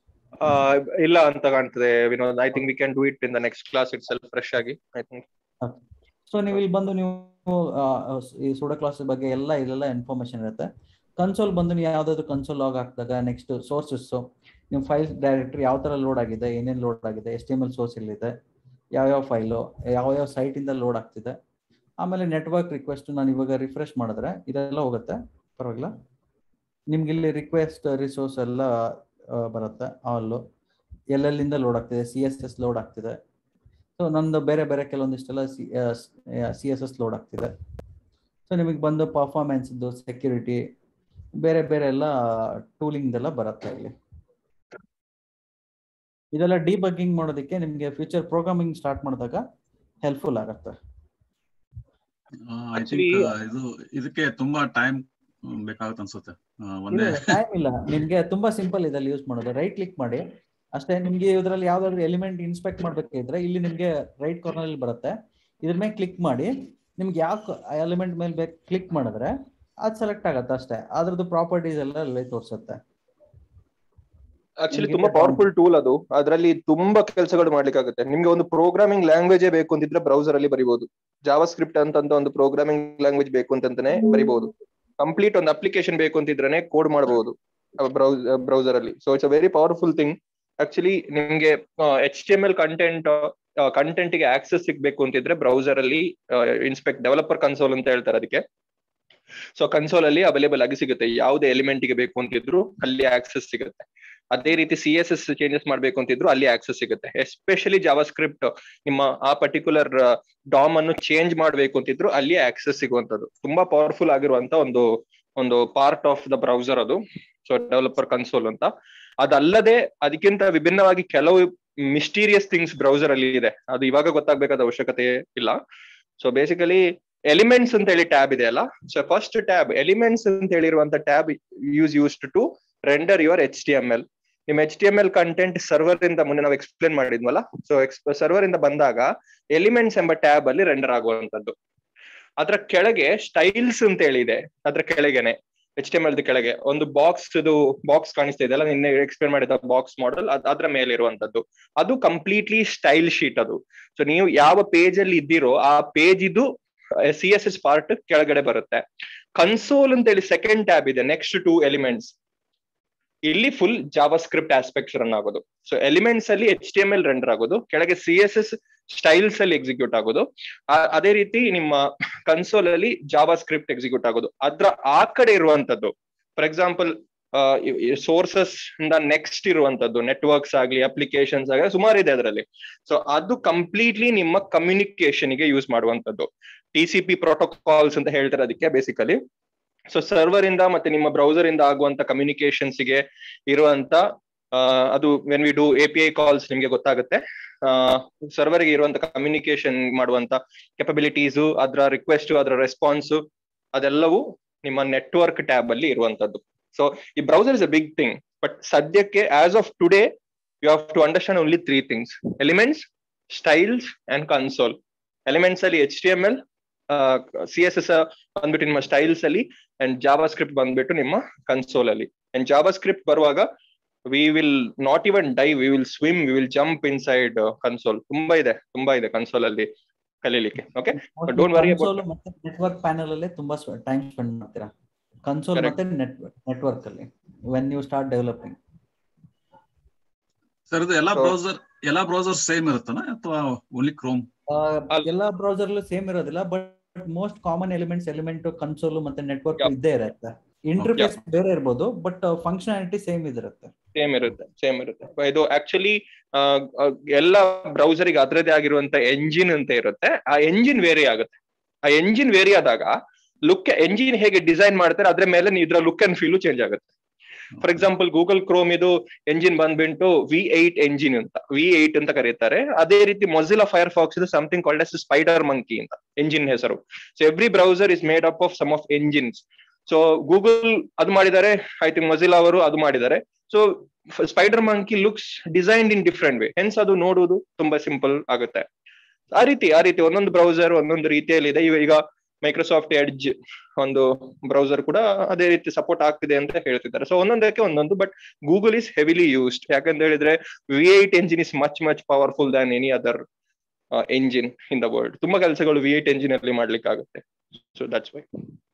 Speaker 5: ಇಲ್ಲ ಅಂತ ಕಾಣ್ತದೆ Vinod I think we can do it in the next class itself fresh ಆಗಿ ಐ ಥಿಂಕ್
Speaker 1: ಸೊ ನೀವು ಇಲ್ಲಿ ಬಂದು ನೀವು ಆ, ಈ ಸೂಡೋ ಕ್ಲಾಸ್ ಬಗ್ಗೆ ಎಲ್ಲ ಇಲ್ಲೆಲ್ಲ ಇನ್ಫಾರ್ಮೇಶನ್ ಇರುತ್ತೆ ಕನ್ಸೋಲ್ ಬಂದು ನೀವು ಯಾವ್ದಾದ್ರು ಕನ್ಸೋಲ್ ಲಾಗ್ ಹಾಕಿದಾಗ ನೆಕ್ಸ್ಟ್ ಸೋರ್ಸಸ್ ನಿಮ್ಮ ಫೈಲ್ ಡೈರೆಕ್ಟರಿ ಯಾವ ತರ ಲೋಡ್ ಆಗಿದೆ ಏನೇನು ಲೋಡ್ ಆಗಿದೆ S T M L source ಎಲ್ಲಿದೆ ಯಾವ್ಯಾವ ಫೈಲು ಯಾವ್ಯಾವ ಸೈಟ್ ಇಂದ ಲೋಡ್ ಆಗ್ತಿದೆ ಆಮೇಲೆ ನೆಟ್ವರ್ಕ್ ರಿಕ್ವೆಸ್ಟ್ ನಾನು ಇವಾಗ ರಿಫ್ರೆಶ್ ಮಾಡಿದ್ರೆ ಇದೆಲ್ಲ ಹೋಗುತ್ತೆ ಪರವಾಗಿಲ್ಲ ನಿಮ್ಗೆ ಇಲ್ಲಿ ರಿಕ್ವೆಸ್ಟ್ ರಿಸೋರ್ಸ್ ಎಲ್ಲ ಆ, ಬರುತ್ತೆ ಆಲು ಎಲ್ಲೆಲ್ಲಿಂದ ಲೋಡ್ ಆಗ್ತಿದೆ ಸಿ ಎಸ್ ಎಸ್ ಲೋಡ್ ಆಗ್ತಿದೆ ಸೊ ನಂದು ಬೇರೆ ಬೇರೆ ಕೆಲವೊಂದಿಷ್ಟೆಲ್ಲ C C S S load ಆಗ್ತಿದೆ ಸೊ ನಿಮಗೆ ಬಂದು ಪರ್ಫಾರ್ಮೆನ್ಸ್ದು ಸೆಕ್ಯೂರಿಟಿ ಬೇರೆ ಬೇರೆ ಎಲ್ಲ ಟೂಲಿಂಗ್ ಎಲ್ಲ ಬರುತ್ತೆ ಇಲ್ಲಿ ಇದೆಲ್ಲ ಡಿಬಗ್ಗಿಂಗ್ ಮಾಡೋದಕ್ಕೆ ನಿಮಗೆ ಫ್ಯೂಚರ್ ಪ್ರೋಗ್ರಾಮಿಂಗ್ ಸ್ಟಾರ್ಟ್ ಮಾಡಿದಾಗ ಹೆಲ್ಪ್ಫುಲ್ ಆಗುತ್ತೆ
Speaker 4: ಐ
Speaker 5: Actually,
Speaker 4: ಥಿಂಕ್ ಇದು ಇದಕ್ಕೆ ತುಂಬಾ ಟೈಮ್ ಬೇಕಾಗುತ್ತೆ ಅನ್ಸುತ್ತೆ ಆ, ಒಂದೇ
Speaker 1: ಟೈಮ್ ಇಲ್ಲ ನಿಮ್ಗೆ ತುಂಬಾ ಸಿಂಪಲ್ ಇದೆ ಯೂಸ್ ಮಾಡೋದು ರೈಟ್ ಕ್ಲಿಕ್ ಮಾಡಿ ಅಷ್ಟೇ ನಿಮ್ಗೆ ಇದ್ರಲ್ಲಿ ಯಾವ್ದಾದ್ರು ಎಲಿಮೆಂಟ್ ಇನ್ಸ್ಪೆಕ್ಟ್ ಮಾಡ್ಬೇಕಿದ್ರೆ ಇಲ್ಲಿ ನಿಮ್ಗೆ ರೈಟ್ ಕಾರ್ನರ್ ಅಲ್ಲಿ ಬರುತ್ತೆ ಇದ್ರ ಮೇಲೆ ಕ್ಲಿಕ್ ಮಾಡಿ ನಿಮ್ಗೆ ಯಾವ ಎಲಿಮೆಂಟ್ ಮೇಲೆ ಬೇಕು ಕ್ಲಿಕ್ ಮಾಡಿದ್ರೆ ಅದು ಸೆಲೆಕ್ಟ್ ಆಗತ್ತೆ ಅಷ್ಟೇ ಅದ್ರದ್ದು ಪ್ರಾಪರ್ಟೀಸ್ ಎಲ್ಲ ಅಲ್ಲಿ ತೋರಿಸುತ್ತೆ
Speaker 5: ಆಕ್ಚುಲಿ ತುಂಬಾ ಪವರ್ಫುಲ್ ಟೂಲ್ ಅದು ಅದರಲ್ಲಿ ತುಂಬಾ ಕೆಲಸಗಳು ಮಾಡ್ಲಿಕ್ಕಾಗುತ್ತೆ ನಿಮ್ಗೆ ಒಂದು ಪ್ರೋಗ್ರಾಮಿಂಗ್ ಲ್ಯಾಂಗ್ವೇಜೇ ಬೇಕು ಅಂತಿದ್ರೆ ಬ್ರೌಸರ್ ಅಲ್ಲಿ ಬರಿಬಹುದು ಜಾವಾ ಸ್ಕ್ರಿಪ್ಟ್ ಅಂತ ಒಂದು ಪ್ರೋಗ್ರಾಮಿಂಗ್ ಲ್ಯಾಂಗ್ವೇಜ್ ಬೇಕು ಅಂತಂತಾನೆ ಬರಿಬಹುದು ಕಂಪ್ಲೀಟ್ ಒಂದು ಅಪ್ಲಿಕೇಶನ್ ಬೇಕು ಅಂತಿದ್ರೆ ಕೋಡ್ ಮಾಡಬಹುದು ಬ್ರೌಸರ್ ಅಲ್ಲಿ so it's a very powerful thing actually ನಿಮ್ಗೆ H T M L content content ಗೆ ಆಕ್ಸೆಸ್ ಸಿಗ್ಬೇಕು ಅಂತಿದ್ರೆ ಬ್ರೌಸರ್ ಅಲ್ಲಿ ಇನ್ಸ್ಪೆಕ್ಟ್ ಡೆವಲಪರ್ ಕನ್ಸೋಲ್ ಅಂತ ಹೇಳ್ತಾರೆ ಅದಕ್ಕೆ ಸೊ ಕನ್ಸೋಲ್ ಅಲ್ಲಿ ಅವೈಲೇಬಲ್ ಆಗಿ ಸಿಗುತ್ತೆ ಯಾವುದೇ ಎಲಿಮೆಂಟ್ ಗೆ ಬೇಕು ಅಂತಿದ್ರು ಅಲ್ಲಿ ಆಕ್ಸೆಸ್ ಸಿಗುತ್ತೆ ಅದೇ ರೀತಿ ಸಿ ಎಸ್ ಎಸ್ ಚೇಂಜಸ್ ಮಾಡ್ಬೇಕು ಅಂತಿದ್ರು ಅಲ್ಲಿ ಆಕ್ಸೆಸ್ ಸಿಗುತ್ತೆ ಎಸ್ಪೆಷಲಿ ಜಾವಾ ಸ್ಕ್ರಿಪ್ಟ್ ನಿಮ್ಮ ಆ ಪರ್ಟಿಕ್ಯುಲರ್ ಡಾಮ್ ಅನ್ನು ಚೇಂಜ್ ಮಾಡ್ಬೇಕು ಅಂತಿದ್ರು ಅಲ್ಲಿ ಆಕ್ಸೆಸ್ ಸಿಗುವಂತದ್ದು ತುಂಬಾ ಪವರ್ಫುಲ್ ಆಗಿರುವಂತ ಒಂದು ಒಂದು ಪಾರ್ಟ್ ಆಫ್ ದ ಬ್ರೌಸರ್ ಅದು ಸೊ ಡೆವಲಪರ್ ಕನ್ಸೋಲ್ ಅಂತ ಅದಲ್ಲದೆ ಅದಕ್ಕಿಂತ ವಿಭಿನ್ನವಾಗಿ ಕೆಲವು ಮಿಸ್ಟೀರಿಯಸ್ ಥಿಂಗ್ಸ್ ಬ್ರೌಸರ್ ಅಲ್ಲಿ ಇದೆ ಅದು ಇವಾಗ ಗೊತ್ತಾಗ್ಬೇಕಾದ ಅವಶ್ಯಕತೆ ಇಲ್ಲ ಸೊ ಬೇಸಿಕಲಿ ಎಲಿಮೆಂಟ್ಸ್ ಅಂತ ಹೇಳಿ ಟ್ಯಾಬ್ ಇದೆ ಅಲ್ಲ ಸೊ ಫಸ್ಟ್ ಟ್ಯಾಬ್ ಎಲಿಮೆಂಟ್ಸ್ ಅಂತ ಹೇಳಿರುವಂತ tab use used to render your H T M L ನಿಮ್ H T M L content server ಇಂದ ಮುಂದೆ ನಾವು ಎಕ್ಸ್ಪ್ಲೇನ್ ಮಾಡಿದ್ವಲ್ಲ ಸೊ ಸರ್ವರ್ ಇಂದ ಬಂದಾಗ ಎಲಿಮೆಂಟ್ಸ್ ಎಂಬ ಟ್ಯಾಬ್ ಅಲ್ಲಿ ರೆಂಡರ್ ಆಗುವಂತದ್ದು ಅದ್ರ ಕೆಳಗೆ ಸ್ಟೈಲ್ಸ್ ಅಂತ ಹೇಳಿದೆ ಅದ್ರ ಕೆಳಗೆನೆ ಎಚ್ ಟಿ ಎಂ ಎಲ್ ಕೆಳಗೆ ಒಂದು ಬಾಕ್ಸ್ ಇದು ಬಾಕ್ಸ್ ಕಾಣಿಸ್ತಾ ಇದೆಯಲ್ಲ ನಿನ್ನೆ ಎಕ್ಸ್ಪ್ಲೇನ್ ಮಾಡಿದ ಬಾಕ್ಸ್ ಮಾಡೆಲ್ ಅದ್ರ ಮೇಲೆ ಇರುವಂತದ್ದು ಅದು ಕಂಪ್ಲೀಟ್ಲಿ ಸ್ಟೈಲ್ ಶೀಟ್ ಅದು ಸೊ ನೀವು ಯಾವ ಪೇಜ್ ಅಲ್ಲಿ ಇದ್ದೀರೋ ಆ ಪೇಜ್ ಇದು ಸಿ ಎಸ್ ಎಸ್ ಪಾರ್ಟ್ ಕೆಳಗಡೆ ಬರುತ್ತೆ ಕನ್ಸೋಲ್ ಅಂತ ಹೇಳಿ ಸೆಕೆಂಡ್ ಟ್ಯಾಬ್ ಇದೆ ನೆಕ್ಸ್ಟ್ ಟು ಎಲಿಮೆಂಟ್ಸ್ ಇಲ್ಲಿ full JavaScript aspects run ಆಗೋದು ಸೊ ಎಲಿಮೆಂಟ್ಸ್ ಅಲ್ಲಿ H T M L render ಆಗೋದು ಕೆಳಗೆ ಸಿ ಎಸ್ ಎಸ್ ಸ್ಟೈಲ್ಸ್ ಅಲ್ಲಿ ಎಕ್ಸಿಕ್ಯೂಟ್ ಆಗೋದು ಅದೇ ರೀತಿ ನಿಮ್ಮ ಕನ್ಸೋಲ್ ಅಲ್ಲಿ ಜಾವಾ ಸ್ಕ್ರಿಪ್ಟ್ ಎಕ್ಸಿಕ್ಯೂಟ್ ಆಗೋದು ಅದ್ರ ಆ ಕಡೆ ಇರುವಂತದ್ದು ಫಾರ್ ಎಕ್ಸಾಂಪಲ್ ಸೋರ್ಸಸ್ ಇಂದ ನೆಕ್ಸ್ಟ್ ಇರುವಂತದ್ದು ನೆಟ್ವರ್ಕ್ಸ್ ಆಗ್ಲಿ ಅಪ್ಲಿಕೇಶನ್ಸ್ ಆಗಲಿ ಸುಮಾರು ಇದೆ ಅದರಲ್ಲಿ ಸೊ ಅದು ಕಂಪ್ಲೀಟ್ಲಿ ನಿಮ್ಮ ಕಮ್ಯುನಿಕೇಶನ್ ಗೆ ಯೂಸ್ ಮಾಡುವಂತದ್ದು ಟಿ ಸಿ ಪಿ ಪ್ರೋಟೋಕಾಲ್ಸ್ ಅಂತ ಹೇಳ್ತಾರೆ ಅದಕ್ಕೆ ಬೇಸಿಕಲಿ ಸೊ ಸರ್ವರ್ ಇಂದ ಮತ್ತೆ ನಿಮ್ಮ ಬ್ರೌಸರ್ ಇಂದ ಆಗುವಂತ ಕಮ್ಯುನಿಕೇಶನ್ಸ್ ಗೆ ಇರುವಂತ ಅದು when we do A P I calls ನಿಮ್ಗೆ ಗೊತ್ತಾಗುತ್ತೆ ಸರ್ವರ್ ಗೆ ಇರುವಂತ ಕಮ್ಯುನಿಕೇಶನ್ ಮಾಡುವಂತ ಕೆಪಬಿಲಿಟೀಸು ಅದರ ರಿಕ್ವೆಸ್ಟ್ ಅದರ ರೆಸ್ಪಾನ್ಸ್ ಅದೆಲ್ಲವೂ ನಿಮ್ಮ ನೆಟ್ವರ್ಕ್ ಟ್ಯಾಬ್ ಅಲ್ಲಿ ಇರುವಂತದ್ದು ಸೊ ಈ browser is a big thing but ಸದ್ಯಕ್ಕೆ as of today you have to understand only three things elements styles and console elements ಅಲ್ಲಿ H T M L C S S ಬಂದ್ಬಿಟ್ಟು ನಿಮ್ಮ ಸ್ಟೈಲ್ಸ್ ಅಲ್ಲಿ ಅಂಡ್ ಜಾವಾ ಸ್ಕ್ರಿಪ್ಟ್ ಬಂದ್ಬಿಟ್ಟು ನಿಮ್ಮ ಕನ್ಸೋಲ್ ಅಲ್ಲಿ ಅಂಡ್ ಜಾವಾ ಸ್ಕ್ರಿಪ್ಟ್ ಬರುವಾಗ we will not even die we will swim we will jump inside console ತುಂಬಾ ಇದೆ ತುಂಬಾ ಇದೆ ಕನ್ಸೋಲ್ ಅಲ್ಲಿ ಕಲೀಲಿಕ್ಕೆ ಓಕೆ ಡೋಂಟ್ ವರಿ
Speaker 1: ಮತ್ತೆ ನೆಟ್ವರ್ಕ್ ಪ್ಯಾನಲ್ ಅಲ್ಲೇ ತುಂಬಾ ಟೈಮ್ ಸ್ಪೆಂಡ್ ಮಾಡ್ತೀರಾ ಕನ್ಸೋಲ್ ಮತ್ತೆ ನೆಟ್ವರ್ಕ್ ನೆಟ್ವರ್ಕ್ ಅಲ್ಲಿ when you start developing
Speaker 4: sir ಇದು ಎಲ್ಲಾ ಬ್ರೌಸರ್ ಎಲ್ಲಾ ಬ್ರೌಸರ್ ಸೇಮ್ ಇರುತ್ತನ ಅಥವಾ ಓನ್ಲಿ ಕ್ರೋಮ್
Speaker 1: ಎಲ್ಲಾ ಬ್ರೌಸರ್ ಸೇಮ್ ಇರೋದಿಲ್ಲ but most common elements element console ಮತ್ತೆ ನೆಟ್ವರ್ಕ್ ಇದ್ದೇ ಇರುತ್ತೆ ಇಂಟರ್ಫೇಸ್ ಬೇರೆ ಇರ್ಬೋದು ಬಟ್ ಫಂಕ್ಷನಾಲಿಟಿ ಸೇಮ್ ಇದಿರುತ್ತೆ
Speaker 5: ಸೇಮ್ ಇರುತ್ತೆ ಸೇಮ್ ಇರುತ್ತೆ ಇದು ಆಕ್ಚುಲಿ ಎಲ್ಲ ಬ್ರೌಸರ್ಗೆ ಅದರದೇ ಆಗಿರುವಂತ ಎಂಜಿನ್ ಅಂತ ಇರುತ್ತೆ ಆ ಎಂಜಿನ್ ವೇರಿ ಆಗುತ್ತೆ ಆ ಎಂಜಿನ್ ವೇರಿ ಆದಾಗ ಲುಕ್ ಎಂಜಿನ್ ಹೇಗೆ ಡಿಸೈನ್ ಮಾಡ್ತಾರೆ ಅದ್ರ ಮೇಲೆ ಇದ್ರ ಲುಕ್ ಅಂಡ್ ಫೀಲು ಚೇಂಜ್ ಆಗುತ್ತೆ ಫಾರ್ ಎಕ್ಸಾಂಪಲ್ ಗೂಗಲ್ ಕ್ರೋಮ್ ಇದು ಎಂಜಿನ್ ಬಂದ್ಬಿಟ್ಟು ವಿ ಏಟ್ ಎಂಜಿನ್ ಅಂತ ವಿ ಏಟ್ ಅಂತ ಕರೀತಾರೆ ಅದೇ ರೀತಿ ಮೊಜಿಲಾ ಫೈರ್ ಫಾಕ್ಸ್ ಇದು something called as SpiderMonkey ಅಂತ ಎಂಜಿನ್ ಹೆಸರು so every browser is made up of some of engines so Google ಅದು ಮಾಡಿದ್ದಾರೆ ಐ ಥಿಂಕ್ ಮೊಜಿಲಾ ಅವರು ಅದು ಮಾಡಿದ್ದಾರೆ so spider SpiderMonkey looks designed in different way hence ಅದು ನೋಡುವುದು ತುಂಬಾ ಸಿಂಪಲ್ ಆಗುತ್ತೆ ಆ ರೀತಿ ಆ ರೀತಿ ಒಂದೊಂದು ಬ್ರೌಸರ್ ಒಂದೊಂದು ರೀತಿಯಲ್ಲಿ ಇದೆ ಈಗ ಮೈಕ್ರೋಸಾಫ್ಟ್ ಎಡ್ಜ್ ಒಂದು ಬ್ರೌಸರ್ ಕೂಡ ಅದೇ ರೀತಿ ಸಪೋರ್ಟ್ ಆಗ್ತಿದೆ ಅಂತ ಹೇಳ್ತಿದ್ದಾರೆ ಸೊ ಒಂದೊಂದಕ್ಕೆ ಒಂದೊಂದು but Google is heavily used ಯಾಕಂತ ಹೇಳಿದ್ರೆ V eight engine is much much powerful than any other engine in the world ತುಂಬಾ ಕೆಲಸಗಳು ವಿ ಏಟ್ ಎಂಜಿನ್ ಅಲ್ಲಿ ಮಾಡ್ಲಿಕ್ಕೆ ಆಗುತ್ತೆ ಸೊ ದಟ್ಸ್ ವೈ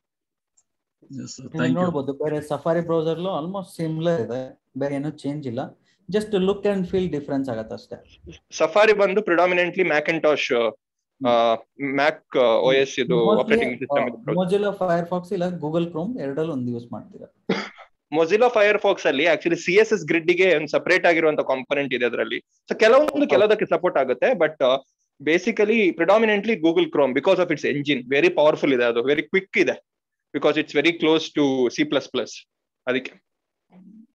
Speaker 1: ನೋಡ್ಬೋದು ಬೇರೆ ಸಫಾರಿ ಬ್ರೌಸರ್ ಆಲ್ಮೋಸ್ಟ್ ಸಿಮಿಲರ್ ಇದೆ ಬೇರೆ ಏನೂ ಚೇಂಜ್ ಇಲ್ಲ just look and feel difference ಆಗತ್ತೆ ಅಷ್ಟೇ
Speaker 5: ಸಫಾರಿ ಬಂದು predominantly Macintosh Mac O S ಇದು operating system
Speaker 1: Mozilla Firefox ಇಲ್ಲ ಗೂಗಲ್ ಕ್ರೋಮ್ ಎರಡಲ್ಲಿ ಒಂದು ಯೂಸ್ ಮಾಡ್ತೀರಾ
Speaker 5: ಮೊಜಿಲಾ ಫೈರ್ ಫಾಕ್ಸ್ ಅಲ್ಲಿ actually C S S grid ಗೆ ಒಂದು ಸಪರೇಟ್ ಆಗಿರುವಂತ ಕಾಂಪೊನೆಂಟ್ ಇದೆ ಅದರಲ್ಲಿ ಸೊ ಕೆಲವೊಂದು ಕೆಲವದಕ್ಕೆ ಸಪೋರ್ಟ್ ಆಗುತ್ತೆ but basically predominantly Google Chrome because of it's engine very powerful ಇದೆ ಅದು ವೆರಿ ಕ್ವಿಕ್ ಇದೆ because it's very close to C plus plus ಅದಕ್ಕೆ